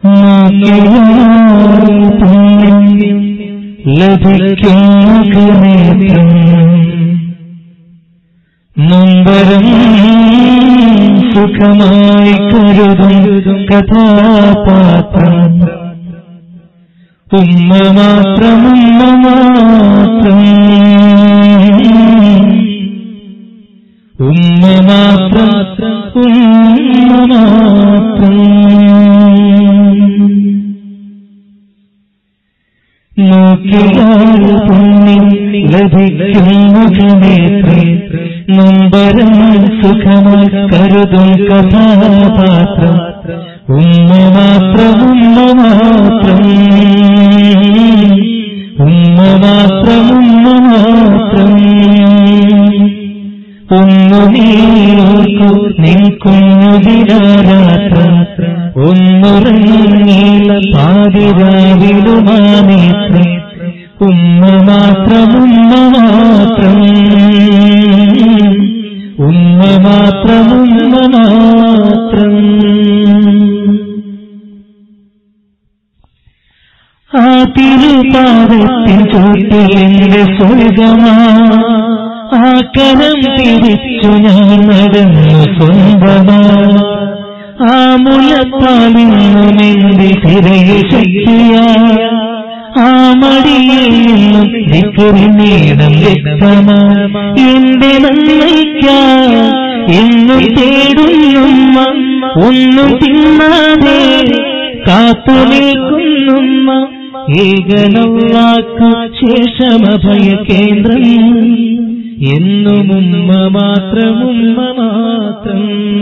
ലഭിക്കും മുഖനേത്രം നൊമ്പരം സുഖമായി കരുതും കഥാപാത്രം ഉമ്മ മാത്രം ഉമ്മ മാത്രം ഉമ്മ മാത്രം ഉമ്മ മാത്രം നോക്കിയാൽ പുണ്യം ലഭിക്കും മുഖനേത്രം നൊമ്പരം സുഖമായി കരുതും കഥാപാത്രം ഉമ്മ മാത്രം ഉമ്മ മാത്രം ഉമ്മ മാത്രം ഉമ്മ മാത്രം ഒന്നു നീക്കു നിൻ കുഞ്ഞുതിരാത്ര ഒന്നുറങ്ങിയില്ല പാതിരാവിലുമാനേത്രം ഉമ്മ മാത്രം ഉമ്മ മാത്രം ഉമ്മ മാത്രം ഉമ്മ മാത്രം ആ തിരുപാദത്തിൻ ചോട്ടിലെന്റെ സ്വർഗമാ ആ കരം തിരിച്ചു ഞാൻ നടന്നു സ്വന്തമാ ആ മുലപ്പാലിന്നും എന്റെ തിരയിൽ ശക്തിയ ആ മടിയിൽ നിന്നും ദിക്കുറിനേടം വ്യക്തമാ എന്റെ നന്മയ്ക്ക എന്നും തേടുന്നുമ്മ ഒന്നും തിന്നാതെ കാത്തു നിൽക്കുന്നുമ്മ ഏകനവാക്കു ശേഷമഭയ കേന്ദ്രം എന്നും ഉമ്മ മാത്രം ഉമ്മ മാത്രം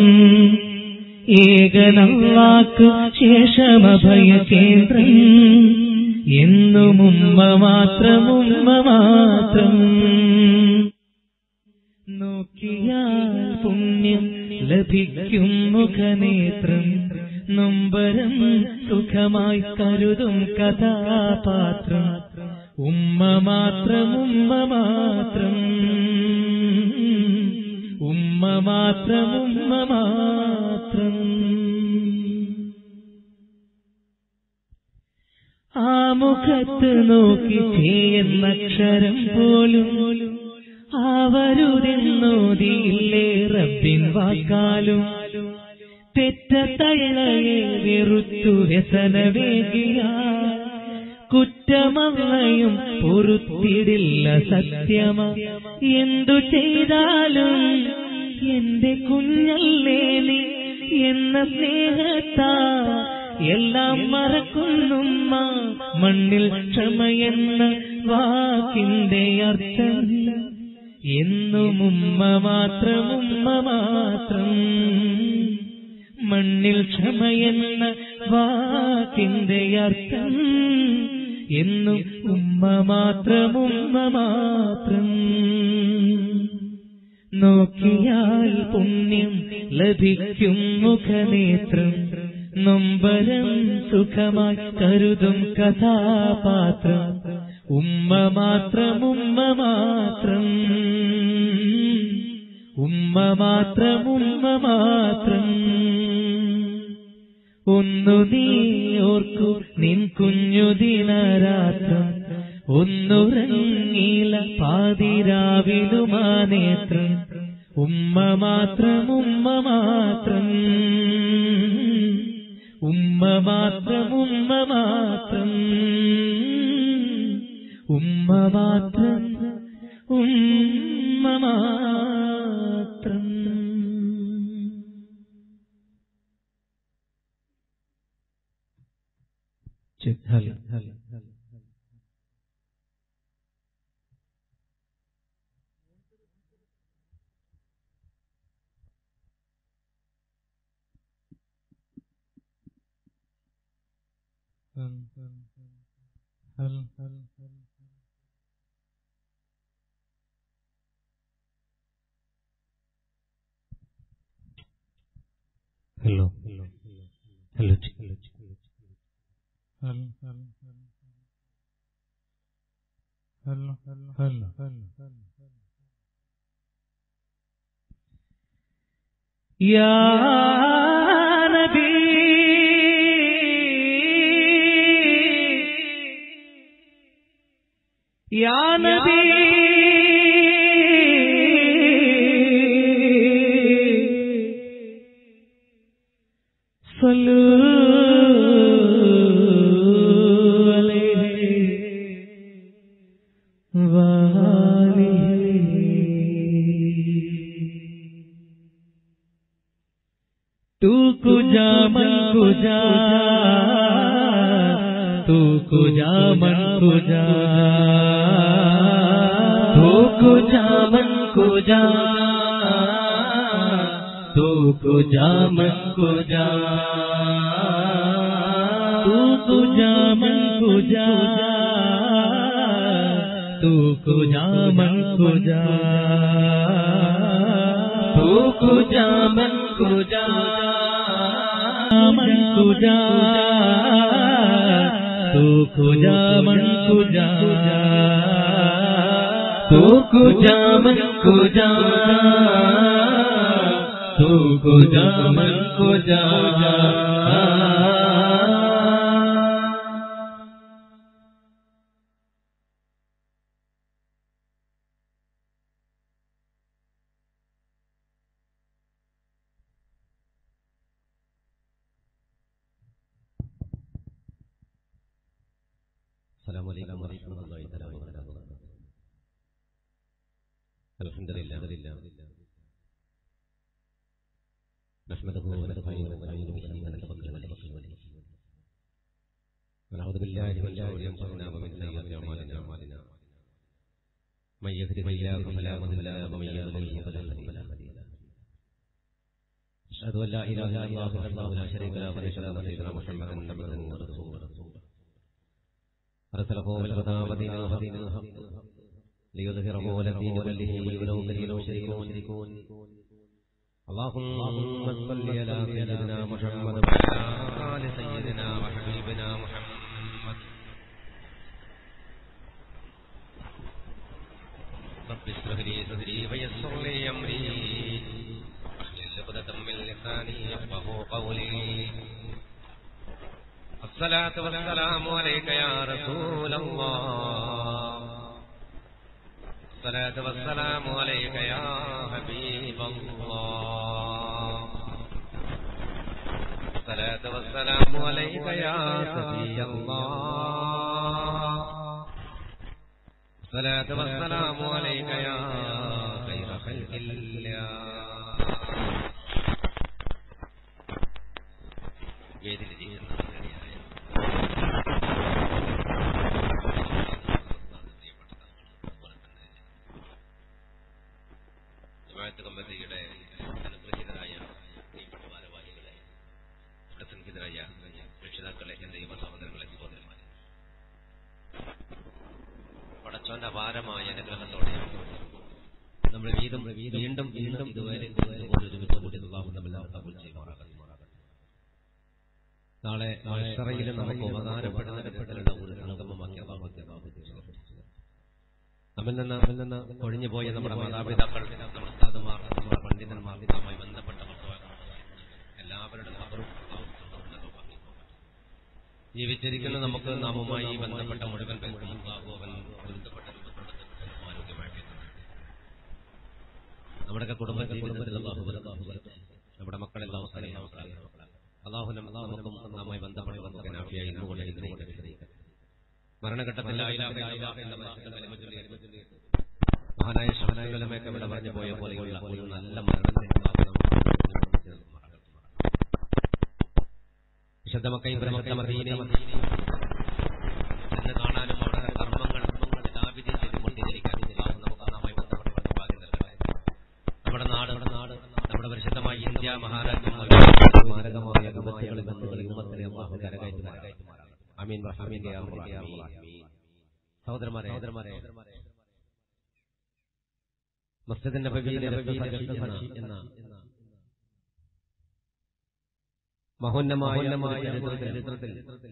ഏകനവാക്കു ശേഷമഭയ കേന്ദ്രം എന്നും ഉമ്മ മാത്രം ഉമ്മ മാത്രം നോക്കിയാൽ പുണ്യം ലഭിക്കും മുഖനേത്രം നൊമ്പരം സുഖമായി കരുതും കഥാപാത്രം ഉമ്മ മാത്രം ഉമ്മ മാത്രം ഉമ്മ മാത്രം ഉമ്മ മാത്രം ആ മുഖത്ത് നോക്കി ചെയ്യുന്ന അക്ഷരം പോലും അവരുതെന്നോതിയില്ലേ റബ്ബിൻ വാക്കാലും തെറ്റ തള്ളയെ വെറുത്തു വ്യസനവേകിയ കുറ്റമവയും പൊറുത്തിടില്ല സത്യമ എന്തു ചെയ്താലും എന്റെ കുഞ്ഞല്ലേ നീ എന്ന സ്നേഹത്താ എല്ലാം മറക്കുന്നുമ്മ മണ്ണിൽ ക്ഷമയെന്ന വാക്കിന്റെ അർത്ഥം എന്നും ഉമ്മ മാത്രം ഉമ്മ മാത്രം മണ്ണിൽ ക്ഷമയെന്ന വാക്കിന്റെ അർത്ഥം എന്നും ഉമ്മ മാത്രം ഉമ്മ മാത്രം നോക്കിയാൽ പുണ്യം ലഭിക്കും മുഖനേത്രം നൊമ്പരം സുഖമായി കരുതും കഥാപാത്രം ഉമ്മ മാത്രം ഉമ്മ മാത്രം ഉമ്മ മാത്രം ഉമ്മ മാത്രം ഒന്നു നീ ഓർക്കു നിൻ കുഞ്ഞു ദിനരാത്രം ഒന്നുറങ്ങില പാതിരാവിലുമാനേത്രം ഉമ്മ മാത്രം ഉമ്മ മാത്രം ഉമ്മ മാത്രം ഉമ്മ മാത്രം ഉമ്മ മാത്രം ഉമ്മ മാത്രം hello hello hello hello hello hello hello hello يا نبي يا نبي صلوا عليه وآله तू कुजा मन कुजा तू कुजा मन कुजा तू कुजा मन कुजा तू कुजा मन कुजा तू कुजा मन कुजा तू कुजा मन कुजा तू कुजा मन कुजा मन कुजा तू कुजा मन कुजा तू कुजा मन कुजा तू कुजा मन कुजा السلام عليكم ورحمة الله تعالى وبركاته الحمد لله نحمده ونستعينه ونعوذ به ونتوكل عليه ونعوذ بالله من شرور انفسنا ومن سيئات اعمالنا من يهده الله فلا مضل له ومن يضلل فلا هادي له أشهد أن لا إله إلا الله وحده لا شريك له وأشهد أن سيدنا محمدا عبده ورسوله أرسله بالهدى ودين الحق ليظهره على الدين كله ولو كره المشركون اللهم صل على سيدنا محمد وعلى آل سيدنا وحبيبنا محمد رب اشرح لي صدري ويسر لي أمري واحلل عقدة من لساني يفقهوا قولي الصلاة والسلام عليك يا رسول الله الصلاة والسلام عليك يا حبيب الله الصلاة والسلام عليك يا سفي الله الصلاة والسلام عليك يا خير خلق الله വേദിയിലിരിക്കുന്ന ജമാഅത്ത് കമ്മിറ്റിയുടെ അനുഗ്രഹീതരായ പ്രിയപ്പെട്ട ഭാരവാഹികളെ ഇവിടെ സംഗീതരായ രക്ഷിതാക്കളെ എന്റെ യുവ സഹോദരങ്ങളെ സഹോദരന്മാരെ പടച്ചോന്റെ അപാരമായ അനുഗ്രഹത്തോടെ നമ്മൾ വീണ്ടും വീണ്ടും വീണ്ടും ഇതുവരെ ഇതുപോലെ ഒരുമിച്ച് കൂടി അള്ളാഹു നമ്മളെല്ലാം കബൂൽ ചെയ്യുമാറാകട്ടെ നാളെ മത്സറയിൽ നമുക്ക് ഉപകാരപ്പെടുന്ന ഒരു സംഗമമാക്കി അള്ളാഹു നമ്മിൽ നിന്ന് നമ്മിൽ നിന്ന് ഒഴിഞ്ഞു പോയ നമ്മുടെ മാതാപിതാക്കൾ നമ്മുടെ ഉസ്താദുമാർ നമ്മുടെ പണ്ഡിതന്മാർ ഇതുമായി ബന്ധപ്പെട്ട എല്ലാവരുടെ ഖബറും ജീവിച്ചിരിക്കുന്ന നമുക്ക് നാമുമായി ബന്ധപ്പെട്ട മുഴുവൻ പേർക്കും അള്ളാഹു അവൻ ബന്ധപ്പെട്ട ആരോഗ്യമാക്കി നമ്മുടെയൊക്കെ കുടുംബ ജീവിതത്തിൽ അള്ളാഹു നമ്മുടെ മക്കളെല്ലാം അള്ളാഹു നമുക്കും നമ്മെ ബന്ധപ്പെട്ട് നമുക്ക് നാഫിയായി ഇന്നുകൊണ്ട് അനുഗ്രഹിക്കട്ടെ മരണഘട്ടത്തിൽ മഹാനായ ശമനങ്ങളൊക്കെ ഇവിടെ പറഞ്ഞു പോയ പോലെയുള്ള ഒരു നല്ല മരണത്തെ വിശുദ്ധമക്കൈ ബ്രഹ്മത്തമദീനെ എന്ന് കാണാനും അവിടെ കർമ്മങ്ങൾ എല്ലാവിധം ചെയ്തുകൊണ്ടിരിക്കാൻ നമുക്ക് നാമായി ബന്ധപ്പെട്ട ഭാഗ്യം നൽകട്ടെ നമ്മുടെ നാട് നാട് നമ്മുടെ പരിശുദ്ധമായ ഇന്ത്യ മഹാരാജ്യം മാരകമായ വിപത്തുകളിൽ നിന്ന് ഈ ഉമ്മത്തിനെ അള്ളാഹു കരകയറ്റി അമീൻ അമീൻ സഹോദരന്മാരെ സഹോദരന്മാരെ മസ്ജിദിന്റെ നബവിയിലെ രക്തസാക്ഷി എന്ന മഹോന്നമായ ചരിത്രത്തിൽ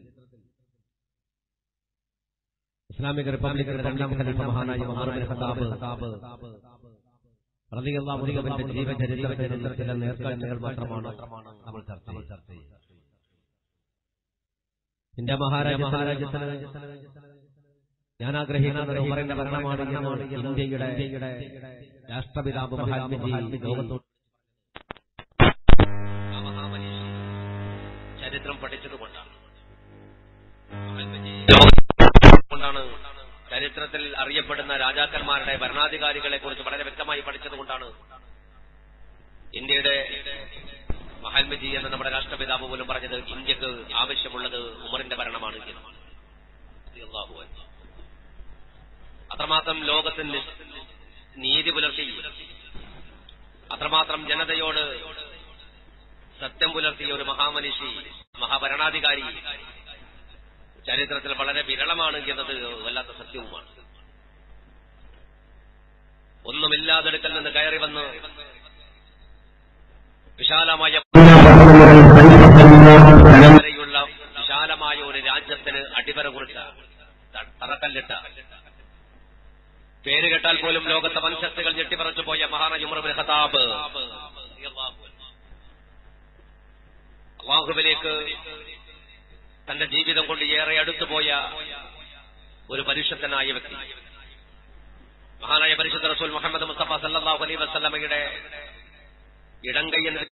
ഇസ്ലാമിക റിപ്പബ്ലിക്കിന്റെ രണ്ടാം ഖലീഫ മഹാനായ ഉമർ ബിൻ ഖത്താബ് റളിയല്ലാഹു അൻഹുവിന്റെ ജീവചരിത്രത്തിൽ നിന്ന് ചില നേർക്കാഴ്ചകൾ മാത്രമാണ് നമ്മൾ ചർച്ച ചെയ്യുന്നത് ഇന്ത്യ മഹാരാജ മഹാരാജ്യത്തിന് ഞാൻ ആഗ്രഹിക്കുന്നത് ഉമറിന്റെ ഭരണമാണ് എന്ന് ഇന്ത്യയുടെ രാഷ്ട്രപിതാവ് മഹാത്മജി ലോകത്തോട് ആ മഹാമനീഷി ചരിത്രം പഠിച്ചതുകൊണ്ടാണ് മഹാത്മജി കൊണ്ടാണ് ചരിത്രത്തിൽ അറിയപ്പെടുന്ന രാജാക്കന്മാരുടെ ഭരണാധികാരികളെ കുറിച്ച് വളരെ വ്യക്തമായി പഠിച്ചതുകൊണ്ടാണ് ഇന്ത്യയുടെ മഹാത്മജി എന്ന നമ്മുടെ രാഷ്ട്രപിതാവ് പോലും പറഞ്ഞത് ഇന്ത്യക്ക് ആവശ്യമുള്ളത് ഉമറിന്റെ ഭരണമാണ് എന്ന് റളിയല്ലാഹു അൻഹു. അത്രമാത്രം ലോകത്തിന് നീതി പുലർത്തി അത്രമാത്രം ജനതയോട് സത്യം പുലർത്തിയ ഒരു മഹാമനിഷി മഹാഭരണാധികാരി ചരിത്രത്തിൽ വളരെ വിരളമാണ് എന്നത് വല്ലാത്ത സത്യവുമാണ് ഒന്നുമില്ലാതെടുക്കൽ നിന്ന് കയറി വന്ന് വിശാലമായ വരെയുള്ള വിശാലമായ ഒരു രാജ്യത്തിന് അടിവര കുറിച്ച ത- തറക്കല്ലിട്ട പേര് കേട്ടാൽ പോലും ലോകത്തെ വൻശക്തികൾ ഞെട്ടിപ്പറച്ചു പോയ മഹാനായ ഉമർ ബിൻ ഖത്താബ് അള്ളാഹുവിലേക്ക് തന്റെ ജീവിതം കൊണ്ട് ഏറെ അടുത്തുപോയ ഒരു പരിശുദ്ധനായ വ്യക്തി മഹാനായ പരിശുദ്ധ റസൂൽ മുഹമ്മദ് മുസ്തഫ സല്ലല്ലാഹു അലൈഹി വസല്ലമയുടെ ഇടങ്കൈ എന്ന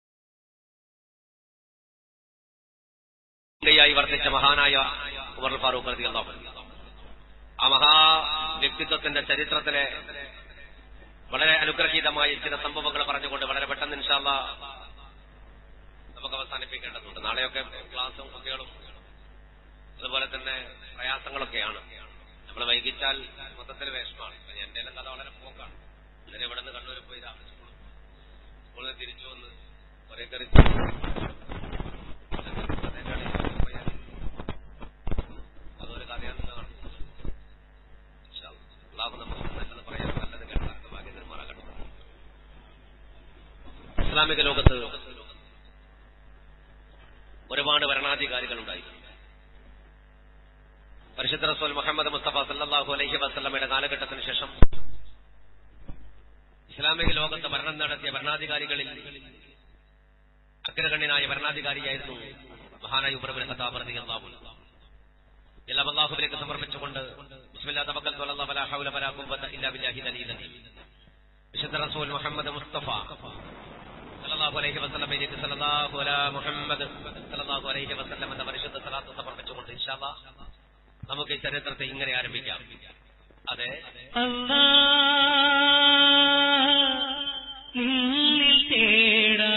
ായി വർദ്ധിച്ച മഹാനായ ഉമർ ഫാറൂഖ് റതി അള്ളാഹു ആ മഹാ വ്യക്തിത്വത്തിന്റെ ചരിത്രത്തിലെ വളരെ അനുഗ്രഹീതമായ ചില സംഭവങ്ങൾ പറഞ്ഞുകൊണ്ട് വളരെ പെട്ടെന്ന് ഇൻഷാല്ല നമുക്ക് അവസാനിപ്പിക്കേണ്ടതുണ്ട് നാളെയൊക്കെ ക്ലാസ്സും കുട്ടികളും അതുപോലെ തന്നെ പ്രയാസങ്ങളൊക്കെയാണ് നമ്മൾ വൈകിച്ചാൽ മൊത്തത്തിൽ വിഷമാണ് ഇപ്പൊ എന്റെ എല്ലാം കഥ വളരെ പോക്കാണ് ഇന്നലെ ഇവിടെ നിന്ന് കണ്ണൂർ പോയി രാവിലെ സ്കൂളിൽ സ്കൂളിൽ തിരിച്ചു വന്ന് കുറെ കയറി അതൊരു കഥയാണെന്ന് കാണുന്നു ഇൻഷാ അല്ലാ. അള്ളാഹു നമുക്ക് നല്ലത് പറയാൻ നല്ലത് കേൾക്കാൻ ഭാഗ്യം നിർമാറാകട്ടെ ഇസ്ലാമിക ലോകത്ത് ഒരുപാട് ഭരണാധികാരികളുണ്ടായി പരിശുദ്ധ റസൂൽ മുഹമ്മദ് മുസ്തഫ സല്ലല്ലാഹു അലൈഹി വസല്ലമയുടെ കാലഘട്ടത്തിന് ശേഷം ഇസ്ലാമിക ലോകത്ത് ഭരണം നടത്തിയ ഭരണാധികാരികളിൽ അഗ്രഗണ്യനായ ഭരണാധികാരിയായിരുന്നു മഹാനായ ഉമർബിൻ ഖത്താബ് റളിയല്ലാഹു അൻഹു എല്ലാം അള്ളാഹുവിലേക്ക് സമർപ്പിച്ചുകൊണ്ട് ബിസ്മില്ലാ തവക്കൽതു അലല്ലാഹ് വലാ ഹൗല വലാ ഖുവത ഇല്ലാ ബില്ലാഹി ദലീലൻ വിശുദ്ധ റസൂൽ മുഹമ്മദ് മുസ്തഫ സല്ലല്ലാഹു അലൈഹി വസല്ലമയിലേക്ക് സല്ലല്ലാഹു അലാ മുഹമ്മദ് സല്ലല്ലാഹു അലൈഹി വസല്ലം എന്ന പരിശുദ്ധ സലാത്ത് സമർപ്പിച്ചുകൊണ്ട് ഇൻഷാ അല്ലാഹ് നമുക്ക് ഈ ചരിത്രത്തെ ഇങ്ങനെ ആരംഭിക്കാം അതെ അല്ലാ നിന്നിൽ തേടാ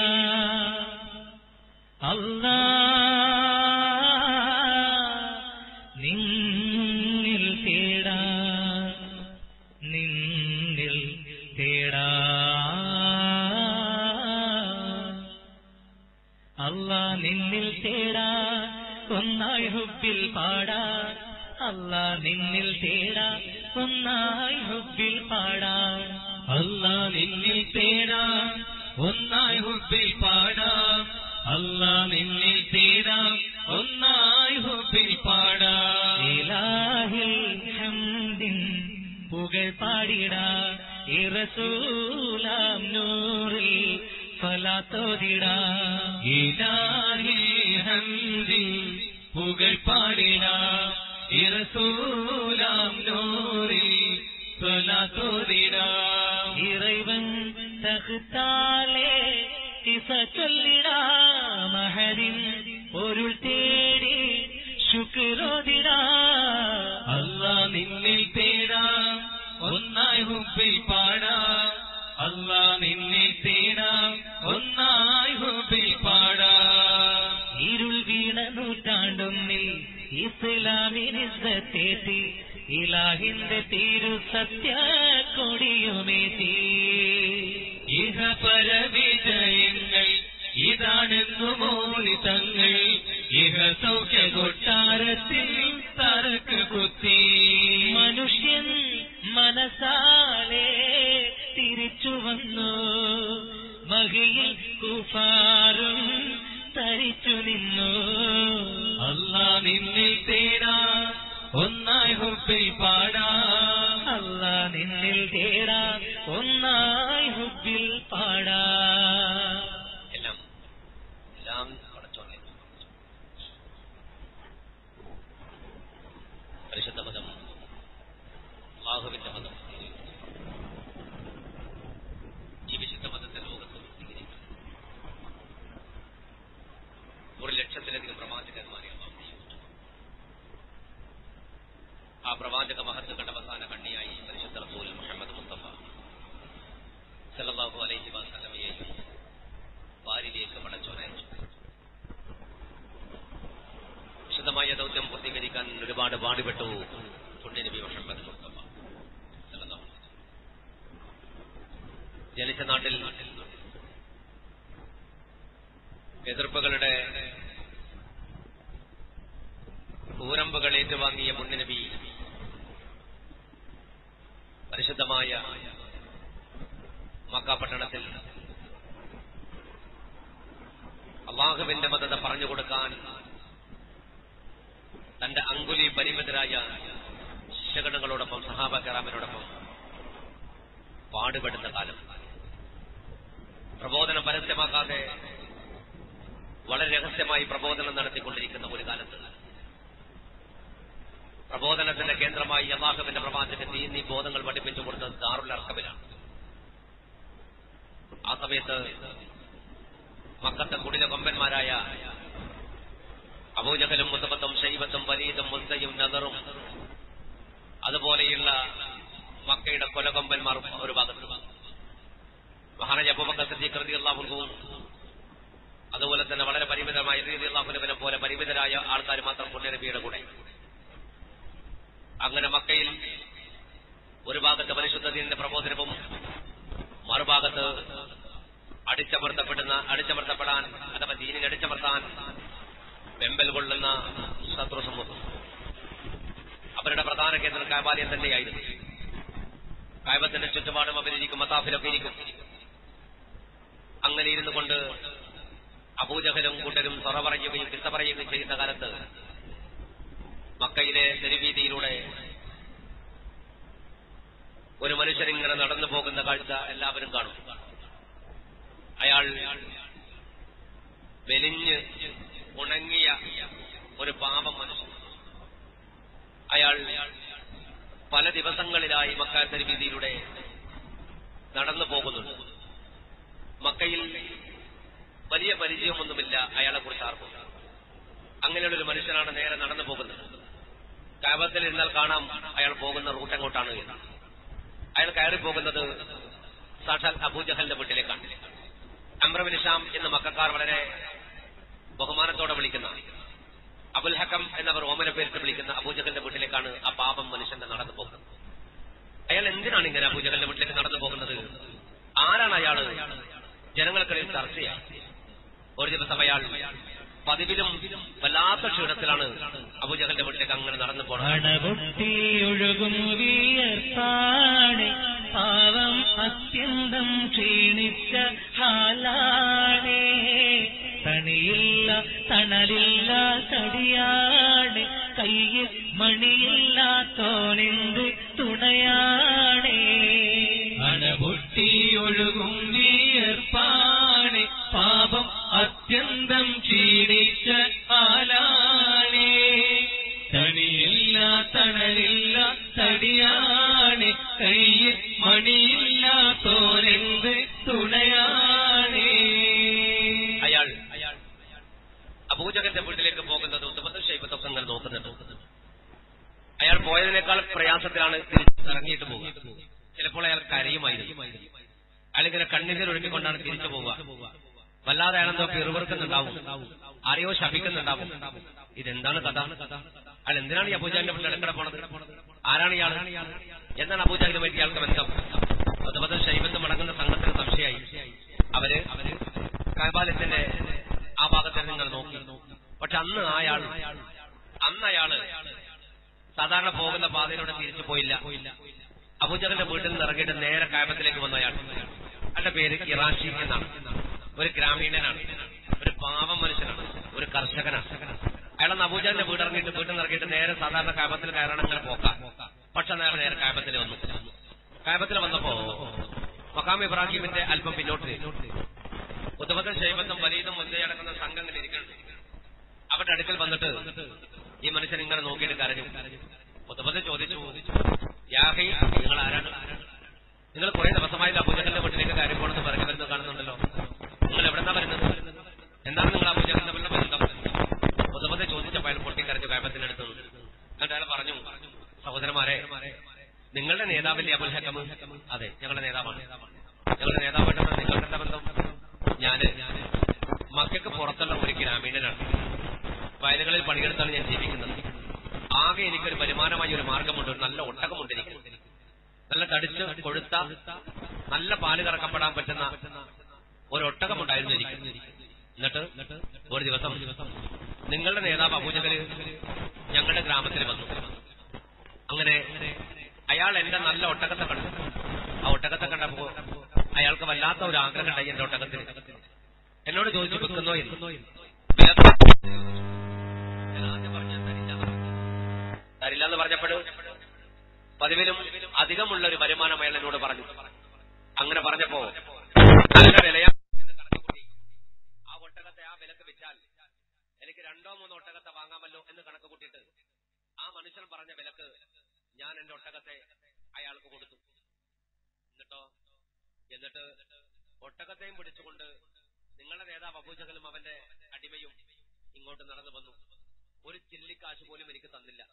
അല്ലാ നിന്നിൽ തേടാ നിന്നിൽ തേടാ അല്ലാ നിന്നിൽ തേടാ ഒന്നായി ഹുബിൽ പാടാ അല്ലാ നിന്നിൽ തേടാ ഒന്നായി ഹുബിൽ പാടാ അല്ലാ നിന്നിൽ തേടാ ഒന്നായി ഹുബിൽ പാടാ അല്ലാ നിന്നിൽ തേടാ ഒന്നായി ഹുബിൽ പാടാ ഇലാഹിൽ ഹംദിൻ പുകൾ പാടിടാ ഇറസൂലാം നൂറിൽ ഫലാത്തോതിടാ ഇലാഹി ഹംദിൻ പുകൾ പാടിടാ ഇറസൂലാം നൂറിൽ ഫലാത്തോതിടാ ഇறைவன் தகுத்தாலே திச சொல்லிடா மகரின் பொருள் தேடி ശുക്രോദിടാ അല്ലാ നിന്നിൽ തേടാ ഒന്നായി ഹുബിൽ പാടാ അല്ലാ നിന്നിൽ തേടാ ഒന്നായി ഹുബിൽ പാടാ ഇരുൾ വീണ നൂറ്റാണ്ടൊന്നിൽ ഇസ്ലാമിനിസത്തേറ്റി ഇലാഹിന്റെ തിരു സത്യ കൊടിയുമേറ്റി ഇഹ പരവിജയങ്ങൾ ഇതാണെന്നു മോനി തങ്ങൾ ഇഹ സൗഖ്യ കൊട്ടാരത്തിൽ തറക്ക് കുത്തി മനുഷ്യൻ മനസാലെ തിരിച്ചു വന്നു മഹിയിൽ കുഫാറും തരിച്ചു നിന്നു അല്ലാ നിന്നിൽ തേടാ ഒന്നായി ഹുബിൽ പാടാ അല്ലാ നിന്നിൽ തേടാ ഒന്നായി ഹുബിൽ പാടാ എല്ലാം എല്ലാം പടച്ചോനെ പരിശുദ്ധ പദം ആ പ്രവാചക മഹത്തുക്കളുടെ അവസാന കണ്ണിയായി പരിശുദ്ധ റസൂൽ മുഹമ്മദ് മുസ്തഫ സല്ലല്ലാഹു അലൈഹി വസല്ലമയെയും പാരിലേക്ക് പടച്ചുറച്ചു വിശദമായ ദൗത്യം പൂർത്തീകരിക്കാൻ ഒരുപാട് പാടുപെട്ടു പുണ്യ നബി മുഹമ്മദ് മുസ്തഫ സല്ലല്ലാഹു അലൈഹി വസല്ലം. ജനിച്ച നാട്ടിൽ എതിർപ്പുകളുടെ ഊരമ്പുകൾ ഏറ്റുവാങ്ങിയ പുണ്യനബി പരിശുദ്ധമായ മക്കാപട്ടണത്തിൽ അള്ളാഹുവിന്റെ മതത പറഞ്ഞു കൊടുക്കാൻ തന്റെ അങ്കുലി പരിമിതരായ ശിക്ഷകണങ്ങളോടൊപ്പം സഹാബ കറാമിനോടൊപ്പം പാടുപെടുന്ന കാലം പ്രബോധനം പരസ്യമാക്കാതെ വളരെ രഹസ്യമായി പ്രബോധനം നടത്തിക്കൊണ്ടിരിക്കുന്ന ഒരു കാലത്ത് പ്രബോധനത്തിന്റെ കേന്ദ്രമായി അള്ളാഹുവിന്റെ പ്രവാചകൻ ഈ നീ ബോധങ്ങൾ പഠിപ്പിച്ചു കൊടുത്തത് ദാറുൽ അർക്കബിലാണ് ആ സമയത്ത് മക്കത്തെ കുടില കൊമ്പന്മാരായ അബൂജകലും മുത്തബത്തും ഷൈബത്തും വലീദും മുസ്തയും നദറും അതുപോലെയുള്ള മക്കയുടെ കൊലകൊമ്പന്മാർ ഒരു ഭാഗത്ത് മഹാനജ അബൂബക്കർ സിദ്ദീഖ് റളിയല്ലാഹുവും അതുപോലെ തന്നെ വളരെ പരിമിതമായ റളിയല്ലാഹുവിനെ പോലെ പരിമിതരായ ആൾക്കാർ മാത്രം പുണ്യനബിയുടെ കൂടെ അങ്ങനെ മക്കയിൽ ഒരു ഭാഗത്ത് പരിശുദ്ധത്തിന്റെ പ്രബോധനവും മറുഭാഗത്ത് അടിച്ചമർത്തപ്പെടുന്ന അടിച്ചമർത്തപ്പെടാൻ അഥവാ ദീനിനെ അടിച്ചമർത്താൻ വെമ്പൽ കൊള്ളുന്ന ശത്രു സമൂഹം അവരുടെ പ്രധാന കേന്ദ്രം കായബാലയം തന്നെയായിരുന്നു കായബത്തിന്റെ ചുറ്റുപാടും അവരിരിക്കും മതാഫിലൊക്കെ ഇരിക്കും അങ്ങനെ ഇരുന്നു കൊണ്ട് അബൂജഹലും കൂട്ടരും തുറ പറയുകയും കിസ്സ പറയുകയും ചെയ്യുന്ന കാലത്ത് മക്കയിലെ തെരുവീതിയിലൂടെ ഒരു മനുഷ്യരിങ്ങനെ നടന്നു പോകുന്ന കാഴ്ച എല്ലാവരും കാണും അയാൾ വെലിഞ്ഞ് ഉണങ്ങിയ ഒരു പാപം മനുഷ്യൻ അയാൾ പല ദിവസങ്ങളിലായി മക്ക തെരുവീതിയിലൂടെ നടന്നു പോകുന്നുണ്ട് മക്കയിൽ വലിയ പരിചയമൊന്നുമില്ല അയാളെ കുറിച്ച് ആർക്കും അങ്ങനെയുള്ള ഒരു മനുഷ്യനാണ് നേരെ നടന്നു പോകുന്നത് കാബത്തിൽ ഇരുന്നാൽ കാണാം അയാൾ പോകുന്ന റൂട്ട് എങ്ങോട്ടാണ് എന്ന് അയാൾ കയറി പോകുന്നത് സാക്ഷാൽ അബൂജഹലിന്റെ വീട്ടിലേക്കാണ് അമ്രബിൻ ഷാം എന്ന മക്കാർ വളരെ ബഹുമാനത്തോടെ വിളിക്കുന്ന അബുൽ ഹക്കം എന്നവർ ഓമന പേരിട്ട് വിളിക്കുന്ന അബൂജഹലിന്റെ വീട്ടിലേക്കാണ് ആ പാപം മനുഷ്യന്റെ നടന്നു പോകുന്നത് അയാൾ എന്തിനാണ് ഇങ്ങനെ അബൂജഹലിന്റെ വീട്ടിലേക്ക് നടന്നു പോകുന്നത് ആരാണ് അയാള് ജനങ്ങൾക്കിടയിൽ ചർച്ചയാണ് ഒരു ദിവസം അയാൾ പതിവിലും വല്ലാത്ത ക്ഷീണത്തിലാണ് അബൂജഹലിന്റെ വീട്ടിലേക്ക് അങ്ങനെ നടന്നു പോണത് അണപൊട്ടിയൊഴുകും വിയർപ്പാണ് പാവം അത്യന്തം ക്ഷീണിച്ച ഹാലാണേ തണിയില്ല തണലില്ല തടിയാണ് കയ്യിൽ മണിയില്ലാത്തോനെന്ത് തുണയാണേ അണപൊട്ടിയൊഴുകും വിയർപ്പാണ് പാപം അത്യന്തം ക്ഷീണിച്ച ആലാണേ തണിയില്ല തണലില്ല തടിയാണ് കയ്യിൽ മണിയില്ലാത്തോരെന്ത് തുണയാണേ അയാൾ അബൂജഹലിന്റെ വീട്ടിലേക്ക് പോകുന്നത് ഉത്തമത്തും ശൈബത്തൊക്കെ അങ്ങനെ നോക്കുന്നുണ്ട് അയാൾ പോയതിനേക്കാൾ പ്രയാസത്തിലാണ് തിരിച്ച് ഇറങ്ങിയിട്ട് പോകുക ചിലപ്പോൾ അയാൾ കരയുമായിരുന്നു അയാളിങ്ങനെ കണ്ണീരിൽ ഒഴുകിക്കൊണ്ടാണ് തിരിച്ചു പോവുക വല്ലാതെ അയാളെന്തോ പിറുവിറുക്കുന്നുണ്ടാവും ആരെയോ ശപിക്കുന്നുണ്ടാവും ഇതെന്താണ് കഥ അയാൾ എന്തിനാണ് ഈ അബൂജാലിന്റെ വീട്ടിൽ ഇടക്കട പോണത് ആരാണ് ഇയാൾ എന്താണ് അബൂജാലിനുമായിട്ട് ഇയാൾക്ക് ബന്ധം അതുപോലെ ശൈബത്ത് മടങ്ങുന്ന സംഘത്തിന് സംശയമായി അവര് അവര് കൈബാലത്തിന്റെ ആ ഭാഗത്തിൽ നിങ്ങൾ നോക്കി പക്ഷെ അന്ന് അയാൾ അന്ന് അയാള് സാധാരണ പോകുന്ന പാതയിലൂടെ തിരിച്ചു പോയില്ല അബൂജഹലിന്റെ വീട്ടിൽ നിന്ന് ഇറങ്ങിയിട്ട് നേരെ കായബത്തിലേക്ക് വന്ന അയാൾ അയാളുടെ പേര് ഇറാഷി എന്നാണ് ഒരു ഗ്രാമീണനാണ് ഒരു പാവം മനുഷ്യനാണ് ഒരു കർഷകനാണ് അയാളന്ന് അബൂജഹലിന്റെ വീട് ഇറങ്ങിയിട്ട് വീട്ടിൽ നിന്ന് ഇറങ്ങിയിട്ട് നേരെ സാധാരണ കായബത്തിൽ കയറണം ഇങ്ങനെ പോക്കാം പക്ഷെ അയാൾ നേരെ കായബത്തിൽ വന്നു കായബത്തിൽ വന്നപ്പോ മക്കാം ഇബ്രാഹിമിന്റെ അല്പം പിന്നോട്ട് ഉത്തമത്തും ശൈബത്തും വലീതും മുദ്രയടക്കുന്ന സംഘം ഇങ്ങനെ ഇരിക്കുന്നുണ്ട് അവരുടെ അടുക്കൽ വന്നിട്ട് ഈ മനുഷ്യൻ ഇങ്ങനെ നോക്കിയിട്ട് കരഞ്ഞു ഉത്തമത്തെ ചോദിച്ചു യാഹി നിങ്ങൾ ആരാണ് നിങ്ങൾ കുറെ ദിവസമായി അബൂജഹലിന്റെ വീട്ടിലേക്ക് കാര്യം പോണെന്ന് പറഞ്ഞു വരുന്നത് കാണുന്നുണ്ടല്ലോ നിങ്ങൾ എവിടെന്നാ വരുന്നത് എന്താണ് നിങ്ങൾ അബൂജഹലിന്റെ വീട്ടിലെ ബന്ധം ഉത്തമത്തെ ചോദിച്ചപ്പോൾ അയാൾ പൊട്ടിക്കരഞ്ഞു കായപ്പത്തിനടുത്ത് എന്നിട്ട് അയാൾ പറഞ്ഞു സഹോദരന്മാരെ നിങ്ങളുടെ നേതാവല്ലേ അബുൽ ഹക്കം അതെ ഞങ്ങളുടെ നേതാവാണ് ഞങ്ങളുടെ നേതാവായിട്ട് നിങ്ങളുടെ എന്താ ബന്ധം ഞാന് മക്കൾക്ക് പുറത്തുള്ള ഒരു ഗ്രാമീണനാണ് വയലുകളിൽ പണിയെടുത്താണ് ഞാൻ ജീവിക്കുന്നത് ആകെ എനിക്കൊരു വരുമാനമായ ഒരു മാർഗമുണ്ട് ഒരു നല്ല ഒട്ടകമുണ്ട് എനിക്ക് നല്ല തടിച്ച് കൊഴുത്ത നല്ല പാല് കറക്കപ്പെടാൻ പറ്റുന്ന ഒരു ഒട്ടകമുണ്ടായിരുന്നു എനിക്ക് എന്നിട്ട് ഒരു ദിവസം നിങ്ങളുടെ നേതാവ് അബൂജകല് ഞങ്ങളുടെ ഗ്രാമത്തിൽ വന്നു അങ്ങനെ അയാൾ എന്റെ നല്ല ഒട്ടകത്തെ കണ്ടു ആ ഒട്ടകത്തെ കണ്ടപ്പോ അയാൾക്ക് വല്ലാത്ത ഒരു ആഗ്രഹം ഉണ്ടായി എന്റെ ഒട്ടകത്തിന് എന്നോട് ചോദിച്ചു വെക്കുന്നോ എന്ന് വില ഞാൻ ആദ്യം പറഞ്ഞത് തരില്ല തരില്ല എന്ന് പറഞ്ഞപ്പോൾ പതിവിലും അധികമുള്ള ഒരു വരുമാനം അയാൾ എന്നോട് പറഞ്ഞു അങ്ങനെ പറഞ്ഞപ്പോ നല്ല വിലയാ എന്ന് കണക്കുകൂട്ടി ആ ഒട്ടകത്തെ ആ വിലക്ക് വെച്ചാൽ എനിക്ക് രണ്ടോ മൂന്നോ ഒട്ടകത്തെ വാങ്ങാമല്ലോ എന്ന് കണക്ക് കൂട്ടിയിട്ട് ആ മനുഷ്യൻ പറഞ്ഞ വിലക്ക് ഞാൻ എന്റെ ഒട്ടകത്തെ അയാൾക്ക് കൊടുത്തു എന്നിട്ടോ എന്നിട്ട് ഒട്ടകത്തെയും പിടിച്ചുകൊണ്ട് നിങ്ങളുടെ നേതാവ് അബൂജകലും അവന്റെ അടിമയും ഇങ്ങോട്ട് നടന്നു വന്നു ഒരു ചില്ലിക്കാശ് പോലും എനിക്ക് തന്നില്ല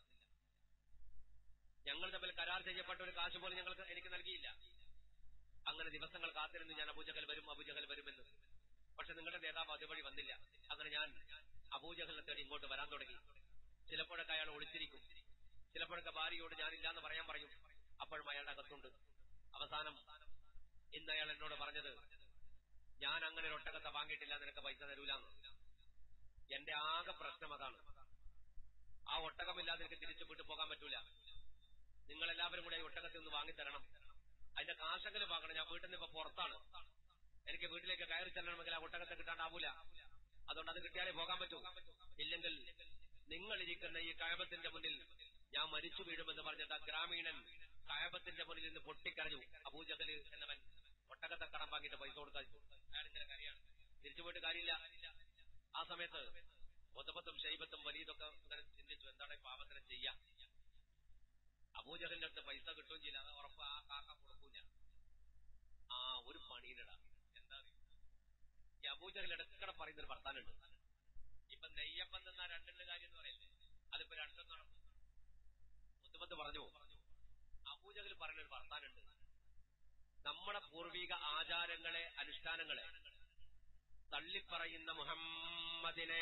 ഞങ്ങൾ തമ്മിൽ കരാർ ചെയ്യപ്പെട്ട ഒരു കാശ് പോലും ഞങ്ങൾക്ക് എനിക്ക് നൽകിയില്ല അങ്ങനെ ദിവസങ്ങൾ കാത്തിരുന്ന് ഞാൻ അബൂജഹൽ വരും അബൂജഹൽ വരുമെന്ന് പക്ഷെ നിങ്ങളുടെ നേതാവ് അതുവഴി വന്നില്ല അങ്ങനെ ഞാൻ അബൂജഹലിനെ തേടി ഇങ്ങോട്ട് വരാൻ തുടങ്ങി ചിലപ്പോഴൊക്കെ അയാൾ ഒളിച്ചിരിക്കും ചിലപ്പോഴൊക്കെ ഭാര്യയോട് ഞാനില്ലാന്ന് പറയാൻ പറയും അപ്പോഴും അയാളുടെ അകത്തുണ്ട് അവസാനം ഇന്ന് അയാൾ എന്നോട് പറഞ്ഞത് ഞാൻ അങ്ങനെ ഒരു ഒട്ടകത്തെ വാങ്ങിയിട്ടില്ല നിനക്ക് പൈസ തരൂലെന്ന് എന്റെ ആകെ പ്രശ്നം അതാണ് ആ ഒട്ടകമില്ലാതെ എനിക്ക് തിരിച്ചു വീട്ടിൽ പോകാൻ പറ്റൂല നിങ്ങൾ എല്ലാവരും കൂടെ ഈ ഒട്ടകത്തിൽ നിന്ന് വാങ്ങിത്തരണം അതിന്റെ കാശെങ്കിലും വാങ്ങണം ഞാൻ വീട്ടിൽ നിന്ന് ഇപ്പൊ പുറത്താണ് എനിക്ക് വീട്ടിലേക്ക് കയറി ചെല്ലണമെങ്കിൽ ആ ഒട്ടകത്തെ കിട്ടാണ്ടാവൂല അതുകൊണ്ട് അത് കിട്ടിയാലേ പോകാൻ പറ്റൂ ഇല്ലെങ്കിൽ നിങ്ങൾ ഇരിക്കുന്ന ഈ കയബത്തിന്റെ മുന്നിൽ ഞാൻ മരിച്ചു വീഴുമെന്ന് പറഞ്ഞിട്ട് ആ ഗ്രാമീണൻ കയബത്തിന്റെ മുന്നിൽ നിന്ന് പൊട്ടിക്കരഞ്ഞു അബൂജഹല് എന്നവൻ ഒട്ടകത്തെ കടം വാങ്ങിയിട്ട് പൈസ കൊടുക്കാൻ അയാൾ ഇങ്ങനെ കരയാണ് തിരിച്ചു പോയിട്ട് കാര്യമില്ല ആ സമയത്ത് ഒത്തപ്പത്തും ശൈബത്തും വലിയതൊക്കെ ഇങ്ങനെ ചിന്തിച്ചു എന്താണ് ഈ പാപത്തിനെ ചെയ്യാ അബൂജഹലിന്റെ അടുത്ത് പൈസ കിട്ടുകയും ചെയ്യില്ല അത് ഉറപ്പ് ആ കാക്ക കൊടുക്കൂല ആ ഒരു പണിയിലടാ എന്താ അറിയോ? ഈ അബൂജഹൽ ഇടക്കടെ പറയുന്ന ഒരു വർത്താനുണ്ട് ഇപ്പൊ നെയ്യപ്പം നിന്ന രണ്ടിന്റെ കാര്യം എന്ന് പറയല്ലേ അതിപ്പോ രണ്ടും നടക്കും മുത്തുമത്ത് പറഞ്ഞു അബൂജഹൽ പറയുന്ന ഒരു വർത്താനുണ്ട് നമ്മുടെ പൂർവിക ആചാരങ്ങളെ അനുഷ്ഠാനങ്ങളെ തള്ളിപ്പറയുന്ന മുഹമ്മദിനെ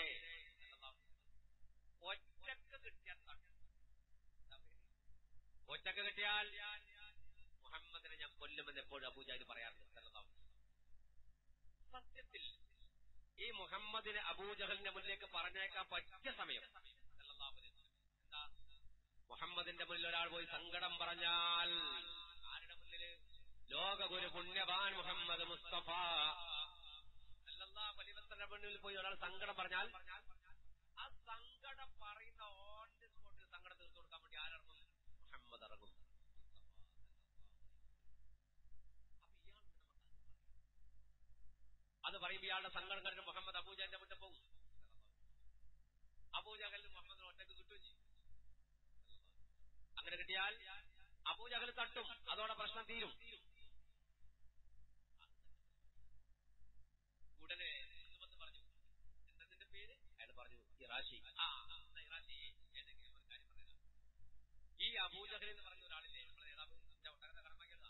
ഒറ്റക്ക് കിട്ടിയാൽ തട്ടും. ഒറ്റക്ക് കിട്ടിയാൽ മുഹമ്മദിനെ ഞാൻ കൊല്ലുമെന്ന് എപ്പോഴും അബൂജാഹിൽ പറയാറുണ്ട് സല്ലല്ലാഹു അലൈഹി വസല്ലം. സത്യത്തിൽ ഈ മുഹമ്മദിനെ അബൂജഹലിന്റെ മുന്നിലേക്ക് പറഞ്ഞേക്കാൻ പറ്റിയ സമയം സല്ലല്ലാഹു അലൈഹി വസല്ലം. എന്താ മുഹമ്മദിന്റെ മുന്നിൽ ഒരാൾ പോയി സങ്കടം പറഞ്ഞാൽ ആരുടെ മുന്നില് ലോകഗുരു പുണ്യവാൻ മുഹമ്മദ് മുസ്തഫ സല്ലല്ലാഹു അലൈഹി വസല്ലം മുന്നിൽ പോയി ഒരാൾ സങ്കടം പറഞ്ഞാൽ ആ സങ്കടം പറയുന്ന ഓൺ ദി സ്പോട്ടിൽ സങ്കടം തീർത്തു കൊടുക്കാൻ വേണ്ടി ആരിറങ്ങും മുഹമ്മദ് ഇറങ്ങും അപ്പൊ ഇയാൾ അത് പറയുമ്പോൾ ഇയാളുടെ സങ്കടം കഴിഞ്ഞ് മുഹമ്മദ് അബൂജാന്റെ മുന്നിൽ പോകും അബൂജഹലിന് മുഹമ്മദിന് ഒറ്റക്ക് കിട്ടുകയും ചെയ്യും അങ്ങനെ കിട്ടിയാൽ അബൂജഹൽ തട്ടും അതോടെ പ്രശ്നം തീരും ഉടനെ കുടുംബത്ത് പറഞ്ഞു എന്താ നിന്റെ പേര് അയാൾ പറഞ്ഞു ഇറാശി ആ ആ, എന്നാ ഇറാശി ഏതെങ്കിലും ഒരു കാര്യം പറയാം ഈ അബൂജഹൽ എന്ന് പറഞ്ഞ ഒരാളില്ലേ നമ്മുടെ നേതാവ് എന്റെ ഒട്ടകത്തെ കടമാക്കിയതാ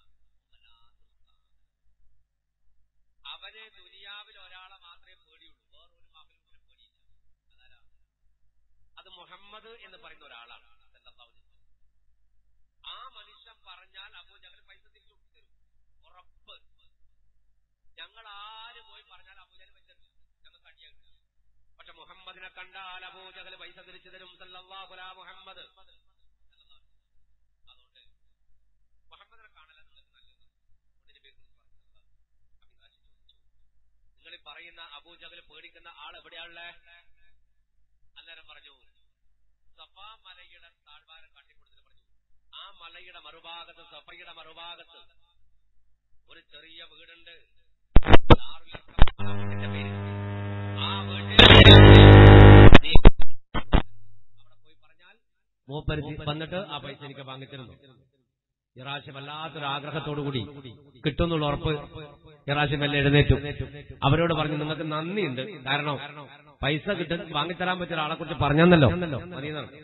അവന് ദുനിയാവിൽ ഒരാളെ മാത്രമേ പേടിയുള്ളൂ വേറൊരു മകനും പേടിയില്ല അതാരാ അത് മുഹമ്മദ് എന്ന് പറയുന്ന ഒരാളാണ് സല്ലല്ലാഹു അലൈഹി വസല്ലം. ആ മനുഷ്യൻ പറഞ്ഞാൽ അബൂജഹൽ പൈസ തിരിച്ചു തരും ഉറപ്പ് ഞങ്ങൾ ആര് പോയി പറഞ്ഞാൽ അബൂജഹൽ പൈസ തരും ഞങ്ങൾക്ക് അടിയ കിട്ടുക പക്ഷെ മുഹമ്മദിനെ കണ്ടാൽ അബൂജഹൽ പൈസ തിരിച്ചു തരും സല്ലല്ലാഹു അലാ മുഹമ്മദ് സല്ലല്ലാഹു അലൈഹി വസല്ലം. അതുകൊണ്ട് മുഹമ്മദിനെ കാണല നിങ്ങൾക്ക് നല്ലത് ഒന്നിന്റെ പേര് കുറിച്ച് പറഞ്ഞു അഭിലാഷ് ചോദിച്ചു നിങ്ങൾ ഈ പറയുന്ന അബൂജഹൽ പേടിക്കുന്ന ആൾ എവിടെയാണല്ലേ അന്നേരം പറഞ്ഞു സഫാ മലയുടെ താഴ്വാരം കാട്ടിക്കൊടുത്തിട്ട് പറഞ്ഞു ആ മലയുടെ മറുഭാഗത്ത് സഫയുടെ മറുഭാഗത്ത് ഒരു ചെറിയ വീടുണ്ട് ദാറുൽ അർഖം ആ വീടിന്റെ പേര്. ആ വീട്ടിൽ നീ അവിടെ പോയി പറഞ്ഞാൽ മൂപ്പര് വന്നിട്ട് ആ പൈസ എനിക്ക് വാങ്ങിത്തരുന്നു ഇറാശി വല്ലാത്തൊരു ആഗ്രഹത്തോടുകൂടി കിട്ടുന്നുള്ള ഉറപ്പ് ഇറാശി മെല്ലെ എഴുന്നേറ്റു അവരോട് പറഞ്ഞു നിങ്ങൾക്ക് നന്ദിയുണ്ട് കാരണം പൈസ കിട്ടും വാങ്ങിത്തരാൻ പറ്റിയ ഒരാളെ കുറിച്ച് പറഞ്ഞല്ലോ മതിയെന്നാണ്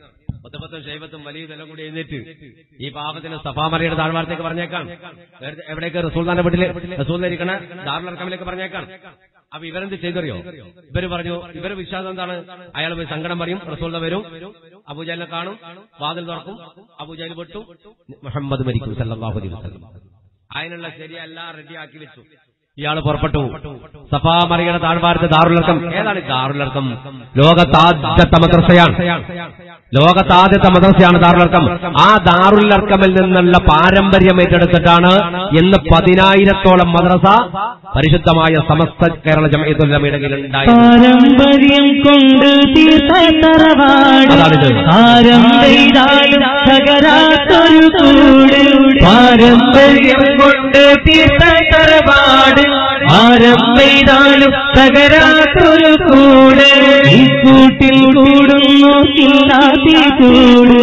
മുത്തപ്പത്തും ശൈവത്തും വലിയ ഇതെല്ലാം കൂടി എഴുന്നേറ്റ് ഈ പാപത്തിന് സഫാമറിയുടെ താഴ്വാരത്തേക്ക് പറഞ്ഞേക്കാം എവിടെ- എവിടേക്ക് റസൂൽദാന്റെ വീട്ടില് റസൂൽ ഇരിക്കണ ദാറുലർക്കമിലേക്ക് പറഞ്ഞേക്കാം അപ്പൊ ഇവരെന്ത് ചെയ്തറിയോ ഇവര് പറഞ്ഞു ഇവര് വിശ്വാസം എന്താണ് അയാൾ പോയി സങ്കടം പറയും റസൂൽദ വരും അബൂജാലിനെ കാണും വാതിൽ തുറക്കും അബൂജാൽ പൊട്ടും മുഹമ്മദ് മരിക്കും സല്ലല്ലാഹു അലൈഹി വസല്ലം അതിനുള്ള ശരിയെല്ലാം റെഡിയാക്കി വെച്ചു ഇയാൾ പുറപ്പെട്ടു സഫാ മറിയുടെ താഴ്വാരത്ത് ദാറുലർക്കം ഏതാണ് ഈ ദാറുലർക്കം ലോകത്താദ്യത്തെ മദ്രസയാണ് ലോകത്താദ്യത്തെ മദ്രസയാണ് ദാറുലർക്കം ആ ദാറുലർക്കമിൽ നിന്നുള്ള പാരമ്പര്യം ഏറ്റെടുത്തിട്ടാണ് ഇന്ന് പതിനായിരത്തോളം മദ്രസ പരിശുദ്ധമായ സമസ്ത കേരള ജമയത്തുല്ലമയുടെ കീഴിലുണ്ടായത് പാരമ്പര്യം കൊണ്ട് തീർത്ത തറവാട് അതാണിത്. ആരം പെയ്താലും തകരാത്തൊരു കൂട് പാരമ്പര്യം കൊണ്ട് തീർത്ത തറവാട് ആരം പെയ്താലും തകരാത്തൊരു കൂട് ഈ കൂട്ടിൽ കൂടുന്നു ഇല്ലാത്തി കൂട്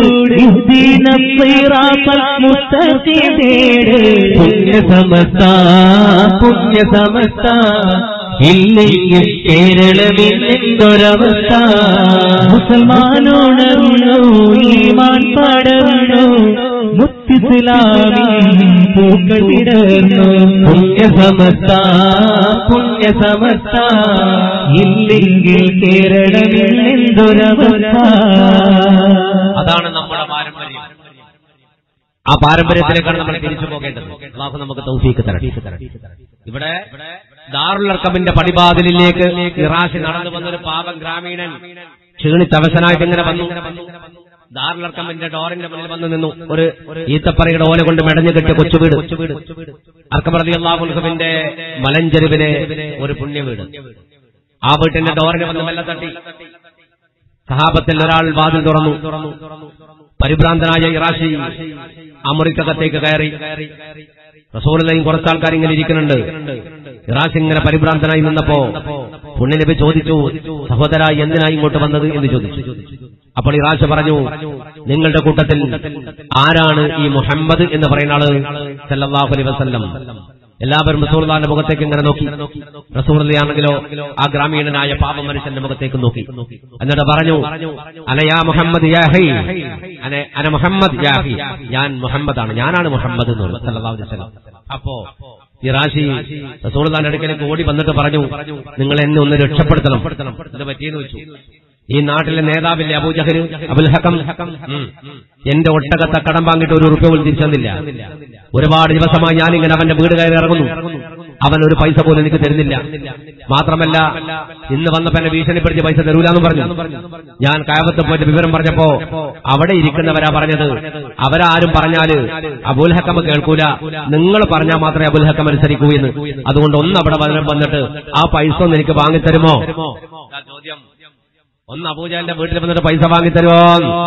പുണ്യ സമസ്ത പുണ്യ സമസ്ത ഇല്ലെങ്കിൽ കേരളമില്ലെന്തൊരവസ്ഥ മുസൽമാനോണർന്നു ഈമാൻ പടർന്നു മുത്തിസ്ലാമിൻ പൂക്കൾ വിടർന്നു പുണ്യ സമസ്ത പുണ്യ സമസ്ത ഇല്ലെങ്കിൽ കേരളമില്ലെന്തൊരവസ്ഥ അതാണ് നമ്മുടെ പാരമ്പര്യം ആ പാരമ്പര്യത്തിലേക്കാണ് നമ്മൾ തിരിച്ചു പോകേണ്ടത് അള്ളാഹു നമുക്ക് തൗഫീക്ക് തരട്ടെ ഇവിടെ ദാറുലർക്കമിന്റെ പടിവാതിലിലേക്ക് ഇറാശി നടന്നു വന്നൊരു പാപം ഗ്രാമീണൻ ക്ഷീണിച്ചവശനായിട്ട് ഇങ്ങനെ വന്നു ദാറുലർക്കമിന്റെ ഡോറിന്റെ മുന്നിൽ വന്നു നിന്നു ഒരു ഈത്തപ്പറയുടെ ഓല കൊണ്ട് മെടഞ്ഞു കെട്ടിയ കൊച്ചുവീട് അർക്കമറതി അള്ളാഹുൽഹബിന്റെ മലഞ്ചെരുവിലെ ഒരു പുണ്യവീട് ആ വീട്ടിന്റെ ഡോറിന് വന്ന് മെല്ലെ തട്ടി സഹാബത്തിൽ ഒരാൾ വാതിൽ തുറന്നു പരിഭ്രാന്തനായ ഇറാശി ആ മുറിക്കകത്തേക്ക് കയറി റസൂലയും കുറച്ചാൾക്കാർ ഇങ്ങനെ ഇരിക്കുന്നുണ്ട് ഇറാശി ഇങ്ങനെ പരിഭ്രാന്തനായി നിന്നപ്പോ പുണ്യനബി ചോദിച്ചു സഹോദര എന്തിനായി ഇങ്ങോട്ട് വന്നത് എന്ന് ചോദിച്ചു അപ്പോൾ ഇറാശ പറഞ്ഞു നിങ്ങളുടെ കൂട്ടത്തിൽ ആരാണ് ഈ മുഹമ്മദ് എന്ന് പറയുന്ന ആള് സല്ലല്ലാഹു അലൈഹി വസല്ലം എല്ലാവരും റസൂർദാന്റെ മുഖത്തേക്ക് ഇങ്ങനെ നോക്കി റസൂർദയാണെങ്കിലോ ആ ഗ്രാമീണനായ പാപ മനുഷ്യന്റെ മുഖത്തേക്ക് നോക്കി എന്നിട്ട് പറഞ്ഞു അനയാ മുഹമ്മദ് യാ ഹൈ അന- അന മുഹമ്മദ് യാ ഹൈ ഞാൻ മുഹമ്മദാണ് ഞാനാണ് മുഹമ്മദ് എന്ന് പറഞ്ഞു സല്ലല്ലാഹു അലൈഹി വസല്ലം അപ്പോ ഈ റാശി റസൂർദാന്റെ അടുക്കലേക്ക് ഓടി വന്നിട്ട് പറഞ്ഞു നിങ്ങൾ എന്നെ ഒന്ന് രക്ഷപ്പെടുത്തണം ഇത് പറ്റിയെന്ന് വെച്ചു ഈ നാട്ടിലെ നേതാവില്ലേ അബൂജഹര് അബുൽ ഹക്കം ഉം. എന്റെ ഒട്ടകത്തെ കടം വാങ്ങിയിട്ട് ഒരു ഉറുപ്പ്യ പോലും തിരിച്ചെന്നില്ല ഒരുപാട് ദിവസമായി ഞാനിങ്ങനെ അവന്റെ വീട് കയറി ഇറങ്ങുന്നു അവൻ ഒരു പൈസ പോലും എനിക്ക് തരുന്നില്ല മാത്രമല്ല ഇന്ന് വന്നപ്പോ എന്നെ ഭീഷണിപ്പെടുത്തി പൈസ തരൂലെന്ന് പറഞ്ഞു ഞാൻ കായവത്ത് പോയിട്ട് വിവരം പറഞ്ഞപ്പോ അവിടെ ഇരിക്കുന്നവരാ പറഞ്ഞത് അവരാരും പറഞ്ഞാല് അബുൽ ഹക്കം കേൾക്കൂല നിങ്ങൾ പറഞ്ഞാൽ മാത്രമേ അബുൽ ഹക്കം അനുസരിക്കൂ എന്ന് അതുകൊണ്ട് ഒന്ന് അവിടെ വന്ന് വന്നിട്ട് ആ പൈസ ഒന്ന് എനിക്ക് വാങ്ങിത്തരുമോ ചോദ്യം ഒന്ന് അബൂജാലിന്റെ വീട്ടിൽ വന്നിട്ട് പൈസ വാങ്ങിത്തരുമോ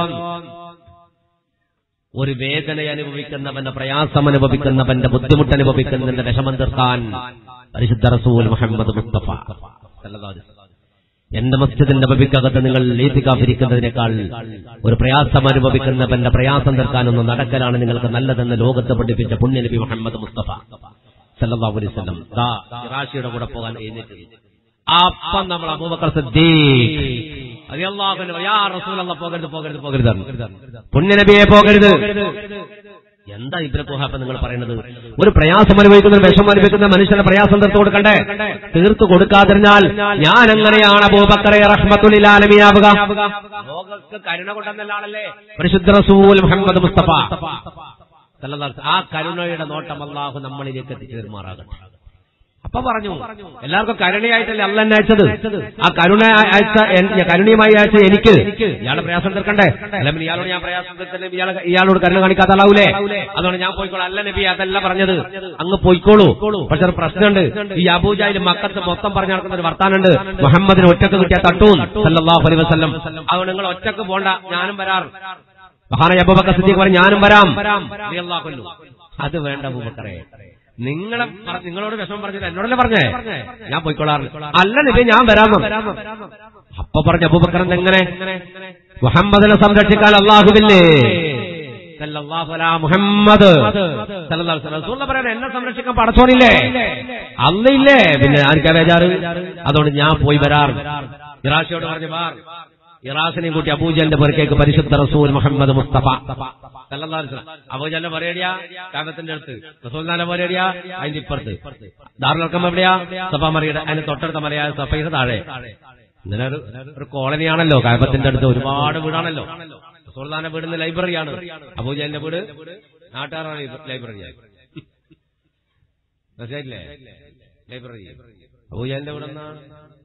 ഒരു വേദന അനുഭവിക്കുന്നവന്റെ പ്രയാസം അനുഭവിക്കുന്നവന്റെ ബുദ്ധിമുട്ട് അനുഭവിക്കുന്നതിന്റെ വിഷമം തീർക്കാൻ പരിശുദ്ധ റസൂൽ മുഹമ്മദ് മുസ്തഫ സല്ലല്ലാഹു അലൈഹി വസല്ലം. എന്റെ മസ്ജിദിന്റെ ബബിക്കകത്ത് നിങ്ങൾ ലീതികാഫിരിക്കുന്നതിനേക്കാൾ ഒരു പ്രയാസം അനുഭവിക്കുന്നവന്റെ പ്രയാസം തീർക്കാനൊന്ന് നടക്കലാണ് നിങ്ങൾക്ക് നല്ലതെന്ന് ലോകത്ത് പഠിപ്പിച്ച പുണ്യനബി മുഹമ്മദ് മുസ്തഫ സല്ലല്ലാഹു അലൈഹി വസല്ലം ദാ ഇറാഷിയുടെ കൂടെ പോകാൻ എഴുന്നേറ്റ് അപ്പം നമ്മൾ അബൂബക്കർ സിദ്ദീഖ് റളിയല്ലാഹു യാ റസൂലല്ലാഹ് പോകരുത് പോകരുത് പോകരുത് പുണ്യനബിയെ പോകരുത് എന്താ ഇബ്ര കുഹാപ്പ നിങ്ങൾ പറയുന്നത് ഒരു പ്രയാസം അനുഭവിക്കുന്ന ഒരു വിഷമം അനുഭവിക്കുന്ന മനുഷ്യന്റെ പ്രയാസം തീർത്തു കൊടുക്കണ്ടേ തീർത്തു കൊടുക്കാതിരുന്നാൽ ഞാൻ എങ്ങനെയാണ് അബൂബക്കറെ റഹ്മത്തുലിലാലമീനാവുക ലോകർക്ക് കരുണ കൊണ്ടെന്നല്ല ആളല്ലേ പരിശുദ്ധ റസൂൽ മുഹമ്മദ് മുസ്തഫ സല്ലല്ലാഹു അലൈഹി വസല്ലം. ആ കരുണയുടെ നോട്ടം അള്ളാഹു നമ്മളിലേക്ക് എത്തിച്ചു തരുമാറാകട്ടെ അപ്പൊ പറഞ്ഞു എല്ലാവർക്കും കരുണയായിട്ടല്ലേ അല്ല എന്നെ അയച്ചത് ആ കരുണ അയച്ച എൻ- കരുണയുമായി അയച്ച എനിക്ക് ഇയാളുടെ പ്രയാസം തീർക്കണ്ടേ അല്ല പിന്നെ ഇയാളോട് ഞാൻ പ്രയാസം തീർക്കല്ലേ ഇയാളെ ഇയാളോട് കരുണ കാണിക്കാത്ത ആളാവൂലേ അതുകൊണ്ട് ഞാൻ പോയിക്കോളാം അല്ല നബി അതല്ല പറഞ്ഞത് അങ്ങ് പോയിക്കോളൂ പക്ഷെ ഒരു പ്രശ്നമുണ്ട് ഈ അബൂജായിൽ മക്കത്ത് മൊത്തം പറഞ്ഞു നടക്കുന്ന ഒരു വർത്താനുണ്ട് മുഹമ്മദിന് ഒറ്റക്ക് കിട്ടിയ തട്ടൂൻ സല്ലല്ലാഹു അലൈഹി വസല്ലം അതുകൊണ്ട് നിങ്ങൾ ഒറ്റക്ക് പോണ്ട ഞാനും വരാറ് മഹാനായ അബൂബക്കർ സിദ്ദീഖ് പറഞ്ഞു ഞാനും വരാം റളിയല്ലാഹു അൻഹു. അത് വേണ്ട അബൂബക്കറെ നിങ്ങളെ പറ- നിങ്ങളോട് വിഷമം പറഞ്ഞത് എന്നോടല്ലേ പറഞ്ഞേ ഞാൻ പോയിക്കൊള്ളാറ് അല്ല നബി ഞാൻ വരാമെന്ന് അപ്പൊ പറഞ്ഞ അബൂബക്കർ എങ്ങനെ മുഹമ്മദിനെ സംരക്ഷിക്കാൻ അള്ളാഹുവില്ലേ സല്ലല്ലാഹു അലാ മുഹമ്മദ് സല്ലല്ലാഹു അലൈഹി വസല്ലം. റസൂലുള്ള പറയണ എന്നെ സംരക്ഷിക്കാൻ പടച്ചോണില്ലേ അന്നില്ലേ പിന്നെ ആർക്കാ ബേജാറ് അതുകൊണ്ട് ഞാൻ പോയി വരാറ് ഇറാശിയോട് പറഞ്ഞു വാർ ഇറാസിനെയും കൂട്ടി അബൂജലിന്റെ പുറക്കേക്ക് പരിശുദ്ധ റസൂൽ മുഹമ്മദ് മുസ്തഫ സല്ലല്ലാഹു അലൈഹി വസല്ലം. അബൂജലിന്റെ പറയടിയാ കാബത്തിന്റെ അടുത്ത് റസൂൽനാന്റെ പറയടിയാ അതിന്റെ ഇപ്പുറത്ത് ദാറുൽക്കം എവിടെയാ സഫ മറിയുടെ അതിന് തൊട്ടടുത്ത മലയായ സഫയുടെ താഴെ ഇങ്ങനെ ഒരു ഒരു കോളനിയാണല്ലോ കാബത്തിന്റെ അടുത്ത് ഒരുപാട് വീടാണല്ലോ റസൂൽനാന്റെ വീടിന് ലൈബ്രറിയാണ് അബൂജലിന്റെ വീട് നാട്ടുകാരാണ് ലൈബ്രറിയായി മനസ്സിലായില്ലേ ലൈബ്രറി അബൂജാലിന്റെ ഇവിടെ നിന്നാണ്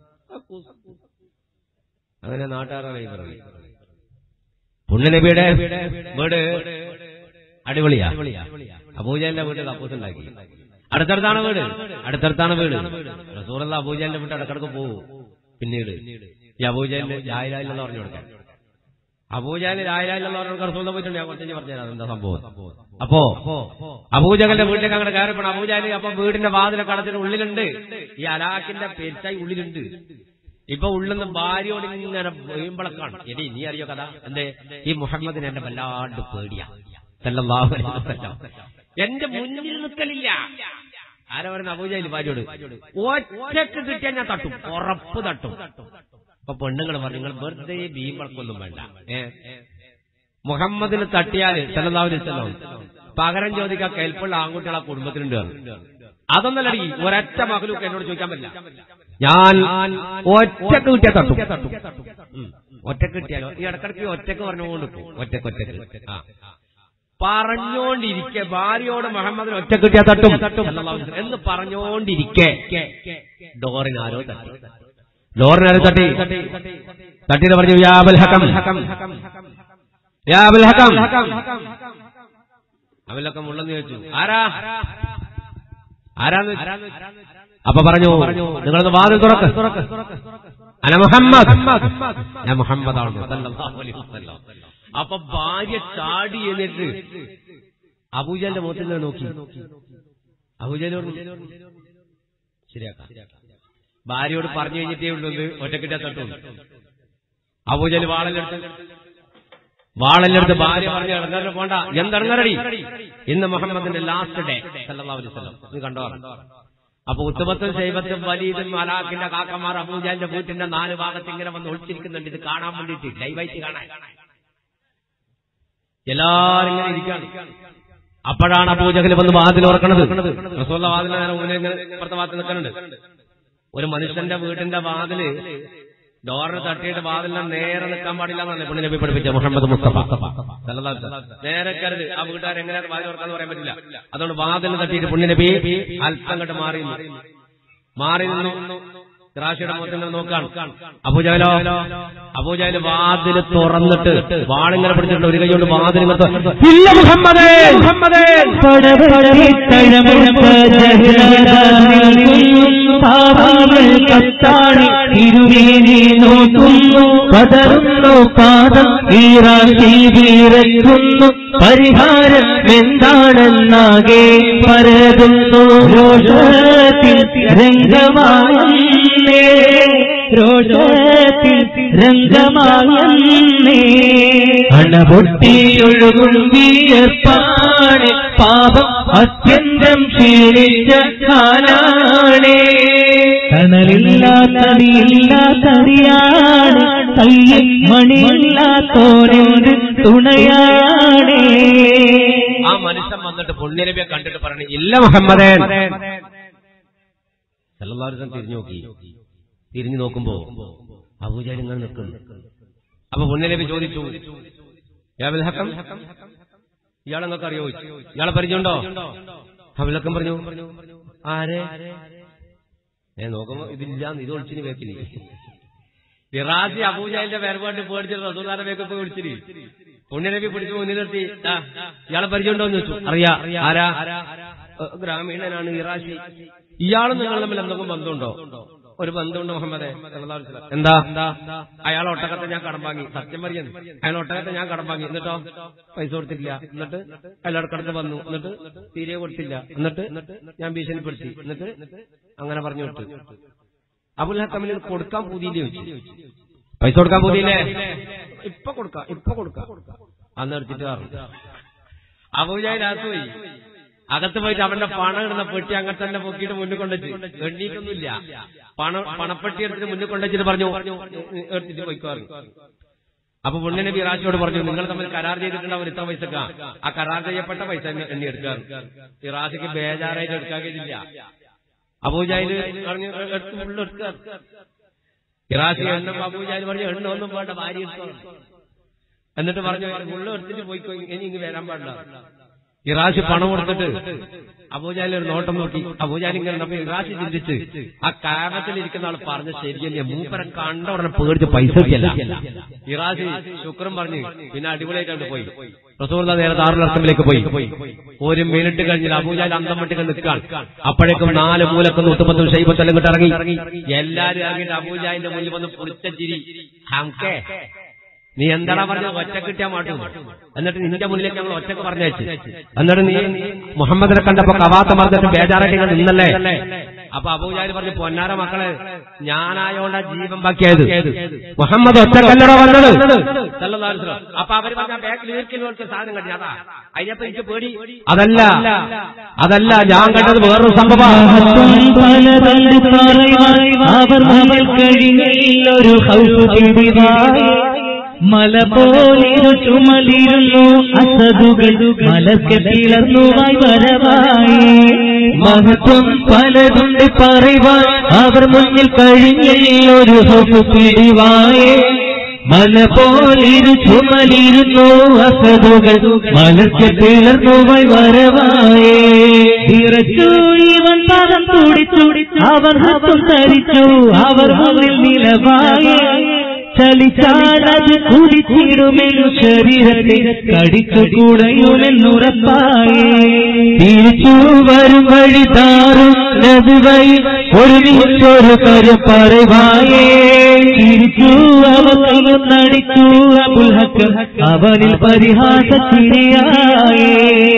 അങ്ങനെ നാട്ടാറ ലൈബ്രറി പുണ്യനബിയുടെ വീട് അടിപൊളിയാ അബൂജാലിന്റെ വീട് കപ്പൂസ് ഉണ്ടാക്കി അടുത്തടുത്താണ് വീട് അടുത്തടുത്താണ് വീട് റസൂറല്ല അബൂജാലിന്റെ വീട്ട് ഇടക്കിടക്ക് പോവും പിന്നീട് ഈ അബൂജാലിന് ജാഹിലായില്ലെന്ന് പറഞ്ഞു കൊടുക്കാൻ അബൂജാലിന് ജാഹിലായില്ലെന്ന് പറഞ്ഞു കൊടുക്കാൻ റസൂലിനെ പോയിട്ടുണ്ട് ഞാൻ കുറച്ച് പറഞ്ഞുതരാം എന്താ സംഭവം അപ്പോ അബൂജകന്റെ വീട്ടിലേക്ക് അങ്ങോട്ട് കയറിപ്പോണം അബൂജാലി അപ്പൊ വീടിന്റെ വാതിലൊക്കെ അടച്ചിട്ട് ഉള്ളിലുണ്ട് ഈ അലാഖിന്റെ പെരുത്തായി ഉള്ളിലുണ്ട് ഇപ്പൊ ഉള്ളിന്ന് ഭാര്യയോട് ഇങ്ങനെ വീമ്പളക്കാണ് എടി നീ അറിയോ കഥ എന്തേ ഈ മുഹമ്മദിന് എന്നെ വല്ലാണ്ട് പേടിയാ സല്ലല്ലാഹു അലൈഹി വസല്ലം. എന്റെ മുന്നിൽ നിൽക്കലില്ല ആരാ പറയുന്ന അബൂജാലി ഭാര്യയോട് ഒറ്റക്ക് കിട്ടിയാൽ ഞാൻ തട്ടും ഉറപ്പ് തട്ടും അപ്പൊ പെണ്ണുങ്ങൾ പറഞ്ഞു നിങ്ങൾ വെറുതെ വീമ്പളക്കൊന്നും വേണ്ട ഏ മുഹമ്മദിന് തട്ടിയാല് സല്ലല്ലാഹു അലൈഹി വസല്ലം പകരം ചോദിക്കാൻ കെൽപ്പുള്ള ആൺകുട്ടികളെ കുടുംബത്തിലുണ്ട് പറഞ്ഞു. അതൊന്നല്ലടി ഒരൊറ്റ മകലൂക്ക് എന്നോട് ചോദിക്കാൻ പറ്റില്ല ഞാൻ ഒറ്റക്ക് കിട്ടിയാ തട്ടും ഉം. ഒറ്റക്ക് കിട്ടിയാലോ ഈ ഇടക്കിടക്ക് ഈ ഒറ്റക്ക് പറഞ്ഞുകൊണ്ട് നിൽക്കും. ഒറ്റക്ക് ഒറ്റക്ക് ആ പറഞ്ഞോണ്ടിരിക്കെ ഭാര്യയോട് മുഹമ്മദിന് ഒറ്റ കിട്ടിയാ തട്ടും സല്ലല്ലാഹു അലൈഹി വസല്ലം എന്ന് പറഞ്ഞോണ്ടിരിക്കെ ഡോറിനാരോ തട്ടി ഡോറിനാരോ തട്ടി തട്ടിയിട്ട് പറഞ്ഞു യാബൽ ഹക്കം യാബൽ ഹക്കം അവലൊക്കെ മുള്ളെന്ന് ചോദിച്ചു ആരാ ആരാന്ന് അപ്പൊ പറഞ്ഞു നിങ്ങളൊന്ന് വാതിൽ തുറക്ക് അന മുഹമ്മദ് ഞാൻ മുഹമ്മദാണ് സല്ലല്ലാഹു അലൈഹി വസല്ലം. അപ്പൊ ഭാര്യ ചാടി എന്നിട്ട് അബൂജന്റെ മുഖത്തിൽ നിന്ന് നോക്കി അബൂജൽ ശരിയാക്കാം ഭാര്യയോട് പറഞ്ഞു കഴിഞ്ഞിട്ടേ ഉള്ളൂ ഒറ്റക്കിട്ടാ തട്ടു അബൂജൽ വാളല്ലെടുത്ത് വാളല്ലെടുത്ത് ഭാര്യ പറഞ്ഞു ഇറങ്ങാൻ പോണ്ട എന്തിറങ്ങറടി ഇന്ന് മുഹമ്മദിന്റെ ലാസ്റ്റ് ഡേ സല്ലല്ലാഹു അലൈഹി വസല്ലം നീ കണ്ടോ അപ്പൊ ഉത്തമത്തും ശൈവത്തും വലീദും മലാഖിന്റെ കാക്കമാർ അബൂജാലിന്റെ വീട്ടിന്റെ നാല് ഭാഗത്ത് ഇങ്ങനെ വന്ന് ഒളിച്ചിരിക്കുന്നുണ്ട് ഇത് കാണാൻ വേണ്ടിയിട്ട് ലൈവായിട്ട് കാണാൻ എല്ലാരും ഇങ്ങനെ ഇരിക്കാണ് അപ്പോഴാണ് അബൂജഹൽ വന്ന് വാതിൽ ഉറക്കണത് റസൂലുള്ള വാതിലിന് നേരെ മുന്നിൽ ഇങ്ങനെ ഇപ്പുറത്തെ ഭാഗത്ത് നിൽക്കുന്നുണ്ട് ഒരു മനുഷ്യന്റെ വീടിന്റെ വാതില് ഡോറിന് തട്ടിയിട്ട് വാതിലിന് നേരെ നിൽക്കാൻ പാടില്ല എന്നല്ലേ പുള്ളി നബി പഠിപ്പിച്ച മുഹമ്മദ് മുസ്തഫ സല്ലല്ലാഹു അലൈഹി വസല്ലം. നേരെ കരുത് ആ വീട്ടുകാർ എങ്ങനെയാണ് വാതിൽ തുറക്കാന്ന് പറയാൻ പറ്റില്ല അതുകൊണ്ട് വാതിലിന് തട്ടിയിട്ട് പുണ്യ നബി അല്പം അങ്ങോട്ട് മാറി നിന്നു. മാറി നിന്നു റാഷിയുടെ മുഖത്തിൽ നിന്ന് നോക്കാണ് അബൂജാലോ അബൂജാല് വാതിൽ തുറന്നിട്ട് വാളിങ്ങനെ പിടിച്ചിട്ട് ഒരു കൈ കൊണ്ട് വാതിൽ ഇങ്ങോട്ട് ഇല്ല മുഹമ്മദേ മുഹമ്മദേ തിരുമേനി നോക്കുന്നു പതറുന്നു പാദം ഈറാശി വീരക്കുന്നു പരിഹാരം എന്താണെന്നാകെ പരതുന്നു രോഷത്തിൽ രംഗമായേ രോഷത്തിൽ രംഗമായേ അണപൊട്ടിയൊഴുകും വിയർപ്പാണ് പാപം അത്യന്തം ക്ഷീണിച്ച കാലാണേ തണലില്ലാത്തടിയില്ലാത്തടിയാണ് തയ്യിൽ മണിയില്ലാത്തോരെന്ത് തുണയാണേ ആ മനുഷ്യൻ വന്നിട്ട് പുണ്യനബിയെ കണ്ടിട്ട് പറഞ്ഞു ഇല്ല മുഹമ്മദേ സല്ലല്ലാഹു അലൈഹി വസല്ലം തിരിഞ്ഞു നോക്കി തിരിഞ്ഞു നോക്കുമ്പോ അബൂജാൽ ഇങ്ങനെ നിൽക്കുന്നു അപ്പൊ പുണ്യനബി ചോദിച്ചു യാ അബുൽ ഹക്കം ഇയാളെ നിങ്ങൾക്ക് അറിയോ ചോദിച്ചു. ഇയാളെ പരിചയമുണ്ടോ അബുലക്കം പറഞ്ഞു ആരെ ഏ നോക്കുമ്പോ ഇതില്ല ഇത് ഒളിച്ചിന് കേക്കില്ല ഇറാസി അബൂജാലിന്റെ വേർപാട് പേടിച്ചിട്ട് റസൂലാന്റെ വേക്കൊക്കെ വിളിച്ചിരി പുണ്യനബി പിടിച്ചു മുന്നിൽ നിർത്തി "ആ, ഇയാളെ പരിചയമുണ്ടോ എന്ന് ചോദിച്ചു അറിയാ ആരാ "ഏ, ഗ്രാമീണനാണ് ഇറാശി ഇയാളും നിങ്ങൾ തമ്മിൽ എന്തെങ്കിലും ബന്ധമുണ്ടോ ഒരു ബന്ധമുണ്ട് മുഹമ്മദേ സല്ലല്ലാഹു അലൈഹി വസല്ലം. എന്താ അയാൾ ഒട്ടകത്തെ ഞാൻ കടം വാങ്ങി സത്യം പറയുന്നു അയാൾ ഒട്ടകത്തെ ഞാൻ കടം വാങ്ങി എന്നിട്ടോ പൈസ കൊടുത്തില്ല എന്നിട്ട് അയാൾ ഇടക്കിടക്ക് വന്നു എന്നിട്ട് തീരെ കൊടുത്തില്ല എന്നിട്ട് ഞാൻ ഭീഷണിപ്പെടുത്തി എന്നിട്ട് അങ്ങനെ പറഞ്ഞു വിട്ടു അബുൽ ഹക്കമിന് ഇത് കൊടുക്കാൻ പുതിയില്ലേ ചോദിച്ചു പൈസ കൊടുക്കാൻ പുതിയില്ലേ ഇപ്പൊ കൊടുക്കാം ഇപ്പൊ കൊടുക്കാം അന്ന് എടുത്തിട്ട് പറഞ്ഞു അബൂജാഹിൽ പോയി അകത്ത് പോയിട്ട് അവന്റെ പണം ഇടുന്ന പെട്ടി അങ്ങനെ തന്നെ പൊക്കിയിട്ട് മുന്നിൽ കൊണ്ടുവച്ച് എണ്ണീട്ടൊന്നുമില്ല പണം പണപ്പെട്ടി എടുത്തിട്ട് മുന്നിൽ കൊണ്ടുവച്ചിട്ട് പറഞ്ഞു എടുത്തിട്ട് പോയിക്കോറു അപ്പൊ പുണ്യ നബി ഇറാശിയോട് പറഞ്ഞു നിങ്ങൾ തമ്മിൽ കരാർ ചെയ്തിട്ടുണ്ടാവും ഇത്ര പൈസക്ക ആ കരാർ ചെയ്യപ്പെട്ട പൈസ എന്നെ- എണ്ണി എടുക്കാൻ ഇറാശിക്ക് ബേജാറായിട്ട് എടുക്കാൻ കഴിയില്ല അബൂജാഹില് പറഞ്ഞു എടുത്ത് മുള്ള എടുക്കാൻ ഇറാശി എണ്ണ അബൂജാഹിൽ പറഞ്ഞു എണ്ണ ഒന്നും വേണ്ട ഭാര്യ എടുത്തോ എന്നിട്ട് പറഞ്ഞു മുള്ള എടുത്തിട്ട് പോയിക്കോ ഇനി ഇങ്ങ് വരാൻ പാടില്ല ഇറാശി പണം കൊടുത്തിട്ട് അബൂജാലി ഒരു നോട്ടം നോക്കി അബൂജാലി ഇങ്ങനെ കണ്ടപ്പോ ഇറാശി ചിന്തിച്ച് ആ കാമത്തിലിരിക്കുന്ന ആൾ പറഞ്ഞ ശരിയല്ലേ മൂപ്പരം കണ്ട ഉടനെ പേടിച്ച് പൈസക്കല്ല ഇറാശി ശുക്രം പറഞ്ഞു പിന്നെ അടിപൊളിയായിട്ടാണ് പോയി റസൂർദ നേരെ ദാറുലർക്കമിലേക്ക് പോയി ഒരു മിനിറ്റ് കഴിഞ്ഞില്ല അബൂജാലി അന്തം വിട്ടിട്ട് നിൽക്കാൻ അപ്പോഴേക്കും നാല് മൂലക്ക് നൂറ്റുപത്തും ഷെയ്ബത്തെല്ലാം ഇങ്ങോട്ട് ഇറങ്ങി എല്ലാരും ഇറങ്ങിയിട്ട് അബൂജാലിന്റെ മുന്നിൽ വന്ന് പൊളിച്ച ചിരി ഹംകേ നീ എന്താടാ പറഞ്ഞത് ഒറ്റ കിട്ടിയാ മാട്ടും എന്നിട്ട് നിന്റെ മുന്നിലേക്ക് ഞങ്ങൾ ഒറ്റക്ക് പറഞ്ഞയച്ചു എന്നിട്ട് നീ മുഹമ്മദിനെ കണ്ടപ്പോ കവാത്ത മറിഞ്ഞിട്ട് ബേജാറായിട്ട് ഇങ്ങനെ നിന്നല്ലേ അപ്പൊ അബൂജാരി പറഞ്ഞു പൊന്നാര മക്കളെ ഞാനായോണ്ടാ ജീവൻ ബാക്കിയായത് മുഹമ്മദ് ഒറ്റക്കല്ലട വന്നത് സല്ലല്ലാഹു അലൈഹി വസല്ലം. അപ്പൊ അവര് പറഞ്ഞ ബാക്കിൽ ഈർക്കിൽ പോലത്തെ സാധനം കണ്ടി അതാ അതിനപ്പോ എനിക്ക് പേടി അതല്ല അതല്ല ഞാൻ കണ്ടത് വേറൊരു സംഭവം മഹത്വം പലതണ്ട് പറയുവാൻ അവർ മുന്നിൽ കഴിഞ്ഞൊരു ഹൗസ് പിടിവായി മല പോലിരു ചുമലിരുന്നു അസതുകൾ മലക്ക് പിളർന്നുവായി വരവായി മഹത്വം പലതുണ്ട് പറയുവാൻ അവർ മുന്നിൽ കഴിഞ്ഞൊരു ഹൗസ് പിടിവായി മല പോലിരു ചുമലിരുന്നു അസതുകൾ മലക്ക് പിളർന്നുവായി വരവായേ വിറച്ചു ഇവൻ പദം തുടിച്ചു അവർ ഹൃത്തം ധരിച്ചു അവർ മുന്നിൽ നിലവായേ ചലിച്ചാലത് കുടിച്ചിടുമെന്നു ശരീരത്തെ കടിച്ചു കുടയുമെന്നുറപ്പായേ തിരിച്ചു വരും വഴി താറും നദിവഴി ഒരുമിച്ചൊരു കരുപ്പറവായേ തിരിച്ചു അവനും നടിച്ചു അബുൽഹക്കം അവനിൽ പരിഹാസ ചിരിയായേ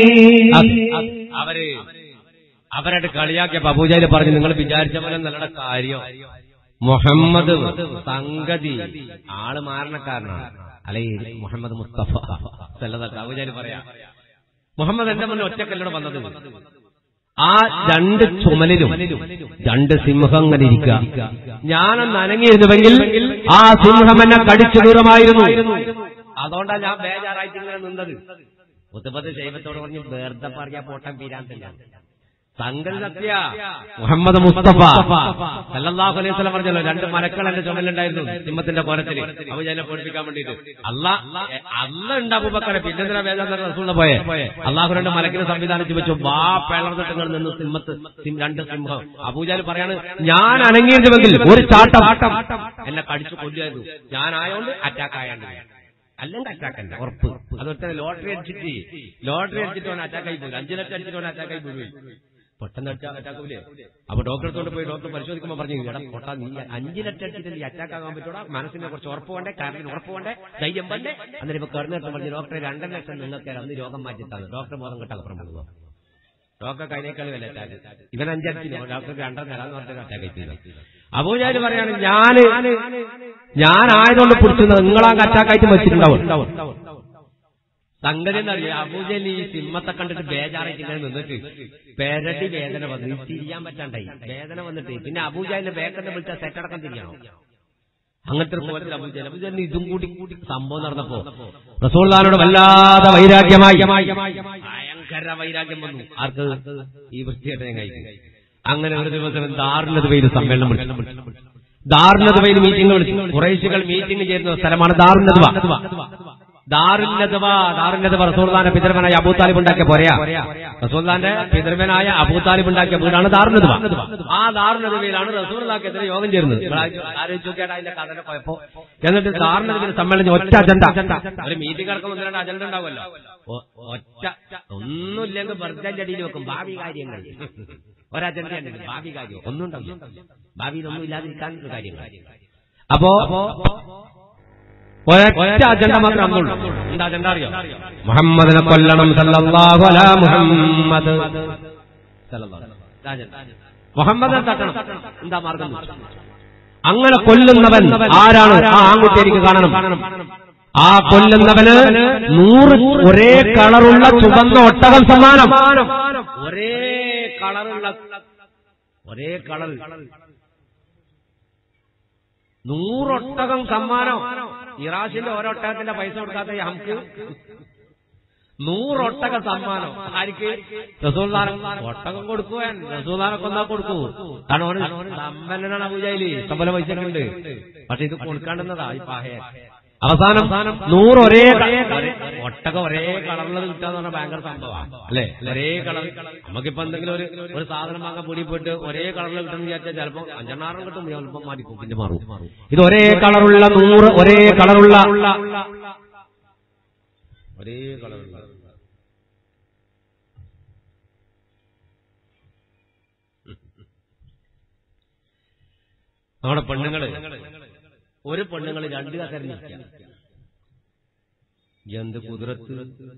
അവര് അവരായിട്ട് കളിയാക്കിയ അബൂജാല് പറഞ്ഞു നിങ്ങൾ വിചാരിച്ച പോലെ നല്ല കാര്യം മുഹമ്മദ് സംഗതി ആള് മാരണക്കാരനാണ് അല്ലെ മുഹമ്മദ് മുസ്തഫ സല്ലല്ലാഹു അബൂജാല് പറയാ മുഹമ്മദ് എന്റെ മുന്നിൽ ഒറ്റക്കല്ലോടെ വന്നത് ആ രണ്ട് ചുമലിലും രണ്ട് സിംഹങ്ങൾ ഇരിക്കുക ഞാനൊന്ന് അനങ്ങിയിരുന്നുവെങ്കിൽ ആ സിംഹം എന്നെ കടിച്ചു ദൂരമായിരുന്നു അതുകൊണ്ടാണ് ഞാൻ ബേജാറായിട്ട് ഇങ്ങനെ നിന്നത് മുത്തപ്പത്ത് ശൈവത്തോട് പറഞ്ഞ് വെറുതെ പറയാ പോട്ടം പീരാന്തല്ല സംഗതി സത്യ മുഹമ്മദ് മുസ്തഫ സല്ലല്ലാഹു അലൈഹി വസല്ലം പറഞ്ഞല്ലോ രണ്ട് മലക്കൾ എന്റെ ചുമലുണ്ടായിരുന്നു സിംഹത്തിന്റെ കോലത്തിൽ അവ ഞാൻ പഠിപ്പിക്കാൻ വേണ്ടിയിട്ട് അല്ല അല്ല ഉണ്ട് അബൂബക്കറെ പിന്നെ എന്തിനാ വേദന റസൂള പോയെ അള്ളാഹു രണ്ട് മലക്കിനെ സംവിധാനിച്ചു വെച്ചു വാ പിളർന്നിട്ട് ഇങ്ങനെ നിന്ന് സിംഹത്ത് സിം- രണ്ട് സിംഹം അബൂജാൽ പറയാണ് ഞാൻ അനങ്ങിയിരുന്നുവെങ്കിൽ ഒരു ചാട്ടം എന്നെ കടിച്ചു കൊല്ലുമായിരുന്നു ഞാനായോണ്ട് അറ്റാക്ക് ആയാണ്ട് അല്ലെങ്കിൽ അറ്റാക്ക് അല്ല ഉറപ്പ് അതൊരുത്തന്നെ ലോട്ടറി അടിച്ചിട്ട് ലോട്ടറി അടിച്ചിട്ട് അവൻ അറ്റാക്ക് ആയി പോയി അഞ്ചു ലക്ഷം അടിച്ചിട്ട് അവൻ അറ്റാക്ക് ആയി പോയി പെട്ടെന്ന് അടിച്ചാൽ അറ്റാക്ക് പോലേ അപ്പൊ ഡോക്ടറെ അടുത്തോണ്ട് പോയി ഡോക്ടർ പരിശോധിക്കുമ്പോൾ പറഞ്ഞു എടാ പൊട്ട നീ അഞ്ചു ലക്ഷം അടിച്ചിട്ട് നീ അറ്റാക്ക് ആകാൻ പറ്റൂടാ മനസ്സിനെ കുറച്ച് ഉറപ്പ് വേണ്ടേ കാരണത്തിന് ഉറപ്പ് വേണ്ടേ ധൈര്യം വേണ്ടേ അന്നേരം ഇപ്പൊ കയറുന്നിടത്ത് പറഞ്ഞു ഡോക്ടറെ രണ്ടര ലക്ഷം നിങ്ങൾക്ക് അന്ന് രോഗം മാറ്റി തന്നു ഡോക്ടർ ബോധം കിട്ടാൻ അപ്പുറം പോകുക ഡോക്ടർ കഴിഞ്ഞേക്കാൾ വില അറ്റാക്ക് ഇവൻ അഞ്ചടിച്ചില്ല ഡോക്ടർ രണ്ടര നേരം പറഞ്ഞിട്ട് അറ്റാക്ക് ചെയ്തു അപ്പോ ഞാൻ പറയാണ് ഞാന് ഞാനായതുകൊണ്ട് പിടിച്ചത് നിങ്ങളാ അറ്റാക്കായിട്ട് വെച്ചിട്ടുണ്ടാവും സംഗതി എന്നറിയാം അബൂജൽ ഈ സിംഹത്തെ കണ്ടിട്ട് ബേജാറായിട്ട് ഇങ്ങനെ നിന്നിട്ട് പെരടി വേദന വന്നു ഈ തിരിയാൻ പറ്റാണ്ടായി വേദന വന്നിട്ട് പിന്നെ അബൂജാലിന്റെ ബേക്കറിനെ വിളിച്ച സെറ്റടക്കം തിരിയണം അങ്ങനത്തെ ഒരു കോലത്തിൽ അബൂജൽ അബൂജലിന് ഇതും കൂടി കൂടി സംഭവം നടന്നപ്പോ റസൂൾദാനോട് വല്ലാതെ വൈരാഗ്യമായി ഭയങ്കര വൈരാഗ്യം വന്നു ആർക്ക് ഈ വൃത്തിയായിട്ട് ഞാൻ കഴിക്കും അങ്ങനെ ഒരു ദിവസം ദാറുന്നത് പേര് സമ്മേളനം വിളിച്ചു ദാറുന്നത് പേര് മീറ്റിംഗ് വിളിച്ചു കുറേശികൾ മീറ്റിംഗ് ചേരുന്ന സ്ഥലമാണ് ദാറുന്നത് ദാറുന്നതുവ ദാറുന്നതുവ റസൂൽദാന്റെ പിതൃവനായ അബൂതാലിബ് ഉണ്ടാക്കിയ പോരയാ റസൂൽദാന്റെ പിതൃവനായ അബൂതാലിബ് ഉണ്ടാക്കിയ വീടാണ് ദാറുന്നതുവ ആ ദാറുന്നതുവയിലാണ് റസൂൽദാക്കെതിരെ യോഗം ചേരുന്നത് ആലോചിച്ച് നോക്കിയാൽ അതിന്റെ കഥനെ കുഴപ്പോ എന്നിട്ട് ദാറുന്നതുവിന് സമ്മേളനം ഒറ്റ അജണ്ട ഒരു മീറ്റിംഗ് അടക്കം ഒന്ന് രണ്ട് അജണ്ട ഉണ്ടാവുമല്ലോ ഒ- ഒറ്റ ഒന്നുമില്ലെങ്കിൽ വെറുതെ അടിയിൽ വെക്കും ഭാവി കാര്യങ്ങൾ ഒരജണ്ടയുണ്ട് ഭാവി കാര്യം ഒന്നും ഉണ്ടാവില്ല ഭാവിയിൽ ഒന്നും ഇല്ലാതിരിക്കാൻ കാര്യങ്ങൾ അപ്പോ ഒരൊറ്റ അജണ്ട മാത്രമേ അന്നുള്ളൂ എന്താ അജണ്ട അറിയോ മുഹമ്മദിനെ കൊല്ലണം സല്ലല്ലാഹു അലാ മുഹമ്മദ് സല്ലല്ലാഹു അലൈഹി വസല്ലം. ഇതാ അജണ്ട. മുഹമ്മദിനെ തട്ടണം എന്താ മാർഗം അങ്ങനെ കൊല്ലുന്നവൻ ആരാണ് ആ ആൺകുട്ടി എനിക്ക് കാണണം ആ കൊല്ലുന്നവന് നൂറ് ഒരേ കളറുള്ള ചുവന്ന ഒട്ടകം സമ്മാനം ഒരേ കളറുള്ള ഒരേ കളർ നൂറൊട്ടകം സമ്മാനം ഇറാഷിന്റെ ഓരോട്ടകത്തിന്റെ പൈസ കൊടുക്കാത്ത ഈ നമുക്ക് നൂറൊട്ടക സമ്മാനം ആർക്ക് റസൂൽദാനം ഒട്ടകം കൊടുക്കുവാൻ റസൂൽദാനൊക്കെ ഒന്നാ കൊടുക്കൂ കാരണം ഓന് സമ്പന്നനാണ് പൂജയില് ഇഷ്ടംപോലെ പൈസ ഒക്കെ ഉണ്ട് പക്ഷെ ഇത് കൊടുക്കാണ്ടെന്നതാ ഈ പാഹയ അവസാനം നൂറ് ഒരേ ക- ഒരേ- ഒട്ടകം ഒരേ കളറുള്ളത് കിട്ടാന്ന് പറഞ്ഞ ഭയങ്കര സംഭവമാണ് അല്ലെ ഒരേ കളർ നമുക്കിപ്പോ എന്തെങ്കിലും ഒരു ഒരു സാധനം വാങ്ങാൻ പൊടി പോയിട്ട് ഒരേ കളറിൽ കിട്ടുന്ന വിചാരിച്ചാൽ ചിലപ്പോ അഞ്ചെണ്ണാറും കിട്ടും ചിലപ്പോൾ മാറിക്കും പിന്നെ മാറും ഇത് ഒരേ കളറുള്ള നൂറ് ഒരേ കളറുള്ള ഒരേ കളറുള്ള നമ്മുടെ പെണ്ണുങ്ങള് ഒരു പെണ്ണുങ്ങള് രണ്ട് കസരഞ്ഞിരിക്കാം എന്ത് കുതിരത്ത്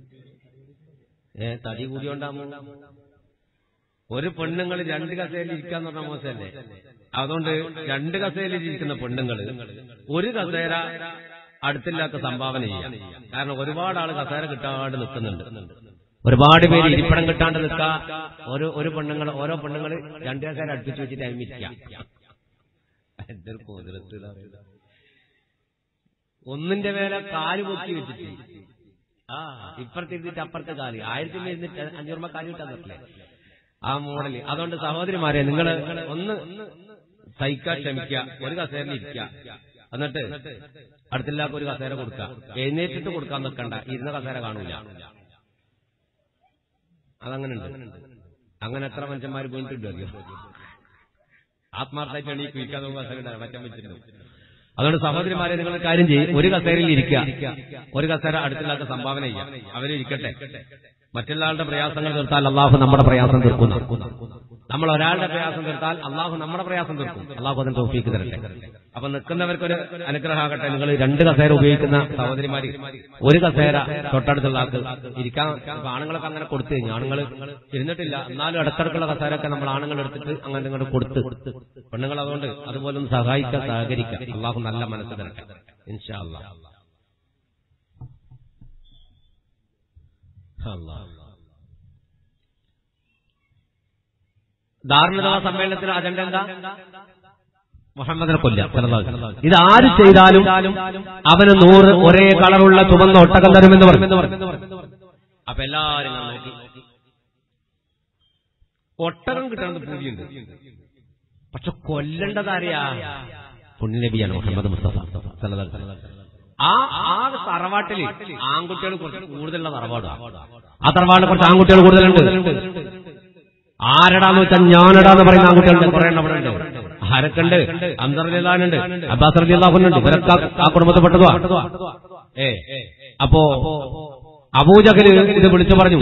ഏ തടി കൂടിയോണ്ടാമോ ഒരു പെണ്ണുങ്ങൾ രണ്ട് കസേരയിൽ ഇരിക്കാന്ന് പറഞ്ഞ മോശമല്ലേ അതുകൊണ്ട് രണ്ട് കസേരയിൽ ഇരിക്കുന്ന പെണ്ണുങ്ങള് ഒരു കസേര അടുത്തില്ലാത്ത സംഭാവന ചെയ്യാം കാരണം ഒരുപാട് ആള് കസേര കിട്ടാണ്ട് നിൽക്കുന്നുണ്ട് ഒരുപാട് പേര് ഇരിപ്പിടം കിട്ടാണ്ട് നിൽക്കാ ഓരോ ഒരു പെണ്ണുങ്ങൾ ഓരോ പെണ്ണുങ്ങൾ രണ്ട് കസേര അടുപ്പിച്ച് വെച്ചിട്ട് അമിരിക്കാം എന്തൊരു കുതിരത്ത് ഇതാ പറയുന്നത്. ഒന്നിന്റെ മേലെ കാല് പൊക്കി വെച്ചിട്ട് ആ ഇപ്പുറത്ത് ഇരുന്നിട്ട് അപ്പുറത്തെ കാല് ആയിരത്തി ഇരുന്നിട്ട് അഞ്ഞൂറ് രൂപ കാല് കിട്ടാൻ പറ്റില്ലേ ആ മോഡല് അതുകൊണ്ട് സഹോദരിമാരെ നിങ്ങൾ ഒന്ന് സഹിക്കാൻ ശ്രമിക്കുക ഒരു കസേരയിൽ ഇരിക്കുക എന്നിട്ട് അടുത്തില്ലാത്ത ഒരു കസേര കൊടുക്കുക എഴുന്നേറ്റിട്ട് കൊടുക്കാൻ നിൽക്കണ്ട ഇരുന്ന കസേര കാണൂല അതങ്ങനെ ഉണ്ട് അങ്ങനെ എത്ര മനുഷ്യന്മാർ പോയിട്ടുണ്ട് അറിയോ ആത്മാർത്ഥമായിട്ട് എണീക്ക് ഇരിക്കാതെ കസേര മറ്റം വെച്ചിട്ടുണ്ട് അതുകൊണ്ട് സഹോദരിമാരെ നിങ്ങൾ ഒരു കാര്യം ചെയ്യും ഒരു കസേരയിൽ ഇരിക്കുക ഒരു കസേര അടുത്തില്ലാത്ത സംഭാവന ചെയ്യാം അവരിരിക്കട്ടെ മറ്റുള്ള ആളുടെ പ്രയാസങ്ങൾ തീർത്താൽ അള്ളാഹു നമ്മുടെ പ്രയാസം തീർക്കുന്നു നമ്മൾ ഒരാളുടെ പ്രയാസം തീർത്താൽ അള്ളാഹു നമ്മുടെ പ്രയാസം തീർക്കും അള്ളാഹു അതിന് തോഫീക്ക് തരട്ടെ അപ്പൊ നിൽക്കുന്നവർക്കൊരു അനുഗ്രഹമാകട്ടെ നിങ്ങൾ രണ്ട് കസേര ഉപയോഗിക്കുന്ന സഹോദരിമാര് ഒരു കസേര തൊട്ടടുത്തുള്ള ആൾക്ക് ഇരിക്കാൻ ഇപ്പൊ ആണുങ്ങളൊക്കെ അങ്ങനെ കൊടുത്തു കഴിഞ്ഞു ആണുങ്ങൾ ഇരുന്നിട്ടില്ല എന്നാലും അടുത്തടുക്കുള്ള കസേരയൊക്കെ നമ്മൾ ആണുങ്ങൾ എടുത്തിട്ട് അങ്ങനെ ഇങ്ങോട്ട് കൊടുത്ത് പെണ്ണുങ്ങൾ അതുകൊണ്ട് അതുപോലെ ഒന്ന് സഹായിക്കാൻ സഹകരിക്കാം അള്ളാഹു നല്ല മനസ്സ് തരട്ടെ ഇൻഷാ അള്ളാഹ് അള്ളാഹ് ധാരണ സമ്മേളനത്തിന് അജണ്ട എന്താ മുഹമ്മദിനെ കൊല്ല ഇത് ആര് ചെയ്താലും അവന് നൂറ് ഒരേ കളറുള്ള ചുവന്ന ഒട്ടകം തരുമെന്ന് പറഞ്ഞു അപ്പൊ എല്ലാരും ഇങ്ങനെ നോക്കി ഒട്ടകം കിട്ടണമെന്ന് പൂതിയുണ്ട് പക്ഷെ കൊല്ലേണ്ടതാരെയാ പുണ്യനബിയാണ് മുഹമ്മദ് മുസ്തഫ സല്ലല്ലാഹു അലൈഹി വസല്ലം. ആ ആ തറവാട്ടില് ആൺകുട്ടികൾ കുറച്ച് കൂടുതലുള്ള തറവാടാണ് ആ തറവാടിൽ കുറച്ച് ആൺകുട്ടികൾ കൂടുതലുണ്ട് ആരടാന്ന് വെച്ചാൽ ഞാനടാന്ന് പറയുന്ന ആൺകുട്ടികളുണ്ട് കുറെ എണ്ണം അവിടെ ഉണ്ട് ആരൊക്കെണ്ട് അന്തർജലാനുണ്ട് അബ്ബാസ് റലിയുണ്ട് ഇവരൊക്കെ ആ- ആ കുടുംബത്തിൽപ്പെട്ടതുവാ ഏ അപ്പോ അബൂജഹല് ഇത് വിളിച്ചു പറഞ്ഞു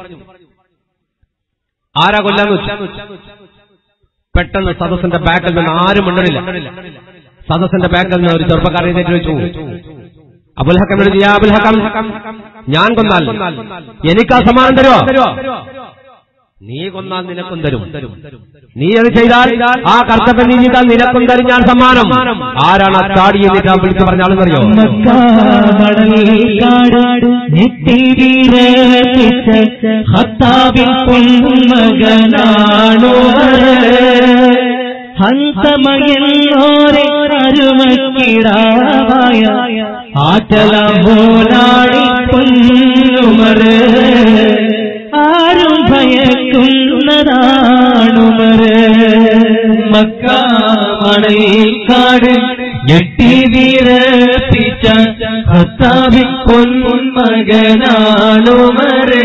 ആരാ കൊല്ലാന്ന് വെച്ചു പെട്ടെന്ന് സദസ്സിന്റെ ബാക്കിൽ നിന്ന് ആരും മിണ്ടണില്ല സദസ്സിന്റെ ബാക്കിൽ നിന്ന് ഒരു ചെറുപ്പക്കാരൻ എഴുന്നേറ്റ് വെച്ചു അബുൽഹക്കം എഴുതി "യാ അബുൽഹക്കം ഞാൻ കൊന്നാൽ എനിക്ക് ആ സമ്മാനം തരുമോ നീ കൊന്നാൽ നിനക്കും തരും നീ അത് ചെയ്താൽ ആ കർത്തവ്യം നീ ചെയ്താൽ നിനക്കും തരും ഞാൻ സമ്മാനം ആരാണ് ആ താടി എന്നിട്ട് ആ വിളിച്ചു പറഞ്ഞ ആളെന്നറിയോ ഹത്താബിൻ പൊന്മകനാണോ ഹന്തമയെന്നോരെ അരുമക്കിടാവായ ആറ്റലമോനാടി പൊന്നുമറ് ആരും ഭയക്കുന്നതാണുമറ് മക്കാമണയിൽക്കാട് ഞെട്ടി വീരപ്പിച്ച ഹത്താബി പൊന്മകനാണുമറ്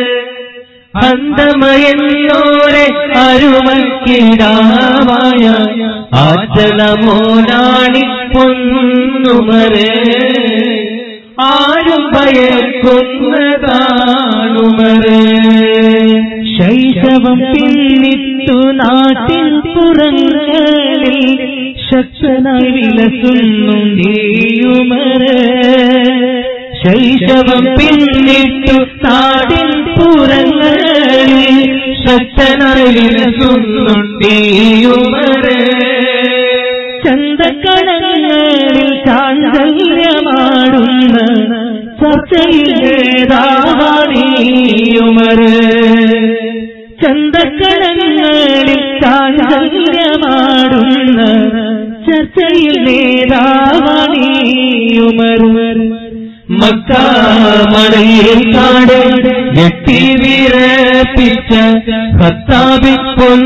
അന്തമയെന്നോരെ അരുമക്കിടാവായ ആറ്റലമോനാണി പൊന്നുമറ് ആരും ഭയക്കുന്നതാണുമറ് ശൈശവം പിന്നിട്ടു നാട്ടിൻ പുറങ്ങളിൽ ശക്തനായി വിലസുന്നും നീയുമറ് ശൈശവം പിന്നിട്ടു നാടിൻ പുറങ്ങളിൽ ശക്തനായി വിലസുന്നും നീയുമറ് ചന്തക്കടങ്ങളിൽ ചാഞ്ചല്യമാടുന്ന ചർച്ചയിൽ ഏതാവാണിയുമറ് ചന്തക്കടങ്ങളിൽ ചാഞ്ചല്യമാടുന്ന ചർച്ചയിൽ നേതാവണിയുമർ മക്കാമടയിൽ കാട് ഞെട്ടി വിറപ്പിച്ച ഹത്താബിൻ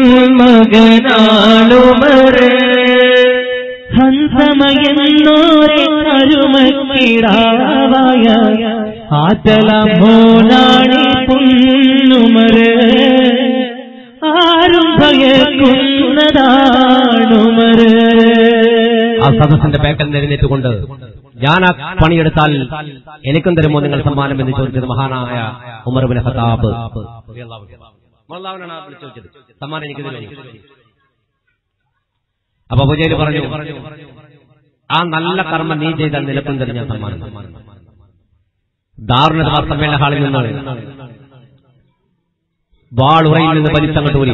പൊന്മകനാളുമറ് ഹംസമയെന്നോരെ അരുമക്കിടാവായ ആറ്റല മോനാണി പുന്നുമറ് ആരും ഭയക്കുന്നതാണുമറ് ആ സദസ്സിന്റെ പേക്കൽ നിരന്നിട്ടുകൊണ്ട് ഞാൻ ആ പണിയെടുത്താൽ എനിക്കും തരുമോ നിങ്ങൾ സമ്മാനം എന്ന് ചോദിച്ചത് മഹാനായ ഉമർ ബിൻ ഖത്താബ് മൊല്ലാവിനാണ് ആ വിളിച്ചു ചോദിച്ചത് സമ്മാനം എനിക്ക് തരുമോ അപ്പൊ പൂജയിൽ പറഞ്ഞു ആ നല്ല കർമ്മം നീ ചെയ്താൽ നിനക്കും തരും ഞാൻ സമ്മാനം ദാരുണ സമ്മേളന ഹാളിൽ നിന്ന് വാളുറയിൽ നിന്ന് വലിച്ചങ്ങോട്ട് ഊരി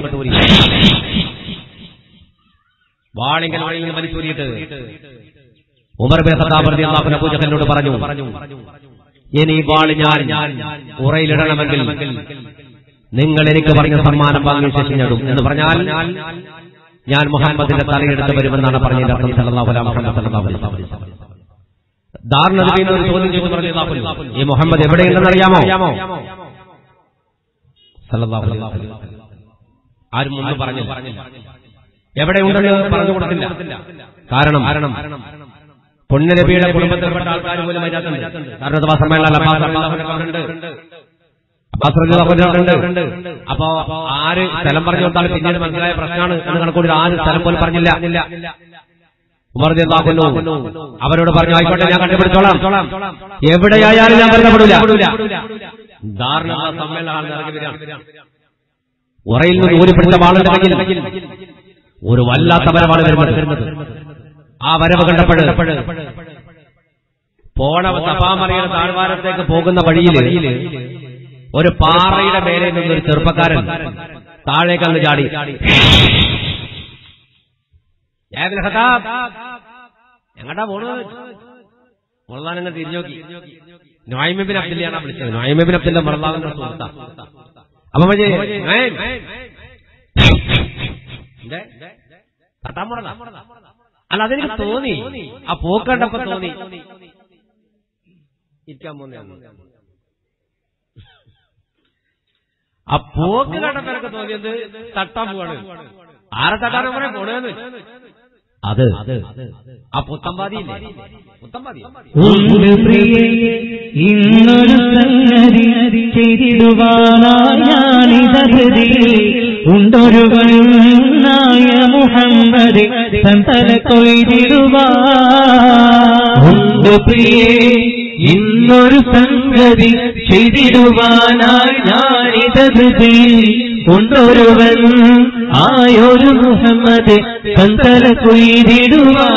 വാളിങ്കൽ വഴിയിൽ നിന്ന് വലിച്ചൂരിയിട്ട് ഉമർ ബിൻ ഖത്താബ് റളിയല്ലാഹു അൻഹു അബൂജഹലിനോട് പറഞ്ഞു ഇനി ഈ വാള് ഞാൻ ഉറയിലിടണമെങ്കിൽ നിങ്ങൾ എനിക്ക് പറഞ്ഞ സമ്മാനം വാങ്ങിയ ശേഷം ഞാടും എന്ന് പറഞ്ഞാൽ ഞാൻ മുഹമ്മദിന്റെ തലയെടുത്ത് വരുമെന്നാണ് പറഞ്ഞതിന്റെ അർത്ഥം സല്ലല്ലാഹു അലൈഹി വസല്ലം സല്ലല്ലാഹു അലൈഹി വസല്ലം ദാരുണ നബിയിൽ ഒരു ചോദ്യം ചോദിച്ചു റളിയല്ലാഹു അൻഹു, ഈ മുഹമ്മദ് എവിടെയുണ്ടെന്ന് അറിയാമോ സല്ലല്ലാഹു അലൈഹി വസല്ലം ആരും മുമ്പ് പറഞ്ഞില്ല എവിടെയുണ്ടെന്ന് പറഞ്ഞു കൊടുത്തില്ല കാരണം കാരണം പുണ്യനബിയുടെ കുടുംബത്തിൽപ്പെട്ട ആൾക്കാർ പോലും അതിനകത്തുണ്ട് കാരണം അത് സമ്മേളനം ഉണ്ട് അപ്പോ ആര് സ്ഥലം പറഞ്ഞു കൊടുത്താൽ പിന്നീട് മനസ്സിലായ പ്രശ്നമാണ് എന്ന് കണക്കൂടി ആര് സ്ഥലം പോലും പറഞ്ഞില്ല ഉമർ റളിയല്ലാഹു അവരോട് പറഞ്ഞു ആയിക്കോട്ടെ ഞാൻ കണ്ടുപിടിച്ചോളാം എവിടെയായാലും ഞാൻ ബന്ധപ്പെടില്ല ധാരണ സമ്മേളനം ഇറങ്ങി വരികയാണ് ഉറയിൽ നിന്ന് ഊരിപ്പിടിച്ച വാളുടെ കയ്യിൽ ഒരു വല്ലാത്ത വരവാണ് വരുന്നത് ആ വരവ് കണ്ടപ്പോൾ പോണ സഭാമറിയുടെ താഴ്വാരത്തേക്ക് പോകുന്ന വഴിയിൽ ഒരു പാറയുടെ മേലെ നിന്നൊരു ചെറുപ്പക്കാരൻ താഴേക്കന്ന് ചാടി ഞങ്ങടാ പോണു മുറലാനങ്ങൾ തിരിഞ്ഞു നോക്കി നോയ്മബിൻ അബ്ദുല്ലയാണ് വിളിച്ചത് നോയ്മബിൻ അബ്ദുല്ല മുറലാവിന്റെ സുഹൃത്താ അപ്പൊ മജേ നോയ്. എന്തേ? തട്ടാൻ പോണതാ അല്ല അതെനിക്ക് തോന്നി ആ പോക്ക് കണ്ടപ്പോ തോന്നി ഇരിക്കാൻ പോന്നെയാണ് ആ പോക്ക് കണ്ടപ്പോ എനിക്ക് തോന്നിയത് തട്ടാൻ പോവാണ് ആരെ തട്ടാൻ പറയാൻ പോണെന്ന് അത് ആ പുത്തമ്പാതിയില്ലേ പുത്തമ്പാതി ഉണ്ട് പ്രിയേ ഇന്നൊരു സംഗതി ചെയ്തിടുവാനായാണിതൃതി ഉണ്ടൊരു നായ മുഹമ്മദ് തന്തല കൊയ്തിടുവാ ഉണ്ട് പ്രിയേ ഇന്നൊരു സംഗതി ചെയ്തിടുവാനായി ഞാനിതൃതി ഉണ്ടൊരുവൻ ആയൊരു മുഹമ്മദ് തന്തല കൊയ്തിടുവാ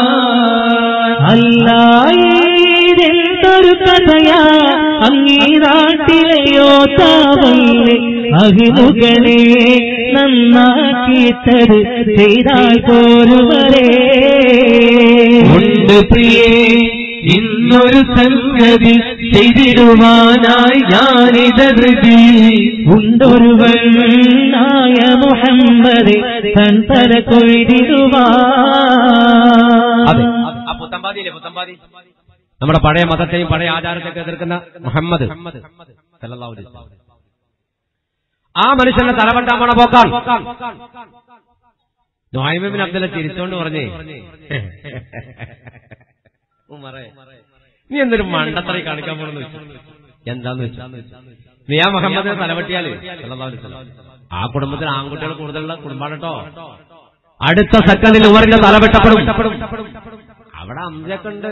അല്ലായൊരു കഥയാ അങ്ങീ നാട്ടിലെയോ താവല്ലേ അഹിമുകളെ നന്നാക്കിയിട്ടത് ചെയ്താൽ പോരുവരെ ഉണ്ട് പ്രിയേ ഇന്നൊരു സംഗതി ചെയ്തിടുവാനായി ഞാനിതൃതി ഉണ്ടൊരുവൻ നായ മുഹമ്മദ് തൻതല കൊയ്തിടുവാ അതെ ആ പുത്തമ്പാതിയില്ലേ പുത്തമ്പാതി നമ്മുടെ പഴയ മതത്തെയും പഴയ ആചാരത്തെയൊക്കെ എതിർക്കുന്ന മുഹമ്മദ് സല്ലല്ലാഹു അലൈഹി വസല്ലം. ആ മനുഷ്യന്റെ തലവെട്ടാൻ പോണ പോക്കാൻ നോയ്മബിൻ അബ്ദുള്ള ചിരിച്ചോണ്ട് പറഞ്ഞേ ഉമറേ, നീ എന്തൊരു മണ്ടത്തറി കാണിക്കാൻ പോണെന്ന് വെച്ചു എന്താന്ന് വെച്ചു നീ ആ മുഹമ്മദിനെ തലവെട്ടിയാല് സല്ലല്ലാഹു അലൈഹി വസല്ലം. ആ കുടുംബത്തിൽ ആൺകുട്ടികൾ കൂടുതലുള്ള കുടുംബമാണ് കേട്ടോ അടുത്ത സെക്കൻഡിൽ ഉമറിന്റെ തലവെട്ടപ്പെടും അവിടെ അംജൊക്കെ ഉണ്ട്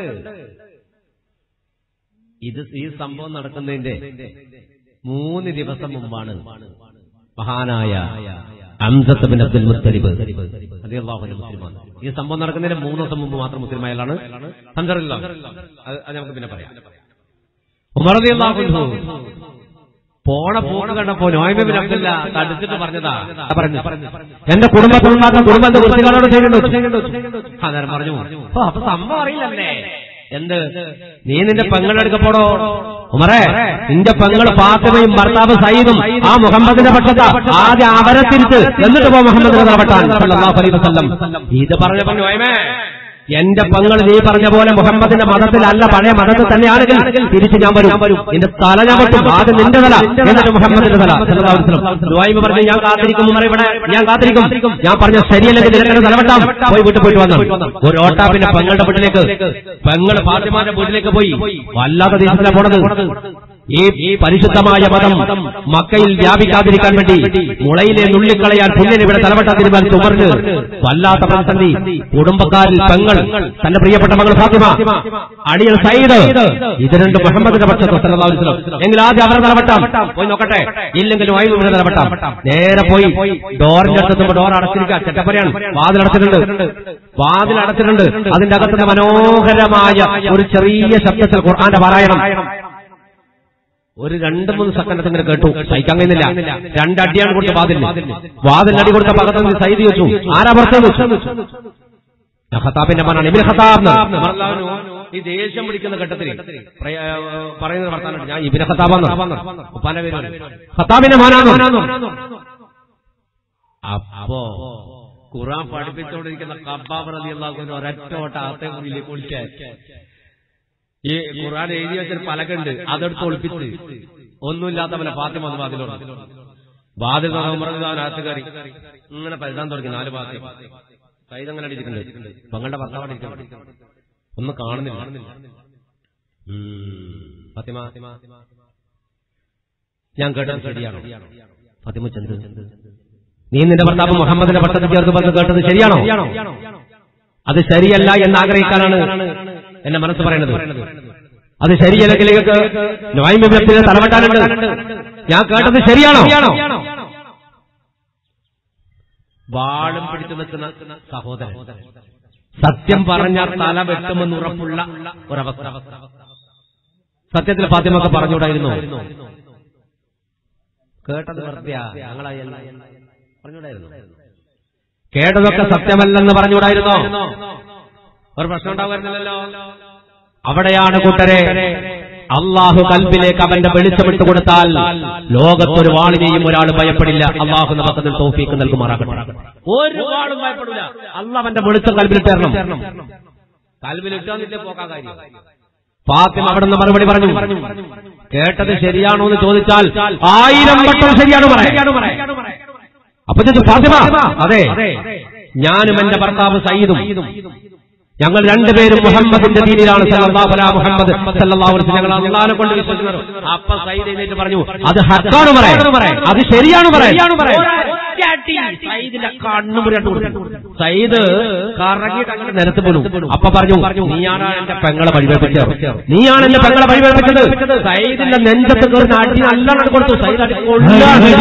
ഇത് ഈ സംഭവം നടക്കുന്നതിന്റെ മൂന്ന് ദിവസം മുമ്പാണ് മഹാനായ അംസത്ത് ബിൻ അബ്ദുൽ മുത്തലിബ് റളിയല്ലാഹു അൻഹു മുസ്ലിമാണ് ഈ സംഭവം നടക്കുന്നതിന് മൂന്ന് ദിവസം മുമ്പ് മാത്രം മുസ്ലിം ആയാലാണ് സംസറില്ല അത് അത് നമുക്ക് പിന്നെ പറയാം ഉമർ റളിയല്ലാഹു അൻഹു പോണ പോക്ക് കണ്ടപ്പോ നോയ്മബിൻ അബ്ദുല്ല തടുത്തിട്ട് പറഞ്ഞതാ ആ പറഞ്ഞു എന്റെ കുടുംബത്തിലുണ്ടാക്കുന്ന കുടുംബം എന്ത് വൃത്തികളോട് ചെയ്യുന്നുണ്ടോ അന്നേരം പറഞ്ഞു ഓ അപ്പൊ സംഭവം അറിയില്ലല്ലേ എന്ത് നീ നിന്റെ പെങ്ങളെടുക്കപ്പോടോ ഉമറേ നിന്റെ പെങ്ങൾ ഫാത്തിമയും ഭർത്താവ് സയ്യിദും ആ മുഹമ്മദിന്റെ പക്ഷത്താ ആദ്യം അവരെ തിരിച്ച് എന്നിട്ട് പോ മുഹമ്മദിനെ തലവെട്ടാൻ സല്ലല്ലാഹു അലൈഹി വസല്ലം ഇത് പറഞ്ഞപ്പോ നോയമേ എന്റെ പങ്ങൾ നീ പറഞ്ഞ പോലെ മുഹമ്മദിന്റെ മതത്തിലല്ല പഴയ മതത്തിൽ തന്നെയാണെങ്കിൽ തിരിച്ച് ഞാൻ വരും നിന്റെ തല ഞാൻ വെട്ടും ആദ്യം നിന്റെ തല എന്നിട്ട് മുഹമ്മദിന്റെ തല സല്ലല്ലാഹു അലൈഹി വസല്ലം. ദുആയിബ് പറഞ്ഞു ഞാൻ കാത്തിരിക്കും ഉമറേ, ഇവിടെ ഞാൻ കാത്തിരിക്കും ഞാൻ പറഞ്ഞ ശരിയല്ലെങ്കിൽ നിനക്കെന്നെ തലവെട്ടാം പോയി വീട്ടിൽ പോയിട്ട് വന്നു ഒരു ഓട്ടാ പിന്നെ പെങ്ങളുടെ വീട്ടിലേക്ക് പെങ്ങൾ ഫാത്തിമാന്റെ വീട്ടിലേക്ക് പോയി വല്ലാത്ത ദിവസത്തിലാണ് പോണത് ഈ ഈ പരിശുദ്ധമായ മതം മക്കയിൽ വ്യാപിക്കാതിരിക്കാൻ വേണ്ടി മുളയിലെ നുള്ളിക്കളയാൻ പുണ്യന് ഇവിടെ തലവട്ട തിരുമാൻ തുമർന്ന് വല്ലാത്ത പ്രതിസന്ധി കുടുംബക്കാരിൽ പെങ്ങൾ തന്റെ പ്രിയപ്പെട്ട മകൾ ഫാത്തിമ അടിയൽ സയ്യിദ് ഇത് രണ്ട് മുഹമ്മദിന്റെ പക്ഷത്ത് സല്ലല്ലാഹു അലൈഹി വസല്ലം. എങ്കിൽ ആദ്യം അവരെ തലവട്ടാം പോയി നോക്കട്ടെ ഇല്ലെങ്കിൽ വായു ഇവിടെ തലവട്ടാം നേരെ പോയി ഡോറിന്റെ അടുത്തെത്തുമ്പോ ഡോർ അടച്ചിരിക്കുക ചെറ്റപ്പരയാണ് വാതിൽ അടച്ചിട്ടുണ്ട് വാതിൽ അടച്ചിട്ടുണ്ട് അതിന്റെ അകത്തുള്ള മനോഹരമായ ഒരു ചെറിയ ശബ്ദത്തിൽ ഖുർആന്റെ പാരായണം ഒരു രണ്ട് മൂന്ന് സെക്കൻഡ് ഇങ്ങനെ കേട്ടു സഹിക്കാൻ കഴിയുന്നില്ല രണ്ടടിയാണ് കൊടുത്ത വാതിൽ വാതിലിനടി കൊടുത്ത പകത്ത് നിന്ന് സൈതി വെച്ചു ആരാ പുറത്ത് ഖത്താബിന്റെ മനാണ് ഇബിൻ ഖത്താബ് ഈ ദേഷ്യം പിടിക്കുന്ന ഘട്ടത്തിൽ പ്രയ- പറയുന്ന വർത്താനം ഞാൻ ഇബിൻ ഖത്താബാന്ന് പല പേര് ഖത്താബിന്റെ മാനാന്ന് അപ്പോ ഖുറാൻ പഠിപ്പിച്ചുകൊണ്ടിരിക്കുന്ന കബ്ബാബ് റതി അള്ളാഹുവിന് ഒരൊറ്റ ഓട്ട അകത്തെ മുറിയിലേക്ക് വിളിക്കാൻ ഈ ഖുറാൻ എഴുതി വെച്ചൊരു പലകുണ്ട് അതെടുത്ത് ഒളിപ്പിച്ച് ഒന്നുമില്ലാത്ത പോലെ ഫാത്തിമ വന്ന് വാതിലോട് വാതിൽ അകത്ത് കയറി ഇങ്ങനെ പഴുതാൻ തുടങ്ങി നാല് ഭാഗത്ത് കൈതങ്ങനെ അടിച്ചിട്ടുണ്ട് പങ്ങളുടെ ഭർത്താവ് അടിച്ചിട്ടുണ്ട് ഒന്നും കാണുന്നില്ല ഉം. ഫാത്തിമ ഞാൻ കേട്ടത് ശരിയാണോ ഫാത്തിമ ചന്ദ് നീ നിന്റെ ഭർത്താവ് മുഹമ്മദിന്റെ പട്ടത്തിൽ ചേർത്ത് പറഞ്ഞ് കേട്ടത് ശരിയാണോ അത് ശരിയല്ല എന്ന് ആഗ്രഹിക്കാനാണ് എന്റെ മനസ്സ് പറയുന്നത് അത് ശരിയല്ലെങ്കിൽ നിങ്ങൾക്ക് നോയ്മത്തിന് തലവെട്ടാനുണ്ട് ഞാൻ കേട്ടത് ശരിയാണോ വാളും പിടിച്ചു നിൽക്കുന്ന സഹോദരൻ സത്യം പറഞ്ഞാൽ തല വെട്ടുമെന്ന് ഉറപ്പുള്ള ഒരവസ്ഥ സത്യത്തിൽ ഫാത്തിമൊക്കെ പറഞ്ഞുകൂടായിരുന്നു കേട്ടത് വെറുതെ പറഞ്ഞുകൂടായിരുന്നു കേട്ടതൊക്കെ സത്യമല്ലെന്ന് പറഞ്ഞുകൂടായിരുന്നോ ഒരു പ്രശ്നം ഉണ്ടാവുമായിരുന്നില്ലല്ലോ അവിടെയാണ് കൂട്ടരെ അള്ളാഹു കൽബിലേക്ക് അവന്റെ വെളിച്ചമിട്ട് കൊടുത്താൽ ലോകത്തൊരു വാളിനെയും ഒരാൾ ഭയപ്പെടില്ല അള്ളാഹു നമുക്കതിൽ തോഫീക്ക് നൽകുമാറാകട്ടെ ഒരു വാളും ഭയപ്പെടില്ല അള്ളാഹ് അവന്റെ വെളിച്ചം കൽബിലിട്ട് തരണം കൽബിലിട്ടാന്നില്ലേ പോക്കാ കാര്യം ഫാത്തിമ അവിടെ നിന്ന് മറുപടി പറഞ്ഞു കേട്ടത് ശരിയാണോ എന്ന് ചോദിച്ചാൽ ആയിരം വട്ടം ശരിയാണ് പറയാം അപ്പൊ ചോദിച്ചു ഫാത്തിമ അതെ ഞാനും എന്റെ ഭർത്താവ് സയ്യിദും ഞങ്ങൾ രണ്ടുപേരും മുഹമ്മദിന്റെ ദീനിലാണ് സല്ലല്ലാഹു അലാ മുഹമ്മദ് സല്ലല്ലാഹു അലൈഹി വസല്ലം. ഞങ്ങൾ അള്ളാഹിനെ കൊണ്ട് വിശ്വസിക്കുന്നത് അപ്പൊ സയ്യിദ് എഴുന്നേറ്റ് പറഞ്ഞു അത് ഹക്കാണ് പറയാം അത് ശരിയാണ് പറയാം സയ്യിദിന്റെ കണ്ണുമുറി സയ്യിദ് കറങ്ങിയിട്ട് അങ്ങനെ നിലത്ത് പോലും അപ്പൊ പറഞ്ഞു നീയാണ് എന്റെ പെങ്ങളെ വഴിപേൽപ്പിച്ചത് നീയാണ് എന്റെ പെങ്ങളെ വഴിപേൽപ്പിച്ചത് സയ്യിദിന്റെ നെഞ്ചത്ത് കയറി അടി നല്ലോണം കൊടുത്തു സയ്യിദ് അടി കൊള്ളാണ്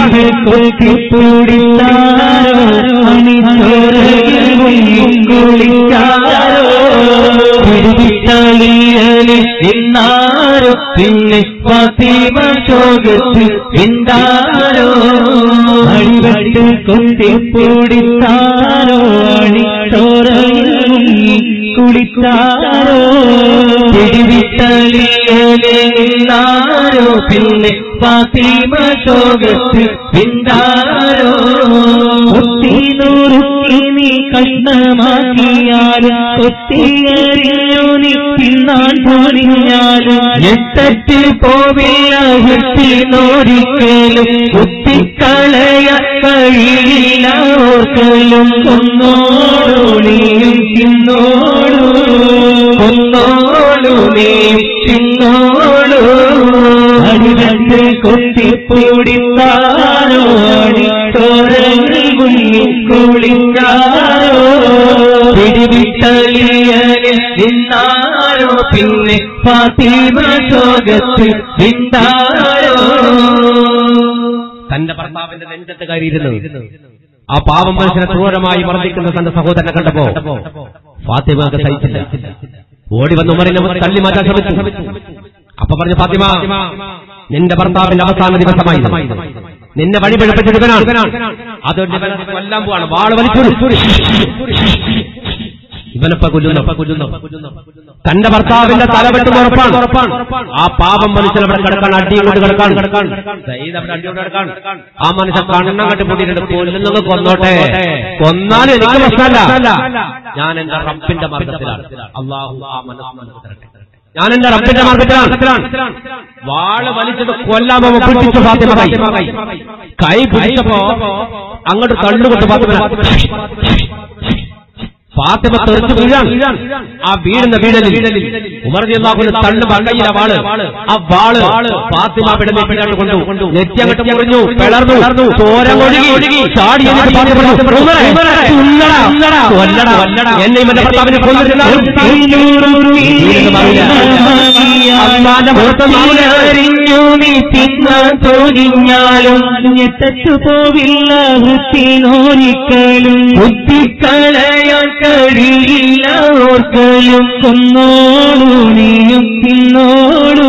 എന്നാരോ പിന്നെ ഫാത്തിമ ചോദിച്ച് എന്താരോ അടിവട്ട് കൊത്തിപ്പൊടിത്താരോ അണിത്തോറയിൽ മുങ്ങി കുളിത്താരോ പിടിവിട്ടലിയലെന്നാരോ പിന്നെ ഫാത്തിമ ചോദിച്ച് എന്താരോ ഒത്തിനൂറുക്കി നീ കഷ്ണമാക്കിയാലും ഒത്തിയറിഞ്ഞു നീ തിന്നാൻ പോണിഞ്ഞാലും എട്ടറ്റ് പോവില്ല എട്ടിനോരിക്കലും കുത്തിക്കളയ കഴിയില്ല ഓർക്കലും കൊന്നോളൂ നീയും തിന്നോളൂ കൊന്നോളൂ നീയും തിന്നോളൂ അടിവട്ട് കൊത്തിപ്പൊടിത്താരോ അടിത്തോരങ്ങൾ കുളിക്കാരോ പിടിവിട്ടലിയലിൽ നിന്നാരോ പിന്നെ ഫാത്തിമ ശോകത്ത് നിന്നാരോ തന്റെ ഭർത്താവിന്റെ നെഞ്ചത്ത് കയറിയിരുന്നു ആ പാവം മനുഷ്യനെ ക്രൂരമായി മർദ്ദിക്കുന്ന തന്റെ സഹോദരനെ കണ്ടപ്പോ ഫാത്തിമക്ക് സഹിച്ചില്ല ഓടി വന്ന് ഉമറിനെ തള്ളി മാറ്റാൻ ശ്രമിച്ചു അപ്പൊ പറഞ്ഞു ഫാത്തിമ നിന്റെ ഭർത്താവിന്റെ അവസാന ദിവസമായി നിന്നെ വഴി പിഴപ്പിച്ചത് ഇവനാണ് അതുകൊണ്ട് ഇവനെ കൊല്ലാൻ പോവാണ് വാള് വലിച്ചു ഇവനപ്പ കൊല്ലുന്നു കൊല്ലുന്നു തന്റെ ഭർത്താവിന്റെ തല വെട്ടുന്ന ഉറപ്പാണ് ആ പാപം മനുഷ്യൻ അവിടെ കിടക്കാൻ അടിയും കൊണ്ട് കിടക്കാൻ സയ്യിദ് അവിടെ അടിയോട് കിടക്കാൻ ആ മനുഷ്യൻ കണ്ണം കെട്ടി പൊട്ടിയിട്ട് കൊല്ലുന്നത് കൊന്നോട്ടെ കൊന്നാലും എനിക്ക് പ്രശ്നമല്ല ഞാൻ എന്റെ റബ്ബിന്റെ മാർഗത്തിലാണ് അള്ളാഹു ആ മനസ്സ് നമുക്ക് തരട്ടെ ഞാൻ എന്റെ റബ്ബിന്റെ മാർഗത്തിലാണ് വാള് വലിച്ചത് കൊല്ലാമോ പിടിച്ചു ഫാത്തിമ കൈ കൈ പിടിച്ചപ്പോ അങ്ങോട്ട് തള്ളുകൊണ്ട് ഫാത്തിമ ഫാത്തിമ തെറിച്ച് വീഴാൻ ആ വീഴുന്ന വീഴലിൽ ഉമർ ജില്ലാഹുന് തള്ളു വണ്ടയിലെ വാള് ആ വാള് ഫാത്തിമ വിടലിപ്പിക്കാണ്ട് കൊണ്ടു നെറ്റി അങ്ങോട്ട് മുറിഞ്ഞു പിളർന്നു ചോരം ഒഴുകി ചാടി എന്നിട്ട് ഫാത്തിമ പറഞ്ഞു, "ഉമറേ, കൊല്ലടാ, കൊല്ലടാ, എന്നെ ഇവന്റെ ഭർത്താവിനെ കൊന്നിരുന്നാലും വീണെന്ന് പറയില്ല. അള്ളാന്റെ മുഖത്ത് നാവിലെ അറിഞ്ഞു നീ തിന്നാൻ തോന്നിഞ്ഞാലും ഞെട്ടു പോവില്ല വൃത്തിനോരിക്കലും ബുദ്ധിക്കളയാൻ കഴിയില്ല ഓർക്കലും കൊന്നോളൂ നീയും തിന്നോളൂ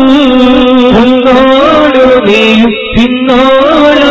കൊന്നോളൂ നീയും തിന്നോളൂ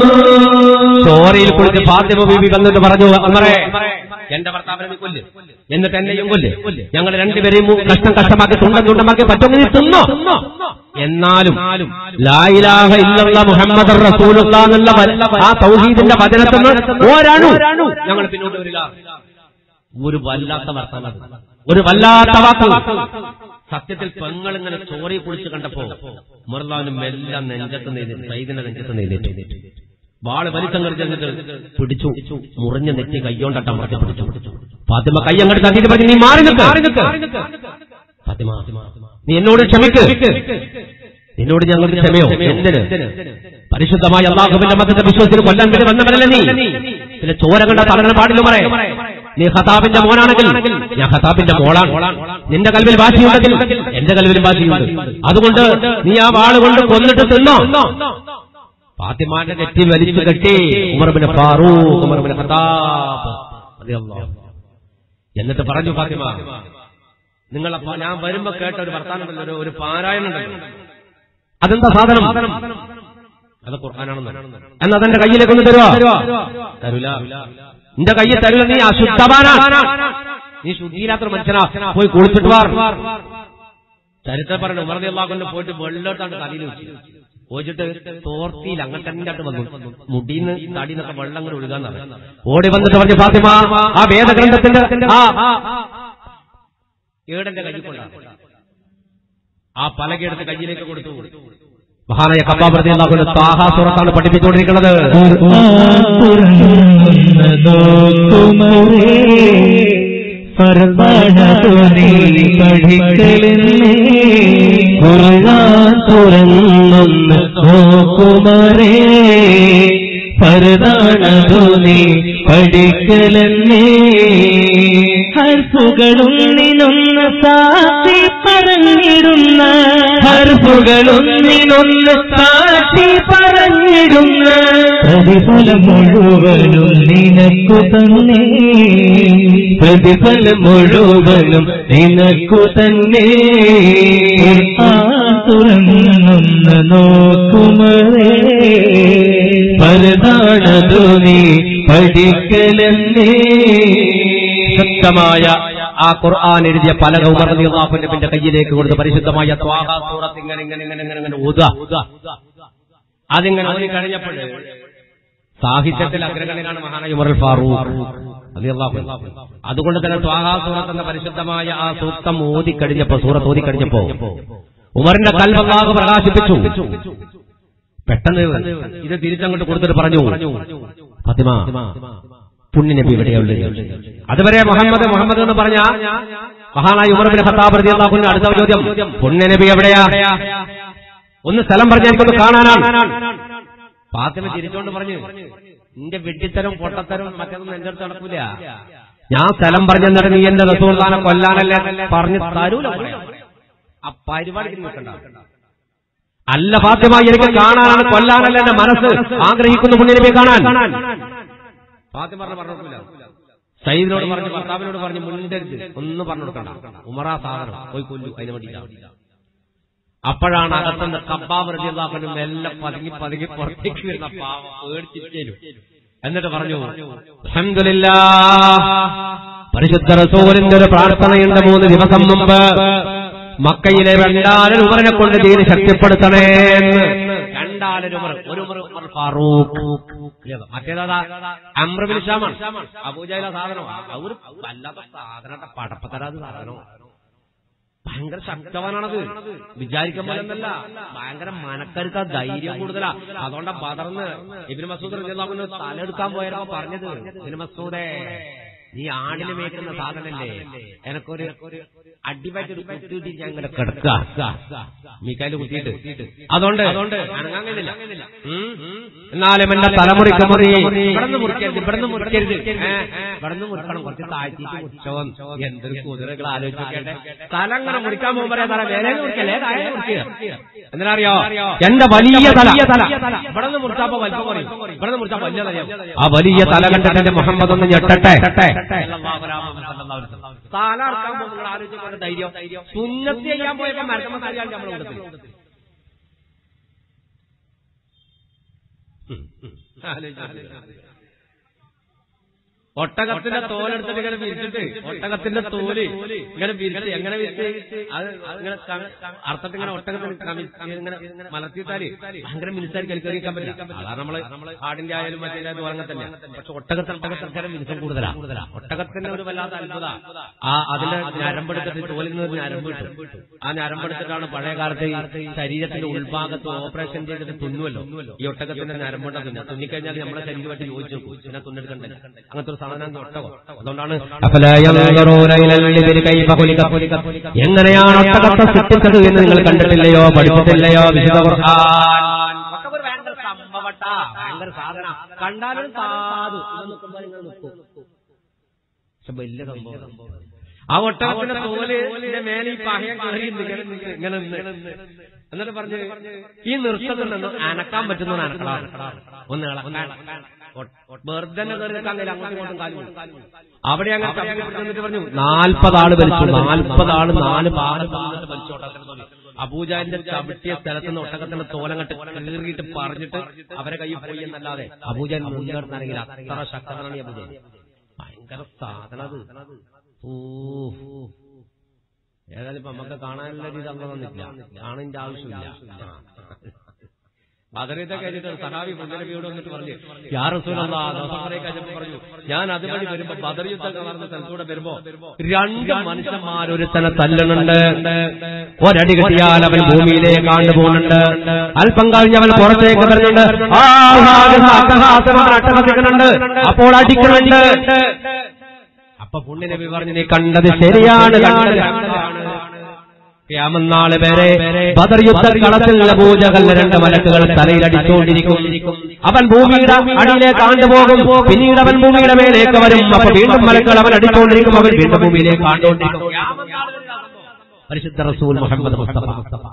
ചോരയിൽ കുളിച്ച് ഫാത്തിമ ബീബി വന്നിട്ട് പറഞ്ഞു അമ്മറേ എന്റെ ഭർത്താവിനെ നീ കൊല്ല് എന്നിട്ട് എന്നെയും കൊല്ല് ഞങ്ങൾ രണ്ടുപേരെയും മു- കഷ്ടം കഷ്ടമാക്കി തുണ്ടം തുണ്ടമാക്കി പറ്റുമെങ്കിൽ നീ തിന്നോ എന്നാലും ലായിലാഹ ഇല്ലല്ല മുഹമ്മദ് റസൂലുള്ള എന്നുള്ള വ- ആ തൗഹീദിന്റെ വചനത്തിൽ നിന്ന് ഒരണു ഞങ്ങൾ പിന്നോട്ട് വരില്ല ഒരു വല്ലാത്ത വർത്തമാനം ഒരു വല്ലാത്ത വാക്ക് സത്യത്തിൽ പെങ്ങൾ ഇങ്ങനെ ചോറി കുളിച്ച് കണ്ടപ്പോ മുറലാവിന് മെല്ലാം നെഞ്ചത്ത് നെയ്തിട്ട് സൈദിന്റെ നെഞ്ചത്ത് നെയ്തിട്ട് വാള് വലിച്ചം കളിച്ചിട്ട് പിടിച്ചു മുറിഞ്ഞ നെറ്റി കയ്യോണ്ടട്ടം മറച്ച് പിടിച്ചു ഫാത്തിമ കൈ അങ്ങോട്ട് തട്ടിയിട്ട് പറഞ്ഞു നീ മാറി നിൽക്ക് ഫാത്തിമ നീ എന്നോട് ക്ഷമിക്ക് നിന്നോട് ഞങ്ങൾക്ക് ക്ഷമയോ എന്തിന് പരിശുദ്ധമായ അള്ളാഹുവിന്റെ മതത്തെ വിശ്വസിച്ച് കൊല്ലാൻ വേണ്ടി വന്നവരല്ലേ നീ പിന്നെ ചോര കണ്ട തലങ്ങനെ പാടില്ല മറേ നീ ഖതാബിന്റെ മോനാണെങ്കിൽ ഞാൻ ഖതാബിന്റെ മോളാണ് നിന്റെ കൽവിൽ വാശിയുണ്ടെങ്കിൽ എന്റെ കൽവിലും വാശിയുണ്ട് അതുകൊണ്ട് നീ ആ വാള് കൊണ്ട് കൊന്നിട്ട് തിന്നോ ഫാത്തിമാന്റെ നെറ്റി വലിച്ചു കെട്ടി ഉമർബിന് ഫാറൂഖ് ഉമർബിന് ഖതാബ് റളിയല്ലാഹു അൻഹു. എന്നിട്ട് പറഞ്ഞു ഫാത്തിമ നിങ്ങളെ പ- ഞാൻ വരുമ്പോ കേട്ട ഒരു വർത്താനം ഒരു ഒരു പാരായണം ഉണ്ടല്ലോ അതെന്താ സാധനം അത് ഖുർആനാണെന്ന് എന്നാ അതെന്റെ കയ്യിലേക്ക് ഒന്ന് തരുവോ തരൂല നിന്റെ കയ്യിൽ തരൂല നീ അശുദ്ധവാനാണ് നീ ശുദ്ധിയില്ലാത്തൊരു മനുഷ്യനാ പോയി കുളിച്ചിട്ട് വാർ ചരിത്രം പറഞ്ഞു വെറുതെ അള്ളാഹുകൊണ്ട് പോയിട്ട് വെള്ളോട്ടാണ് തലയിൽ വെച്ചു പോയിട്ട് തോർത്തിയിൽ അങ്ങനെ തന്നെ ആയിട്ട് വന്നു മുടിന്ന് തടിന്നൊക്കെ വെള്ളം കൂടെ ഒഴുകാന്ന് ഓടി വന്നിട്ട് പറഞ്ഞു ഫാത്തിമ ആ വേദഗ്രന്ഥത്തിന്റെ ആ ഏടന്റെ കയ്യിൽ കൊണ്ടാണ് ആ പലകയെടുത്ത് കയ്യിലേക്ക് കൊടുത്തു മഹാനായ കപ്പാപ്രതി അള്ളാഹുവിന്റെ താഹാസുറത്താണ് പഠിപ്പിച്ചുകൊണ്ടിരിക്കുന്നത് തുറന്നതോക്കുമറേ ഫർദാനതു നീ പഠിക്കലെന്നേ ഖുർആൻ തുറന്നൊന്ന് നോക്കുമറേ ഫർദാനതു നീ പഠിക്കലെന്നേ ഹർഫുകളും നിന്നൊന്ന് സാക്ഷി പറഞ്ഞിടുന്ന ഹർഫുകളും നിന്നൊന്ന് സാക്ഷി പറഞ്ഞിടുന്ന പ്രതിഫലം മുഴുവനും നിനക്കു തന്നെ പ്രതിഫലം മുഴുവനും നിനക്കു തന്നെ ആ തുറന്നൊന്ന് നോക്കുമറേ പരതാണതു നീ പഠിക്കലെന്നേ ശക്തമായ ആ ഖുർആൻ എഴുതിയ പല ഗൗമറിന്റെ കയ്യിലേക്ക് കൊടുത്ത് പരിശുദ്ധമായ ത്വാഹാ സൂറത്ത് ഇങ്ങനെ ഇങ്ങനെ ഇങ്ങനെ ഇങ്ങനെ ഇങ്ങനെ ഊതുക അതിങ്ങനെ ഓതി കഴിഞ്ഞപ്പോൾ സാഹിത്യത്തിൽ അഗ്രഗണ്യനാണ് മഹാനായ ഉമർ ഫാറൂഖ് റളിയല്ലാഹു അൻഹു. അതുകൊണ്ട് തന്നെ ത്വാഹാ സൂറത്ത് എന്ന പരിശുദ്ധമായ ആ സൂക്തം ഓതി കഴിഞ്ഞപ്പോ സൂറത്ത് ഓതി കഴിഞ്ഞപ്പോ ഉമറിന്റെ കൽബല്ലാഹ് പ്രകാശിപ്പിച്ചു പെട്ടെന്ന് ഇത് തിരിച്ചങ്ങോട്ട് കൊടുത്തിട്ട് പറഞ്ഞു ഫാത്തിമ പുണ്യനബി എവിടെയുള്ളത് അതുവരെ മുഹമ്മദ് മുഹമ്മദ് എന്ന് പറഞ്ഞ മഹാനായ ഉമർബിൻ ഖത്താബ് റളിയല്ലാഹുവിന്റെ അടുത്ത ചോദ്യം പുണ്യനബി എവിടെയാ ഒന്ന് സ്ഥലം പറഞ്ഞാൽ എനിക്കൊന്ന് കാണാനാണ് ഫാത്തിമ തിരിച്ചുകൊണ്ട് പറഞ്ഞു നിന്റെ വെട്ടിത്തരം പൊട്ടത്തരം മറ്റൊന്നും എന്റെ അടുത്ത് നടക്കൂല ഞാൻ സ്ഥലം പറഞ്ഞു എന്നിട്ട് നീ എന്റെ റസൂർദാനെ കൊല്ലാനല്ലേ പറഞ്ഞ് തരൂല പറയാം. ആ പരിപാടിക്ക് നിൽക്കണ്ട അല്ല ഫാത്തിമ എനിക്ക് കാണാനാണ് കൊല്ലാനല്ല എന്റെ മനസ്സ് ആഗ്രഹിക്കുന്നു പുണ്യനബിയെ കാണാൻ ഫാത്തിമ പറഞ്ഞു പറഞ്ഞിട്ടില്ല സയ്യിദിനോട് പറഞ്ഞു ഭർത്താവിനോട് പറഞ്ഞു മുൻകരുത് ഒന്നും പറഞ്ഞു കൊടുക്കണ്ട ഉമറാ സാധനം പോയി കൊല്ലു അതിന് വേണ്ടിയില്ല അപ്പോഴാണ് അകത്തുനിന്ന് കബ്ബാബ് റജിയാക്കുന്നു മെല്ലെ പതുങ്ങി പതുങ്ങി പുറത്തേക്ക് വരുന്ന പാവം പേടിച്ചിട്ടേലും എന്നിട്ട് പറഞ്ഞു അൽഹംദുലില്ലാ പരിശുദ്ധ റസൂലിന്റെ ഒരു പ്രാർത്ഥനയുണ്ട് മൂന്ന് ദിവസം മുമ്പ് മക്കയിലെ രണ്ടാലൻ ഉമറിനെ കൊണ്ട് ദീന് ശക്തിപ്പെടുത്തണേ എന്ന്. രണ്ടാലൻ ഉമർ ഒരു ഉമർ ഉമർ ഫാറൂഖ് ഇല്ലേ? മറ്റേതാ അമ്രബിൻ ഷാമാണ് അബൂജയിലെ സാധനമാണ് അവർ വല്ലാത്ത സാധനത്തെ പടപ്പത്തരാത് സാധനമാണ് ഭയങ്കര ശക്തവാനാണത് വിചാരിക്കാൻ പോലെന്നല്ല ഭയങ്കര മനക്കരുത്ത ധൈര്യം കൂടുതലാ അതുകൊണ്ടാ പതർന്ന് ഇബിന് മസൂദ് റളിയല്ലാഹു തലെടുക്കാൻ പോയപ്പോ പറഞ്ഞത് ഇബിന് മസൂദേ നീ ആടിന് മേക്കുന്ന സാധനല്ലേ എനക്കൊരു അടിവായിട്ട് ഒരു കുത്തി കിട്ടി ഞാൻ ഇങ്ങനെ കിടക്കുക മീക്കാല് കുത്തിയിട്ട് അതുകൊണ്ട് അതുകൊണ്ട് അനങ്ങാൻ കഴിയുന്നില്ല ഉം. എന്നാലും എന്റെ തലമുറിക്ക് മുറി ഇവിടുന്ന് മുറിക്കരുത് ഇവിടുന്ന് മുറിക്കരുത് ഏ, ഇവിടുന്ന് മുറിക്കണം കുറച്ച് താഴ്ത്തിയിട്ട് മുറിച്ചോ എന്തൊരു കുതിരകൾ ആലോചിക്കട്ടെ തല അങ്ങനെ മുറിക്കാൻ പോകുമ്പോ തല വേല മുറിക്കല്ലേ താഴെ മുറിക്കുക എന്തിനറിയോ എന്റെ വലിയ തല ഇവിടുന്ന് മുറിച്ചപ്പോ വലിപ്പം കുറയും ഇവിടുന്ന് മുറിച്ചാ വലിയ തലയാവും ആ വലിയ തല കണ്ടിട്ട് എന്റെ മുഹമ്മദ് ഒന്ന് ഞെട്ടട്ടെ തല അറക്കാൻ പോകുമ്പോൾ ആലോചിക്കുന്ന ധൈര്യം സുന്നത്ത് ചെയ്യാൻ പോയപ്പോ മരക്കമ്മ തലയാണ് നമ്മളെ കൊടുത്തത് ഒട്ടകത്തിന്റെ തോലെടുത്തിട്ട് ഇങ്ങനെ വിരിച്ചിട്ട് ഒട്ടകത്തിന്റെ തോല് ഇങ്ങനെ വിരിച്ച് എങ്ങനെ വിരിച്ച് അത് ഇങ്ങനെ അർത്ഥത്തിൽ ഇങ്ങനെ ഒട്ടകത്തിന് കമി- ഇങ്ങനെ മലർത്തിയിട്ടാല് ഭയങ്കര മിനിസാരി കളിക്കാൻ പറ്റില്ല അതാണ് നമ്മള് ആടിന്റെ ആയാലും മറ്റേ അങ്ങനെ തന്നെ പക്ഷെ ഒട്ടകത്തിന് ഒട്ടകത്തിന് മിനിസം കൂടുതലാ ഒട്ടകത്തിന്റെ ഒരു വല്ലാത്ത അത്ഭുത ആ അതിന്റെ ഞരമ്പെടുത്തിട്ട് തോലിൽ നിന്ന് ഒരു ഞരമ്പ് കിട്ടും ആ ഞരമ്പെടുത്തിട്ടാണ് പഴയ കാലത്ത് ഈ ശരീരത്തിന്റെ ഉൾഭാഗത്ത് ഓപ്പറേഷൻ ചെയ്തിട്ട് തുന്നുമല്ലോ ഈ ഒട്ടകത്തിന്റെ ഞരമ്പുണ്ട തുന്നു തുന്നിക്കഴിഞ്ഞാൽ നമ്മുടെ ശരീരമായിട്ട് യോജിച്ചു നോക്കും പിന്നെ തുന്നെടുക്കണ്ടേ അങ്ങനത്തെ ഒരു സാധനം ഒട്ടകം അതുകൊണ്ടാണ് എങ്ങനെയാണ് ഒട്ടകത്തെ സൃഷ്ടിച്ചത് എന്ന് നിങ്ങൾ കണ്ടിട്ടില്ലയോ പഠിച്ചിട്ടില്ലയോ വിശുദ്ധ ഖുർആൻ ഒക്കെ ഒരു ഭയങ്കര സംഭവട്ടാ ഭയങ്കര സാധന കണ്ടാലും സാധു ഇത് നിൽക്കുമ്പോൾ നിങ്ങൾ നിൽക്കും പക്ഷെ വലിയ സംഭവം ആ ഒട്ടകത്തിന്റെ തോല് ഇതിന്റെ മേലെ ഈ പഹയം കയറി ഇങ്ങനെ നിന്ന് ഇങ്ങനെ നിന്ന്. എന്നിട്ട് പറഞ്ഞു ഈ നൃത്തത്തിൽ നിന്ന് അനക്കാൻ പറ്റുന്ന ഒരു അനക്കണം ഒന്ന് ഇളക്കാൻ വെറുതെ തന്നെ കയറി നിൽക്കാൻ കഴിയില്ല അങ്ങോട്ടും ഇങ്ങോട്ടും കാലും കൊണ്ട്. അവിടെ അങ്ങനെ തപ്പി പിടിച്ച് നിന്നിട്ട് പറഞ്ഞു നാൽപ്പത് ആള് വലിച്ചു നാൽപ്പത് ആള് നാല് പാല് തന്നിട്ട് വലിച്ചു ഒട്ടകത്തിന് തോന്നി അബൂജാലിന്റെ ചവിട്ടിയ സ്ഥലത്ത് നിന്ന് ഒട്ടകത്തിന്റെ തോലങ്ങട്ട് കീറിയിട്ട് പറഞ്ഞിട്ട് അവരെ കയ്യിൽ പോയി എന്നല്ലാതെ അബൂജാൻ മുൻകടന്നാണെങ്കിൽ അത്ര ശക്തനാണ് ഈ അബൂജാൻ ഭയങ്കര സാധന അത് ഓ ഏതായാലും ഇപ്പൊ നമുക്ക് കാണാനുള്ള രീതി അന്ന് വന്നിട്ടില്ല കാണേണ്ട ആവശ്യമില്ല ബദറിത്തെ കഴിഞ്ഞിട്ട് സഹാബി മുന്നരവിയോട് വന്നിട്ട് പറഞ്ഞു യാ റസൂലല്ലാ ദിവസം കുറെ കഴിഞ്ഞപ്പോ പറഞ്ഞു ഞാൻ അതുവഴി വരുമ്പോ ബദർ യുദ്ധം നടന്ന സ്ഥലത്തൂടെ വരുമ്പോ രണ്ട് മനുഷ്യന്മാർ ഒരുത്തനെ തല്ലുന്നുണ്ട് ഒരടി കിട്ടിയാൽ അവൻ ഭൂമിയിലേക്ക് ആണ്ടു പോകുന്നുണ്ട് അല്പം കഴിഞ്ഞവൻ പുറത്തേക്ക് വരുന്നുണ്ട് ആ അട്ടഹാസം അവൻ അട്ടഹസിക്കുന്നുണ്ട് അപ്പോൾ അടിക്കുന്നുണ്ട് അപ്പൊ പുണ്യനബി പറഞ്ഞു നീ കണ്ടത് ശരിയാണ് കണ്ടത് യാമന്നാള് വരെ ബദർ യുദ്ധക്കളത്തിലുള്ള പൂജകൾ രണ്ട് മലക്കുകൾ തലയിലടിച്ചുകൊണ്ടിരിക്കും അവൻ ഭൂമിയുടെ അടിയിലേക്ക് ആണ്ടുപോകും പിന്നീട് അവൻ ഭൂമിയുടെ മേലേക്ക് വരും അപ്പൊ വീണ്ടും മലക്കുകൾ അവൻ അടിച്ചുകൊണ്ടിരിക്കും അവൻ വീണ്ടും ഭൂമിയിലേക്ക് ആണ്ടുകൊണ്ടിരിക്കും പരിശുദ്ധ റസൂൽ മുഹമ്മദ് മുസ്തഫ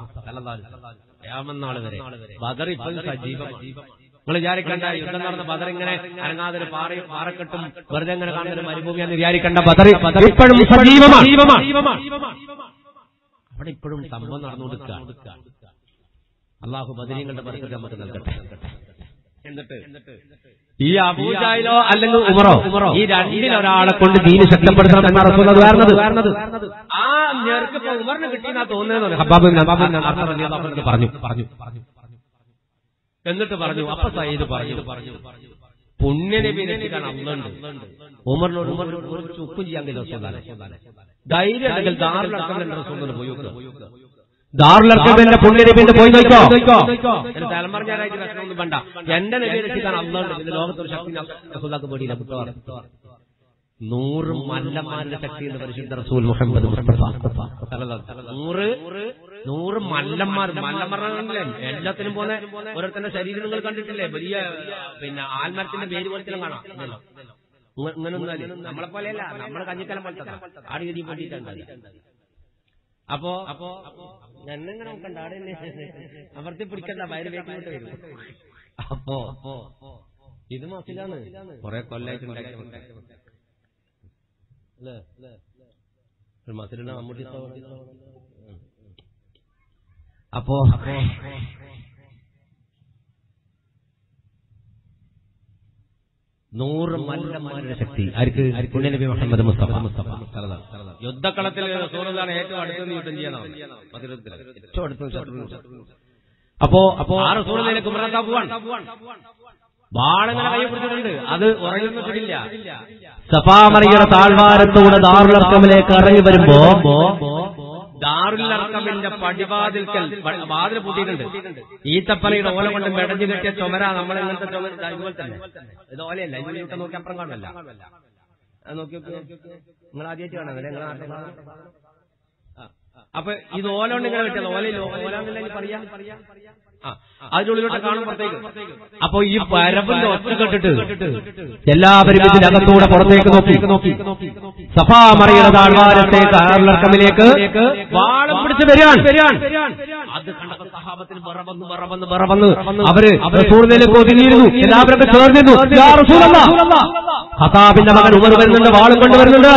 യാമന്നാള് വരെ ബദർ ഇപ്പോൾ സജീവമാണ് നിങ്ങൾ വിചാരിക്കണ്ട യുദ്ധം നടന്ന ബദർ ഇങ്ങനെ അനങ്ങാതെ ഒരു പാറ പാറക്കെട്ടും വെറുതെ ഇങ്ങനെ കാണുന്ന ഒരു മരുഭൂമിയാന്ന് വിചാരിക്കേണ്ട ബദർ ഇപ്പോഴും സജീവമാണ് അവിടെ ഇപ്പോഴും സംഭവം നടന്നുകൊടുക്കുക അള്ളാഹു ബദരീങ്ങളുടെ ബർക്കത്ത് നമുക്ക് നൽകട്ടെ എന്നിട്ട് ഈ അബൂജായിലോ അല്ലെങ്കിൽ ഉമറോ ഈ രണ്ടിലൊരാളെ കൊണ്ട് ദീന് ശക്തപ്പെടുത്തണം എന്ന റസൂൽ വരണത് ആ ഞെർക്ക് ഇപ്പൊ ഉമറിന് കിട്ടിയെന്നാ തോന്നുന്നത് ഹബ്ബാബ് ഹബ്ബാബ് അർത്ഥം റളിയല്ലാഹു അൻഹു പറഞ്ഞു പറഞ്ഞു പറഞ്ഞു എന്നിട്ട് പറഞ്ഞു അപ്പൊ സയ്യിദ് പറഞ്ഞു പറഞ്ഞു പുണ്യനബി രക്ഷിക്കാൻ അന്നുണ്ട് ഉമറിനോട് ഉമറിനോട് ഒരു ചുക്കും ചെയ്യാൻ കഴിയില്ല ധൈര്യം ഉണ്ടെങ്കിൽ ദാറിലടക്കം റസൂലിന് പോയി നോക്കുക ദാറുലർക്കത്തിന്റെ പുണ്യനബിന്റെ പോയി നോക്കോ എന്റെ തലമറിഞ്ഞാലായിട്ട് വിഷമമൊന്നും വേണ്ട എന്റെ നബി രക്ഷിക്കാൻ അന്നുണ്ട് പിന്നെ ലോകത്തൊരു ശക്തി റസൂലാക്ക് പേടിയില്ല കുട്ടവാർ നൂറ് മല്ലന്മാരുടെ ശക്തിയുണ്ട് പരിശുദ്ധ റസൂൽ മുഹമ്മദ് മുസ്തഫ നൂറ് നൂറ് മല്ലന്മാർ മല്ലന്മാരുടെ എല്ലാത്തിനും പോലെ ഓരോരുത്തരുടെ ശരീരം നിങ്ങൾ കണ്ടിട്ടില്ലേ വലിയ പിന്നെ ആൽമരത്തിന്റെ പേര് പോലത്തിലും കാണാം ഇല്ലല്ലോ. ഇങ്ങ- ഇങ്ങനെ ഒന്നാല് നമ്മളെ പോലെയല്ല നമ്മളെ കഞ്ഞിക്കലം പോലത്തെ ആട് ഗതി വേണ്ടിയിട്ടുണ്ട് അപ്പോ അപ്പോ എന്നെങ്ങനെ നോക്കണ്ട ആടെ അമർത്തി പിടിക്കണ്ട വയറ് വേഗം വരും അപ്പോ ഇത് മസിലാണ് കൊറേ കൊല്ലായിട്ട് ഉണ്ടാക്കി അല്ലേ ഒരു മസിലുണ്ട് മമ്മൂട്ടി സഹോദരി. ഉം. അപ്പോ അപ്പോ നൂറ് മല്ലന്മാരുടെ ശക്തി ആർക്ക് പുണ്യ നബി മുഹമ്മദ് മുസ്തഫ മുസ്തഫ യുദ്ധക്കളത്തിൽ റസൂലുള്ളാഹിനെ ഏറ്റവും അടുത്ത് യുദ്ധം ചെയ്യണം ബദറുദ്ദിൽ. ഏറ്റവും അടുത്ത് ശത്രു. അപ്പോ അപ്പോ ആ റസൂലിലേക്ക് ഉമറാക്കാൻ പോവാൻ ബാളങ്ങനെ കൈ പിടിച്ചിട്ടുണ്ട് അത് ഉറങ്ങിട്ടില്ല സഫാമറിയുടെ താഴ്വാരത്തൂടെ ദാറുലർക്കമിലേക്ക് ഇറങ്ങി വരുമ്പോ ദാറുല്ലർക്കമിന്റെ പടിവാതിൽക്കൽ വ- വാതിൽ പൂട്ടിയിട്ടുണ്ട് ഈത്തപ്പനയുടെ ഓല കൊണ്ട് മെടഞ്ഞു കെട്ടിയ ചുമര നമ്മൾ ഇങ്ങനത്തെ ചുമര ദാ ഇതുപോലെ തന്നെ ഇത് ഓലയല്ല ഇതിലൂടെ നോക്കി അപ്പുറം കാണുമല്ല അത് നോക്കി നോക്കി നിങ്ങൾ ആദ്യമായിട്ട് കാണാം നിങ്ങൾ നാട്ടിൽ കാണാം. ആ. അപ്പൊ ഇത് ഓല കൊണ്ട് ഇങ്ങനെ കെട്ടിയത് ഓലയിൽ ഓലാന്നില്ലെങ്കിൽ പറയാ ആ അതിനുള്ളിലോട്ട് കാണുമ്പോഴത്തേക്ക് അപ്പൊ ഈ പരപ്പിന്റെ ഒച്ച കെട്ടിട്ട് എല്ലാവരും ഇതിനകത്തൂടെ പുറത്തേക്ക് നോക്കി സഫാമറിയുടെ താഴ്വാരത്തേക്ക് ദാറുലർക്കമിലേക്ക് വാളം പിടിച്ച് വരാൻ അത് കണ്ടപ്പോ സഹാബത്തിന് ബറ വന്ന് ബറ വന്ന് ബറ വന്ന് അവര് റസൂലിലേക്ക് ഒതുങ്ങിയിരുന്നു എല്ലാവരും ചേർന്നിരുന്നു യാ റസൂലല്ലാ. ഖത്താബിന്റെ മകൻ ഉമർ വരുന്നുണ്ട് വാളും കൊണ്ടുവരുന്നുണ്ട്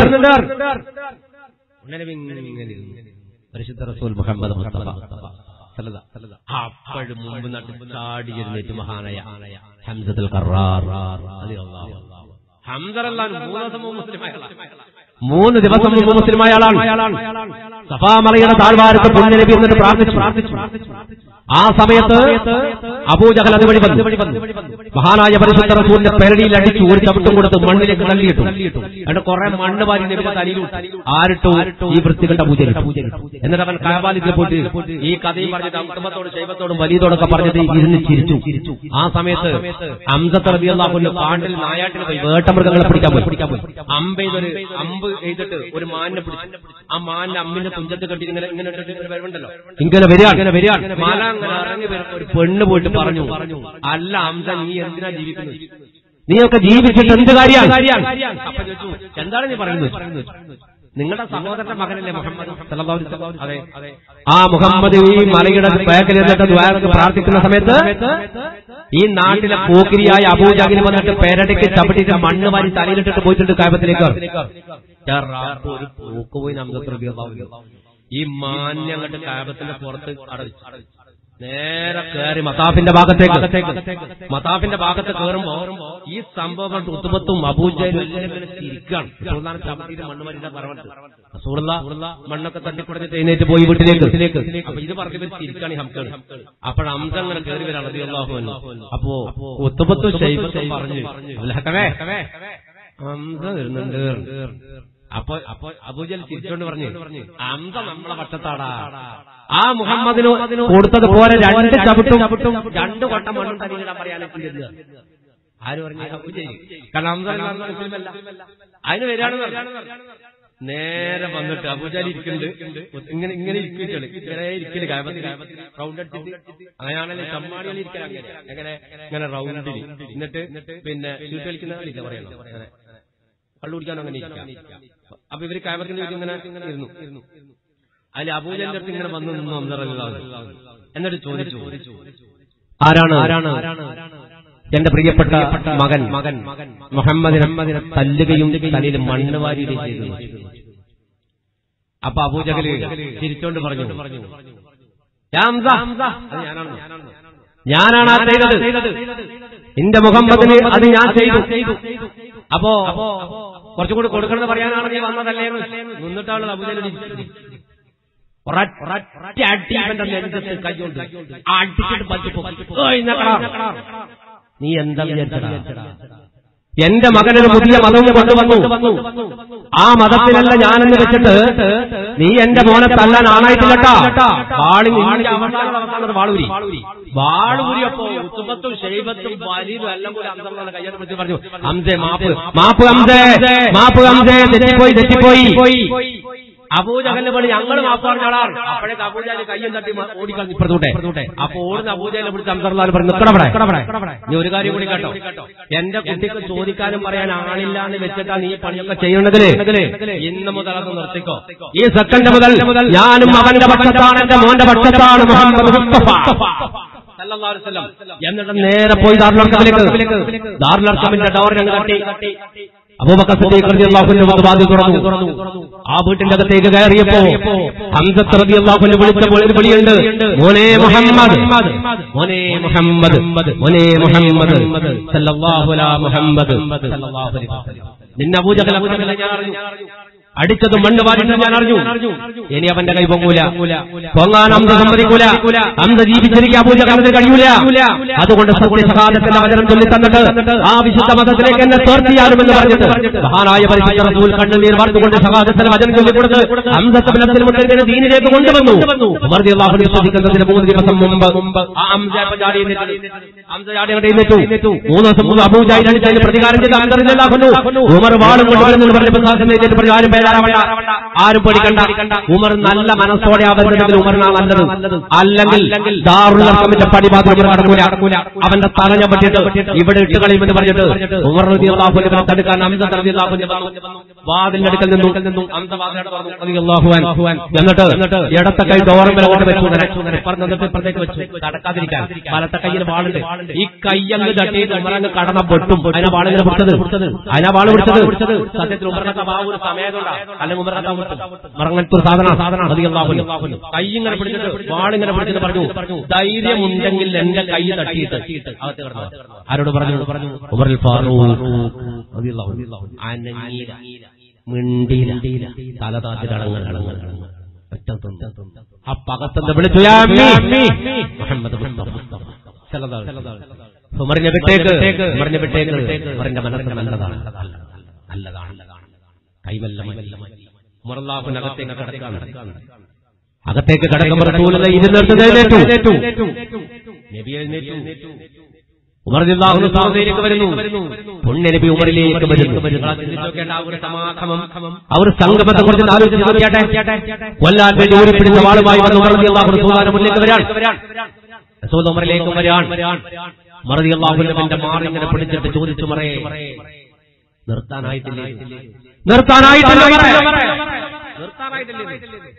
പരിശുദ്ധ റസൂൽ മുഹമ്മദ് മുസ്തഫ സല്ലല്ലാ. അപ്പോഴും മുമ്പ് നട്ട് ചാടി എഴുന്നേറ്റ് മഹാനായ ഹംസത്തുൽ ഖറാർ റളിയല്ലാഹു അൻഹു. ഹംസറല്ലാൻ മൂന്ന് ദിവസം മുമ്പ് മുസ്ലിമായതാണ് മൂന്ന് ദിവസം മുമ്പ് മുസ്ലിമായ ആളാണ് സഫാമറിയുടെ താഴ്വാരത്ത് പുണ്യനബി എന്നിട്ട് പ്രാർത്ഥിച്ചു ആ സമയത്ത് അബൂജഹൽ അതുവഴി വന്നു മഹാനായ പരിശുദ്ധ റസൂലിന്റെ പെരടിയിൽ അടിച്ചു ഒരു ചവിട്ടും കൊടുത്ത് മണ്ണിലേക്ക് തള്ളിയിട്ടു എന്നിട്ട് കുറെ മണ്ണ് വാരി നബിയുടെ തലയിൽ ആരിട്ടു ഈ വൃത്തികെട്ട പൂജ എന്നിട്ട് അവൻ കയബാലിത്തിൽ പോയിട്ട് ഈ കഥയും പറഞ്ഞിട്ട് അമ്പത്തോടും ശൈവത്തോടും വലിയതോടൊക്കെ പറഞ്ഞിട്ട് ഇരുന്ന് ചിരിച്ചു ആ സമയത്ത് അംസത്ത് റബിയുള്ള കാട്ടിൽ നായാട്ടിന് പോയി വേട്ടമൃഗങ്ങളെ പിടിക്കാൻ പോയി പിടിക്കാൻ പോയി അമ്പ ഇതൊരു അമ്പ് എഴുതിട്ട് ഒരു മാനിനെ പിടിച്ചു ആ മാനിന്റെ അമ്മിന്റെ തുഞ്ചത്ത് കെട്ടി ഇങ്ങനെ ഇങ്ങനെ ഇട്ടിട്ട് ഇങ്ങനെ വരുന്നുണ്ടല്ലോ ഇങ്ങനെ വരിക ഇങ്ങനെ വരിക മല അങ്ങനെ ഇറങ്ങി വരുമ്പോ ഒരു പെണ്ണ് പോയിട്ട് പറഞ്ഞു അല്ല അംസ നീ എന്തിനാ ജീവിക്കുന്നത് നീയൊക്കെ ജീവിച്ചിട്ട് എന്ത് കാര്യമാണ് അപ്പൊ ചോദിച്ചു എന്താണ് നീ പറയുന്നത് നിങ്ങളുടെ സഹോദരന്റെ മകനല്ലേ മുഹമ്മദ് സല്ലല്ലാഹു അലൈഹി വസല്ലം? അതെ ആ മുഹമ്മദ് ഈ മലയുടെ ബാക്കിൽ എന്നിട്ട് ദ്വാരക്ക് പ്രാർത്ഥിക്കുന്ന സമയത്ത് ഈ നാട്ടിലെ പോക്കിരിയായ അബൂജാഹിന് വന്നിട്ട് പേരടിക്ക് ചവിട്ടിട്ട് മണ്ണ് വാരി തലയിലിട്ടിട്ട് പോയിട്ടുണ്ട് കായപ്പത്തിലേക്ക് ഒരു പോക്ക് പോയി നമുക്ക് ഈ മാന്യം അങ്ങോട്ട് കായപ്പത്തിന്റെ പുറത്ത് അടച്ചു നേരെ കയറി മതാഫിന്റെ ഭാഗത്തേക്ക് മതാഫിന്റെ ഭാഗത്ത് കയറുമ്പോ ഈ സംഭവം ഉത്തുപത്തും അബൂജയിലും ഇരിക്കുകയാണ് റസൂലുള്ളാഹിനെ ചവിട്ടിയിട്ട് മണ്ണ് മരിച്ച പറഞ്ഞിട്ട് റസൂലുള്ള മണ്ണൊക്കെ തട്ടിക്കുടഞ്ഞിട്ട് എഴുന്നേറ്റ് പോയി വീട്ടിലേക്ക് അപ്പൊ ഇത് പറഞ്ഞ തിരിക്കാണ് ഈ ഹംസാണ് അപ്പോൾ ഹംസ അങ്ങനെ കയറി വരാണ് റളിയല്ലാഹു അൻഹു അപ്പോ ഉത്തുപത്തും ശൈബത്തും പറഞ്ഞു അല്ലാഹവേ ഹംസ വരുന്നുണ്ട് അപ്പൊ അപ്പൊ അബൂജൽ തിരിച്ചോണ്ട് പറഞ്ഞു ഹംസ നമ്മളെ പക്ഷത്താടാ ആ മുഹമ്മദിന് കൊടുത്തത് പോലെ രണ്ട് ചവിട്ടും ചവിട്ടും രണ്ട് കൊട്ടം മണ്ണും തനിയിടാൻ പറയാനൊക്കെ ആര് പറഞ്ഞു അബൂജൽ കാരണം ഹംസ അല്ലാതെ മുസ്ലിമല്ല. അതിന് വരികയാണെന്ന് പറഞ്ഞു. നേരെ വന്നിട്ട് അബൂജാലി ഇരിക്കുന്നുണ്ട് ഇങ്ങനെ ഇങ്ങനെ ഇരിക്കല് ഇങ്ങനെ ഇരിക്കല് കായപത്തി റൗണ്ട് അടിച്ചിട്ട് അങ്ങനെയാണല്ലോ ചമ്മാടികൾ ഇരിക്കൽ അങ്ങനെ എങ്ങനെ ഇങ്ങനെ റൗണ്ടിൽ എന്നിട്ട് പിന്നെ ചീട്ട് കളിക്കുന്ന കളിക്ക പറയണം അങ്ങനെ കള്ളു കുടിക്കാനും അങ്ങനെ ഇരിക്കാം അപ്പൊ ഇവര് കായപത്തിന്റെ വീട്ടിൽ ഇങ്ങനെ ഇങ്ങനെ ഇരുന്നു അതിൽ അബൂജലിന്റെ അടുത്ത് ഇങ്ങനെ വന്നു നിന്നു ഒന്നറല്ലാതെ എന്നിട്ട് ചോദിച്ചു ആരാണ് ആരാണ് എന്റെ പ്രിയപ്പെട്ട മകൻ മകൻ മുഹമ്മദിനെ തല്ലുകയും തലയിൽ മണ്ണ് വാരിയുകയും ചെയ്തു അപ്പൊ അബൂജഹല് ചിരിച്ചോണ്ട് പറഞ്ഞു "യാ ഹംസ, അത് ഞാനാണ് ഞാനാണ് ആ ചെയ്തത് എന്റെ മുഹമ്മദിന് അത് ഞാൻ ചെയ്തു അപ്പോ കുറച്ചും കൂടി കൊടുക്കണമെന്ന് പറയാനാണ് നീ വന്നതല്ലേ എന്ന് നിന്നിട്ടാണ് അബൂജഹൽ ഒരൊറ്റ അടി ഇവന്റെ നെഞ്ചത്ത് കൈകൊണ്ട് അടിച്ചിട്ട് പറ്റിപ്പോ "ഏയ് നക്കടാ." നീ എന്താ വിചാരിച്ചടാ എന്റെ മകനൊരു പുതിയ മതവും കൊണ്ടുവന്നു ആ മതത്തിലല്ല ഞാനെന്ന് വെച്ചിട്ട് നീ എന്റെ മോനെ തല്ലാൻ ആണായിട്ടില്ലട്ടാ വാളി നിന്റെ അവസാനം അവസാനം വാളൂരി വാളൂരിയപ്പോ ഉത്തുമത്തും ഷെയ്ബത്തും വലിയും എല്ലാം കൂടി അന്തർന്നാണ് കയ്യോട് പിടിച്ച് പറഞ്ഞു അംസേ മാപ്പ് മാപ്പ് അംസേ മാപ്പ് അംസേ തെറ്റിപ്പോയി തെറ്റിപ്പോയി അബൂജഹലിന്റെ പണി ഞങ്ങൾ മാപ്പ് പറഞ്ഞാളാർ അപ്പോഴേക്ക് അബൂജാലി കയ്യും തട്ടി മ- ഓടിക്കളഞ്ഞു ഇപ്പുറത്തൂട്ടെ അപ്പൊ ഓടുന്ന അബൂജാലിനെ പിടിച്ച് അംസർലാൽ പറഞ്ഞു നിക്കടവിടെ നീ ഒരു കാര്യം കൂടി കേട്ടോ എന്റെ കുട്ടിക്ക് ചോദിക്കാനും പറയാൻ ആളില്ല എന്ന് വെച്ചിട്ടാ നീ ഈ പണിയൊക്കെ ചെയ്യണതില് ഇന്ന് മുതൽ അത് നിർത്തിക്കോ ഈ സെക്കൻഡ് മുതൽ ഞാനും അവന്റെ പക്ഷത്താണ് എന്റെ മോന്റെ പക്ഷത്താണ് മുഹമ്മദ് മുസ്തഫ സല്ലല്ലാഹു അലൈഹി വസല്ലം. എന്നിട്ട് നേരെ പോയി ദാറുലർക്കമിലേക്ക് ദാറുലർക്കമിന്റെ ഡോർ ഞങ്ങൾ തട്ടി അബൂബക്കർ സിദ്ദീഖ് റളിയല്ലാഹു അൻഹു വന്ന് വാതിൽ തുറന്നു ആ വീട്ടിന്റെ അകത്തേക്ക് കയറിയപ്പോ ഹംസത്ത് റളിയല്ലാഹു അൻഹു വിളിച്ചപ്പോൾ ഒരു വിളിയുണ്ട് മോനെ മുഹമ്മദ് മോനെ മുഹമ്മദ് മോനെ മുഹമ്മദ് സല്ലല്ലാഹു അലാ മുഹമ്മദ് സല്ലല്ലാഹു അലൈഹി വസല്ലം നിന്നെ അബൂജഹൽ അബൂജഹൽ ഞാൻ അറിഞ്ഞു അടിച്ചത് മണ്ണ് വാരിട്ട് ഞാൻ അറിഞ്ഞു ഇനി അവന്റെ കൈ പൊങ്ങൂല പൊങ്ങാൻ അന്ത സമ്മതിക്കൂല അന്ത ജീവിച്ചിരിക്കാൻ പൂജകാലത്തിന് കഴിയൂല അതുകൊണ്ട് സത്യസഹാദത്തിന്റെ വചനം ചൊല്ലി തന്നിട്ട് ആ വിശുദ്ധ മതത്തിലേക്ക് എന്നെ തീർത്തിയാലുമെന്ന് പറഞ്ഞിട്ട് മഹാനായ പരിശുദ്ധ റസൂൽ കണ്ണുനീർ വാർത്തുകൊണ്ട് സഹാദത്തിന്റെ വചനം ചൊല്ലിക്കൊടുത്ത് അംസത്തബലത്തിൽ മുന്നിൽ ദീനിലേക്ക് കൊണ്ടുവന്നു ഉമർ റളിയല്ലാഹു അൻഹു വിശ്വസിക്കുന്നതിന് മൂന്ന് ദിവസം മുമ്പ് ആ അംസ ചാടി എഴുന്നേറ്റ് ഹംസ ചാടി അങ്ങോട്ട് എഴുന്നേറ്റു മൂന്ന് ദിവസം മുമ്പ് അബൂജാഹിൽ അടിച്ചതിന് പ്രതികാരം ചെയ്ത് ഹംസ റളിയല്ലാഹു അൻഹു ഉമർ വാളും കൊണ്ട് വരുന്നു പറഞ്ഞപ്പോൾ സാഹസം എഴുന്നേറ്റ് പറഞ്ഞു ആരും പേരാവണ്ട ആരും പേടിക്കണ്ട ഉമർ നല്ല മനസ്സോടെ അവരുടെ ഉമറിനാ നല്ലത് അല്ലെങ്കിൽ ദാറുൽ അർക്കമിന്റെ പടിഭാഗം ഉമർ നടക്കൂല അവന്റെ തലഞ്ഞ പറ്റിയിട്ട് ഇവിടെ ഇട്ട് കളയുമെന്ന് പറഞ്ഞിട്ട് ഉമർ റളിയല്ലാഹു അൻഹു തടുക്കാൻ ഹംസ റളിയല്ലാഹു അൻഹു വാതിലിന്റെ അടുക്കൽ നിന്നു ഹംസ വാതിലവിടെ പറഞ്ഞു റളിയല്ലാഹു അൻഹു എന്നിട്ട് ഇടത്തെ കൈ ഡോറമ്പല കൊണ്ട് വെച്ചു ഇങ്ങനെ. പറഞ്ഞ് എന്നിട്ട് ഇപ്പുറത്തേക്ക് വെച്ചു തടക്കാതിരിക്കാൻ വലത്തെ കയ്യിൽ വാളുണ്ട് ഈ കയ്യങ്ങ് തട്ടിയിട്ട് ഉമറങ്ങ് കടന്ന പൊട്ടും അതിനെ വാളിങ്ങനെ പിടിച്ചത് അതിനെ വാള് പിടിച്ചത് സത്യത്തിൽ ഉമറിനൊക്കെ ആ ഒരു സമയത്തുണ്ടാ അല്ലെങ്കിൽ ഉമറിനൊക്കെ മറങ്ങനത്തെ ഒരു സാധന സാധന അധികം കൈ ഇങ്ങനെ പിടിച്ചിട്ട് വാളിങ്ങനെ പിടിച്ചിട്ട് പറഞ്ഞു ധൈര്യമുണ്ടെങ്കിൽ എന്റെ കൈ തട്ടിയിട്ട് അകത്ത് കിടന്നു ആരോട് പറഞ്ഞു പറഞ്ഞു ഉമറിൽ ഫാറൂഖ് റളിയല്ലാഹു അൻഹു. അനങ്ങീല മിണ്ടീല തല താത്തി അടങ്ങൽ അടങ്ങൽ ഒറ്റ തുണ്ട് ആ പകത്തന്ന് വിളിച്ചു "യാ അമ്മി." മുഹമ്മദ് മുസ്തഫ സല്ലല്ലാഹു അലൈഹി വസല്ലം. ഉമറിനെ വിട്ടേക്ക് ഉമറിനെ വിട്ടേക്ക് ഉമറിന്റെ മനസ്സ് നല്ലതാണ് നല്ലതാണ് കൈവല്ല ഉമറല്ലാഹുനകത്തേക്ക് കടക്കാണ് അകത്തേക്ക് കടക്കുമ്പോൾ റസൂലുള്ള ഇരുന്നിടത്ത് എഴുന്നേറ്റു നബി എഴുന്നേറ്റു ഉമർ റളിയല്ലാഹു അൻഹു വരുന്നു പുണ്യ നബി ഉമറിലേക്ക് വരുന്നു നിങ്ങളാ ചിന്തിച്ച് നോക്കേണ്ട ആ ഒരു സമാഗമം ആ ഒരു സംഗമത്തെ കുറിച്ച് ആലോചിച്ച് നോക്കിയാട്ടെ കൊല്ലാൻ വേണ്ടി ഊരിപ്പിടിച്ച വാളുമായി വന്ന് ഉമർ റളിയല്ലാഹു അൻഹു റസൂലുള്ളാഹിന്റെ മുന്നിലേക്ക് വരാൻ റസൂൽ ഉമറിലേക്ക് വരാൻ ഉമർ റളിയല്ലാഹു അൻഹുവിന്റെ മാറി ഇങ്ങനെ പിടിച്ചിട്ട് ചോദിച്ചു മറേ നിർത്താനായിട്ടില്ലേ നിർത്താനായിട്ടില്ല ഉമറേ. നിർത്താനായിട്ടില്ലേ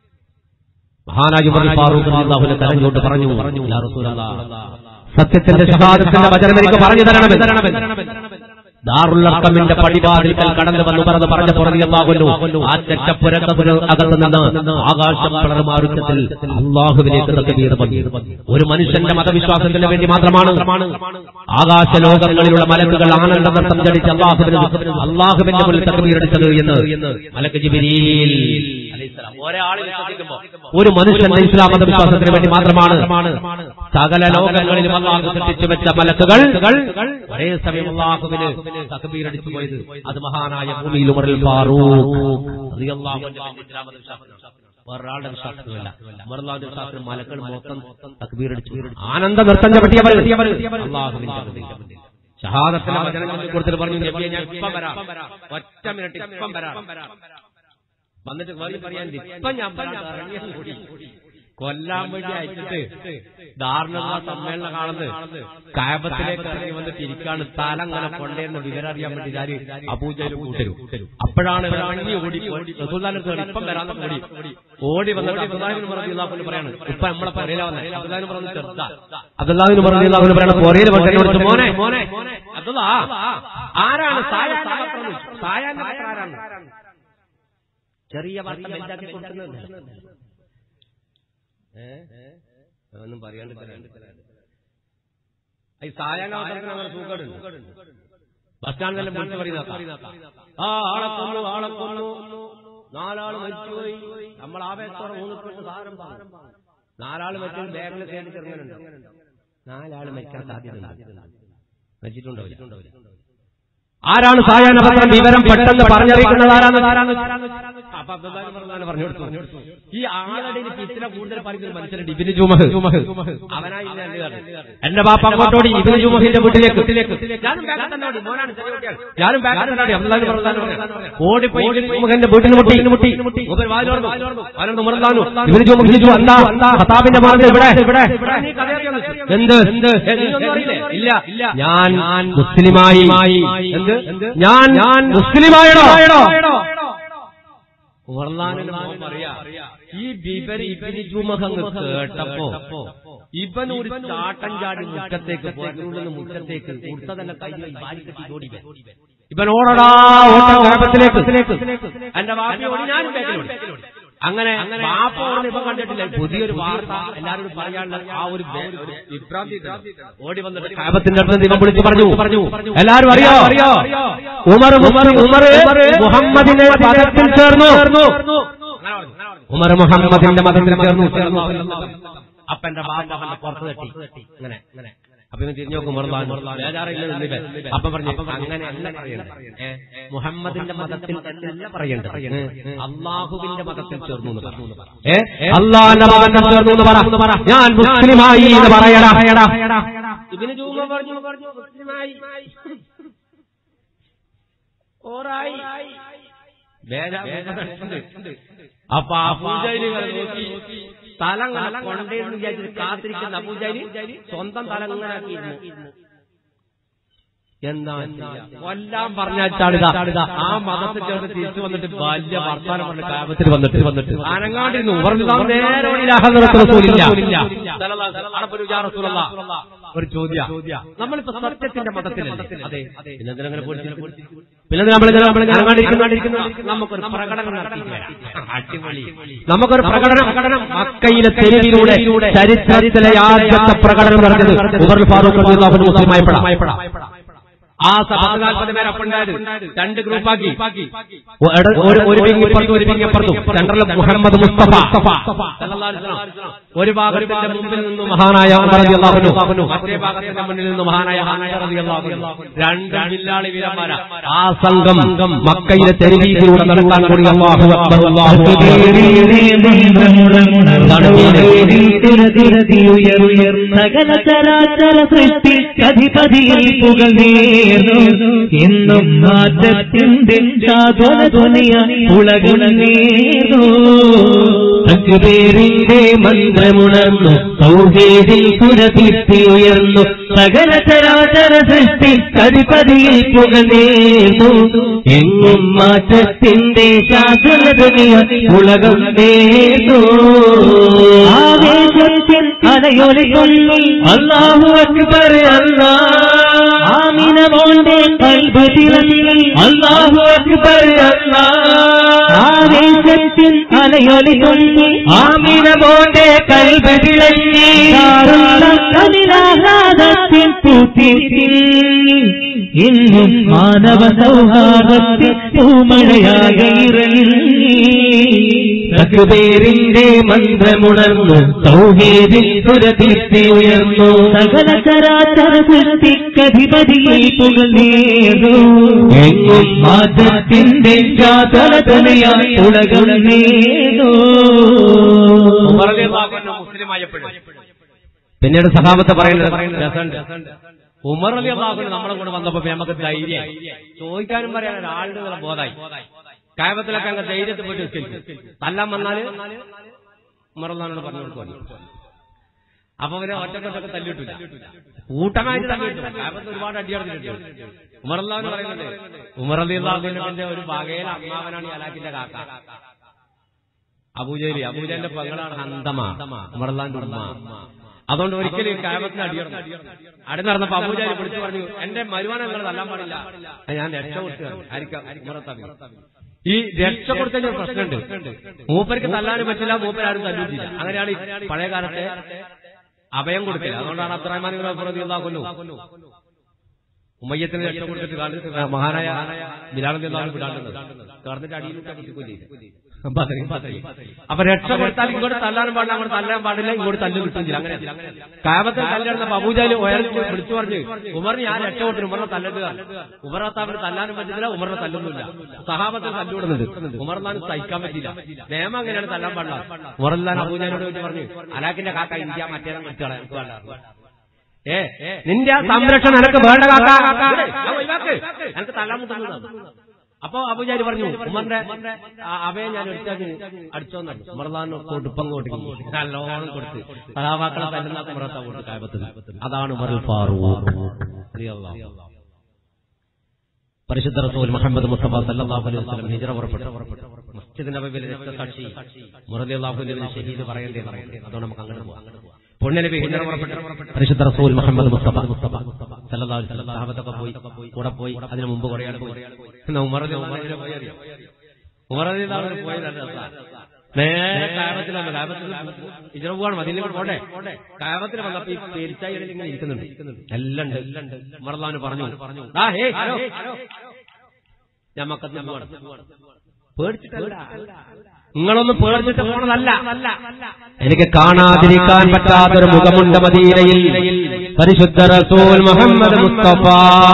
മഹാനാജ് ഉമർ ഫാറൂഖ് റളിയല്ലാഹു കരഞ്ഞുകൊണ്ട് പറഞ്ഞു പറഞ്ഞു യാ റസൂലല്ലാഹ് സത്യത്തിന്റെ ഷഹാദത്തിന്റെ വചനം എനിക്ക് പറഞ്ഞു തരണമെന്ന് ദാറുൽ അർക്കമിന്റെ പടിവാതിൽക്കൽ കടന്നു വന്നു പറഞ്ഞ് പറഞ്ഞ പുറകിയല്ലാകുന്നു ആ ചെറ്റപ്പുരക്കത്തിന് അകത്ത് നിന്ന് ആകാശം പിളർമാറുക്കത്തിൽ അള്ളാഹുവിലേക്ക് തക്കബീർ വന്നു ഒരു മനുഷ്യന്റെ മതവിശ്വാസത്തിന് വേണ്ടി മാത്രമാണ് ആകാശ ലോകങ്ങളിലുള്ള മലക്കുകൾ ആനന്ദ നൃത്തം ജടിച്ച് അള്ളാഹുവിന് അള്ളാഹുവിന്റെ മുന്നിൽ തക്കബീറടിച്ചത് എന്ന് മലക്ക് ജിബിരിയിൽ അലൈഹിസ്സലാം. ഒരാളിൽ വിശ്വസിക്കുമ്പോ ഒരു മനുഷ്യന്റെ ഇസ്ലാം മതവിശ്വാസത്തിന് വേണ്ടി മാത്രമാണ് സകല ലോകങ്ങളിലും അള്ളാഹു സൃഷ്ടിച്ചു വെച്ച മലക്കുകൾ ഒരേ സമയം അള്ളാഹുവിന് തക്ബീറടിച്ചു പോയത് അത് മഹാനായ ഭൂമിയിൽ ഉമറിൽ ഫാറൂഖ് റളിയല്ലാഹു അൻഹുവിന്റെ ഇസ്ലാം മതവിശ്വാസം വേറൊരാളുടെ വിശ്വാസത്തിലല്ല ഉമർലാന്റെ വിശ്വാസത്തിൽ മലക്കൾ മൊത്തം തക്ബീറടിച്ചു ആനന്ദ നൃത്തം ചവിട്ടിയവർ അള്ളാഹുവിന്റെ മുന്നിൽ. ഷഹാദത്തിന്റെ വചനങ്ങളെ കുറിച്ച് പറഞ്ഞു നബിയെ ഞാൻ ഇപ്പം വരാം ഒറ്റ മിനിറ്റ് ഇപ്പം വരാം വന്നിട്ട് വേറെ പറയാൻ ഇപ്പം ഞാൻ വരാം ഇറങ്ങിയാൽ കൂടി കൊല്ലാൻ വേണ്ടി അയച്ചിട്ട് ധാരണ സമ്മേളന കാണുന്നത് കായബത്തിലേക്ക് ഇറങ്ങി വന്ന് തിരിക്കാണ് തല അങ്ങനെ കൊണ്ടേന്ന് വിവരം അറിയാൻ വേണ്ടി ഞാൻ അബൂജയിൽ കൂട്ടരും അപ്പോഴാണ് ഇറങ്ങി ഓടി റസൂൽദാന്റെ അടുത്ത് ഇപ്പം വരാന്ന് ഓടി ഓടി വന്നിട്ട് അബ്ദുല്ലാഹിബിൻ പറഞ്ഞു പറയാണ് ഇപ്പൊ നമ്മളെ പറയില്ല വന്നെ അബ്ദുല്ലാഹിന് പറഞ്ഞു ചെറുതാ അബ്ദുല്ലാഹിന് പറഞ്ഞു പറയണ പൊരയിൽ വന്നിട്ട് മോനെ മോനെ അബ്ദുള്ള ആരാണ് സായ സായാന്റെ പത്രം ആരാണ് ചെറിയ വാർത്ത വലുതാക്കി കൊടുക്കുന്നത് ഒന്നും പറയാണ്ട് തരാണ്ട് ഈ സായാഹ്ന സൂക്കേടുണ്ട് ബസ് സ്റ്റാൻഡിലെല്ലാം വിളിച്ചു പറയുന്ന ആ ആളെ കൊന്നു ആളെ കൊന്നു നാലാള് മരിച്ചുപോയി നമ്മൾ ആവേശത്തോടെ മൂന്നിട്ട് സാധനം പറഞ്ഞു നാലാള് മരിച്ചു ബാഗിൽ കയറി ചെറുങ്ങനുണ്ട് നാലാള് മരിക്കാൻ സാധ്യതയില്ല മരിച്ചിട്ടുണ്ടോ ആരാണ് സായാഹ്ന പത്രം വിവരം പെട്ടെന്ന് പറഞ്ഞറിയിക്കുന്നത് ആരാണ് അപ്പൊ അബ്ദുല്ലാഹിബ്ൻ മർദാൻ പറഞ്ഞു കൊടുത്തു ഈ ആളുടെ പിച്ചിനെ കൂടുതൽ പറയുന്ന മനുഷ്യനുണ്ട് ഇബിന് ജുമഹ് അവനായില്ല എന്റെ കാരണം. എന്റെ ബാപ്പ അങ്ങോട്ടോടി ഇബിന് ജുമഹിന്റെ വീട്ടിലേക്ക് ഞാനും ബാക്കിൽ തന്നെ ഓടി. മോനാണ് ചെറിയ കുട്ടിയാണ്. ഞാനും ബാക്കിൽ തന്നെ ഓടി. അബ്ദുല്ലാഹിബ്ൻ മർദാൻ പറഞ്ഞു. ഓടിപ്പോയി ഇബ്നു ജുമഹിന്റെ വീട്ടിൽ മുട്ടി മുട്ടി മൂപ്പർ വാതിൽ തുറന്നു. വാതിൽ മറന്നാനു ഇബിന് ജുമഹ് ചോദിച്ചു എന്താ ഖത്താബിന്റെ മാർഗ്ഗം ഇവിടെ ഇവിടെ എന്ത് എന്ത് ഇല്ല ഇല്ല ഞാൻ മുസ്ലിമായി എന്ത് ഞാൻ ഞാൻ മുസ്ലിമായടോ ഉമർലാനിന് മോൻ പറയാ ഈ ബിബരി ഇബിനി ജുമഹ് അങ്ങ് കേട്ടപ്പോ ഇവൻ ഒരു ചാട്ടൻ ചാടി മുറ്റത്തേക്ക് പോയി മുറ്റത്തേക്ക് മുട്ട തന്നെ കൈ വാരിക്കെട്ടി ഓടി വരും. ഇവൻ ഓടടാ ഓട്ടം കാപത്തിലേക്ക് എന്റെ വാപ്പി ഓടി ഞാനും ബാക്കിലോടി അങ്ങനെ വാപ്പ ഓടുന്ന ഇപ്പം കണ്ടിട്ടില്ല പുതിയൊരു വാർത്ത എല്ലാവരോടും പറയാനുള്ള ആ ഒരു ബേ- ഒരു വിഭ്രാന്തി ഉണ്ട്. ഓടി വന്നിട്ട് കാപത്തിന്റെ അടുത്ത് ഇവൻ വിളിച്ചു പറഞ്ഞു പറഞ്ഞു എല്ലാവരും അറിയോ അറിയോ ഉമർ ഉമർ ഉമർ മുഹമ്മദിന്റെ മതത്തിൽ ചേർന്നു ഉമർ മുഹമ്മദിന്റെ മതത്തിൽ ചേർന്നു ചേർന്നു അപ്പന്റെ ബാബ അവന്റെ പുറത്ത് തട്ടി ഇങ്ങനെ ഇങ്ങനെ അപ്പൊ ഇവൻ തിരിഞ്ഞു നോക്കും ബേജാറില്ല അപ്പൊ പറഞ്ഞു അങ്ങനെ അല്ല പറയണ്ടേ ഏ, മുഹമ്മദിന്റെ മതത്തിൽ എന്നല്ല പറയേണ്ടത് ഏ, അള്ളാഹുവിന്റെ മതത്തിൽ ചേർന്നു എന്ന് പറ. ഏ, അള്ളാഹിന്റെ മതത്തിൽ ചേർന്നു എന്ന് പറ ഞാൻ മുസ്ലിമായി എന്ന് പറയടാ ഇതിന് ചൂമ പറഞ്ഞു പറഞ്ഞു മുസ്ലിമായി ഓറായി ബേജാറുണ്ട്. അപ്പൊ അബൂജാലി നോക്കി തല അങ്ങനെ കൊണ്ടേന്ന് വിചാരിച്ചിട്ട് കാത്തിരിക്കുന്ന അബൂജാലി സ്വന്തം തല ഇങ്ങനെ ആക്കിയിരുന്നു എന്താ ചെയ്യാ? കൊല്ലാൻ പറഞ്ഞാച്ചാണിതാ ആ മതത്തിൽ ചേർന്ന് തിരിച്ചു വന്നിട്ട് വലിയ വർത്താനം പറഞ്ഞ കാപത്തിൽ വന്നിട്ട് വന്നിട്ട് അനങ്ങാണ്ടിരുന്നു പറഞ്ഞു താൻ നേരെ ഒരു ഇലാഹ നിർത്തുന്ന റസൂലില്ല. അടപ്പൊരു യാ റസൂലല്ലാ. ഒരു ചോദ്യ നമ്മളിപ്പോ സത്യത്തിന്റെ മതത്തിലല്ലേ അതെ പിന്നെ എന്തിനങ്ങനെ പോയിട്ട് പിന്നെ നമ്മൾ അനങ്ങാണ്ടിരിക്കുന്ന നമുക്കൊരു പ്രകടനം നടത്തിയിട്ട് വരാം. അടിപൊളി നമുക്കൊരു പ്രകടനം പ്രകടനം മക്കയിലെ തെരുവിലൂടെ ചരിത്രത്തിലെ ആദ്യത്തെ പ്രകടനം നടത്തിയത് ഉമർ ഫാറൂഖ് റളിയല്ലാഹു അൻഹു മുസ്ലിമായപ്പെടാം ആ സഭ നാൽപ്പത് പേര് അപ്പുണ്ടായത് രണ്ട് ഗ്രൂപ്പാക്കി ഒ- എട- ഒരു ഒരു വിങ്ങിപ്പുറത്തും ഒരു വിങ്ങിപ്പുറത്തും സെൻട്രൽ മുഹമ്മദ് മുസ്തഫ സല്ലല്ലാഹു അലൈഹി വസല്ലം. ഒരു ഭാഗത്തിന്റെ മുമ്പിൽ നിന്ന് മഹാനായ ഉമർ റളിയല്ലാഹു അൻഹു മറ്റേ ഭാഗത്തിന്റെ മുന്നിൽ നിന്ന് മഹാനായ ഹാനയ റളിയല്ലാഹു അൻഹു രണ്ട് വില്ലാളി വീരന്മാരാ ആ സംഘം മക്കയിലെ തെരുവീതിലൂടെ നടക്കാൻ കൂടി അല്ലാഹു അക്ബർ അല്ലാഹു സകല ചരാചര സൃഷ്ടി അധിപതിയിൽ പുകഴേർന്നു എന്നും മാറ്റത്തിന്റെ സാധുനിയ ഉളകുണേർന്നു അഞ്ചുപേരിന്റെ മന്ത്രമുണർന്നു സൗഹേദിൽ പുരതിർത്തി ഉയർന്നു സകല ചരാചര സൃഷ്ടി അധിപതിയിൽ പുകഴേർന്നു എങ്ങും മാറ്റത്തിന്റെ സാധുനിയ ഉലകം നേർന്നു ആവേശത്തിൽ അലയൊലിക്കൊള്ളി അല്ലാഹു അക്ബർ അല്ലാ ആമിന മോന്റെ കൽബതിലി അല്ലാഹു അക്ബർ അല്ലാ ആവേശത്തിൽ അലയൊലിക്കൊള്ളി ആമിന മോന്റെ കൽബതിലി കതിലാഹ്ലാദത്തിൽ പൂത്തിരി ഇന്നും മാനവ സൗഹാർദ്ദത്തിൽ പൂമഴയാകെ ഇറങ്ങി സകൃപേരിന്റെ മന്ത്രമുണർന്നു സൗഹേദിൽ സുരതിർത്തി ഉയർന്നു സകല ചരാചര സൃഷ്ടിക്കധിപതിയിൽ പുകഴ്ന്നേറു എങ്ങും മാറ്റത്തിന്റെ ജാതലതനയായി ഉലകം നേരോ ഉമർ റളിയല്ലാഹു അൻഹു മുസ്ലിമായപ്പോഴും പിന്നീട് സഹാബത്ത് പറയുന്നത് രസമുണ്ട്. ഉമർ അലി അള്ളാഹുന് നമ്മളെ കൂടെ വന്നപ്പോ നമുക്ക് ധൈര്യമായി ചോദിക്കാനും പറയാൻ ഒരാളുടെ ബോധായി കായപത്തിലൊക്കെ അങ്ങ് ധൈര്യത്തിൽ പോയിട്ട് നിസ്കരിക്കും. തല്ലാൻ വന്നാല് ഉമർ അള്ളഹാനോട് പറഞ്ഞു കൊടുക്കും അപ്പൊ അവര് ഒറ്റക്കൊറ്റൊക്കെ തല്ലിട്ടില്ല കൂട്ടമായിട്ട് തല്ലിട്ടു കായപത്ത് ഒരുപാട് അടിയടച്ചിട്ടുണ്ട് ഉമർ അള്ളഹാൻ പറയുന്നുണ്ട് ഉമർ അലി അള്ളാഹുവിന്റെ ഒരു വകയിലെ അമ്മാവനാണ് ഈ അലാഖിന്റെ കാക്ക അബൂജലി അബൂജലിന്റെ പെങ്ങളാണ് ഹന്തമ ഉമർലാന്റെ ഉമ്മ അതുകൊണ്ട് ഒരിക്കലും കാമത്തിന് അടിയറന്നു അടി നടന്നപ്പോ അബൂജാലി വിളിച്ചു പറഞ്ഞു എന്റെ മരുവാനെ നിങ്ങൾ തല്ലാൻ പാടില്ല ഞാൻ രക്ഷ കൊടുത്തു ആയിരിക്കാം ഉമറത്താബി. ഈ രക്ഷ കൊടുത്തതിന് ഒരു പ്രശ്നമുണ്ട് മൂപ്പർക്ക് തല്ലാനും പറ്റില്ല മൂപ്പരാരും തല്ലൂട്ടില്ല അങ്ങനെയാണ് ഈ പഴയ കാലത്തെ അഭയം കൊടുക്കല് അതുകൊണ്ടാണ് അബ്ദുറഹ്മാൻ കൊല്ലു ഉമ്മയ്യത്തിന് രക്ഷ കൊടുത്തിട്ട് കാണിച്ച് മഹാനായ ബിലാൽ വിടാണ്ടുന്നത് കടന്നിട്ട് അടിയിലിട്ട് കുത്തിക്കൊല്ലി അപ്പൊ രക്ഷ കൊടുത്താൽ ഇങ്ങോട്ട് തല്ലാനും പാടില്ല അങ്ങോട്ട് തല്ലാൻ പാടില്ല ഇങ്ങോട്ട് തല്ല് കിട്ടും ചെയ്യില്ല അങ്ങനെ കാമത്തിൽ തല്ലിടുന്ന അബൂജാലി ഉയർത്തി വിളിച്ചു പറഞ്ഞു ഉമറിന് ഞാൻ രക്ഷ കൊടുത്തു ഉമറിനെ തല്ലിടുക ഉമറത്താവിന് തല്ലാനും പറ്റില്ല ഉമറിനെ തല്ലുന്നില്ല സഹാബത്തിൽ തല്ലുവിടുന്നത് ഉമർന്നാനും സഹിക്കാൻ പറ്റില്ല നിയമം അങ്ങനെയാണ് തല്ലാൻ പാടില്ല ഉമറല്ലാൻ അബൂജാലിനോട് വെച്ച് പറഞ്ഞു അലാഖിന്റെ കാക്ക ഇന്ത്യ മറ്റേതും വിട്ടുകളയാ ഏ നിന്റെ ആ സംരക്ഷണം എനിക്ക് വേണ്ട കാക്ക എനിക്ക് തല്ലാമുട്ടുന്നതാണ് അപ്പൊ അബുജാരി പറഞ്ഞു ഉമറിന്റെ ആ അവയെ ഞാൻ എടുത്താൽ അടിച്ചോന്നു ഉമർദാൻ കൊടുപ്പം കൊടുക്കും നല്ലോണം കൊടുത്ത് സഹാബാക്കളെ തല്ലുന്ന ഉമറത്ത കൊടുത്ത് കായപത്തിൽ അതാണ് ഉമർ ഫാറൂഖ് റളിയല്ലാഹു അൻഹു. പരിശുദ്ധ റസൂൽ മുഹമ്മദ് മുസ്തഫ സല്ലല്ലാഹു അലൈഹി വസല്ലം ഹിജ്റ പുറപ്പെട്ടു മസ്ജിദ് നബവിയിലെ രക്തസാക്ഷി മുറലിയല്ലാഹുവിന്റെ ഷഹീദ് പറയേണ്ടേ അതുകൊണ്ട് നമുക്ക് അങ്ങോട്ട് പോകാം പുണ്യനബി ഹിജറ പുറപ്പെട്ടു പരിശുദ്ധ റസൂൽ മുഹമ്മദ് മുസ്തഫ സല്ലല്ലാഹു അലൈഹി വസല്ലം സഹാബത്തൊക്കെ പോയി കൂടെ പോയി അതിനു മുമ്പ് കുറെ ആൾ പോയി എന്നാ ഉമർ റളിയല്ലാഹു അൻഹു പോയി അറിയോ? ഉമർ റളിയല്ലാഹു അൻഹു പോയി നല്ല രസാ. നേരെ കായബത്തിൽ വന്നു കായബത്തിൽ ഹിജറ പോവാണ് മദീനയിൽ കൂടെ പോട്ടെ കായബത്തിൽ വന്നപ്പോ ഈ പെരിച്ചായികളിൽ ഇങ്ങനെ ഇരിക്കുന്നുണ്ട് എല്ലാം ഉണ്ട് എല്ലാം ഉണ്ട് ഉമർ റളിയല്ലാഹു അൻഹു പറഞ്ഞു "ദാ, ഹേ ഹലോ ഞാൻ മക്കത്ത് പോവാണ് പേടിച്ചിട്ടല്ല നിങ്ങളൊന്നും പേടിച്ചിട്ട് പോണതല്ല എനിക്ക് കാണാതിരിക്കാൻ പറ്റാത്തൊരു മുഖമുണ്ട് മദീനയിൽ പരിശുദ്ധ റസൂൽ മുഹമ്മദ് മുസ്തഫ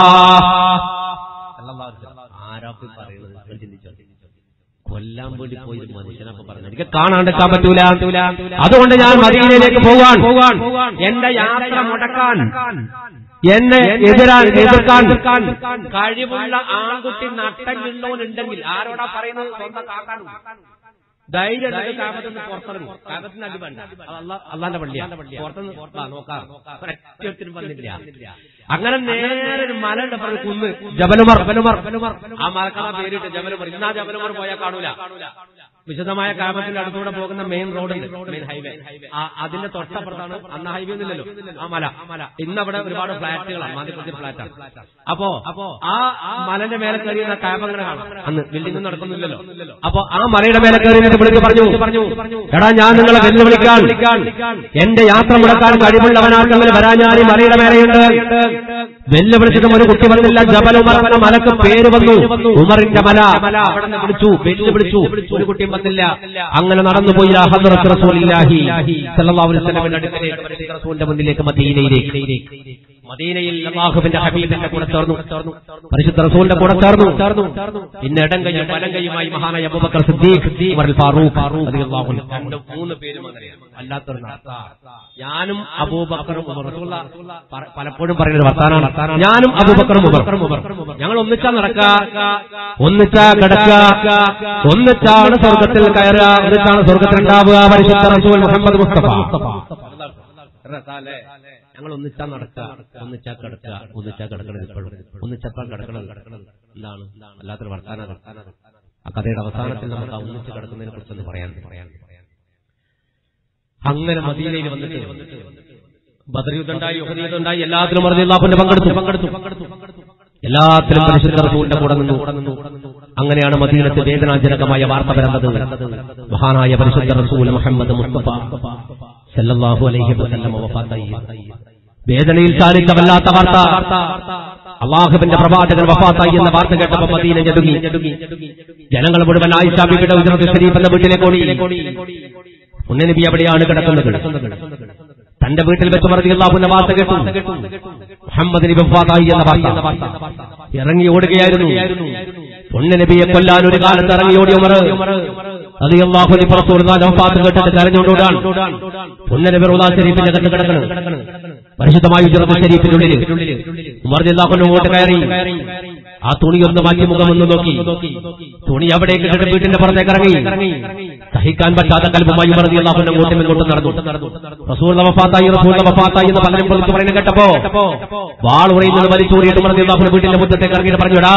ആരാപ്പി പറയുന്നത് നിങ്ങൾ ചിന്തിച്ചോ കൊല്ലാൻ വേണ്ടി പോയി ഒരു മനുഷ്യനപ്പൊ പറഞ്ഞു എനിക്ക് കാണാണ്ടിരിക്കാൻ പറ്റൂല അതുകൊണ്ട് ഞാൻ മദീനയിലേക്ക് പോവാൻ എന്റെ യാത്ര മുടക്കാൻ എന്നെ എതിരാൻ എതിർക്കാൻ കഴിവുള്ള ആൺകുട്ടി നട്ടങ്ങളുണ്ടെങ്കിൽ ആരോടാ പറയുന്നത് സ്വന്തം കാക്കാനും ധൈര്യം കാപത്തിന് പുറത്തിറങ്ങും കാപത്തിന് അത് വേണ്ട അള്ളാന്റെ പള്ളിയാണ് പുറത്തുനിന്ന് നോക്കാം ഒരൊറ്റത്തിനും വന്നില്ല അങ്ങനെ നേരെ ഒരു മലയുടെ പറഞ്ഞ കുന്ന് ജബലുമർ ജബലുമർ ആ മലക്കാള പേരിട്ട് ജബലുമർ ഇന്നാ ജബലുമർ പോയാൽ കാണൂല വിശദമായ കാമത്തിന്റെ അടുത്തൂടെ പോകുന്ന മെയിൻ റോഡുണ്ട് മെയിൻ ഹൈവേ അതിന്റെ തൊട്ടപ്പുറത്താണ് അന്ന് ഹൈവേ ഒന്നുമില്ലല്ലോ ആ മല ഇന്ന് അവിടെ ഒരുപാട് ഫ്ലാറ്റുകളാണ് മാതിരി ഫ്ലാറ്റാണ് അപ്പോ അപ്പോ ആ മലന്റെ മേലെ കയറിയ കാമങ്ങനെ കാണാം അന്ന് ബിൽഡിംഗ് നടക്കുന്നില്ലല്ലോ അപ്പൊ ആ മലയുടെ മേലെ കയറി എന്നിട്ട് വിളിച്ച് പറഞ്ഞു എടാ ഞാൻ നിങ്ങളെ വെല്ലുവിളിക്കാൻ എന്റെ യാത്ര മുടക്കാൻ കഴിവുള്ളവനാക്കങ്ങനെ വരാൻ ഈ മലയുടെ മേലെയുണ്ട് വെല്ലുവിളിച്ചിട്ടും ഒരു കുട്ടി വന്നില്ല ജബൽ ഉമർ എന്ന മലക്ക് പേര് വന്നു ഉമറിന്റെ മല അവിടെ നിന്ന് വിളിച്ചു വെല്ലുവിളിച്ചു ഒരു കുട്ടിയും വന്നില്ല അങ്ങനെ നടന്നുപോയി ഹദ്റത്ത് റസൂലില്ലാഹി സല്ലല്ലാഹു അലൈഹി വസല്ലമയുടെ അടുക്കലേക്ക് പരിശുദ്ധ റസൂലിന്റെ മുന്നിലേക്ക് മദീനയിലേക്ക് മദീനയിൽ അള്ളാഹുവിന്റെ ഹബീബിന്റെ കൂടെ ചേർന്നു പരിശുദ്ധ റസൂലിന്റെ കൂടെ ചേർന്നു പിന്നെ ഇടം കൈയും വലം കൈയുമായി മഹാനായ അബൂബക്കർ സിദ്ദീഖ് ഉമർ ഫാറൂഖ് റളിയല്ലാഹു അൻഹു രണ്ട് മൂന്ന് പേരും അങ്ങനെയാണ് വല്ലാത്തൊരു നടത്ത ഞാനും അബൂബക്കറും ഉമർ റസൂലുള്ള പ- പലപ്പോഴും പറയുന്നത് വർത്താനാണ് ഞാനും അബൂബക്കറും ഉമർ ഞങ്ങൾ ഒന്നിച്ചാ നടക്ക ഒന്നിച്ചാ കിടക്കുക ഒന്നിച്ചാണ് സ്വർഗത്തിൽ കയറുക ഒന്നിച്ചാണ് സ്വർഗത്തിൽ ഉണ്ടാവുക പരിശുദ്ധ റസൂൽ മുഹമ്മദ് മുസ്തഫ ഞങ്ങൾ ഒന്നിച്ചാ നടക്കുക ഒന്നിച്ചാ കിടക്കുക ഒന്നിച്ചാ കിടക്കണത് ഇപ്പോഴും ഒന്നിച്ചപ്പാൻ കിടക്കണത് എന്താണ് അല്ലാത്തൊരു വർത്താനം ആ കഥയുടെ അവസാനത്തിൽ നമുക്ക് ആ ഒന്നിച്ച് കിടക്കുന്നതിനെ കുറിച്ചൊന്ന് പറയാൻ പറയാൻ അങ്ങനെ മദീനയിൽ വന്നിട്ട് ബദറിയുദ്ധണ്ടായി യുഹദിയുദ്ധണ്ടായി എല്ലാത്തിലും മറിഞ്ഞാപ്പിന്റെ പങ്കെടുത്തു പങ്കെടുത്തു പങ്കെടുത്തു എല്ലാത്തിലും പരിശുദ്ധ റസൂലിന്റെ കൂടെ നിന്നു അങ്ങനെയാണ് മദീനത്ത് വേദനാജനകമായ വാർത്ത വരുന്നത് മഹാനായ പരിശുദ്ധ റസൂൽ മുഹമ്മദ് മുസ്തഫ സല്ലല്ലാഹു അലൈഹി വസല്ലം വഫാത്തായി വേദനയിൽ ചാലിച്ച വല്ലാത്ത വാർത്ത അള്ളാഹുവിന്റെ പ്രവാചകൻ വഫാത്തായി എന്ന വാർത്ത കേട്ടപ്പോൾ മദീന ഞെടുങ്ങി ജനങ്ങൾ മുഴുവൻ ആയിഷ ബിബിയുടെ ഉജറത്ത് ശരീഫ് എന്ന വീട്ടിലേക്ക് ഓടി ഉണ്ണനബി അവിടെയാണ് കിടക്കുന്നത് തന്റെ വീട്ടിൽ വെച്ച് മറതി അള്ളാഹുവിന്റെ വാർത്ത കേട്ടു മുഹമ്മദ് നബി വഫാത്തായി എന്ന വാർത്ത ഇറങ്ങി ഓടുകയായിരുന്നു ഉണ്ണനബിയെ കൊല്ലാൻ ഒരു കാലത്ത് ഇറങ്ങി ഓടി ഉമർ അത് അള്ളാഹുലി പുറത്തുകൊടുത്താൽ കേട്ടിട്ട് കരഞ്ഞുകൊണ്ടോടാൻ ഉണ്ണനബി റൂദാ ശരീഫിന്റെ കണ്ട് കിടക്കണം പരിശുദ്ധമായ ഉജറത്ത് ശരീഫിനുള്ളിൽ ഉമർ അള്ളാഹുന്റെ അങ്ങോട്ട് കയറി ആ തുണി ഒന്ന് മാറ്റി മുഖം ഒന്ന് നോക്കി തുണി അവിടേക്ക് കിട വീട്ടിന്റെ പുറത്തേക്ക് ഇറങ്ങി സഹിക്കാൻ പറ്റാത്ത കൽബുമായി മറതി അള്ളാഹുന്റെ അങ്ങോട്ടും ഇങ്ങോട്ടും നടന്നു റസൂൽ വഫാത്തായി റസൂൽ വഫാത്തായി എന്ന് പലരും വിളിച്ചു പറയുന്നത് കേട്ടപ്പോ വാൾ ഉറയുന്നത് വലിച്ചൂറിയിട്ട് മറതി അള്ളാഹുന്റെ വീട്ടിന്റെ മുറ്റത്തേക്ക് ഇറങ്ങിയിട്ട് പറഞ്ഞുടാ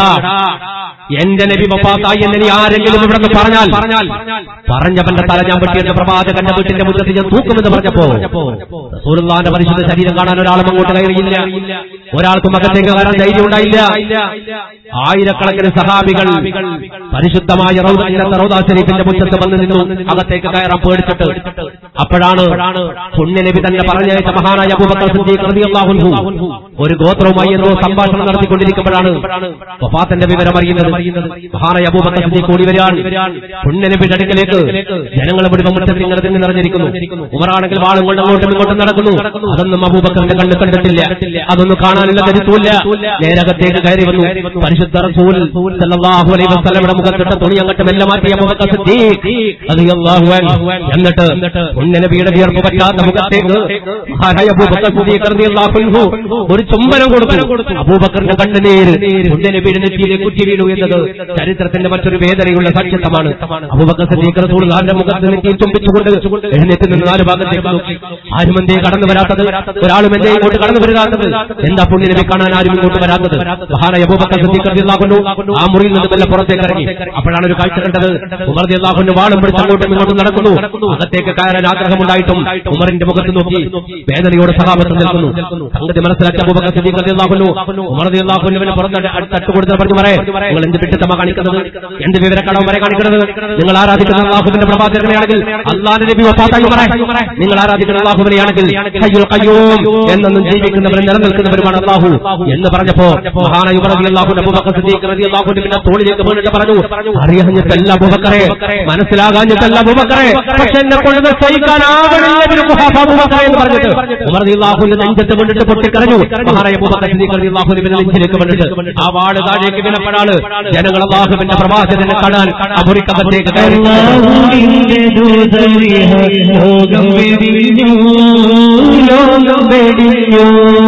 എന്റെ നബി വഫാത്തായി എന്ന് നീ ആരെങ്കിലും ഇവിടെ നിന്ന് പറഞ്ഞാൽ പറഞ്ഞവന്റെ തല ഞാൻ വെട്ടിയെന്ന് പ്രവാചകന്റെ വീട്ടിന്റെ മുറ്റത്ത് ഞാൻ തൂക്കുമെന്ന് പറഞ്ഞപ്പോ റസൂലുള്ളാന്റെ പരിശുദ്ധ ശരീരം കാണാൻ ഒരാളും അങ്ങോട്ട് കയറിയില്ല ഒരാൾക്കും അകത്തേക്ക് കയറാൻ ധൈര്യം ഉണ്ടായില്ല ആയിരക്കണക്കിന് സഹാബികൾ പരിശുദ്ധമായ റൗദ- ഇന്നത്തെ റൗദാ ശരീഫിന്റെ മുറ്റത്ത് വന്ന് നിന്നു അകത്തേക്ക് കയറാൻ പേടിച്ചിട്ട് അപ്പോഴാണ് പുണ്യനബി തന്നെ പറഞ്ഞയച്ച മഹാനായ അബൂബക്കർ സിദ്ദീഖ് റളിയല്ലാഹു അൻഹു ഒരു ഗോത്രവുമായി എന്തോ സംഭാഷണം നടത്തിക്കൊണ്ടിരിക്കുമ്പോഴാണ് വഫാത്തിന്റെ വിവരം അറിയുന്നത് മഹാനായ അബൂബക്കർ സിദ്ദീഖ് കൂടി വരികയാണ് പുണ്യനബിയുടെ അടുക്കലേക്ക് ജനങ്ങൾ മുഴുവൻ മുറ്റത്ത് ഇങ്ങനെ തിങ്ങി നിറഞ്ഞിരിക്കുന്നു ഉമറാണെങ്കിൽ വാളും കൊണ്ട് അങ്ങോട്ടും ഇങ്ങോട്ടും നടക്കുന്നു അതൊന്നും അബൂബക്കറിന്റെ കണ്ണ് കണ്ടിട്ടില്ല അതൊന്നും കാണാനുള്ള കരുത്തൂല്ല നേരകത്തേക്ക് കയറി വന്നു പരിശുദ്ധ റസൂൽ സല്ലല്ലാഹു അലൈഹി വസല്ലമയുടെ മുഖത്തിട്ട തുണി അങ്ങോട്ട് മെല്ലെ മാറ്റി അബൂബക്കർ സിദ്ദീഖ് റളിയല്ലാഹു അൻഹു എന്നിട്ട് പുണ്യനബിയുടെ വിയർപ്പ് പറ്റാത്ത മുഖത്തേക്ക് മഹാനായ അബൂബക്കർ സിദ്ദീഖ് റളിയല്ലാഹു അൻഹു ഒരു ചുംബനം കൊടുത്തു അബൂബക്കറിന്റെ കണ്ണുനീര് പുണ്യനബിയുടെ നെറ്റിയിലെ കുറ്റി വീണു എന്നത് ചരിത്രത്തിന്റെ മറ്റൊരു വേദനയുള്ള സാക്ഷ്യത്വമാണ് അബൂബക്കർ സദീഖ് റസൂലുള്ളാഹിന്റെ മുഖത്ത് നെറ്റി ചുംബിച്ചുകൊണ്ട് എഴുന്നേറ്റ് നിന്ന് നാല് ഭാഗത്തേക്ക് നോക്കി ആരും എന്തേ കടന്നു വരാത്തത് ഒരാളും എന്തേ ഇങ്ങോട്ട് കടന്നു വരാത്തത് എന്താ പുണ്യനബി കാണാൻ ആരും ഇങ്ങോട്ട് വരാത്തത് മഹാനായ അബൂബക്കർ സദീഖ് റളിയല്ലാഹു അൻഹു ആ മുറിയിൽ നിന്ന് വല്ല പുറത്തേക്ക് ഇറങ്ങി അപ്പോഴാണ് ഒരു കാഴ്ച കണ്ടത് ഉമർ റളിയല്ലാഹു വാളും പിടിച്ച് അങ്ങോട്ടും ഇങ്ങോട്ടും നടക്കുന്നു അകത്തേക്ക് കയറാൻ ആഗ്രഹമുണ്ടായിട്ടും ഉമറിന്റെ മുഖത്ത് നോക്കി വേദനയോടെ സഹാബത്ത് നിൽക്കുന്നു സംഗതി മനസ്സിലാക്കിയ അബൂബക്കർ സദീഖ് റളിയല്ലാഹു അൻഹു ഉമർ റളിയല്ലാഹു അൻഹുവിനെ പുറത്ത് തട്ട് കൊടുത്ത് പറഞ്ഞു പറയേ നിങ്ങൾ എന്ത് വിട്ടിത്തമ കാണിക്കുന്നത് എന്ത് വിവരക്കടവും വരെ കാണിക്കുന്നത് നിങ്ങൾ ആരാധിക്കുന്ന അള്ളാഹുവിന്റെ പ്രഭാചകനെയാണെങ്കിൽ അള്ളാഹുന്റെ നബി വഫാത്തായി പറ നിങ്ങൾ ആരാധിക്കുന്ന അള്ളാഹുവിനെയാണെങ്കിൽ ഹയ്യുൽ ഖയ്യൂം എന്നെന്നും ജീവിക്കുന്നവരും നിലനിൽക്കുന്നവരുമാണ് അള്ളാഹു എന്ന് പറഞ്ഞപ്പോ മഹാനായ ഉമർ റളിയല്ലാഹു അൻഹു അബൂബക്കർ സദീഖ് റളിയല്ലാഹു അൻഹുവിന്റെ തോളിലേക്ക് വീണിട്ട് പറഞ്ഞു അറിയാഞ്ഞിട്ടല്ല അബൂബക്കറെ മനസ്സിലാകാഞ്ഞിട്ടല്ല അബൂബക്കറെ പക്ഷെ എന്നെ കൊണ്ട് സഹിക്കാനാകണില്ല ഇബ്നു ഖുഹാഫ അബൂബക്കറെ എന്ന് പറഞ്ഞിട്ട് ഉമർ റളിയല്ലാഹു അൻഹു നെഞ്ചത്ത് വീണിട്ട് പൊട്ടിക്കരഞ്ഞു മഹാനായ അബൂബക്കർ സദീഖ് റളിയല്ലാഹു അൻഹുവിന്റെ നെഞ്ചിലേക്ക് വീണിട്ട് ആ വാട് താഴേക്ക് വീണപ്പോഴാണ് ജനങ്ങൾ അള്ളാഹുവിന്റെ പ്രവാചകനെ കാണാൻ അമുറിക്കകത്തേക്ക് കയറി അള്ളാഹുവിന്റെ ദൂതരിഹ ലോകം വെടിഞ്ഞു ലോകം വെടിഞ്ഞു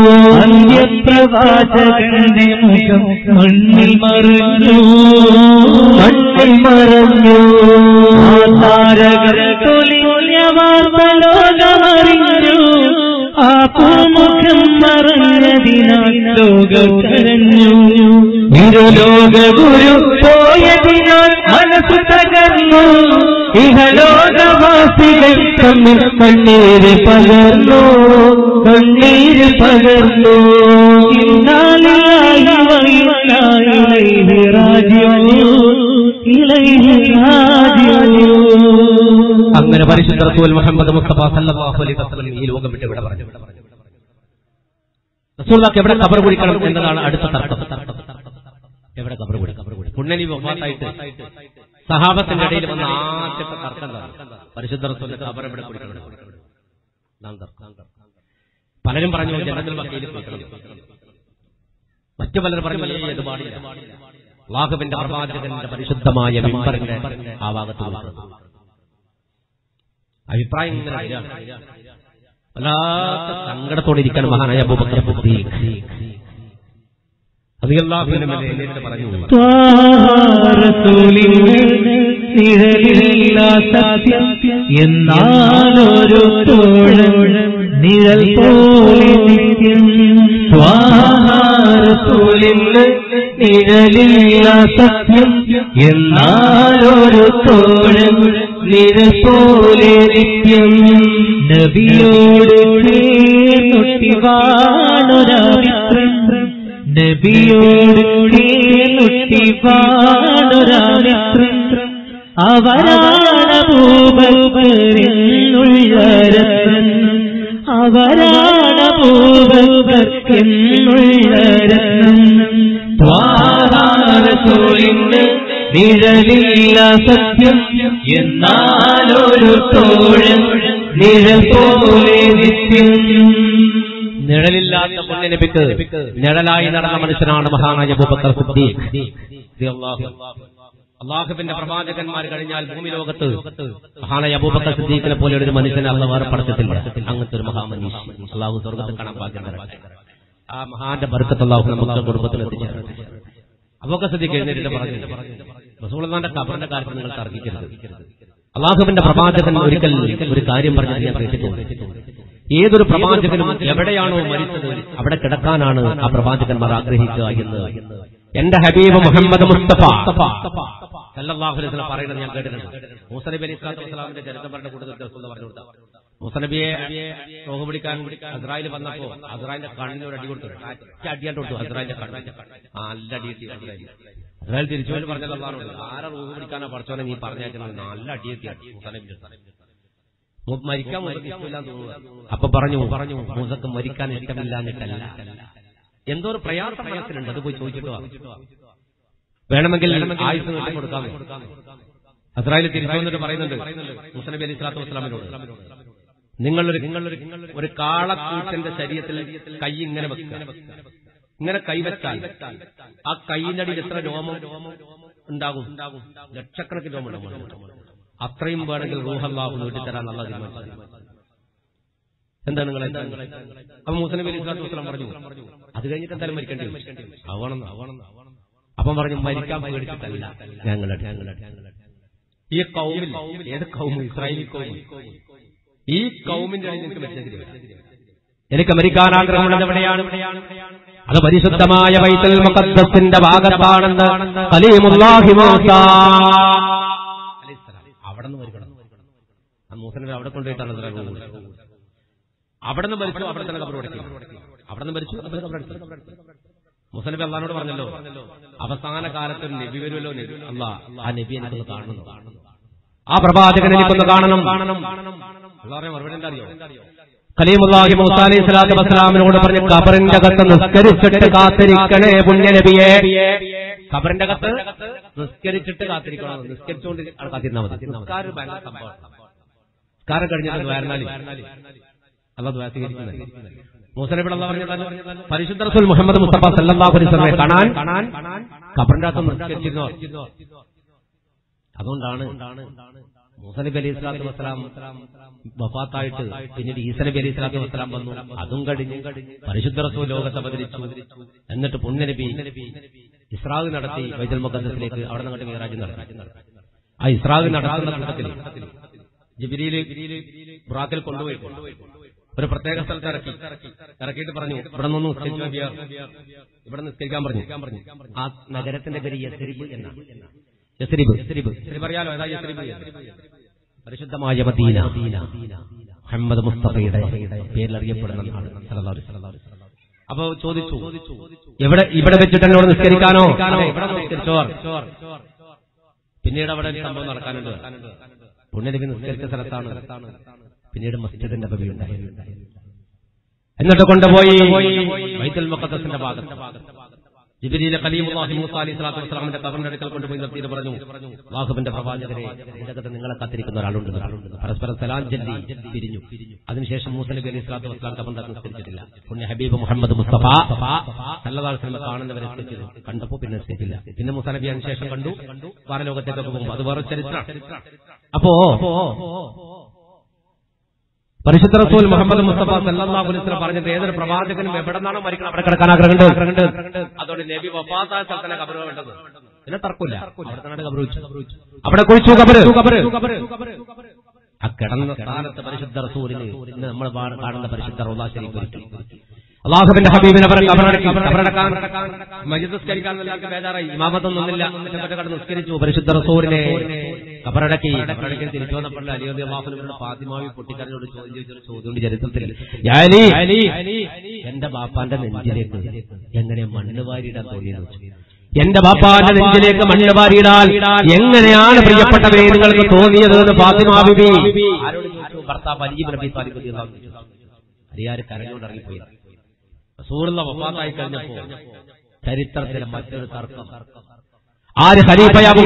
അന്യപ്രവാചകന്റെ മുഖം മണ്ണിൽ മറഞ്ഞു മണ്ണിൽ മറഞ്ഞു ആ താരകർ തൊലിയ വാർത്ത ലോകമറിഞ്ഞു ആ പൂമുഖം മറഞ്ഞതിനാൽ ലോകം കരഞ്ഞു ഇരുലോക ഗുരു പോയതിനാൽ മനസ്സ് തകർന്നു ഇഹലോകവാസികൾ തമ്മിൽ കണ്ണീര് പകർന്നു കണ്ണീര് പകർന്നു ഇന്നാലില്ലാഹി വഇന്നായിലൈഹി റാജിഊൻ ഇലൈഹി റാജിഊൻ അങ്ങനെ പരിശുദ്ധ റസൂൽ മുഹമ്മദ് മുസ്തഫ സല്ലല്ലാഹു അലൈഹി വസല്ലം ഈ ലോകം വിട്ട് വിട പറഞ്ഞു റസൂലുള്ളാഹിക്ക് എവിടെ ഖബർ കുടിക്കണം എന്നതാണ് അടുത്ത തർക്കം എവിടെ ഖബർ കുടി ഖബർ കുടി പുണ്യനി വഫാത്തായിട്ട് സഹാബത്തിന്റെ ഇടയിൽ വന്ന ആദ്യത്തെ തർക്കം എന്താണ്? പരിശുദ്ധ റസൂലിന്റെ ഖബർ എവിടെ കുടിക്കണം നാം തർക്കം. പലരും പറഞ്ഞു ജനങ്ങൾ വക്കയിൽ കുടിക്കണം മറ്റു പലരും പറഞ്ഞു "ഏയ്, ഇത് പാടില്ല അള്ളാഹുവിന്റെ പ്രവാചകന്റെ പരിശുദ്ധമായ മിമ്പറിന്റെ ആ ഭാഗത്ത് കുടിക്കണം അഭിപ്രായം ഇങ്ങനെ വരികയാണ്. വല്ലാത്ത സങ്കടത്തോടെ ഇരിക്കാൻ മഹാനായ അബൂബക്കർ സിദ്ദീഖ് റളിയല്ലാഹുവിന്റെ മേലെ എഴുന്നേറ്റ് പറഞ്ഞു ത്വാഹാരസൂലിന് നിഴലില്ല സത്യം എന്നാലൊരു തോഴൻ നിഴൽ പോലെ നിത്യം ത്വാഹാരസൂലിന് നിഴലില്ല സത്യം എന്നാലൊരു തോഴൻ നിഴൽ പോലെ നിത്യം നബിയോട് ചേർന്നൊട്ടി വാണൊരാമിത്രൻ നബിയോട് കേളുട്ടി വാണൊരാമിത്രൻ അവരാണ് ഭൂപരിന്നുള്ളരൻ അവരാണ് ഭൂപരിന്നുള്ളരൻ ത്വാഹാരസൂലിന് നിഴലില്ല സത്യം എന്നാലൊരു തോഴൻ നിഴൽ പോലെ നിത്യം നിഴലില്ലാത്ത പുണ്യനബിക്ക് നിഴലായി നടന്ന മനുഷ്യനാണ് മഹാനായ അബൂബക്കർ സിദ്ദീഖ് റളിയല്ലാഹു അൻഹു. അള്ളാഹുവിന്റെ പ്രവാചകന്മാർ കഴിഞ്ഞാൽ ഭൂമി ലോകത്ത് മഹാനായ അബൂബക്കർ സിദ്ദീഖിനെ പോലെ ഒരു മനുഷ്യനെ അള്ള വേറെ പടത്തിട്ടില്ല അങ്ങനത്തെ ഒരു മഹാമനീഷ് അള്ളാഹു സ്വർഗത്തിൽ കാണാൻ ഭാഗ്യം തരട്ടെ. ആ മഹാന്റെ ബർക്കത്ത് അള്ളാഹു നമുക്ക് കുടുംബത്തിൽ എത്തിച്ചേരട്ടെ അബൂബക്കർ സിദ്ദീഖ് എഴുന്നേറ്റ് പറഞ്ഞു റസൂലുള്ളാഹിന്റെ ഖബറിന്റെ കാര്യത്തിൽ നിങ്ങൾ തർക്കിക്കരുത് അള്ളാഹുവിന്റെ പ്രവാചകൻ ഒരിക്കൽ ഒരു കാര്യം പറഞ്ഞത് ഞാൻ കേട്ടിട്ടുണ്ട് ഏതൊരു പ്രവാചകനും എവിടെയാണോ മരിച്ചത് അവിടെ കിടക്കാനാണ് ആ പ്രവാചകന്മാർ ആഗ്രഹിക്കുക എന്ന് എന്റെ ഹബീബ് മുഹമ്മദ് മുസ്തഫ സല്ലല്ലാഹു അലൈഹി വസല്ലം പറയുന്നത് ഞാൻ കേട്ടിട്ടുണ്ട് മൂസ നബി അലൈഹി സ്വലാത്തു വസ്സലാമിന്റെ ചരിത്രം പറഞ്ഞ കൂടുതൽ റസൂൽ പറഞ്ഞു കൊടുത്ത മൂസ നബിയെ റോഹ് പിടിക്കാൻ അസ്രായേൽ വന്നപ്പോ അസ്രായേലിന്റെ കണ്ണിന് ഒരു അടി കൊടുത്തു ഒറ്റ അടിയാണ്ട് കൊടുത്തു അസ്രായേലിന്റെ കണ്ണിന് ആ, നല്ല അടി കിട്ടി അസ്രായേൽ അസ്രായേൽ തിരിച്ചു പോയി പറഞ്ഞത് അള്ളാഹുനോട് ആരെ റോഹ് പിടിക്കാനാ പഠിച്ചോനെ നീ പറഞ്ഞേക്കുന്നത് നല്ല അടി കിട്ടി മൂസ നബിന്റെ മു- മരിക്കാൻ മൂസക്ക് ഇഷ്ടമില്ലാന്ന് തോന്നുക അപ്പൊ പറഞ്ഞു പറഞ്ഞു മൂസക്ക് മരിക്കാൻ ഇഷ്ടമില്ലാഞ്ഞിട്ടല്ല എന്തോ ഒരു പ്രയാസം മനസ്സിലുണ്ട് അത് പോയി ചോദിച്ചിട്ട് വാ. വേണമെങ്കിൽ ആയുസ് നീട്ടി കൊടുക്കാം അസ്രായേൽ തിരിച്ചു വന്നിട്ട് പറയുന്നുണ്ട് മൂസ നബി അലൈഹി സ്വലാത്തു വസ്സലാമിനോട് നിങ്ങളൊരു നിങ്ങളൊരു ഒരു കാളക്കൂറ്റന്റെ ശരീരത്തിൽ കൈ ഇങ്ങനെ വെക്കുക ഇങ്ങനെ കൈവച്ചാൽ ആ കൈയിന്റെ അടിയിൽ എത്ര രോമം ഉണ്ടാകും ലക്ഷക്കണക്കിന് രോമം ഉണ്ടാകും അത്രയും വേണമെങ്കിൽ റൂഹല്ലാഹു നീട്ടിത്തരാൻ നല്ല തീരുമാനിച്ചു എന്താണ് നിങ്ങൾ അപ്പൊ മൂസ നബി അലൈഹി സ്വലാത്തു വസ്സലാം പറഞ്ഞു അത് കഴിഞ്ഞിട്ട് എന്തായാലും മരിക്കേണ്ടി വരും ആവണം ആവണം അപ്പം പറഞ്ഞു മരിക്കാൻ പേടിച്ചിട്ടല്ല ഞങ്ങളുടെ ഈ കൗമിൽ ഏത് കൗമ് ഇസ്രായേലി കൗമ് ഈ കൗമിന്റെ ഇടയിൽ എനിക്ക് മരിച്ചെങ്കിൽ എനിക്ക് മരിക്കാൻ ആഗ്രഹമുള്ളത് എവിടെയാണ് അത് പരിശുദ്ധമായ ബൈത്തുൽ മുഖദ്ദസിന്റെ ഭാഗത്താണെന്ന് കലീമുല്ലാഹി മൂസ അവിടെ നിന്ന് മരിക്കണം ആ മൂസനെ അവിടെ കൊണ്ടുപോയിട്ടാണ് ഇത്ര റൂം. അവിടെ നിന്ന് മരിച്ചു അവിടെ തന്നെ കബർ കൊടുക്കി അവിടെ നിന്ന് മരിച്ചു അവിടെ കബർ മുസനബി അള്ളഹാനോട് പറഞ്ഞല്ലോ അവസാന കാലത്ത് ഒരു നബി വരുമല്ലോ നബി അല്ലാ ആ നബി എനിക്കൊന്ന് കാണണം ആ പ്രവാചകൻ എനിക്കൊന്ന് കാണണം അള്ളാഹെ മറുപടി എന്താ അറിയോ കലീമുല്ലാഹി മൂസ അലൈഹി സ്വലാത്തു വസ്സലാമിനോട് പറഞ്ഞു കബറിന്റെ അകത്ത് നിസ്കരിച്ചിട്ട് കാത്തിരിക്കണേ പുണ്യനബിയെ കബറിന്റെ അകത്ത് നിസ്കരിച്ചിട്ട് കാത്തിരിക്കണം നിസ്കരിച്ചുകൊണ്ട് അവിടെ കാത്തിരുന്നാൽ മതി നിസ്കാരം ഒരു ഭയങ്കര സംഭവമാണ് നിസ്കാരം കഴിഞ്ഞിട്ട് വയറിനാലി അല്ലാതെ വ്യാസീകരിക്കുന്നത് മൂസനബിൾ അല്ല പറഞ്ഞത് പരിശുദ്ധ റസൂൽ മുഹമ്മദ് മുസ്തഫ സല്ലല്ലാഹു അലൈഹി വസല്ലമയെ കാണാൻ കബറിന്റെ അകത്ത് നിസ്കരിച്ചിരുന്നു അതുകൊണ്ടാണ് മൂസനബി അലൈഹി സ്വലാത്തു വസ്സലാം വഫാത്തായിട്ട് പിന്നീട് ഈസനബി അലൈഹി സ്വലാത്തു വസ്സലാം വന്നു അതും കഴിഞ്ഞു പരിശുദ്ധ റസൂൽ ലോകത്ത് അവതരിച്ചു എന്നിട്ട് പുണ്യനബി ഇസ്രാഗ് നടത്തി വൈദ്യുൽ മുഖദ്സിലേക്ക് അവിടെ നിന്നിട്ട് മിറാജ് നടത്തി ആ ഇസ്രാഗ് നടത്തുന്ന കൂട്ടത്തിൽ ജിബിരിയിൽ ബുറാക്കിൽ കൊണ്ടുപോയി ഒരു പ്രത്യേക സ്ഥലത്ത് ഇറക്കി ഇറക്കിയിട്ട് പറഞ്ഞു ഇവിടെ നിന്ന് നിസ്കരിച്ചു മതിയാ. ഇവിടെ നിസ്കരിക്കാൻ പറഞ്ഞു ആ നഗരത്തിന്റെ പേര് യസ്രിബ് എന്നാണ് യസ്രിബ് യസ്രിബ് അറിയാലോ ഏതാ യസ്രിബ് പരിശുദ്ധമായ മദീന മുഹമ്മദ് മുസ്തഫയുടെ പേരിൽ അറിയപ്പെടുന്ന നാട് സല്ലല്ലാഹു അലൈഹി വസല്ലം. അപ്പൊ ചോദിച്ചു എവിടെ ഇവിടെ വെച്ചിട്ട് എന്നോട് നിസ്കരിക്കാനോ അതെ, ഇവിടെ നിസ്കരിച്ചോ പിന്നീട് അവിടെ ഒരു സംഭവം നടക്കാനുണ്ട് പുണ്യനബി നിസ്കരിച്ച സ്ഥലത്താണ് പിന്നീട് മസ്ജിദിന്റെ നബവി ഉണ്ടായി എന്നിട്ട് കൊണ്ടുപോയി ബൈത്തുൽ മുഖദ്ദസിന്റെ ഭാഗത്ത് ജിബിരിയിലെ കലീമുല്ലാഹി മൂസ അലൈഹി സ്വലാത്തു വസ്സലാമിന്റെ കബറിന്റെ അടുക്കൽ കൊണ്ടുപോയി നിർത്തിയിട്ട് പറഞ്ഞു വാഹുബിന്റെ പ്രവാചകരെ ഇതിനകത്ത് നിങ്ങളെ കാത്തിരിക്കുന്ന ഒരാളുണ്ട് പരസ്പരം സലാം ചൊല്ലി പിരിഞ്ഞു അതിനുശേഷം മൂസ നബി അലൈഹി സ്വലാത്തു വസ്സലാം കബറിന്റെ നിസ്കരിച്ചിട്ടില്ല പുണ്യ ഹബീബ് മുഹമ്മദ് മുസ്തഫ സല്ലല്ലാഹു അലൈഹി വസല്ലം കാണുന്നവരെ നിസ്കരിച്ചത് കണ്ടപ്പോ പിന്നെ നിസ്കരിച്ചില്ല പിന്നെ മൂസ നബി അതിനുശേഷം കണ്ടു വാരലോകത്തേക്കൊക്കെ പോകുമ്പോൾ അത് വേറെ ചരിത്രമാണ് അപ്പോ പരിശുദ്ധ റസൂൽ മുഹമ്മദ് മുസ്തഫ സല്ലല്ലാഹു അലൈഹി വസല്ലം പറഞ്ഞത് ഏതൊരു പ്രവാചകനും എവിടെ നിന്നാണോ മരിക്കണം അവിടെ കിടക്കാൻ ആഗ്രഹമുണ്ട് അതോടെ നബി വഫാത്തായ സ്ഥലത്തന്നെ കബർ വേണ്ടത് പിന്നെ തർക്കില്ല അവിടെ തന്നെ കബർ വെച്ചു അവിടെ കുഴിച്ചു കബർ ആ കിടന്ന സ്ഥാനത്ത് പരിശുദ്ധ റസൂലിന് ഇന്ന് നമ്മൾ പാ- കാണുന്ന പരിശുദ്ധ റൗലാ ശരീഫ് ഒരുക്കി അള്ളാഹുബിന്റെ ഹബീബിനെ പറഞ്ഞ് കബറടക്കി കബറടക്കാൻ മജിദ് നിസ്കരിക്കാൻ എല്ലാവർക്കും ബേജാറായി ഇമാമത്തൊന്നുമില്ല എന്നിട്ട് കടന്ന് നിസ്കരിച്ചു പരിശുദ്ധ റസൂലിനെ കബറടക്കി കബറടക്കി തിരിച്ചു വന്നപ്പോൾ അലിയോദി അള്ളാഹുനോട് ഫാത്തിമാവി പൊട്ടിക്കരനോട് ചോദ്യം ചോദിച്ചൊരു ചോദ്യമുണ്ട് ചരിത്രത്തിൽ യാ അലി, എന്റെ ബാപ്പാന്റെ നെഞ്ചിലേക്ക് എങ്ങനെ മണ്ണ് വാരിയിടാൻ തോന്നിയെന്ന് വെച്ചു എന്റെ ബാപ്പാന്റെ നെഞ്ചിലേക്ക് മണ്ണ് വാരിയിടാൻ എങ്ങനെയാണ് പ്രിയപ്പെട്ടവരെ നിങ്ങൾക്ക് തോന്നിയത് എന്ന് ഫാത്തിമ ബിബി ആരോട് ചോദിച്ചു ഭർത്താവ് അലി നബി താലിബ് റളിയല്ലാഹു അൻഹു ചോദിച്ചു. അലിയാര് കരഞ്ഞോണ്ട് ഇറങ്ങിപ്പോയി റസൂലുള്ള വഫാത്തായി കഴിഞ്ഞപ്പോ ചരിത്രത്തിലെ മറ്റൊരു തർക്കം ആര് ഖലീഫയാകും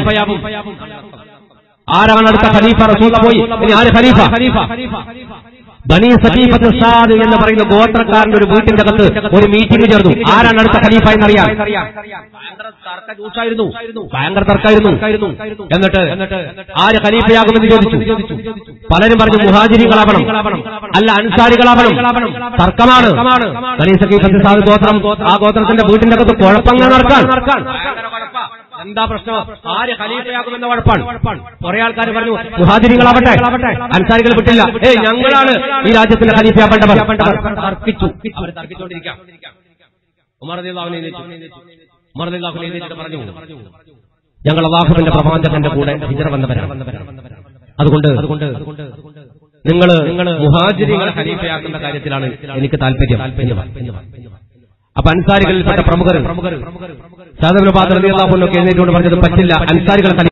ആരാണ് അടുത്ത ഖലീഫ റസൂല പോയി ഇനി ആര് ഖലീഫ ബനി സഖീഫത്ത് സാദ് എന്ന് പറയുന്ന ഗോത്രക്കാരന്റെ ഒരു വീട്ടിന്റെ അകത്ത് ഒരു മീറ്റിംഗ് ചേർന്നു ആരാണ് അടുത്ത ഖലീഫ എന്നറിയാം ഭയങ്കര തർക്കജൂഷായിരുന്നു ഭയങ്കര തർക്കമായിരുന്നു എന്നിട്ട് ആര് ഖലീഫയാകുമെന്ന് ചോദിച്ചു പലരും പറഞ്ഞു മുഹാജിരികളാവണം അല്ല അൻസാരികളാവണം തർക്കമാണ് ബനി സഖീഫത്ത് സാദ് ഗോത്രം ആ ഗോത്രത്തിന്റെ വീട്ടിന്റെ അകത്ത് കുഴപ്പങ്ങൾ നടക്കാൻ എന്താ പ്രശ്നം ആര് ഖലീഫയാകുമെന്ന കുഴപ്പാണ് കുറെ ആൾക്കാർ പറഞ്ഞു മുഹാജിരികളാവട്ടെ അൻസാരികൾ വിട്ടില്ല ഏ ഞങ്ങളാണ് ഈ രാജ്യത്തിന്റെ ഖലീഫയാവേണ്ടവർ തർക്കിച്ചു അവർ തർക്കിച്ചുകൊണ്ടിരിക്കാം ഉമർ റളിയല്ലാഹു അൻഹു എഴുന്നേറ്റു. ഉമർ റളിയല്ലാഹു അൻഹു എഴുന്നേറ്റിട്ട് പറഞ്ഞു ഞങ്ങൾ അള്ളാഹുവിന്റെ പ്രവാചകന്റെ കൂടെ ഹിജറ വന്നവരാണ് അതുകൊണ്ട് അതുകൊണ്ട് നിങ്ങൾ നിങ്ങൾ മുഹാജിരികളെ ഖലീഫയാക്കുന്ന കാര്യത്തിലാണ് എനിക്ക് താല്പര്യം എന്ന് പറഞ്ഞു. അപ്പൊ അൻസാരികളിൽപ്പെട്ട പ്രമുഖർ സാധനൊക്കെ എഴുന്നേറ്റുകൊണ്ട് പറഞ്ഞത് പറ്റില്ല അൻസാരികൾ ഖലീഫ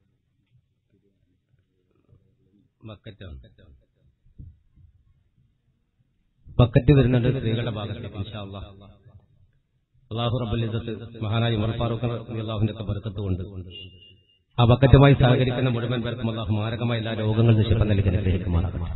ബക്കറ്റ് വരുന്നുണ്ട് സ്ത്രീകളുടെ ഭാഗത്ത് ഇൻഷാ അല്ലാഹ്. അള്ളാഹു റബ്ബുൽ ഇസ്സത്ത് മഹാനായ ഉമർ ഫാറൂഖ് അള്ളാഹുവിന്റെ ബർക്കത്ത് കൊണ്ട് ആ ബക്കറ്റുമായി സഹകരിക്കുന്ന മുഴുവൻ പേർക്കും അള്ളാഹു മാരകമായ എല്ലാ രോഗങ്ങൾ നിക്ഷിപ്പം നൽകി അനുഗ്രഹിക്കുമാറാകട്ടെ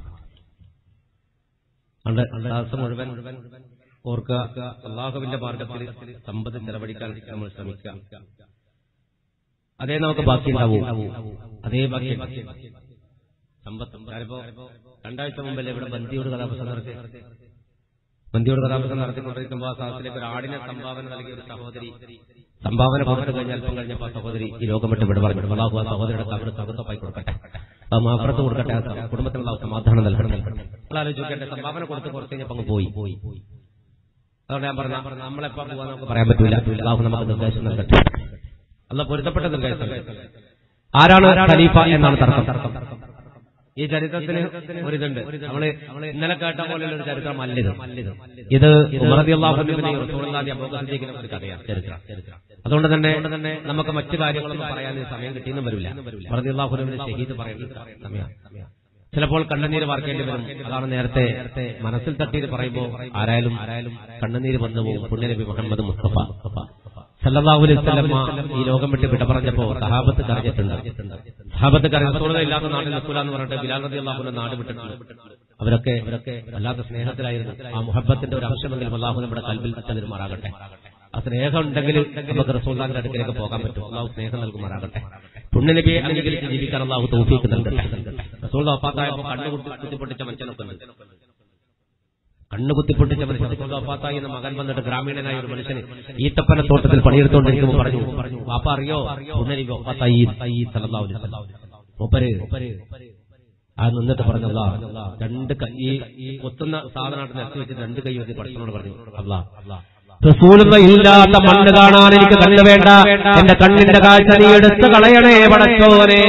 അണ്ട് ദിവസം മുഴുവൻ ഓർക്കുക അള്ളാഹുവിന്റെ മാർഗത്തിൽ സമ്പത്ത് ചെലവഴിക്കാൻ നമ്മൾ ശ്രമിക്കുക അതേ നമുക്ക് ബാക്കി ഉണ്ടാവൂ അതേ ബാക്കി സമ്പത്ത് ഞാനിപ്പോ രണ്ടാഴ്ച മുമ്പല്ലേ ഇവിടെ ബന്ദിയോട് കഥാപ്രസംഗം നടത്തി മന്തിയോട് കഥാപുരം നടത്തിക്കൊണ്ടിരിക്കുമ്പോൾ ആ സാഹസത്തിലേക്ക് ഒരു ആടിനെ സംഭാവന നൽകിയ ഒരു സഹോദരി സംഭാവന കൊടുത്തു കഴിഞ്ഞാൽ അല്പം കഴിഞ്ഞപ്പോൾ ആ സഹോദരി ഈ ലോകം വിട്ട് വിട പറഞ്ഞു അള്ളാഹു ആ സഹോദരിയുടെ കബറ് തകർത്തപ്പായി കൊടുക്കട്ടെ ആ മാപ്പുറത്ത് കൊടുക്കട്ടെ ആ സ- കുടുംബത്തിനുള്ള സമാധാനം നൽകണം നമ്മൾ ആലോചിക്കട്ടെ സംഭാവന കൊടുത്ത് കുറച്ച് കഴിഞ്ഞപ്പോൾ അങ്ങ് പോയി പോയി അതുകൊണ്ട് ഞാൻ പറഞ്ഞ നമ്മളെപ്പോ പോകാൻ നമുക്ക് പറയാൻ പറ്റൂല അള്ളാഹു നമുക്ക് നിർദ്ദേശം നൽകട്ടെ അല്ല പൊരുത്തപ്പെട്ട നിർദ്ദേശം നൽകട്ടെ. ആരാണ് ഖലീഫ എന്നാണ് തർക്കം ഈ ചരിത്രത്തിന് ഒരിതുണ്ട് നമ്മള് ഇന്നലെ കേട്ട പോലെയുള്ള ഒരു ചരിത്രം അല്ലിത് ഇത് ഉമറദിയുള്ളാഹുവിന്റെയും റസൂലുള്ളാഹിന്റെ അബൂബക്കറിന്റെയും ഒരു കഥയാണ് ചരിത്രം അതുകൊണ്ട് തന്നെ നമുക്ക് മറ്റു കാര്യങ്ങളൊന്നും പറയാൻ സമയം കിട്ടിയെന്നും വരില്ല ഉമറദിയുള്ളാഹുവിന്റെ ഷഹീദ് പറയുന്ന സമയം ചിലപ്പോൾ കണ്ണുനീര് വാർക്കേണ്ടി വരും അതാണ് നേരത്തെ മനസ്സിൽ തട്ടിയിട്ട് പറയുമ്പോൾ ആരായാലും ആരായാലും കണ്ണുനീര് വന്നു പോകും പുണ്യനബി മുഹമ്മദ് മുസ്തഫ സല്ലല്ലാഹു അലൈഹി വസല്ലമ ഈ ലോകം വിട്ട് വിട പറഞ്ഞപ്പോ സഹാബത്ത് കരഞ്ഞിട്ടുണ്ട് സഹാബത്ത് കരഞ്ഞ ഇല്ലാത്ത നാട്ടിൽ നിൽക്കൂല എന്ന് പറഞ്ഞിട്ട് ബിലാൽ റളിയല്ലാഹുവിന്റെ നാട് വിട്ടിട്ടുണ്ട് അവരൊക്കെ അവരൊക്കെ വല്ലാത്ത സ്നേഹത്തിലായിരുന്നു ആ മുഹബത്തിന്റെ ഒരു അംശമെങ്കിലും അള്ളാഹു നമ്മുടെ കൽബിൽ തന്നിരുമാറാകട്ടെ ആ സ്നേഹം ഉണ്ടെങ്കിൽ നമുക്ക് റസൂല്ലാന്റെ അടുക്കിലേക്ക് പോകാൻ പറ്റും അള്ളാഹു സ്നേഹം നൽകുമാറാകട്ടെ പുണ്യനബിയെ അംഗീകരിച്ച് ജീവിക്കാൻ അള്ളാഹു തൗഫീക്ക് നൽകട്ടെ റസൂൽ വഫാത്തായപ്പോ കണ്ണു കുത്തി കുത്തിപ്പൊട്ടിച്ച മനുഷ്യനൊക്കെ ഉണ്ട് കണ്ണു കുത്തിപ്പൊട്ടിച്ച മനുഷ്യൻ റസൂൽ വഫാത്തായി എന്ന മകൻ വന്നിട്ട് ഗ്രാമീണനായ ഒരു മനുഷ്യന് ഈത്തപ്പന തോട്ടത്തിൽ പണിയെടുത്തുകൊണ്ടിരിക്കുമ്പോൾ പറഞ്ഞു വാപ്പ അറിയോ പുണ്യനബി വഫാത്തായി സല്ലല്ലാഹു അലൈഹി വസല്ലം മൂപ്പര് ആ നിന്നിട്ട് പറഞ്ഞല്ല രണ്ട് കൈ ഈ- ഈ കൊത്തുന്ന സാധനമായിട്ട് നിരത്തി വെച്ച് രണ്ട് കൈ വെച്ച് പഠിച്ചനോട് പറഞ്ഞു അല്ലാ റസൂലുള്ള ഇല്ലാത്ത മണ്ണ് കാണാൻ എനിക്ക് കണ്ണ് വേണ്ട എന്റെ കണ്ണിന്റെ കാഴ്ച നീ എടുത്തു കളയണേ പടച്ചോനെ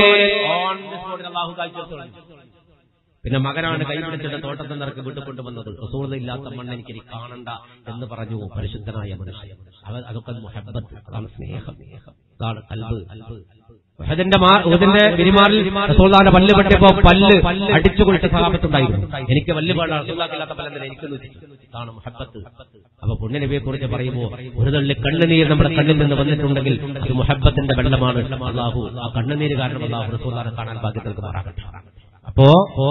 പിന്നെ മകനാണ് കൈപിടിച്ചിട്ട് തോട്ടത്തിൽ നിറക്ക് വീട്ടിൽ കൊണ്ടുവന്നത് റസൂള ഇല്ലാത്ത മണ്ണ് എനിക്ക് ഇനി കാണണ്ട എന്ന് പറഞ്ഞു പരിശുദ്ധനായ മനുഷ്യൻ അവ അതൊക്കെ മുഹബത്ത് അതാണ് സ്നേഹം അതാണ് കൽബ് ഉഹദിന്റെ മാ- ഉഹദിന്റെ പെരുമാറിൽ റസൂലുള്ളാഹിന്റെ പല്ല് പറ്റിയപ്പോ പല്ല് അടിച്ചു കുളിച്ച സഹാബത്തുണ്ടായിരുന്നു എനിക്ക് വല്ല് പാടാണ് റസൂലുള്ളാഹില്ലാത്ത പല്ലെന്ന് എനിക്ക് ഇതാണ് മുഹബത്ത് അപ്പൊ പുണ്യനബിയെ കുറിച്ച് പറയുമ്പോൾ ഒരു തള്ളി കണ്ണുനീർ നമ്മുടെ കണ്ണിൽ നിന്ന് വന്നിട്ടുണ്ടെങ്കിൽ അത് മുഹബത്തിന്റെ വെള്ളമാണ് അള്ളാഹു ആ കണ്ണുനീര് കാരണം അള്ളാഹു റസൂലാനെ കാണാൻ ഭാഗ്യത്തിലേക്ക് മാറാകട്ടെ അപ്പോ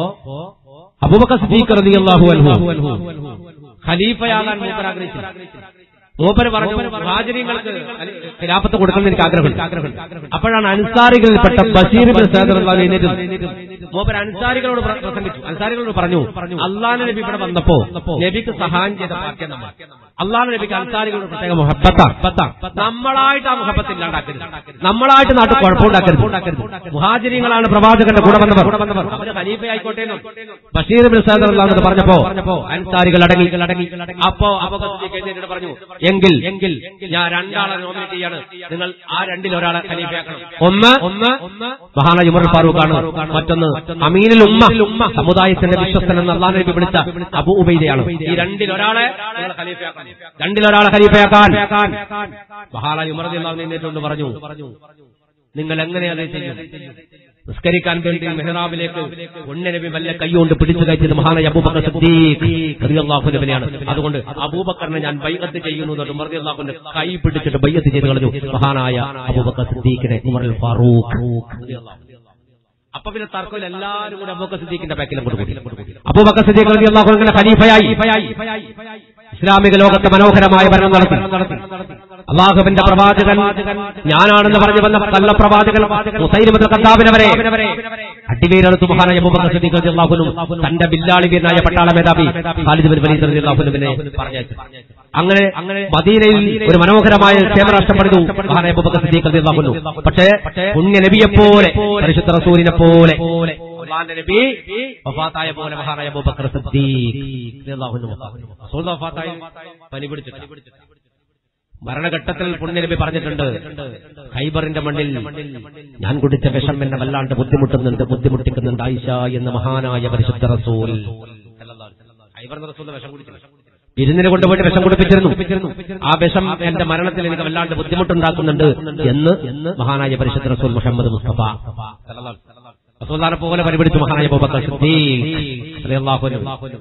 അബൂബക്കർ സിദ്ദീഖ് റളിയല്ലാഹു അൻഹു ഖലീഫയാകാൻ മൂപ്പർ ആഗ്രഹിച്ചു മൂപ്പര് പറഞ്ഞു ഹാജര്യങ്ങൾക്ക് ഖിലാഫത്ത് കൊടുക്കണം എനിക്ക് ആഗ്രഹമുണ്ട് അപ്പോഴാണ് അൻസാരികളിൽപ്പെട്ട ബഷീർ ബിൻ സഅദ് റളിയല്ലാഹു അൻഹു എഴുന്നേറ്റ് മൂപ്പർ അൻസാരികളോട് പ്ര- പ്രസംഗിച്ചു അൻസാരികളോട് പറഞ്ഞു അള്ളാഹ് നബി ഇവിടെ വന്നപ്പോ നബിക്ക് സഹായം ചെയ്ത പാർട്ടിയാണ് നമ്മൾ അള്ളാഹ് നബിക്ക് അൻസാരികളോട് പ്രത്യേക മുഹബത്താണ് നമ്മളായിട്ട് ആ മുഹബത്ത് ഇല്ലാണ്ടാക്കരുത് നമ്മളായിട്ട് നാട്ടിൽ കുഴപ്പമുണ്ടാക്കരുത് മുഹാചര്യങ്ങളാണ് പ്രവാചകന്റെ കൂടെ വന്നവർ അവര് ഖലീഫ ആയിക്കോട്ടെ എന്നും ബഷീർ ബിൻ സഅദ് റളിയല്ലാഹു അൻഹു പറഞ്ഞപ്പോ അൻസാരികൾ അടങ്ങി അടങ്ങി അപ്പോ അബൂബക്കർ പറഞ്ഞു എങ്കിൽ എങ്കിൽ ഞാൻ രണ്ടാളെ നോമിനേറ്റ് ചെയ്യാണ് നിങ്ങൾ ആ രണ്ടിൽ ഒരാളെ ഖലീഫയാക്കണം ഒന്ന് ഒന്ന് മഹാന ഉമർ ഫാറൂഖാണ് മറ്റൊന്ന് അമീനുൽ ഉമ്മ സമുദായത്തിന്റെ വിശ്വസ്തൻ എന്ന് അള്ളാഹ് നബി വിളിച്ച അബു ഉബൈദയാണ് ഈ രണ്ടിൽ ഒരാളെ നിങ്ങൾ ഖലീഫയാക്കണം രണ്ടിൽ ഒരാളെ ഖലീഫയാക്കാൻ മഹാന ഉമർ അള്ളാഹു എഴുന്നേറ്റുകൊണ്ട് പറഞ്ഞു നിങ്ങൾ എങ്ങനെ അത് ചെയ്യും നിസ്കരിക്കാൻ വേണ്ടി മെഹ്റാബിലേക്ക് ഉണ്ണനബി വല്ല കൈകൊണ്ട് പിടിച്ചു കയറ്റിയത് മഹാനായ അബൂബക്കർ സിദ്ദീഖ് റളിയല്ലാഹുവിനെയാണ് അതുകൊണ്ട് അബൂബക്കറിനെ ഞാൻ ബൈഅത്ത് ചെയ്യുന്നു എന്ന് ഉമർ റളിയല്ലാഹുവിന്റെ കൈ പിടിച്ചിട്ട് ബൈഅത്ത് ചെയ്ത് കളഞ്ഞു മഹാനായ അബൂബക്കർ സിദ്ദീഖിനെ ഉമർ ഫാറൂഖ് റളിയല്ലാഹു അപ്പൊ പിന്നെ തർക്കമില്ല എല്ലാവരും കൂടെ അബൂബക്കർ സിദ്ദീഖിന്റെ ബാക്കിലും കൊടുക്കും അബൂബക്കർ സിദ്ദീഖ് റളിയല്ലാഹു അൻഹു ഖലീഫയായി ഇസ്ലാമിക ലോകത്ത് മനോഹരമായ ഭരണം നടത്തി അള്ളാഹുവിന്റെ പ്രവാചകൻ ഞാനാണെന്ന് പറഞ്ഞു വന്ന കള്ള പ്രവാചകൻ മുസൈലിമത്ത് കദ്ദാബിനവരെ അടിവേരെടുത്തു മഹാനായ അബൂബക്കർ സിദ്ദീഖ് റളിയല്ലാഹു അൻഹു തന്റെ ബില്ലാളി വീരനായ പട്ടാള മേധാവി ഖാലിദ് ബിൻ വലീദ് റളിയല്ലാഹു അൻഹുവിനെ പറഞ്ഞയച്ചു അങ്ങനെ അങ്ങനെ മദീനയിൽ ഒരു മനോഹരമായ ക്ഷേമരാഷ്ട്രം പണിതു മഹാനായ അബൂബക്കർ സിദ്ദീഖ് റളിയല്ലാഹു അൻഹു പക്ഷേ പുണ്യ നബിയെ പോലെ പരിശുദ്ധ റസൂലിനെ പോലെ അള്ളാന്റെ നബി വഫാത്തായ പോലെ മഹാനായ അബൂബക്കർ സിദ്ദീഖ് റളിയല്ലാഹു അൻഹു റസൂൽ വഫാത്തായി പനി പിടിച്ചിട്ട് മരണഘട്ടത്തിൽ പുണ്യനബി പറഞ്ഞിട്ടുണ്ട് ഖൈബറിന്റെ മണ്ണിൽ ഞാൻ കുടിച്ച വിഷം എന്നെ വല്ലാണ്ട് ബുദ്ധിമുട്ടുന്നുണ്ട് ബുദ്ധിമുട്ടിക്കുന്നുണ്ട് ആയിഷ എന്ന മഹാനായ പരിശുദ്ധ റസൂൽ ഖൈബർ റസൂൽ വിഷം കുടിച്ചില്ല വിരുന്നിന് കൊണ്ടുപോയിട്ട് വിഷം കുടിപ്പിച്ചിരുന്നു ആ വിഷം എന്റെ മരണത്തിൽ എനിക്ക് വല്ലാണ്ട് ബുദ്ധിമുട്ടുണ്ടാക്കുന്നുണ്ട് എന്ന് മഹാനായ പരിശുദ്ധ റസൂൽ മുഹമ്മദ് മുസ്തഫ റസൂല്ലാനെ പോലെ പരിപിടിച്ചു മഹാനായ അബൂബക്കർ സിദ്ദീഖ് റളിയല്ലാഹു അൻഹു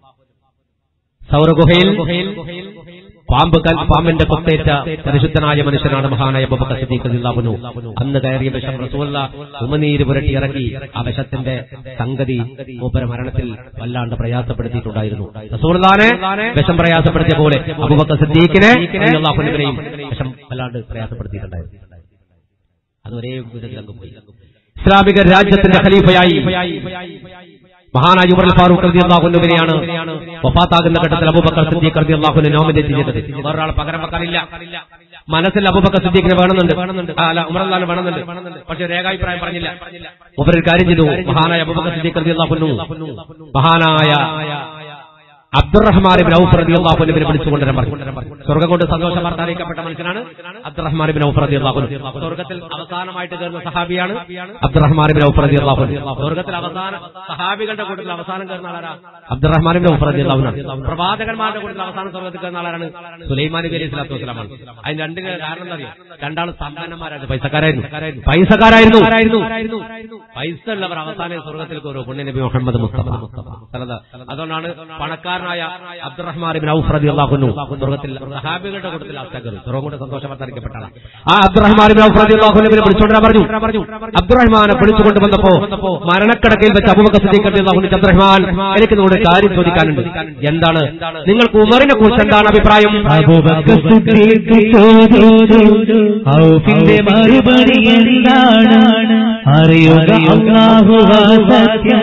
സൗരഗുഹയിൽ പാമ്പ് കൽ പാമ്പിന്റെ കൊത്തേറ്റ പരിശുദ്ധനായ മനുഷ്യനാണ് മഹാനായ അബൂബക്കർ സിദ്ദീഖ് റളിയല്ലാഹു അൻഹു അന്ന് കയറിയ വിഷം റസൂലുള്ള ഉമനീര് പുരട്ടി ഇറക്കി ആ വിഷത്തിന്റെ സംഗതി മൂപ്പര മരണത്തിൽ വല്ലാണ്ട് പ്രയാസപ്പെടുത്തിയിട്ടുണ്ടായിരുന്നു റസൂലുള്ളാനെ വിഷം പ്രയാസപ്പെടുത്തിയ പോലെ അബൂബക്കർ സിദ്ദീഖിനെ റളിയല്ലാഹു അൻഹുവിനെയും വിഷം വല്ലാണ്ട് പ്രയാസപ്പെടുത്തിയിട്ടുണ്ടായിരുന്നു അത് ഒരേ വിധത്തിൽ അങ്ങ് പോയി ഇസ്ലാമിക രാജ്യത്തിന്റെ ഖലീഫയായി മഹാനായ ഉമർ ഫാറൂഖ് റതി അള്ളാഹുനുവിനെയാണ് വഫാത്താകുന്ന ഘട്ടത്തിൽ അബൂബക്കർ സിദ്ദീഖ് റതി അള്ളാഹുനെ നോമിനേറ്റ് ചെയ്തത് വേറൊരാൾ പകരം വെക്കാനില്ല മനസ്സിൽ അബൂബക്കർ സിദ്ദീഖിനെ വേണമെന്നുണ്ട് ആ, അല്ല ഉമർ അള്ളാഹിന് വേണമെന്നുണ്ട് പക്ഷെ രേഖാഭിപ്രായം പറഞ്ഞില്ല ഉമർ ഒരു കാര്യം ചെയ്തു മഹാനായ അബൂബക്കർ സിദ്ദീഖ് റതി അള്ളാഹുനു മഹാനായ അബ്ദുറഹ്മാൻ ബിൻ ഔഫ് റളിയല്ലാഹു അൻഹുവിനെ വിളിച്ചുകൊണ്ടുവരാൻ പറഞ്ഞു സ്വർഗ്ഗം കൊണ്ട് സന്തോഷം വാർത്ത അറിയിക്കപ്പെട്ട മനുഷ്യനാണ് അബ്ദുറഹ്മാൻ ബിൻ ഔഫ് റളിയല്ലാഹു അൻഹു സ്വർഗ്ഗത്തിൽ അവസാനമായിട്ട് കയറുന്ന സഹാബിയാണ് അബ്ദുറഹ്മാൻ ബിൻ ഔഫ് റളിയല്ലാഹു അൻഹു സ്വർഗ്ഗത്തിൽ അവസാന സഹാബികളുടെ കൂട്ടത്തിൽ അവസാനം കയറുന്ന ആളാരാ അബ്ദുറഹ്മാൻ ബിൻ ഔഫ് റളിയല്ലാഹു അൻഹു പ്രവാചകന്മാരുടെ കൂട്ടത്തിൽ അവസാനം സ്വർഗ്ഗത്തിൽ കയറുന്ന ആളാണ് സുലൈമാൻ നബി അലൈഹി സ്വലാത്തു വസ്സലാമാണ് അതിന് രണ്ടിന് കാരണം എന്താ അറിയോ രണ്ടാൾ സമ്പന്നന്മാരായിരുന്നു പൈസക്കാരായിരുന്നു പൈസക്കാരായിരുന്നു പൈസ ഉള്ളവർ അവസാനം സ്വർഗ്ഗത്തിൽ കയറും പുണ്യ നബി മുഹമ്മദ് മുസ്തഫ സല്ലല്ലാഹു അതുകൊണ്ടാണ് പണക്കാരനായ അബ്ദുറഹ്മാൻ ബിൻ ഔഫ് റളിയല്ലാഹു അൻഹു സ്വർഗ്ഗത്തിൽ സഹാബികളുടെ കൂട്ടത്തിൽ അവസ്ഥകരും സ്വർഗ്ഗം കൊണ്ട് സന്തോഷം വർദ്ധിക്കപ്പെട്ടാണ് ആ അബ്ദുറഹ്മാൻ ബിൻ ഔഫ് റളിയല്ലാഹു അൻഹുവിനെ വിളിച്ചുകൊണ്ടാ പറഞ്ഞു അബ്ദുറഹ്മാനെ വിളിച്ചുകൊണ്ട് വന്നപ്പോ മരണക്കിടക്കയിൽ വെച്ച് അബൂബക്കർ സിദ്ദീഖ് റളിയല്ലാഹു അൻഹു അബ്ദുറഹ്മാൻ എനിക്ക് നിങ്ങളോട് കാര്യം ചോദിക്കാനുണ്ട് എന്താണ് നിങ്ങൾക്ക് ഉമറിനെ കുറിച്ച് എന്താണ് അഭിപ്രായം അബൂബക്കർ സിദ്ദീഖ് ചോദിച്ചു ഔഫിന്റെ മറുപടി എന്താണ് അറിയുക അല്ലാഹുവ സത്യം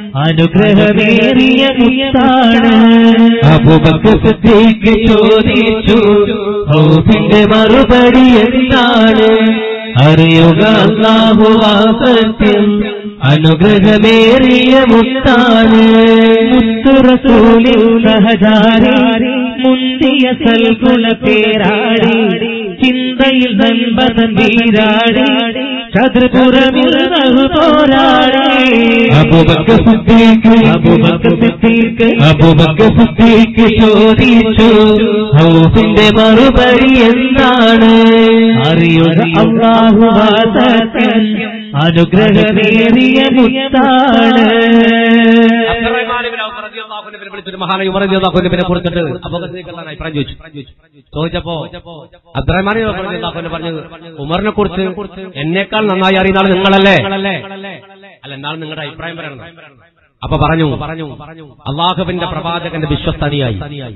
അനുഗ്രഹമേറിയ മുത്താണ് അബൂബക്കർ സിദ്ദീഖ് ചോദിച്ചു ഔഫിന്റെ മറുപടി എന്താണ് അറിയുക അല്ലാഹുവ സത്യം അനുഗ്രഹമേറിയ മുത്താണ് മുത്തുറസൂലിൽ സഹചാരി മുന്തിയ സൽഗുണ പേരാടി ചിന്തയിൽ നൻപതൻ വീരാടി ചതുർപുറമിൽ നഹു പോരാടി അബുബക്കർ സിദ്ദീഖ് അബുബക്കർ സിദ്ദീഖ് അബുബക്കർ സിദ്ദീഖ് ചോദിച്ചു ഹൗസിന്റെ മറുപടി എന്താണ് അറിയുക അള്ളാഹു സത്യം അനുഗ്രഹമേറിയ മുത്താണ് അബ്ദുറഹ്മാൻ ബിൻ ഔഫ് റളിയല്ലാഹു അൻഹുവിനെ വിളിച്ചിട്ട് മഹാനായ ഉമർ റളിയല്ലാഹു അൻഹുവിനെ കുറിച്ചിട്ട് അബൂബക്കർ സിദ്ദീഖ് അള്ളാഹു അഭിപ്രായം ചോദിച്ചു ചോദിച്ചപ്പോ അബ്ദുറഹ്മാൻ ബിൻ ഔഫ് റളിയല്ലാഹു അൻഹു പറഞ്ഞു ഉമറിനെ കുറിച്ച് എന്നേക്കാൾ നന്നായി അറിയുന്ന ആൾ നിങ്ങളല്ലേ അല്ല എന്നാലും നിങ്ങളുടെ അഭിപ്രായം പറയണം അപ്പൊ പറഞ്ഞു പറഞ്ഞു അള്ളാഹുവിന്റെ പ്രവാചകന്റെ വിശ്വസ്തനിയായി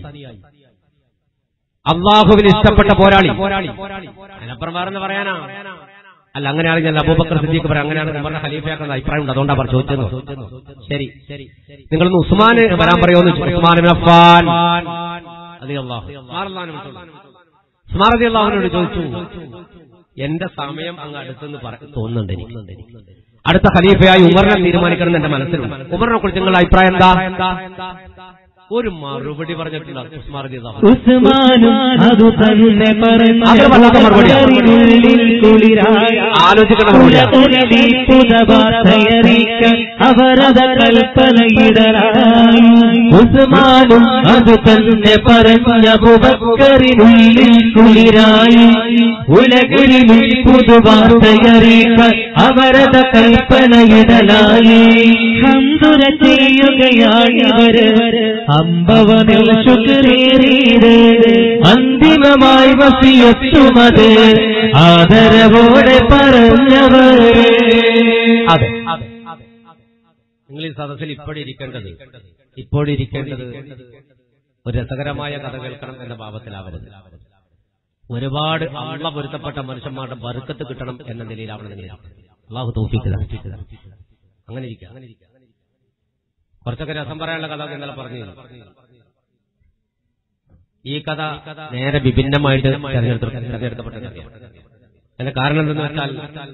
അള്ളാഹുവിന് ഇഷ്ടപ്പെട്ട പോരാളി അതിനപ്പുറം വേറെന്ന് പറയാനാ അല്ല അങ്ങനെയാണ് ഞാൻ അബൂബക്കർ സിദ്ദീഖ് പറയാം അങ്ങനെയാണ് ഉമറിനെ ഖലീഫയാക്കുന്ന അഭിപ്രായം ഉണ്ട് അതുകൊണ്ടാണ് അവർ ചോദിച്ചത് ശരി ശരി നിങ്ങളൊന്ന് ഉസ്മാന് വരാൻ പറയുമെന്ന് ചോദിച്ചു. ഉസ്മാൻ ബിൻ അഫ്ഫാൻ റളിയല്ലാഹു. ഉസ്മാൻ അള്ളാഹിനെ വിളിച്ചോളൂ. ഉസ്മാൻ റളിയല്ലാഹുവിനോട് ചോദിച്ചു എന്റെ സമയം അങ്ങ് അടുത്തെന്ന് പറ തോന്നുന്നുണ്ട് എനിക്ക് അടുത്ത ഖലീഫയായി ഉമറിനെ തീരുമാനിക്കണം എന്ന് എന്റെ മനസ്സിലുണ്ട് ഉമറിനെ കുറിച്ച് നിങ്ങളുടെ അഭിപ്രായം എന്താ ഒരു മറുപടി പറഞ്ഞിട്ടുണ്ട് ഉസ്മാൻ റളിയല്ലാഹു. ഉസ്മാനും അതു തന്നെ അത് വല്ലാത്ത മറുപടിയാണ്. പറഞ്ഞുള്ളിൽ കുളിരായ ആലോചിക്കേണ്ട മറുപടിയാണ്. പുതവാർത്തയറിക്കാൻ അവരത കൽപ്പനയിടലായി ഉസ്മാനും അത് തന്നെ പറഞ്ഞ ബുബക്കറിനുള്ളിൽ കുളിരായി ഉലകരിനുള്ളിൽ പുതുവാർത്തയറിക്കാൻ അവരത കൽപ്പനയിടലായി ഹന്തുര ചെയ്യുകയാണിവര് അമ്പവനിൽ ശുക്രേറിയത് അന്തിമമായി വസിയെത്തുമത് ആദരവോടെ പറഞ്ഞവര് അതെ നിങ്ങൾ ഈ സദസ്സിൽ ഇപ്പോഴിരിക്കേണ്ടത് ഇപ്പോഴിരിക്കേണ്ടത് ഒരു രസകരമായ കഥ കേൾക്കണം എന്ന ഭാവത്തിലാവരുത് ഒരുപാട് അള്ള പൊരുത്തപ്പെട്ട മനുഷ്യന്മാരുടെ ബറുക്കത്ത് കിട്ടണം എന്ന നിലയിലാവണം നിങ്ങൾ അള്ളാഹു തോഫിക്കുക അങ്ങനെ ഇരിക്കുക കുറച്ചൊക്കെ രസം പറയാനുള്ള കഥ ഇന്നലെ പറഞ്ഞു ഈ കഥ നേരെ വിഭിന്നമായിട്ട് തെരഞ്ഞെടുത്ത തെരഞ്ഞെടുക്കപ്പെട്ട കഥയാണ് അതിന്റെ കാരണം എന്തെന്ന് വെച്ചാൽ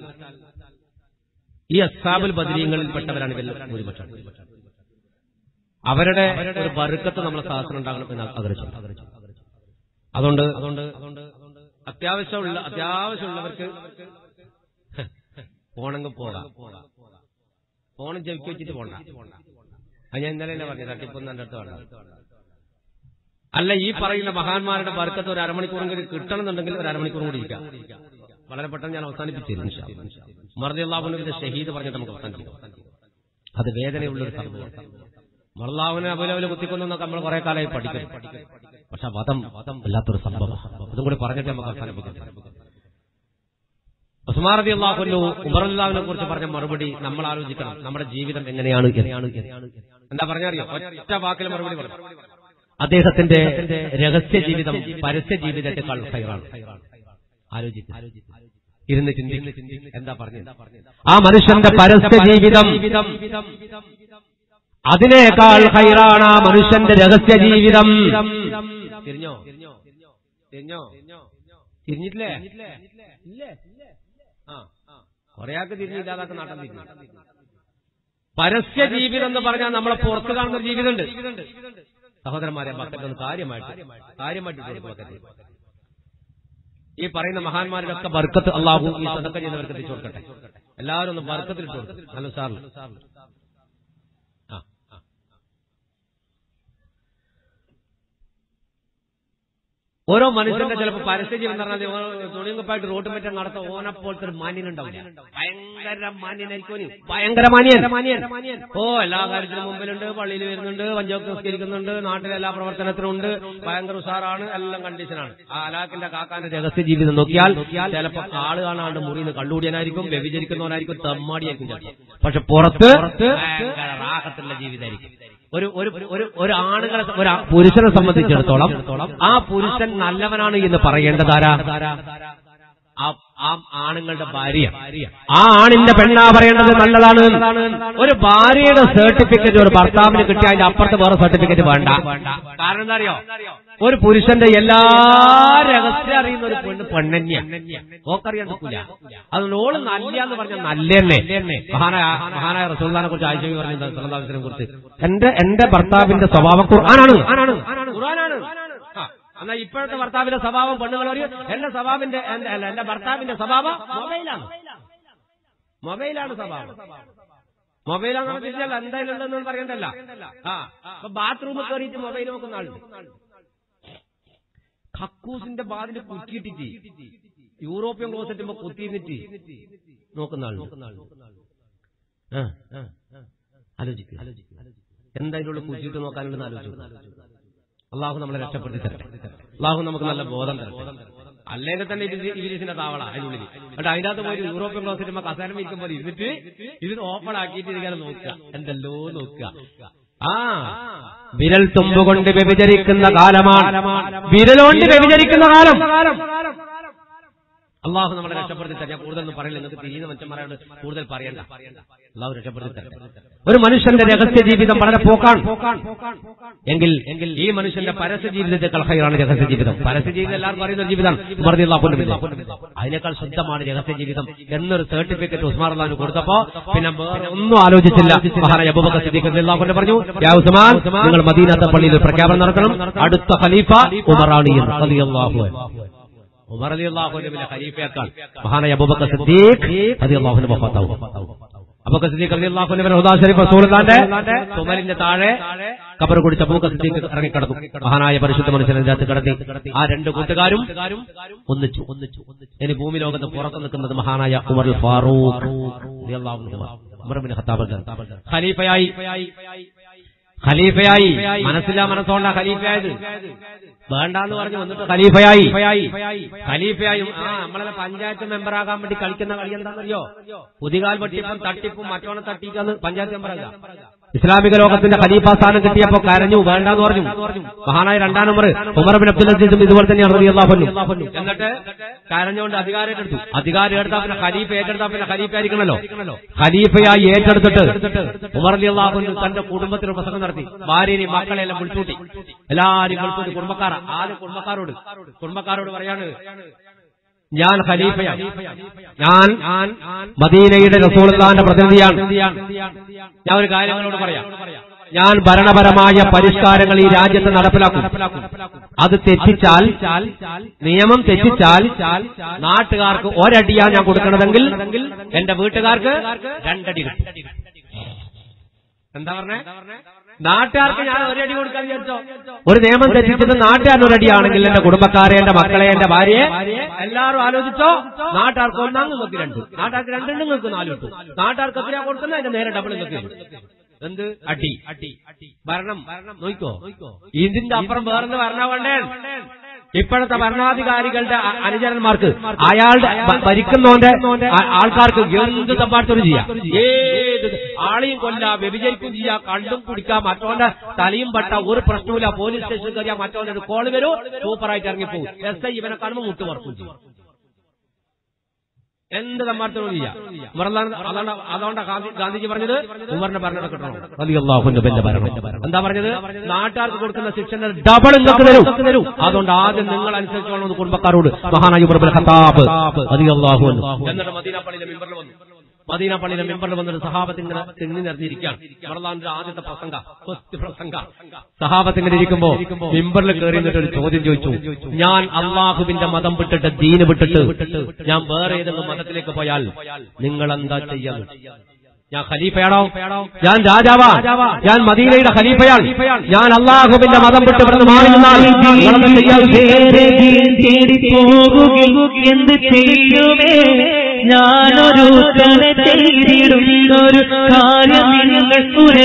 ഈ അസാബുൽ ബദരീങ്ങളിൽ പെട്ടവരാണ് ഇവരിൽ ഭൂരിപക്ഷം അവരുടെ ഒരു ബറുക്കത്ത് നമ്മളെ സാഹസം ഉണ്ടാകണം എന്ന് ആഗ്രഹിച്ചു അതുകൊണ്ട് അതുകൊണ്ട് അത്യാവശ്യമുള്ള അത്യാവശ്യമുള്ളവർക്ക് പോണെങ്കിൽ പോകാം ഫോണും ചെവിക്ക് വെച്ചിട്ട് പോണ്ട അത് ഞാൻ ഇന്നലെ തന്നെ പറഞ്ഞു തട്ടിപ്പൊന്നും എന്റെ അടുത്ത് വേണ്ട അല്ല ഈ പറയുന്ന മഹാന്മാരുടെ ബർക്കത്ത് ഒരു അരമണിക്കൂറെങ്കിലും കിട്ടണമെന്നുണ്ടെങ്കിൽ ഒരു അരമണിക്കൂറും കൂടി ഇരിക്കാം വളരെ പെട്ടെന്ന് ഞാൻ അവസാനിപ്പിച്ചിരുന്നു മറുതിള്ളാഹുവിന്റെ ഷഹീദ് പറഞ്ഞിട്ട് നമുക്ക് അവസാനിപ്പിക്കാം അത് വേദനയുള്ള ഒരു സംഭവം മറുള്ളാഹുവിനെ അബുലവല് കുത്തിക്കൊന്നൊക്കെ നമ്മൾ കുറെ കാലമായി പഠിക്കും പക്ഷെ വധം വധം വല്ലാത്തൊരു സംഭവം അതും കൂടി പറഞ്ഞിട്ട് നമുക്ക് അവസാനിപ്പിക്കാം ഉസ്മാൻ റബി അള്ളാഹുല്ലു ഉമറുല്ലാവിനെ കുറിച്ച് പറഞ്ഞ മറുപടി നമ്മൾ ആലോചിക്കണം നമ്മുടെ ജീവിതം എങ്ങനെയാണ് എന്ന്. എന്താ പറഞ്ഞറിയോ ഒറ്റ വാക്കിൽ മറുപടി പറഞ്ഞു അദ്ദേഹത്തിന്റെ രഹസ്യ ജീവിതം പരസ്യ ജീവിതത്തെക്കാൾ ഹൈറാണ് ആലോചിക്കും ഇരുന്ന് ചിന്തിക്കും എന്താ പറഞ്ഞത് ആ മനുഷ്യന്റെ പരസ്യ ജീവിതം അതിനേക്കാൾ ഹൈറാണ് ആ മനുഷ്യന്റെ രഹസ്യ ജീവിതം തിരിഞ്ഞോ തിരിഞ്ഞോ തിരിഞ്ഞിട്ടില്ലേ ഇല്ലേ ആ കൊറേയാൾക്ക് തിരിഞ്ഞില്ലാതാക്ക നാട്ടം തിരിഞ്ഞു പരസ്യ ജീവിതം എന്ന് പറഞ്ഞാൽ നമ്മളെ പുറത്ത് കാണുന്ന ഒരു ജീവിതമുണ്ട് സഹോദരന്മാരെ ബക്കറ്റ് ഒന്ന് കാര്യമായിട്ട് കാര്യമായിട്ട് കൊടുക്കും ബക്കറ്റ് ഈ പറയുന്ന മഹാന്മാരുടെ ഒക്കെ ബർക്കത്ത് അള്ളാഹു ഈ സദക്ക ചെയ്യുന്നവർക്ക് എത്തിച്ചു കൊടുക്കട്ടെ എല്ലാവരും ഒന്ന് ബർക്കത്തിൽ ഇട്ട് കൊടുക്കും നല്ല സാറിൽ ആ ആ. ഓരോ മനുഷ്യന്റെ ചിലപ്പോൾ പരസ്യ ജീവൻ എന്ന് പറഞ്ഞാൽ തുണിയങ്കപ്പായിട്ട് റോഡ് മറ്റം നടത്ത ഓനെ പോലത്തെ ഒരു മാന്യനുണ്ടാവില്ല ഭയങ്കര മാന്യനായിരിക്കും ഓന്. ഭയങ്കര മാന്യൻ ഓ എല്ലാ കാര്യത്തിനും മുമ്പിലുണ്ട് പള്ളിയിൽ വരുന്നുണ്ട് പഞ്ചായത്ത് നിസ്കരിക്കുന്നുണ്ട് നാട്ടിലെ എല്ലാ പ്രവർത്തനത്തിനും ഉണ്ട് ഭയങ്കര ഉഷാറാണ് എല്ലാം കണ്ടീഷനാണ് ആ അലാക്കിന്റെ കാക്കാന്റെ രഹസ്യ ജീവിതം നോക്കിയാൽ ചിലപ്പോൾ ആള് കാണാണ്ട് മുറിയിൽ നിന്ന് കള്ളുകൂടിയനായിരിക്കും വ്യഭിചരിക്കുന്നവനായിരിക്കും തെമ്മാടിയായിരിക്കും ചിലപ്പോൾ പക്ഷെ പുറത്ത് ഭയങ്കര റാഹത്തുള്ള ജീവിതമായിരിക്കും ഒരു ഒരു ഒരു ഒരു ആണുങ്ങളെ ഒരു ആ- പുരുഷനെ സംബന്ധിച്ചിടത്തോളം ആ പുരുഷൻ നല്ലവനാണ് എന്ന് പറയേണ്ടതാരാ ആ ആ ആണുങ്ങളുടെ ഭാര്യ ആ ആണിന്റെ പെണ്ണാ പറയേണ്ടത് നല്ലതാണ് ഒരു ഭാര്യയുടെ സർട്ടിഫിക്കറ്റ് ഒരു ഭർത്താവിന് കിട്ടിയ അതിന്റെ അപ്പുറത്ത് വേറെ സർട്ടിഫിക്കറ്റ് വേണ്ട കാരണം എന്താ അറിയോ ഒരു പുരുഷന്റെ എല്ലാ രഹസ്യം അറിയുന്ന ഒരു പെണ്ണ് പെണ്ണന്യാണ് ഓക്കറിയാൻ നിൽക്കൂല അതുകൊണ്ട് ഓള് നല്ല എന്ന് പറഞ്ഞാൽ നല്ലെന്നെ മഹാനായ മഹാനായ റസൂൽദാനെ കുറിച്ച് ആഴ്ച പറഞ്ഞത് സലതാവിനെ കുറിച്ച് എന്റെ എന്റെ ഭർത്താവിന്റെ സ്വഭാവം ഖുർആനാണ് ഖുർആനാണ് ആ, എന്നാ ഇപ്പോഴത്തെ ഭർത്താവിന്റെ സ്വഭാവം പെണ്ണുങ്ങൾ പറയും എന്റെ സ്വഭാവിന്റെ എന്റെ അല്ല എന്റെ ഭർത്താവിന്റെ സ്വഭാവം മൊബൈലാണ് മൊബൈലാണ് സ്വഭാവം മൊബൈലാണെന്ന് തിരിച്ചല്ല എന്തായാലും ഉണ്ടെന്ന് പറയണ്ടല്ല ആ അപ്പൊ ബാത്റൂമിൽ കയറിയിട്ട് മൊബൈൽ നോക്കുന്ന ആളുണ്ട് കക്കൂസിന്റെ ബാതിൽ കുറ്റിയിട്ടിട്ട് യൂറോപ്യൻ ക്ലോസറ്റുമ്പോ കുത്തിയിരുന്നിട്ട് നോക്കുന്ന ആളുണ്ട് ആ, ആ, ആലോചിക്കുക എന്താ ഇതിനുള്ള കുറ്റിയിട്ട് നോക്കാനുണ്ടെന്ന് ആലോചിച്ചു അള്ളാഹു നമ്മളെ രക്ഷപ്പെടുത്തി തരട്ടെ അള്ളാഹു നമുക്ക് നല്ല ബോധം തരട്ടെ അല്ലെങ്കിൽ തന്നെ ഇത് ഇവരീസിന്റെ താവള അതിനുള്ളിൽ എന്നിട്ട് അതിന്റെ അകത്ത് പോയി യൂറോപ്യൻ ക്ലോസിറ്റ് കസാരം ഇരിക്കുമ്പോൾ ഇരുന്നിട്ട് ഇത് ഓപ്പൺ ആക്കിയിട്ട് ഇരിക്കാൻ നോക്കുക എന്തല്ലോ നോക്കുക ആ വിരൽ തുമ്പുകൊണ്ട് വ്യഭിചരിക്കുന്ന കാലമാണ് വിരലുകൊണ്ട് വ്യഭിചരിക്കുന്ന കാലം അള്ളാഹു നമ്മളെ രക്ഷപ്പെടുത്തി തരാം ഞാൻ കൂടുതലൊന്നും പറയില്ല നിങ്ങൾക്ക് തിരിയുന്ന മനുഷ്യന്മാരോട് കൂടുതൽ പറയണ്ട അള്ളാഹു രക്ഷപ്പെടുത്തി തരട്ടെ ഒരു മനുഷ്യന്റെ രഹസ്യ ജീവിതം വളരെ പോക്കാണ് എങ്കിൽ എങ്കിൽ ഈ മനുഷ്യന്റെ പരസ്യ ജീവിതത്തെക്കാൾ ഹൈറാണ് രഹസ്യ ജീവിതം പരസ്യ ജീവിതം എല്ലാവർക്കും അറിയുന്ന ഒരു ജീവിതം ഉമർ റളിയല്ലാഹു അൻഹു അതിനേക്കാൾ ശുദ്ധമാണ് രഹസ്യ ജീവിതം എന്നൊരു സർട്ടിഫിക്കറ്റ് ഉസ്മാൻ അള്ളഹാന് കൊടുത്തപ്പോ പിന്നെ വേറെ ഒന്നും ആലോചിച്ചില്ല മഹാനായ അബൂബക്കർ സിദ്ദീഖ് റളിയല്ലാഹു അൻഹു പറഞ്ഞു യാ ഉസ്മാൻ നിങ്ങൾ മദീനത്തെ പള്ളിയിൽ ഒരു പ്രഖ്യാപനം നടത്തണം അടുത്ത ഖലീഫ ഉമറാണ് എന്ന് റളിയല്ലാഹു അൻഹു ഉമർ അലി അള്ളാഹുവിന്റെ ഖലീഫയേക്കാൾ മഹാനായ അബൂബക്കർ സിദ്ദീഖ് അലി അള്ളാഹുവിന്റെ വഫാത്താവും അബൂബക്കർ സിദ്ദീഖ് അലി അള്ളാഹുവിന്റെ ഹുദാ ഷരീഫ് റസൂലുള്ളാന്റെ തുമലിന്റെ താഴെ കബർ കുടിച്ച് അബൂബക്കർ സിദ്ദീഖ് ഇറങ്ങിക്കിടന്നു മഹാനായ പരിശുദ്ധ മനുഷ്യന്റെ അകത്ത് കിടത്തി ആ രണ്ട് കൂട്ടുകാരും ഒന്നിച്ചു ഒന്നിച്ചു ഇനി ഭൂമി ലോകത്ത് പുറത്തു നിൽക്കുന്നത് മഹാനായ ഉമർ ഫാറൂഖ് റളിയല്ലാഹു അൻഹു. ഉമർ ബിൻ ഖത്താബ് ഖലീഫയായി ഖലീഫയായി മനസ്സില്ലാ മനസ്സോണ്ടാ ഖലീഫയായത് വേണ്ടാന്ന് പറഞ്ഞു വന്നിട്ട് ഖലീഫയായി ഖലീഫയായും ആ നമ്മളെ പഞ്ചായത്ത് മെമ്പറാകാൻ വേണ്ടി കളിക്കുന്ന കളി എന്താണെന്നറിയോ പുതികാൽ വെട്ടിപ്പും തട്ടിപ്പും മറ്റോണെ തട്ടിക്കാന്ന് പഞ്ചായത്ത് മെമ്പറാകാം ഇസ്ലാമിക ലോകത്തിന്റെ ഖലീഫ സ്ഥാനം കിട്ടിയപ്പോ കരഞ്ഞു വേണ്ടാന്ന് പറഞ്ഞു മഹാനായ രണ്ടാം നമ്പർ ഉമർ ബിൻ അബ്ദുൽ അസീസും ഇതുപോലെ തന്നെയാണ് റളിയല്ലാഹു അൻഹു എന്നിട്ട് കരഞ്ഞുകൊണ്ട് അധികാരം ഏറ്റെടുത്തു അധികാരം എടുത്താൽ പിന്നെ ഖലീഫ ഏറ്റെടുത്താൽ പിന്നെ ഖലീഫ ആയിരിക്കണല്ലോ ഖലീഫയായി ഏറ്റെടുത്തിട്ട് ഉമർ അലി അള്ളാഹു തന്റെ കുടുംബത്തിന് പ്രസംഗം നടത്തി ഭാര്യനെയും മക്കളെല്ലാം വിളിച്ചൂട്ടി എല്ലാരും വിളിച്ചൂട്ടി കുടുംബക്കാർ ആദ്യം കുടുംബക്കാരോട് കുടുംബക്കാരോട് പറയാണ് ഞാൻ ഖലീഫയാണ് ഞാൻ മദീനയുടെ റസൂലുള്ളാന്റെ പ്രതിനിധിയാണ് ഞാൻ ഒരു കാര്യങ്ങളോട് പറയാം ഞാൻ ഭരണപരമായ പരിഷ്കാരങ്ങൾ ഈ രാജ്യത്ത് നടപ്പിലാക്കും അത് തെറ്റിച്ചാൽ നിയമം തെറ്റിച്ചാൽ നാട്ടുകാർക്ക് ഒരടിയാ ഞാൻ കൊടുക്കണതെങ്കിൽ എന്റെ വീട്ടുകാർക്ക് രണ്ടടി കിട്ടും എന്താ പറഞ്ഞേ നാട്ടുകാർക്ക് ഞാൻ ഒരടി കൊടുക്കാൻ വിചാരിച്ചോ ഒരു നിയമം തെറ്റിച്ചത് നാട്ടുകാരൻ ഒരടിയാണെങ്കിൽ എന്റെ കുടുംബക്കാരെ എന്റെ മക്കളെ എന്റെ ഭാര്യയെ എല്ലാവരും ആലോചിച്ചോ നാട്ടുകാർക്ക് ഒന്നാം നിങ്ങൾക്ക് രണ്ട് നാട്ടുകാർക്ക് രണ്ടുണ്ട് നിങ്ങൾക്ക് നാല് കിട്ടും നാട്ടുകാർക്ക് എത്രയാ കൊടുക്കുന്നത് അതിന്റെ നേരെ ഡബിൾ നിങ്ങൾക്ക് എന്ത് അടി അടി ഭരണം നോക്കോ ഇതിന്റെ അപ്പുറം വേറെന്ന് ഭരണ വേണ്ടേ ഇപ്പോഴത്തെ ഭരണാധികാരികളുടെ അ- അനുചരന്മാർക്ക് അയാളുടെ ഭ- ഭരിക്കുന്നവന്റെ ആ- ആൾക്കാർക്ക് എന്ത് തമ്പാട്ടൊരു ചെയ്യാം ഏത് ആളെയും കൊല്ല വ്യഭിചരിക്കും ചെയ്യാം കണ്ടും പിടിക്കാം മറ്റവന്റെ തലയും പട്ട ഒരു പ്രശ്നമില്ല പോലീസ് സ്റ്റേഷനിൽ കയറിയാൽ മറ്റവന്റെ ഒരു കോള് വരും സൂപ്പറായിട്ട് ഇറങ്ങിപ്പോകും എസ് ഐ ഇവനെ കാണുമ്പോൾ മുട്ട് മറക്കും ചെയ്യും എന്ത് തമ്മാർത്തവും ചെയ്യാം ഉമർലാൻ അതുകൊണ്ട് അതുകൊണ്ടാണ് ഗാന്ധി- ഗാന്ധിജി പറഞ്ഞത് ഉമറിന്റെ ഭരണം കിട്ടണം റളിയല്ലാഹുവിന്റെ ബെല്ല ഭരണം എന്താ പറഞ്ഞത് നാട്ടുകാർക്ക് കൊടുക്കുന്ന ശിക്ഷ ഡബിൾ നിങ്ങൾക്ക് തരും അതുകൊണ്ട് ആദ്യം നിങ്ങൾ അനുസരിച്ചോളണം എന്ന് കുടുംബക്കാരോട് മഹാനായി ഉമർ ബിൻ ഖത്താബ് റളിയല്ലാഹു അൻഹു എന്നിട്ട് മദീന പള്ളിയിലെ മെമ്പറിൽ വന്നു മദീന പള്ളിയിലെ മെമ്പറിൽ വന്നിട്ട് സഹാബത്തിങ്ങനെ തിങ്ങി നിറഞ്ഞിരിക്കുകയാണ് ഉമർലാന്റെ ആദ്യത്തെ പ്രസംഗ ഫസ്റ്റ് പ്രസംഗ സഹാബത്തിങ്ങനെ ഇരിക്കുമ്പോ മെമ്പറിൽ കയറി നിന്നിട്ട് ഒരു ചോദ്യം ചോദിച്ചു ഞാൻ അള്ളാഹുവിന്റെ മതം വിട്ടിട്ട് ദീന് വിട്ടിട്ട് ഞാൻ വേറെ ഏതെങ്കിലും മതത്തിലേക്ക് പോയാൽ നിങ്ങൾ എന്താ ചെയ്യാൻ ഞാൻ ഖലീഫയാണോ ഞാൻ രാജാവാ ഞാൻ മദീനയുടെ ഖലീഫയാണ് ഞാൻ അള്ളാഹുവിന്റെ മതം വിട്ട് ഇവിടുന്ന് മാറി നിന്നാൽ നിങ്ങളെന്താ ചെയ്യാൻ? വേറെ ദീൻ തേടി പോകുകിൽ എന്ത് ചെയ്യുമേ ഞാനൊരു കല ചെയ്തിടുന്നൊരു കാര്യം നിങ്ങൾ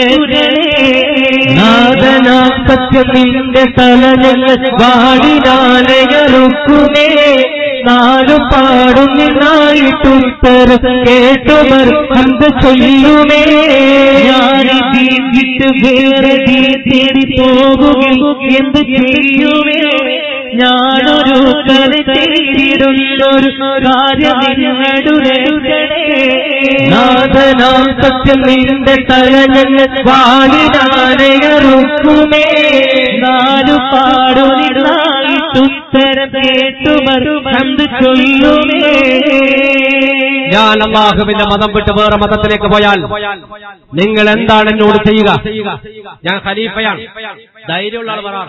നാദനാ സത്യത്തിന്റെ തലഞ്ഞ വാടിനാലയറുക്കുമേ നാലു പാടും നിന്നായിട്ടുത്തരം കേട്ടുമർ എന്ത് ചൊല്ലുമേ ഞാൻ വിട്ട് വേറെ ദീ തേടി പോകുകിൽ എന്ത് ചെയ്യുമേ ഞാനൊരു കല ചെയ്തിടുന്നൊരു കാര്യം നാഥനാം സത്യം നിന്റെ തലഞ്ഞ വാടിനാനയറുക്കുമേ നാലു പാടുനിന്നായിട്ടുത്തരം കേട്ടുമർ എന്ത് ചൊല്ലുമേ ഞാൻ അള്ളാഹുവിന്റെ മതം വിട്ട് വേറെ മതത്തിലേക്ക് പോയാൽ നിങ്ങൾ എന്താണ് എന്നോട് ചെയ്യുക ഞാൻ ഖലീഫയാണ് ധൈര്യമുള്ള ആൾ പറയാറ്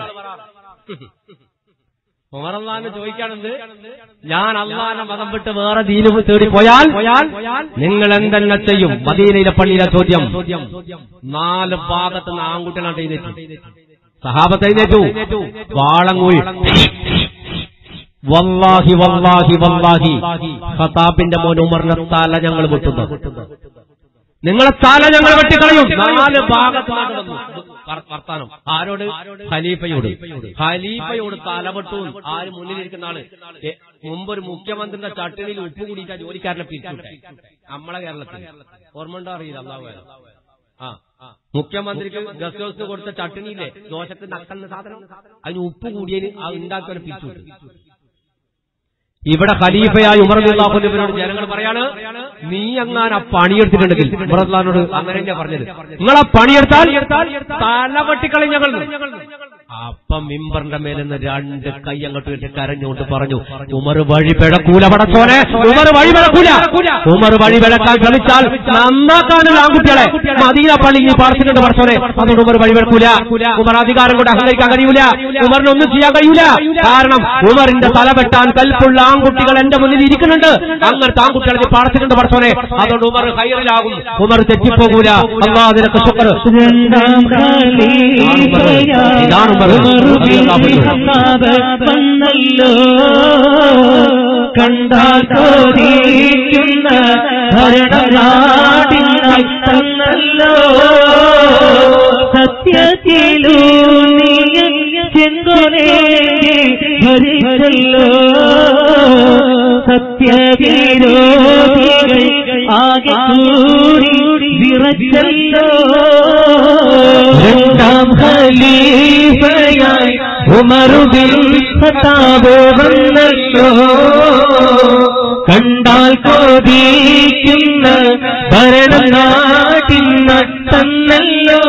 ഉമറല്ലാന്ന് ചോദിക്കാണെന്ത് ഞാൻ അള്ളാന്റെ മതം വിട്ട് വേറെ ദീന് തേടി പോയാൽ നിങ്ങൾ എന്തെന്നെ ചെയ്യും മദീനയിലെ പള്ളിയിലെ ചോദ്യം നാല് ഭാഗത്ത് നിന്ന് ആൺകുട്ടികളാണ് എഴുന്നേറ്റു സഹാബത്ത് എഴുന്നേറ്റു വാളങ്ങൂഴി വല്ലാഹി വല്ലാഹി വല്ലാഹി ഖത്താബിന്റെ മോൻ ഉമറിന്റെ തല ഞങ്ങൾ വെട്ടുന്നു നിങ്ങളെ തല ഞങ്ങൾ വെട്ടിക്കളയും നാല് ഭാഗത്താണ് വന്നു വർ- വർത്താനം ആരോട് ഖലീഫയോട് ഖലീഫയോട് തലവെട്ടു ആര് മുന്നിലിരിക്കുന്ന ആള് എ, മുമ്പ് ഒരു മുഖ്യമന്ത്രിയുടെ ചട്ടിണിയിൽ ഉപ്പ് കൂടിയിട്ട് ആ ജോലിക്കാരനെ പിരിച്ചുവിട്ടെ നമ്മളെ കേരളത്തിൽ ഓർമ്മ ഉണ്ടോ അറിയില്ല അള്ളാഹു ആലം. ആ മുഖ്യമന്ത്രിക്ക് ഗസ്റ്റ് ഹൗസിന് കൊടുത്ത ചട്ടിണിയില്ലേ ദോശക്ക് നക്കുന്ന സാധനം അതിന് ഉപ്പ് കൂടിയതിന് ആ ഉണ്ടാക്കിയവനെ പിരിച്ചുവിട്ടു ഇവിടെ ഖലീഫയായി ഉമർ അള്ളാഹുവിനോട് ജനങ്ങൾ പറയാണ് നീ അങ്ങാൻ ആ പണിയെടുത്തിട്ടുണ്ടെങ്കിൽ ഉമർ അള്ളഹാനോട് അങ്ങനെ തന്നെയാ പറഞ്ഞത് നിങ്ങൾ ആ പണിയെടുത്താൽ തലവട്ടിക്കളി ഞങ്ങൾ അപ്പം മിമ്പറിന്റെ മേലെന്ന് രണ്ട് കൈ അങ്ങോട്ട് ഇട്ട് കരഞ്ഞുകൊണ്ട് പറഞ്ഞു ഉമർ വഴി പിഴക്കൂല പടച്ചോനെ ഉമർ വഴി പിഴക്കൂല ഉമർ വഴി പിഴക്കാൻ ശ്രമിച്ചാൽ നന്നാക്കാനുള്ള ആൺകുട്ടികളെ മദീന പള്ളി ഈ പാർട്ടിട്ടുണ്ട് പടച്ചോനെ അതുകൊണ്ട് ഉമർ വഴി പിഴക്കൂല ഉമർ അധികാരം കൊണ്ട് അഹങ്കരിക്കാൻ കഴിയൂല ഉമറിന് ഒന്നും ചെയ്യാൻ കഴിയൂല കാരണം ഉമറിന്റെ തല വെട്ടാൻ കൽപ്പുള്ള ആൺകുട്ടികൾ എന്റെ മുന്നിൽ ഇരിക്കുന്നുണ്ട് അങ്ങനത്തെ ആൺകുട്ടികളെ നീ പാർട്ടിട്ടുണ്ട് പടച്ചോനെ അതുകൊണ്ട് ഉമർ ഹൈറിലാകും ഉമർ തെറ്റിപ്പോകൂല അള്ളാ നിനക്ക് ശുക്ർ രണ്ടാം ഇതാണ് ഉമർ. വന്നല്ലോ കണ്ടാൽ തോന്നിയിരിക്കുന്ന ഭരണനാടിനായി തന്നല്ലോ സത്യത്തിലൂന്നിയ ചെങ്കൊലേ ഭരിച്ചല്ലോ സത്യവിരോധികൾ ആകെ കൂടി വിറച്ചല്ലോ രണ്ടാം ഖലീഫയായി ഉമറുബിൻ ഖത്താബ് വന്നല്ലോ കണ്ടാൽ കോപിക്കുന്ന ഭരണം നാട്ടിൻ നട്ടന്നല്ലോ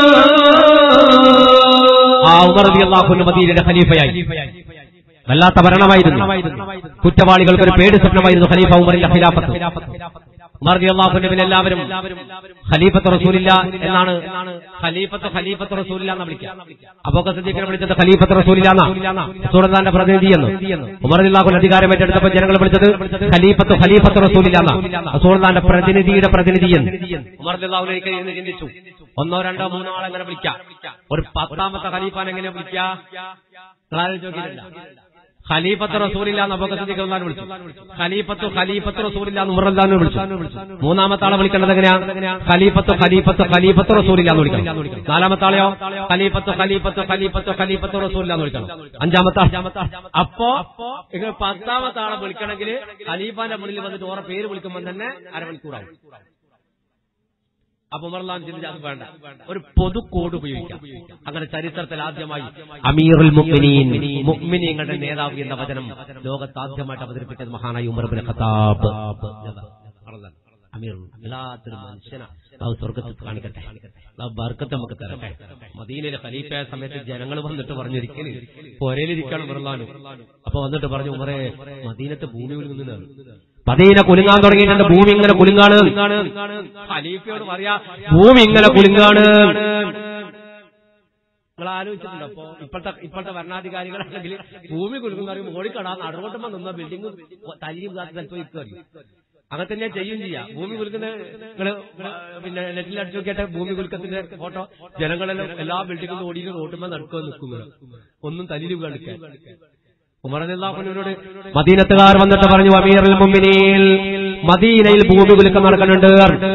ആ ഉമർ അള്ളാഹുന്റെ മദീനയുടെ ഖലീഫയായി വല്ലാത്ത ഭരണമായിരുന്നു കുറ്റവാളികൾക്ക് ഒരു പേടി സ്വപ്നമായിരുന്നു ഖലീഫ ഉമറിന്റെ ഖിലാഫത്ത് ഉമർ അള്ളാഹുന്റെ മേൽ എല്ലാവരും ഖലീഫത്ത് റസൂലില്ല എന്നാണ് ഖലീഫത്ത് ഖലീഫത്ത് റസൂലില്ല എന്ന് വിളിക്കുക അബൂബക്കർ സിദ്ദീഖിനെ വിളിച്ചത് ഖലീഫത്ത് റസൂലില്ല എന്നാ സുഹൃത്താന്റെ പ്രതിനിധി എന്ന് ഉമർ അള്ളാഹുൽ അധികാരം ഏറ്റെടുത്തപ്പോൾ ജനങ്ങൾ വിളിച്ചത് ഖലീഫത്ത് ഖലീഫത്ത് റസൂലില്ല എന്നാ സുഹൃത്താന്റെ പ്രതിനിധിയുടെ പ്രതിനിധി എന്ന് ഉമർ അള്ളാഹുലേക്ക് ഇരുന്ന് ചിന്തിച്ചു ഒന്നോ രണ്ടോ മൂന്നോ ആളെ എങ്ങനെ വിളിക്കാം ഒരു പത്താമത്തെ ഖലീഫാൻ എങ്ങനെ വിളിക്കാം നിങ്ങളാരും ചോദിക്കില്ല ഖലീഫത്ത് റസൂലില്ല എന്ന് അബൂബക്കർ സിദ്ദീഖ് റളിയല്ലാഹു അൻഹു വിളിച്ചു ഖലീഫത്ത് ഖലീഫത്ത് റസൂലില്ല എന്ന് ഉമർ റളിയല്ലാഹു അൻഹു വിളിച്ചു മൂന്നാമത്തെ ആളെ വിളിക്കേണ്ടത് എങ്ങനെയാ ഖലീഫത്ത് ഖലീഫത്ത് ഖലീഫത്ത് റസൂലില്ല എന്ന് വിളിക്കണം നാലാമത്തെ ആളെയോ ഖലീഫത്ത് ഖലീഫത്ത് ഖലീഫത്ത് ഖലീഫത്ത് റസൂലില്ല എന്ന് വിളിക്കണം അഞ്ചാമത്തെ ആൾ. അപ്പോ ഇങ്ങനെ പത്താമത്തെ ആളെ വിളിക്കണമെങ്കിൽ ഖലീഫാന്റെ മുന്നിൽ വന്നിട്ട് ഓരോ പേര് വിളിക്കുമ്പോൾ തന്നെ അരമണിക്കൂറാവും അപ്പൊ ഉമർലാൻ ചിന്തിച്ച അത് വേണ്ട ഒരു പൊതു കോഡ് ഉപയോഗിക്കാം അങ്ങനെ ചരിത്രത്തിൽ ആദ്യമായി അമീറുൽ മുഅ്മിനീൻ മുഅ്മിനീങ്ങളുടെ നേതാവ് എന്ന വചനം ലോകത്ത് ആദ്യമായിട്ട് അവതരിപ്പിച്ചത് മഹാനായ ഉമർ ബിൻ ഖത്താബ് പറഞ്ഞതാണ്. അമീർ എല്ലാത്തിനും മനുഷ്യനാ അത് സ്വർഗത്തിൽ കാണിക്കട്ടെ അത് ബർക്കത്ത് നമുക്ക് തരട്ടെ മദീനയിലെ ഖലീഫയായ സമയത്ത് ജനങ്ങൾ വന്നിട്ട് പറഞ്ഞിരിക്കല് പൊരയിലിരിക്കണം ഉമർലാനും അപ്പൊ വന്നിട്ട് പറഞ്ഞു ഉമറെ മദീനത്തെ ഭൂമി കുലുങ്ങുന്നതാണ് മദീന കുലുങ്ങാൻ തുടങ്ങിയിട്ടുണ്ട് ഭൂമി ഇങ്ങനെ കുലുങ്ങാണ് ഖലീഫയോട് പറയാ ഭൂമി ഇങ്ങനെ കുലുങ്ങാണ് നിങ്ങൾ ആലോചിച്ചിട്ടുണ്ടോ അപ്പോ ഇപ്പോഴത്തെ ഇപ്പോഴത്തെ ഭരണാധികാരികളാണെങ്കിൽ ഭൂമി കുലുങ്ങുന്ന പറയും ഓടിക്കടാ നടുറോട്ടുമ്പോ നിന്ന ബിൽഡിംഗ് തല്ലിയും കാത്ത് ചിലപ്പോ ഇരിക്കും അങ്ങനെ തന്നെ ചെയ്യും ചെയ്യാം ഭൂമി കുലുക്കുന്ന നിങ്ങള് പിന്നെ നെറ്റിൽ അടിച്ചു നോക്കിയിട്ട് ഭൂമി കുലുക്കത്തിന്റെ ഫോട്ടോ ജനങ്ങളെല്ലാം എല്ലാ ബിൽഡിംഗും ഓടിയിട്ട് റോട്ടുമ്പോ നടക്കുക നിൽക്കുന്നത് ഒന്നും തല്ലിലും കാണിക്കാൻ ഉമറനില്ലാഹുവിനോട് മദീനത്തുകാർ വന്നിട്ട് പറഞ്ഞു അമീറുൽ മുഅ്മിനീൻ മദീനയിൽ ഭൂമി കുലുക്കം നടക്കുന്നുണ്ട്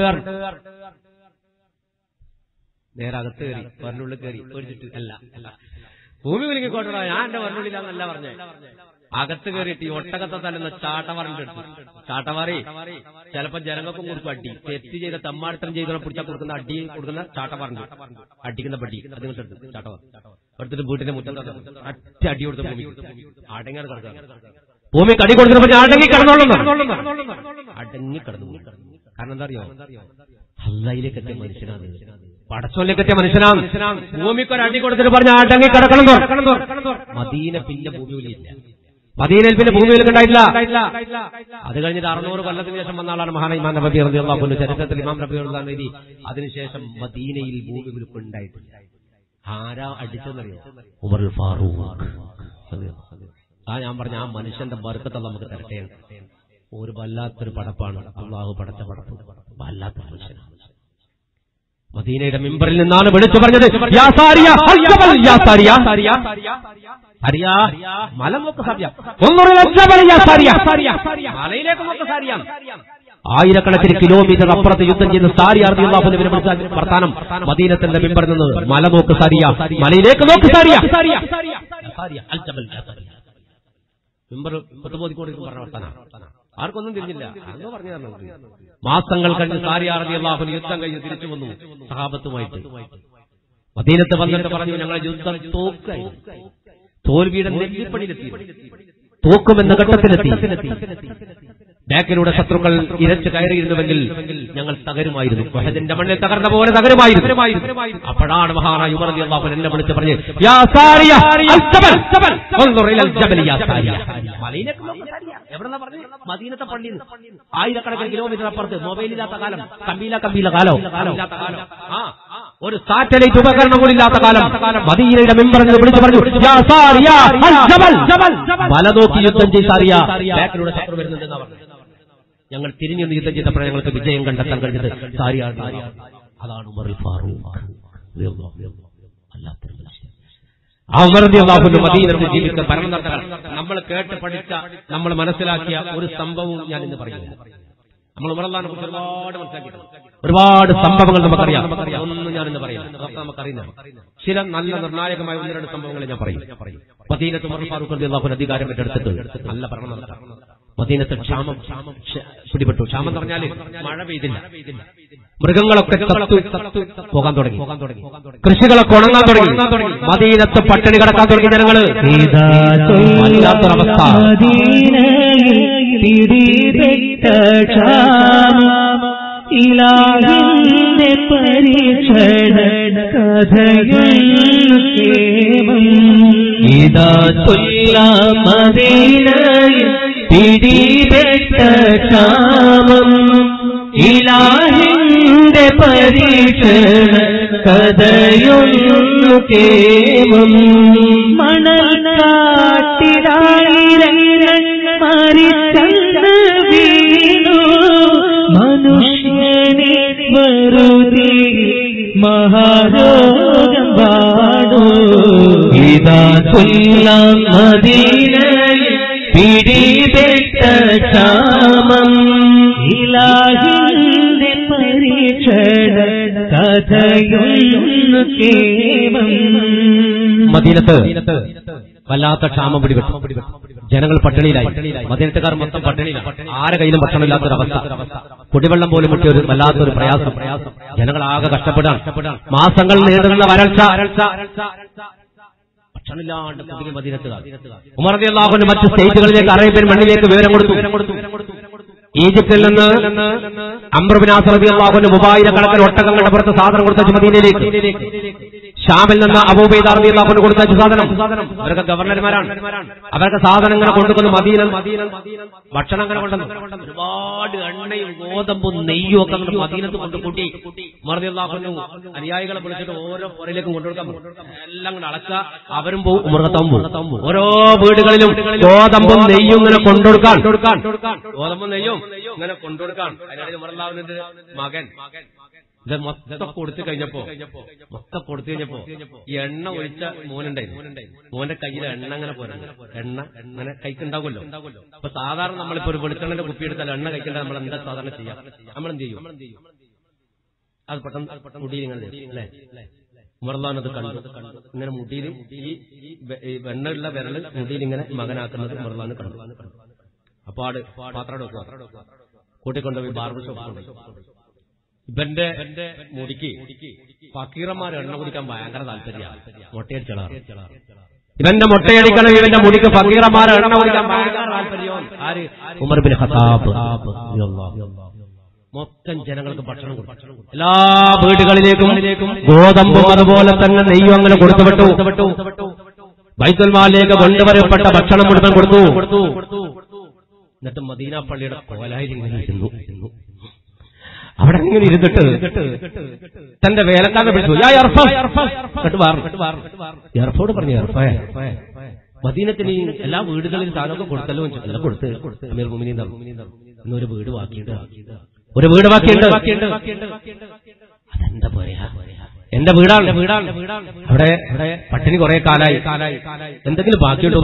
നേരെ അകത്ത് കയറി വരനുള്ളിൽ കയറി പേടിച്ചിട്ട് അല്ല അല്ല ഭൂമി കുലുങ്ങിക്കോട്ടടാ ഞാൻ എന്റെ വരനുള്ളിലാന്നല്ല പറഞ്ഞേ അകത്ത് കയറിയിട്ട് ഈ ഒട്ടകത്തെ തല്ലുന്ന ചാട്ടവാറിന്റെ അടുത്ത് ചാട്ടവാറി ചിലപ്പോ ജനങ്ങൾക്കും കൊടുക്കും അടി തെറ്റ് ചെയ്ത തമ്മാടിത്തരം ചെയ്ത പിടിച്ചാൽ കൊടുക്കുന്ന അടി കൊടുക്കുന്ന ചാട്ടവാറുണ്ട് അടിക്കുന്ന പടി അത് എടുത്ത് ചാട്ടവാർ എടുത്തിട്ട് വീട്ടിന്റെ മുറ്റം അറ്റ അടി കൊടുത്ത ഭൂമി അടങ്ങാൻ കിടക്കുക ഭൂമി കടി കൊടുത്തപ്പോ ഞാൻ അടങ്ങി കിടന്നോളും അടങ്ങി കിടന്നു കാരണം എന്താ അറിയോ അള്ളയിലേക്ക് എത്തിയ മനുഷ്യനാണ് പടച്ചോലേക്ക് എത്തിയ മനുഷ്യനാണ് ഭൂമിക്ക് ഒരു അടി കൊടുത്തിട്ട് പറഞ്ഞ അടങ്ങി കിടക്കണം മദീന പിന്നെ ഭൂമിയിലില്ല മദീനയിൽ പിന്നെ ഭൂമിയിൽ ഉണ്ടായിട്ടില്ല അത് കഴിഞ്ഞിട്ട് അറുന്നൂറ് കൊല്ലത്തിന് ശേഷം വന്ന ആളാണ് മഹാന ഇമാം നബി റളിയല്ലാഹു അൻഹു ചരിത്രത്തിൽ ഇമാം നബി റളിയല്ലാഹു അൻഹു എഴുതി അതിനുശേഷം മദീനയിൽ ഭൂമി കുലുക്കം ഉണ്ടായിട്ടില്ല ആരാ അടിച്ചെന്നറിയോ ഉമർ ഫാറൂഖ് ആ ഞാൻ പറഞ്ഞ ആ മനുഷ്യന്റെ ബർക്കത്ത് നമുക്ക് തരട്ടെ ഒരു വല്ലാത്തൊരു പടപ്പാണ് അള്ളാഹു പടച്ച പടപ്പ് വല്ലാത്ത മനുഷ്യനാണ് മദീനയുടെ മിമ്പറിൽ നിന്നാണ് വിളിച്ചു പറഞ്ഞത് യാ സാരിയ, അൽ ജബൽ, യാ സാരിയ. സാരിയ, മല നോക്ക് സാരിയ. ഒന്നുറിൽ അൽ ജബൽ, യാ സാരിയ. മലയിലേക്ക് നോക്ക് സാരിയ. ആയിരക്കണക്കിന് കിലോമീറ്റർ അപ്പുറത്ത് യുദ്ധം ചെയ്ത് സാരി അർദിയുള്ളാഹുവിനെ വിളിച്ച വർത്താനം മദീനത്തിന്റെ മിമ്പറിൽ നിന്ന് മല നോക്ക് സാരിയ മലയിലേക്ക് നോക്ക് സാരിയ സാരിയ, അൽ ജബൽ, യാ സാരിയ. മിമ്പർ പൊതുബോധിക്കോടിക്കും പറഞ്ഞ വർത്താനം ആർക്കൊന്നും തിരിഞ്ഞില്ല അങ്ങ് പറഞ്ഞു തരണം മാസങ്ങൾ കഴിഞ്ഞ് സാരിയാറതി അള്ളാഹുന് യുദ്ധം കഴിഞ്ഞ് തിരിച്ചു വന്നു സഹാബത്തുമായിട്ട് മദീനത്ത് വന്നിട്ട് പറഞ്ഞു ഞങ്ങളെ യുദ്ധം തോക്കായി തോൽവിയുടെ നെല്ലിപ്പണിയിലെത്തി തോക്കുമെന്ന ഘട്ടത്തിലെത്തി ബാക്കിലൂടെ ശത്രുക്കൾ ഇരച്ചു കയറിയിരുന്നുവെങ്കിൽ ഞങ്ങൾ തകരുമായിരുന്നു വഹദിന്റെ മണ്ണിൽ തകർന്ന പോലെ തകരുമായിരുന്നു അപ്പോഴാണ് മഹാനായ ഉമർ റളിയല്ലാഹു അൻഹു എന്നെ വിളിച്ച് പറഞ്ഞു യാ സാരിയ അൽ ജബൽ انظر الى الجبل يا സാരിയ മലയിലേക്ക് നോക്ക് സാരിയ എവിടെന്നാ പറഞ്ഞത് മദീനത്തെ പള്ളിയിൽ നിന്ന് ആയിരക്കണക്കിന് കിലോമീറ്റർ അപ്പുറത്ത് മൊബൈലില്ലാത്ത കാലം കമ്പീല കമ്പീല കാലോ ഇല്ലാത്ത കാലം ആ ഒരു സാറ്റലൈറ്റ് ഉപകരണം കൂടി ഇല്ലാത്ത കാലം മദീനയുടെ മെമ്പറിൽ വിളിച്ചു പറഞ്ഞു യാ സാരിയ അൽ ജബൽ മല നോക്കി യുദ്ധം ചെയ്ത് സാരിയ ബാക്കിലൂടെ ശത്രു വരുന്നുണ്ടെന്നാ പറഞ്ഞത് ഞങ്ങൾ തിരിഞ്ഞു യുദ്ധം ചെയ്തപ്പോൾ ഞങ്ങൾക്ക് വിജയം കണ്ടെത്താൻ കഴിഞ്ഞത് സാരിയാണ് അതാണ് ഉമറുൽ ഫാറൂഖ് അല്ലാത്തൊരു മനുഷ്യൻ അമർദ്യവാഹുന്റെ മദീനത്തിൽ ജീവിച്ച ഭരണം നടത്താൻ നമ്മൾ കേട്ട് പഠിച്ച നമ്മൾ മനസ്സിലാക്കിയ ഒരു സംഭവവും ഞാൻ ഇന്ന് പറയുന്നു നമ്മൾ ഉമറല്ലാനെ കുറിച്ച് ഒരുപാട് മനസ്സിലാക്കിയിട്ടുണ്ട് ഒരുപാട് സംഭവങ്ങൾ നമുക്കറിയാം ഒന്നും ഞാൻ ഇന്ന് പറയാം അതൊക്കെ നമുക്കറിയാം ചില നല്ല നിർണായകമായ ഒന്ന് രണ്ട് സംഭവങ്ങൾ ഞാൻ പറയും മദീനത്ത് ഉമർ ഫാറൂഖ് അള്ളാഹുൻ അധികാരം ഏറ്റെടുത്തിട്ട് നല്ല ഭരണം നടത്താം മദീനത്ത് ക്ഷാമം ക്ഷ- പിടിപെട്ടു ക്ഷാമം എന്ന് പറഞ്ഞാല് മഴ പെയ്തില്ല മൃഗങ്ങളൊക്കെ ചത്തു ചത്തു പോകാൻ തുടങ്ങി കൃഷികളൊക്കെ ഉണങ്ങാൻ തുടങ്ങി മദീനത്ത് പട്ടിണി കിടക്കാൻ തുടങ്ങി ജനങ്ങള് വല്ലാത്തൊരവസ്ഥ മദീനയിൽ പിടിപെട്ട ക്ഷാമം ഇലാഹിന്റെ പരീക്ഷണ കഥയും കേമം ഇതാ ചൊല്ല മദീനയിൽ പിടിപെട്ട ക്ഷാമം ഇലാഹിന്റെ പരീക്ഷണ കഥയൊന്നു കേമം മണൽ കാട്ടിലായിരങ്ങൾ മരിച്ചെന്ന് വീണു മനുഷ്യനെ വെറുതെ മഹാരോഗം പാടു ഇതാ കൊല്ലാം മദീനയിൽ പിടിപെട്ട ക്ഷാമം ഇലാഹിന്റെ പരീക്ഷണ കഥയൊന്നു കേമം മദീനത്ത് വല്ലാത്ത ക്ഷാമം പിടിപെട്ടു ജനങ്ങൾ പട്ടിണിയിലായി മദീനത്തുകാർ മൊത്തം പട്ടിണിയിലാണ് ആരെ കയ്യിലും ഭക്ഷണമില്ലാത്തൊരവസ്ഥ കുടിവെള്ളം പോലും മുട്ടിയ ഒരു വല്ലാത്തൊരു പ്രയാസം ജനങ്ങൾ ആകെ കഷ്ടപ്പെടാൻ മാസങ്ങൾ നീണ്ടുനിന്ന വരൾച്ച ഭക്ഷണമില്ലാണ്ട് കുടുങ്ങി മദീനത്തുകാർ ഉമർ അള്ളാഹുവിന്റെ മറ്റ് സ്റ്റേറ്റുകളിലേക്ക് അറേബ്യൻ മണ്ണിലേക്ക് വിവരം കൊടുത്തു ഈജിപ്തിൽ നിന്ന് അമ്രബിനാസറബി അള്ളാഹുവിന്റെ മൂവായിരക്കണക്കിന് ഒട്ടകങ്ങളുടെ പുറത്ത് സാധനം കൊടുത്ത മദീനയിലേക്ക് ഷാമിൽ നിന്ന് അബൂബൈദ് അറബി അള്ളാഹുവിന് കൊടുത്ത സാധനം അവരൊക്കെ ഗവർണർമാരാണ് അവർക്ക് സാധനങ്ങൾ കൊണ്ടുവന്ന് മദീന ഭക്ഷണം അങ്ങനെ കൊണ്ടുവന്നു ഒരുപാട് എണ്ണയും ഗോതമ്പും നെയ്യും ഒക്കെ അങ്ങോട്ട് മദീനത്ത് കൊണ്ടുകൂട്ടി മറുതി അള്ളാഹുവിന് അനുയായികളെ വിളിച്ചിട്ട് ഓരോ പുറയിലേക്കും കൊണ്ടുകൊടുക്കാൻ പോകും. എല്ലാം കൂടെ അളക്കുക അവരും പോവും ഉമർക്കത്തവും പോവും ഓരോ വീടുകളിലും ഗോതമ്പും നെയ്യും ഇങ്ങനെ കൊണ്ടുകൊടുക്കാൻ ഗോതമ്പും നെയ്യും ഇങ്ങനെ കൊണ്ടുകൊടുക്കാൻ അതിനിടയിൽ ഉമർലാവിന്റെ മകൻ ഇത് മൊത്തം കൊടുത്തു കഴിഞ്ഞപ്പോ മൊത്തം കൊടുത്തു കഴിഞ്ഞപ്പോ ഈ എണ്ണ ഒഴിച്ച മോനുണ്ടായിരുന്നു മോന്റെ കയ്യിൽ എണ്ണ അങ്ങനെ പോരുന്നു എണ്ണ അങ്ങനെ കൈക്കുണ്ടാവുമല്ലോ അപ്പൊ സാധാരണ നമ്മളിപ്പോ ഒരു വെളിച്ചെണ്ണന്റെ കുപ്പി എടുത്താൽ എണ്ണ കഴിക്കേണ്ട നമ്മൾ എന്താ സാധാരണ ചെയ്യാം നമ്മൾ എന്ത് ചെയ്യും അത് പെട്ടെന്ന് മുടിയിൽ ഇങ്ങനെ തരും, അല്ലേ ഉമർലാനത് കണ്ടു ഇങ്ങനെ മുടിയിൽ ഈ വെ- ഈ വെണ്ണയുള്ള വിരല് മുടിയിൽ ഇങ്ങനെ മകനാക്കുന്നത് ഉമർലാന് കണ്ടു അപ്പൊ ആട് പാത്രം വെക്കുക കൂട്ടിക്കൊണ്ടുപോയി ബാർബർ ഷോപ്പ് കൊണ്ടുപോയി ഇവന്റെ മുടിക്ക് ഫക്കീറന്മാർ എണ്ണ കുടിക്കാൻ ഭയങ്കര താല്പര്യമാണ് മുട്ടയടിച്ചളാറ് ഇവന്റെ മുട്ടയടിക്കണം ഇവന്റെ മുടിക്ക് ഫക്കീറന്മാർ എണ്ണ കുടിക്കാൻ ഭയങ്കര താല്പര്യം ആര് ഉമർ ബിൻ ഖത്താബ് മൊത്തം ജനങ്ങൾക്ക് ഭക്ഷണം കൊടുത്തു എല്ലാ വീടുകളിലേക്കും ഗോതമ്പും അതുപോലെ തന്നെ നെയ്യും അങ്ങനെ കൊടുത്തുവിട്ടു ബൈത്തുൽമാലിലേക്ക് കൊണ്ടുവരപ്പെട്ട ഭക്ഷണം മുഴുവൻ കൊടുത്തു എന്നിട്ട് മദീന പള്ളിയുടെ കോലായിൽ ഇങ്ങനെ ഇരുന്നു അവിടെ ഇങ്ങനെ ഇരുന്നിട്ട് തന്റെ വേലക്കാരനെ വിളിച്ചു "യാ യർഫ." എന്നിട്ട് വാർന്നു. യർഫോട് പറഞ്ഞു "യർഫേ, മദീനത്തിന് ഈ എല്ലാ വീടുകളിലും സാധനമൊക്കെ കൊടുത്തല്ലോ എന്ന് ചോദിച്ചു. "അല്ല, കൊടുത്ത് അമീർ മുമിനീൻ തന്നു. ഇന്നൊരു വീട് ബാക്കിയുണ്ട് ഒരു വീട് ബാക്കിയുണ്ട് അതെന്താ പറയാ എന്റെ വീടാണ് വീടാണ് അവിടെ അവിടെ പട്ടിണി കുറെ കാലായി എന്തെങ്കിലും ബാക്കിയുണ്ടോ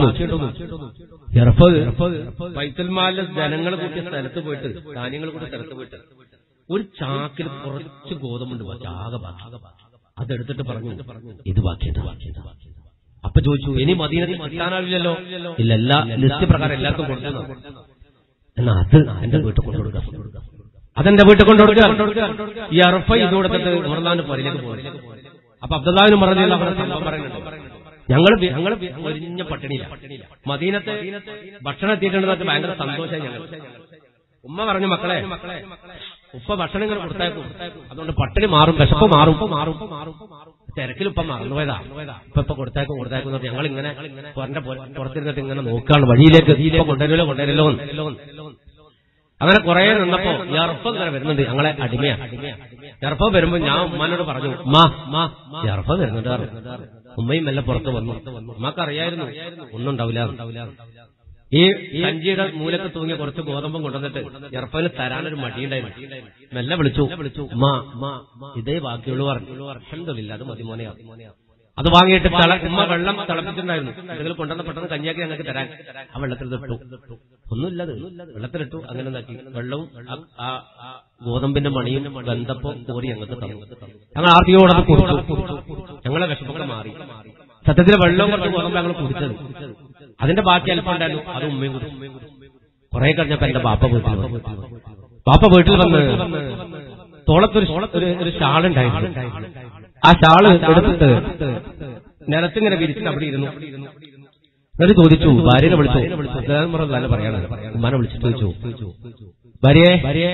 വൈത്തൽമാലിലെ ജനങ്ങൾ കൂട്ടിയ സ്ഥലത്ത് പോയിട്ട് ധാന്യങ്ങൾ കൂട്ടിയ സ്ഥലത്ത് പോയിട്ട് ഒരു ചാക്കിൽ കുറച്ച് ഗോതമ്പുണ്ട് ബാക്കി ആകെ ബാക്കി അതെടുത്തിട്ട് പറഞ്ഞു ഇത് ബാക്കിയുണ്ട് ബാക്കിയുണ്ട് അപ്പൊ ചോദിച്ചു ഇനി മദീനത്തിൽ കിട്ടാനാവില്ലല്ലോ ഇല്ല എല്ലാ ലിസ്റ്റ് പ്രകാരം എല്ലാവർക്കും കൊടുത്തു എന്നാ അത് എന്റെ വീട്ടിൽ കൊണ്ടുകൊടുക്കാം അതെന്റെ വീട്ടിൽ കൊണ്ടുകൊടുക്കുക ഈ അറഫ ഇത് കൊടുത്തിട്ട് ഉമർലാന്റെ പുറയിലേക്ക് പോകും അപ്പൊ അബ്ദുല്ലാവിന് പറഞ്ഞില്ല അവരുടെ സംഭവം പറയുന്നുണ്ട് ഞങ്ങൾ ഞങ്ങൾ ഒരിഞ്ഞ പട്ടിണിയില്ല മദീനത്തെ ഭക്ഷണം എത്തിയിട്ടുണ്ടെന്നൊക്കെ ഭയങ്കര സന്തോഷമായി ഞങ്ങൾ ഉമ്മ പറഞ്ഞു മക്കളെ ഉപ്പ ഭക്ഷണം ഇങ്ങനെ കൊടുത്തേക്കും അതുകൊണ്ട് പട്ടിണി മാറും വിശപ്പ് മാറും മാറും തിരക്കിൽ ഉപ്പ മറന്നുപോയതാ ഇപ്പൊ ഇപ്പൊ കൊടുത്തേക്കും കൊടുത്തേക്കും എന്ന് ഞങ്ങൾ ഇങ്ങനെ പുറന്റെ പുറത്തിരുന്നിട്ട് ഇങ്ങനെ നോക്കുകയാണ് വഴിയിലേക്ക് ഇപ്പൊ കൊണ്ടുവരുമല്ലോ കൊണ്ടുവരുമല്ലോ എന്ന്. അങ്ങനെ കുറെ നിന്നപ്പോ യർഫം ഇങ്ങനെ വരുന്നുണ്ട് ഞങ്ങളെ അടിമയാണ് യർഫ വരുമ്പോ ഞാൻ ഉമ്മാനോട് പറഞ്ഞു ഉമ്മാ യർഫ വരുന്നുണ്ട് പറഞ്ഞു. ഉമ്മയും മെല്ലെ പുറത്ത് വന്നു ഉമ്മക്ക് അറിയായിരുന്നു ഒന്നും ഉണ്ടാവില്ല ഈ സഞ്ചിയുടെ മൂലത്ത് തൂങ്ങിയ കുറച്ച് ഗോതമ്പം കൊണ്ടുവന്നിട്ട് യർഫന് തരാനൊരു മടിയുണ്ടായിരുന്നു മെല്ലെ വിളിച്ചു വിളിച്ചു ഉമ്മ ഇതേ ബാക്കിയുള്ളൂ പറഞ്ഞു അൽഹംദുലില്ലാ, അത് മതി മോനെയാ അത് വാങ്ങിയിട്ട് തള ഉമ്മ വെള്ളം തിളപ്പിച്ചിട്ടുണ്ടായിരുന്നു എന്തെങ്കിലും കൊണ്ടുവന്ന പെട്ടെന്ന് കഞ്ഞിയാക്കി ഞങ്ങൾക്ക് തരാൻ ആ വെള്ളത്തിൽ ഇട്ടു ഒന്നുമില്ലത് വെള്ളത്തിലിട്ടു അങ്ങനെ ഉണ്ടാക്കി വെള്ളവും ആ- ആ ആ ഗോതമ്പിന്റെ മണിയും ബന്ധപ്പോ കോരി ഞങ്ങൾക്ക് തന്നു ഞങ്ങൾ ആർത്തിയോടെ അത് കുടിച്ചു ഞങ്ങളെ വിഷമൊക്കെ മാറി സത്യത്തിൽ വെള്ളവും കുറച്ച് ഗോതമ്പ് ഞങ്ങൾ കുടിച്ചത് അതിന്റെ ബാക്കി അല്പം ഉണ്ടായിരുന്നു അത് ഉമ്മയും കുടിച്ചു കുറെ കഴിഞ്ഞപ്പോ എന്റെ ബാപ്പ വീട്ടിൽ വന്നു ബാപ്പ വീട്ടിൽ വന്ന് തോളത്തൊരു ഒരു- ഒരു ഷാളുണ്ടായിരുന്നു ആ ഷാള് എടുത്തിട്ട് നിലത്തിങ്ങനെ വിരിച്ചിട്ട് അവിടെ ഇരുന്നു എന്നിട്ട് ചോദിച്ചു ഭാര്യനെ വിളിച്ചു നല്ല പറയാണ് ഉമ്മാനെ വിളിച്ചിട്ട് ചോദിച്ചു ഭാര്യയെ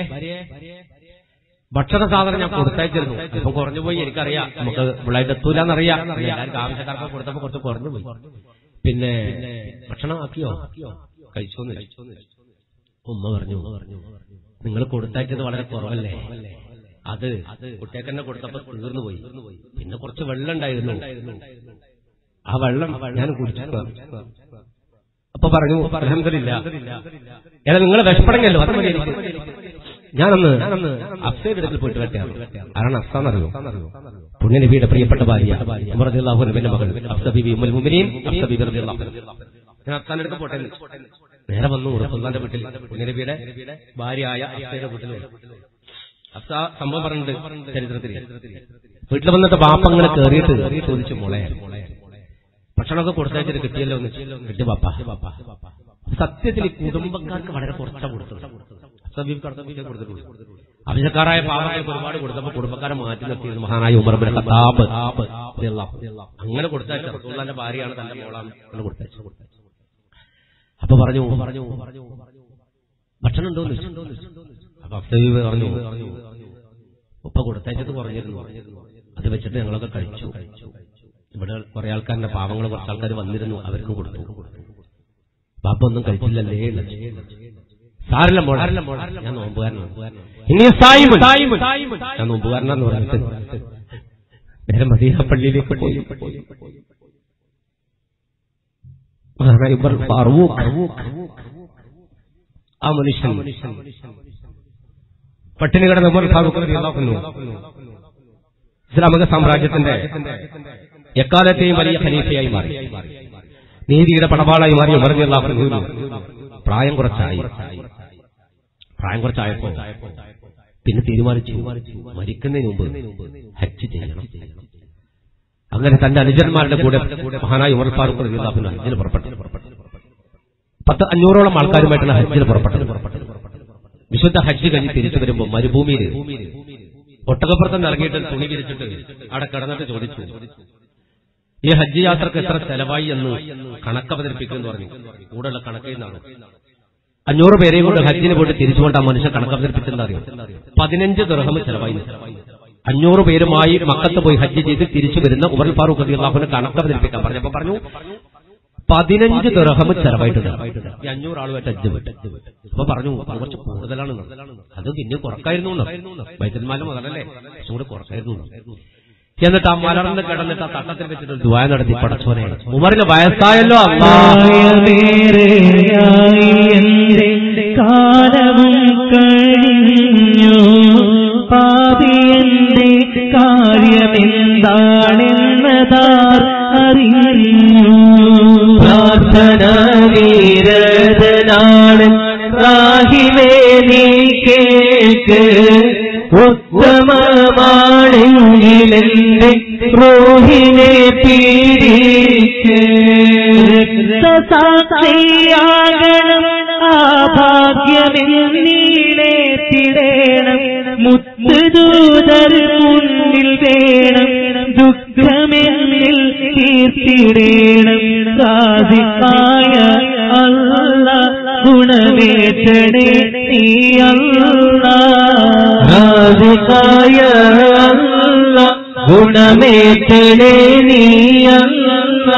ഭക്ഷണ സാധനം ഞാൻ കൊടുത്തയച്ചിരുന്നു ഇപ്പൊ കുറഞ്ഞു പോയി എനിക്കറിയാം നമുക്ക് പിള്ളേരുടെ എത്തൂലെന്നറിയാം എല്ലാവർക്കും ആവശ്യക്കാർക്ക് കൊടുത്തപ്പോ കുറച്ച് കുറഞ്ഞു പോയി പിന്നെ ഭക്ഷണം ആക്കിയോ കഴിച്ചോന്ന് ഉമ്മ പറഞ്ഞു നിങ്ങൾ കൊടുത്തയച്ചത് വളരെ കുറവല്ലേ അത് കുട്ടിയൊക്കെ തന്നെ കൊടുത്തപ്പോ തീർന്നു പോയി പിന്നെ കുറച്ച് വെള്ളം ഉണ്ടായിരുന്നു ആ വെള്ളം ഞാൻ കുടിച്ചു അപ്പൊ പറഞ്ഞു അലഹമില്ല ഏതാ നിങ്ങൾ വിഷപ്പടങ്ങല്ലോ അത് മതി എനിക്ക്. ഞാനൊന്ന് അഫ്സയുടെ അടുക്കൽ പോയിട്ട് വരട്ടെയാണ് ആരാണ് അഫ്സാന്നറിയോ പുണ്യനബിയുടെ പ്രിയപ്പെട്ട ഭാര്യ ഉമർ റളിയല്ലാഹു അൻഹുവിന്റെ മകൾ അഫ്സ ബീബി ഉമ്മുൽ മുഅ്മിനീൻ അഫ്സ ബീബി റളിയല്ലാഹു അൻഹ ഞാൻ അഫ്സാന്റെ അടുത്ത് പോട്ടെ എന്ന്. നേരെ വന്നു റസൂലുള്ളാഹിന്റെ വീട്ടിൽ പുണ്യനബിയുടെ ഭാര്യയായ അഫ്സയുടെ വീട്ടിൽ വന്നു. അഫ്സ സംഭവം പറഞ്ഞിട്ടുണ്ട് ചരിത്രത്തിൽ വീട്ടിൽ വന്നിട്ട് ബാപ്പ അങ്ങനെ കയറിയിട്ട് ചോദിച്ചു മോളെ ഭക്ഷണമൊക്കെ കൊടുത്തയച്ചിട്ട് കിട്ടിയല്ലോ എന്ന് കിട്ടി ബാപ്പ സത്യത്തിൽ ഈ കുടുംബക്കാർക്ക് വളരെ കുറച്ചാണ് കൊടുത്തത് സബീബ്ക്കാർക്ക് കുറച്ചേ കൊടുത്തിട്ടുള്ളൂ അഭിഷക്കാരായ പാവങ്ങൾക്ക് ഒരുപാട് കൊടുത്തപ്പോൾ കുടുംബക്കാരെ മാറ്റി നിർത്തിയത് മഹാനായ ഉമർബിൻ ഖത്താബ് റളിയല്ലാഹു അൻഹു. അങ്ങനെ കൊടുത്തയച്ച റസൂലുള്ളാഹിന്റെ ഭാര്യയാണ് തന്റെ മോളാണ് അങ്ങനെ കൊടുത്തയച്ചു അപ്പൊ പറഞ്ഞു പറഞ്ഞു ഭക്ഷണം ഉണ്ടോ അപ്പൊ അഫ്സബീബ് പറഞ്ഞു ഉപ്പ കൊടുത്തയച്ചത് കുറഞ്ഞിരുന്നു അത് വെച്ചിട്ട് ഞങ്ങളൊക്കെ കഴിച്ചു ഇവിടെ കുറെ ആൾക്കാരുടെ പാവങ്ങൾ കുറച്ച് ആൾക്കാർ വന്നിരുന്നു അവർക്കും കൊടുത്തു ബാപ്പ ഒന്നും കഴിച്ചില്ലല്ലേ സാറില്ല മോളാറില്ല മോള ഞാൻ നോമ്പുകാരനാണ് ഇനി സായിമ് ഞാൻ നോമ്പുകാരനാന്ന് പറഞ്ഞിട്ട് നേരെ മദീന പള്ളിയിലേക്ക് പോയി മഹാനായ ഉമർ ഫാറൂഖ് ആ മനുഷ്യൻ പട്ടിണി കിടന്ന ഉമർ ഫാറൂഖ് റളിയല്ലാഹു അൻഹു ഇസ്ലാമിക സാമ്രാജ്യത്തിന്റെ എക്കാലത്തെയും വലിയ ഖലീഫയായി മാറി നീതിയുടെ പടവാളായി മാറി ഉമർ റളിയല്ലാഹു അൻഹുവിന് പ്രായം കുറച്ചായി പ്രായം കുറച്ചായപ്പോ പിന്നെ തീരുമാനിച്ചു മരിക്കുന്നതിന് മുമ്പ് ഹജ്ജ് ചെയ്യണം അങ്ങനെ തന്റെ അനുജന്മാരുടെ കൂടെ മഹാനായ ഉമർ ഫാറൂഖ് റളിയല്ലാഹു അൻഹു ഹജ്ജിന് പുറപ്പെട്ടു പത്ത് അഞ്ഞൂറോളം ആൾക്കാരുമായിട്ടാണ് ഹജ്ജിന് പുറപ്പെട്ടത് വിശുദ്ധ ഹജ്ജ് കഴിഞ്ഞ് തിരിച്ചു വരുമ്പോൾ മരുഭൂമിയിൽ ഒട്ടകപ്പുറത്ത് ഇറങ്ങിയിട്ട് തുണി വിരിച്ചിട്ട് അവിടെ കിടന്നിട്ട് ചോദിച്ചു ഈ ഹജ്ജ് യാത്രക്ക് എത്ര ചെലവായി എന്ന് കണക്ക് അവതരിപ്പിക്കുമെന്ന് പറഞ്ഞു കൂടെയുള്ള കണക്കിൽ നിന്നാണ് അഞ്ഞൂറ് പേരെയും കൊണ്ട് ഹജ്ജിന് പോയിട്ട് തിരിച്ചുകൊണ്ട് ആ മനുഷ്യൻ കണക്ക് അവതരിപ്പിച്ചെന്ന് അറിയും പതിനഞ്ച് ദർഹം ചെലവായി അഞ്ഞൂറ് പേരുമായി മക്കത്ത് പോയി ഹജ്ജ് ചെയ്ത് തിരിച്ചു വരുന്ന ഉമർ ഫാറൂഖ് അലി അള്ളാഹുവിന് കണക്ക് അവതരിപ്പിക്കാൻ പറഞ്ഞപ്പോ പറഞ്ഞു പതിനഞ്ച് ദർഹം ചെലവായിട്ടുണ്ട് ഈ അഞ്ഞൂറ് ആളുമായിട്ട് ഹജ്ജ് വിട്ട് അപ്പൊ പറഞ്ഞു അത് കുറച്ച് കൂടുതലാണ് അത് പിന്നെ കുറക്കായിരുന്നു വൈദ്യന്മാരുടെ മുതലല്ലേ കുറച്ചും കൂടെ കുറക്കായിരുന്നു എന്നിട്ട് ആ മലർന്ന് കിടന്നിട്ട് ആ തട്ടത്തിൽ വെച്ചിട്ട് ഒരു ദുആ നടത്തി പടച്ചോനെ ഉമറിന് വയസ്സായല്ലോ അള്ളാ പ്രായമേറെയായി എന്റെ കാലവും കഴിഞ്ഞു പാപിയന്റെ കാര്യമെന്താണെന്നതാർ അറിഞ്ഞു പ്രാർത്ഥന വീരതനാണ് റാഹിമേ നീ കേൾക്ക് ഉത്തമമാണെങ്കിലെന്റെ റോഹിനെ പീഡിക്ക് സാക്ഷിയാകണം ആ ഭാഗ്യമെന്നീളെ തിടേണം മുത്തുദൂതർ മുന്നിൽ വേണം ദുഃഖമെന്നിൽ തീർത്തിടേണം സാധിക്കായ അല്ല ഗുണമേറ്റണേ നീ അല്ല സാധിക്കായ അല്ല ഗുണമേറ്റണേ നീ അല്ല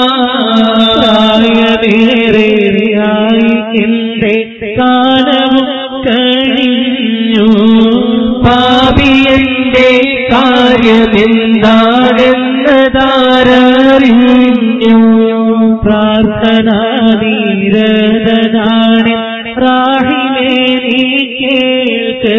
പ്രായമേറെയായി എന്റെ കാലവും കഴിഞ്ഞു പാപിയന്റെ കാര്യമെന്താണെന്നതാരറിഞ്ഞു പ്രാർത്ഥന നീരതനാണ് റാഹിമേ നീ കേൾക്ക്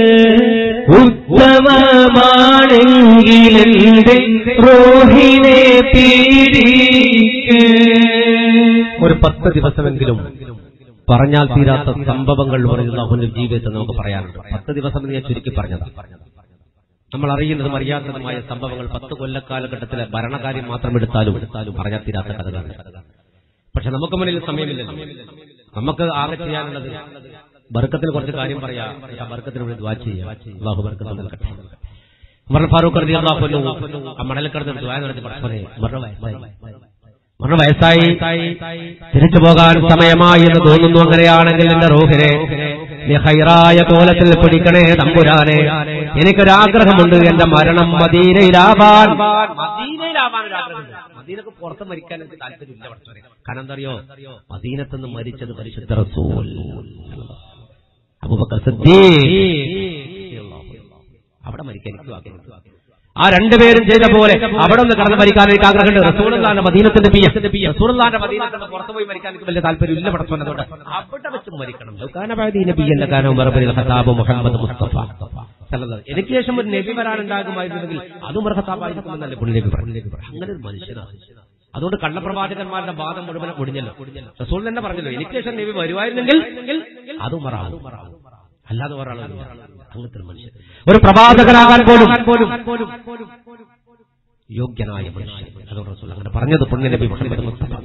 ഉത്തമമാണെങ്കിലെന്റെ റോഹിനെ പീഡിക്ക് ഒരു പത്ത് ദിവസമെങ്കിലും പറഞ്ഞാൽ തീരാത്ത സംഭവങ്ങൾ പറയുന്ന അവന്റെ ജീവിതത്തിൽ നമുക്ക് പറയാനുണ്ട് പത്ത് ദിവസം എന്ന് ഞാൻ ചുരുക്കി പറഞ്ഞത് നമ്മൾ അറിയുന്നതും അറിയാത്തതുമായ സംഭവങ്ങൾ പത്ത് കൊല്ലക്കാലഘട്ടത്തിലെ ഭരണകാര്യം മാത്രം എടുത്താലും എടുത്താലും പറഞ്ഞാൽ തീരാത്ത കഥകളാണ് പക്ഷെ നമുക്ക് മുന്നിൽ സമയമില്ലല്ലോ നമുക്ക് ആകെ ചെയ്യാനുള്ളത് ബർക്കത്തിന് കുറച്ച് കാര്യം പറയാ ആ ബർക്കത്തിന് വേണ്ടി ദ്വാ ചെയ്യാം അള്ളാഹു ബർക്കത്ത് നൽകട്ടെ ഉമർ ഫാറൂഖ് റതി അള്ളാഹു ആ മണലക്കടന്ന് ദ്വാ നടത്തി പടച്ചോനെ ഉമറിന്റെ വയസ്സായി ഉമറിന് വയസ്സായി തിരിച്ചു പോകാൻ സമയമായി എന്ന് തോന്നുന്നു അങ്ങനെയാണെങ്കിൽ എന്റെ റോഹിനെ നീ ഹൈറായ കോലത്തിൽ പിടിക്കണേ തമ്പുരാനെ എനിക്കൊരാഗ്രഹമുണ്ട് എന്റെ മരണം മദീനയിലാവാൻ മദീനയിലാവാൻ ഒരാഗ്രഹമുണ്ട് മദീനക്ക് പുറത്ത് മരിക്കാൻ എനിക്ക് താല്പര്യമില്ല പഠിച്ചോനെ കാരണം എന്താ അറിയോ മദീനത്തുനിന്ന് മരിച്ചത് പരിശുദ്ധ റസൂൽ അബൂബക്കർ സിദ്ദീഖ് അവിടെ മരിക്കാൻ എനിക്ക് ആഗ്രഹമുണ്ട് ആ രണ്ടുപേരും ചെയ്ത പോലെ അവിടെ ഒന്ന് കടന്ന് മരിക്കാൻ എനിക്ക് ആഗ്രഹമുണ്ട് റസൂലുള്ളാന്റെ മദീനത്തിന്റെ പി റസൂലുള്ളാന്റെ മദീനത്തിന്റെ പുറത്ത് പോയി മരിക്കാൻ എനിക്ക് വലിയ താല്പര്യമില്ല പടച്ചോനെ അതുകൊണ്ട് അവിടെ വെച്ച് മരിക്കണം ലൗകാനബാദി നബിയല്ല കാനോ മറബരിൽ ഖത്താബ് മുഹമ്മദ് മുസ്തഫ സല്ലല്ലാഹു എനിക്ക് ശേഷം ഒരു നബി വരാനുണ്ടാകുമായിരുന്നെങ്കിൽ അതും ഒരു ഖത്താബായിരിക്കുമെന്നല്ലേ പുള്ളി നബി പറഞ്ഞു അങ്ങനെ ഒരു മനുഷ്യനാണ് അതുകൊണ്ട് കള്ളപ്രവാചകന്മാരുടെ വാദം മുഴുവൻ ഒടിഞ്ഞല്ലോ റസൂൽ തന്നെ പറഞ്ഞല്ലോ എനിക്ക് ശേഷം നബി വരുമായിരുന്നെങ്കിൽ അതും മറാവും അല്ലാതെ ഒരാളല്ല അങ്ങനത്തെ ഒരു മനുഷ്യൻ ഒരു പ്രവാചകനാകാൻ പോലും യോഗ്യനായ മനുഷ്യൻ അതുകൊണ്ട് റസൂൽ അങ്ങനെ പറഞ്ഞത് പുണ്യ നബി മുഹമ്മദ് മുസ്തഫ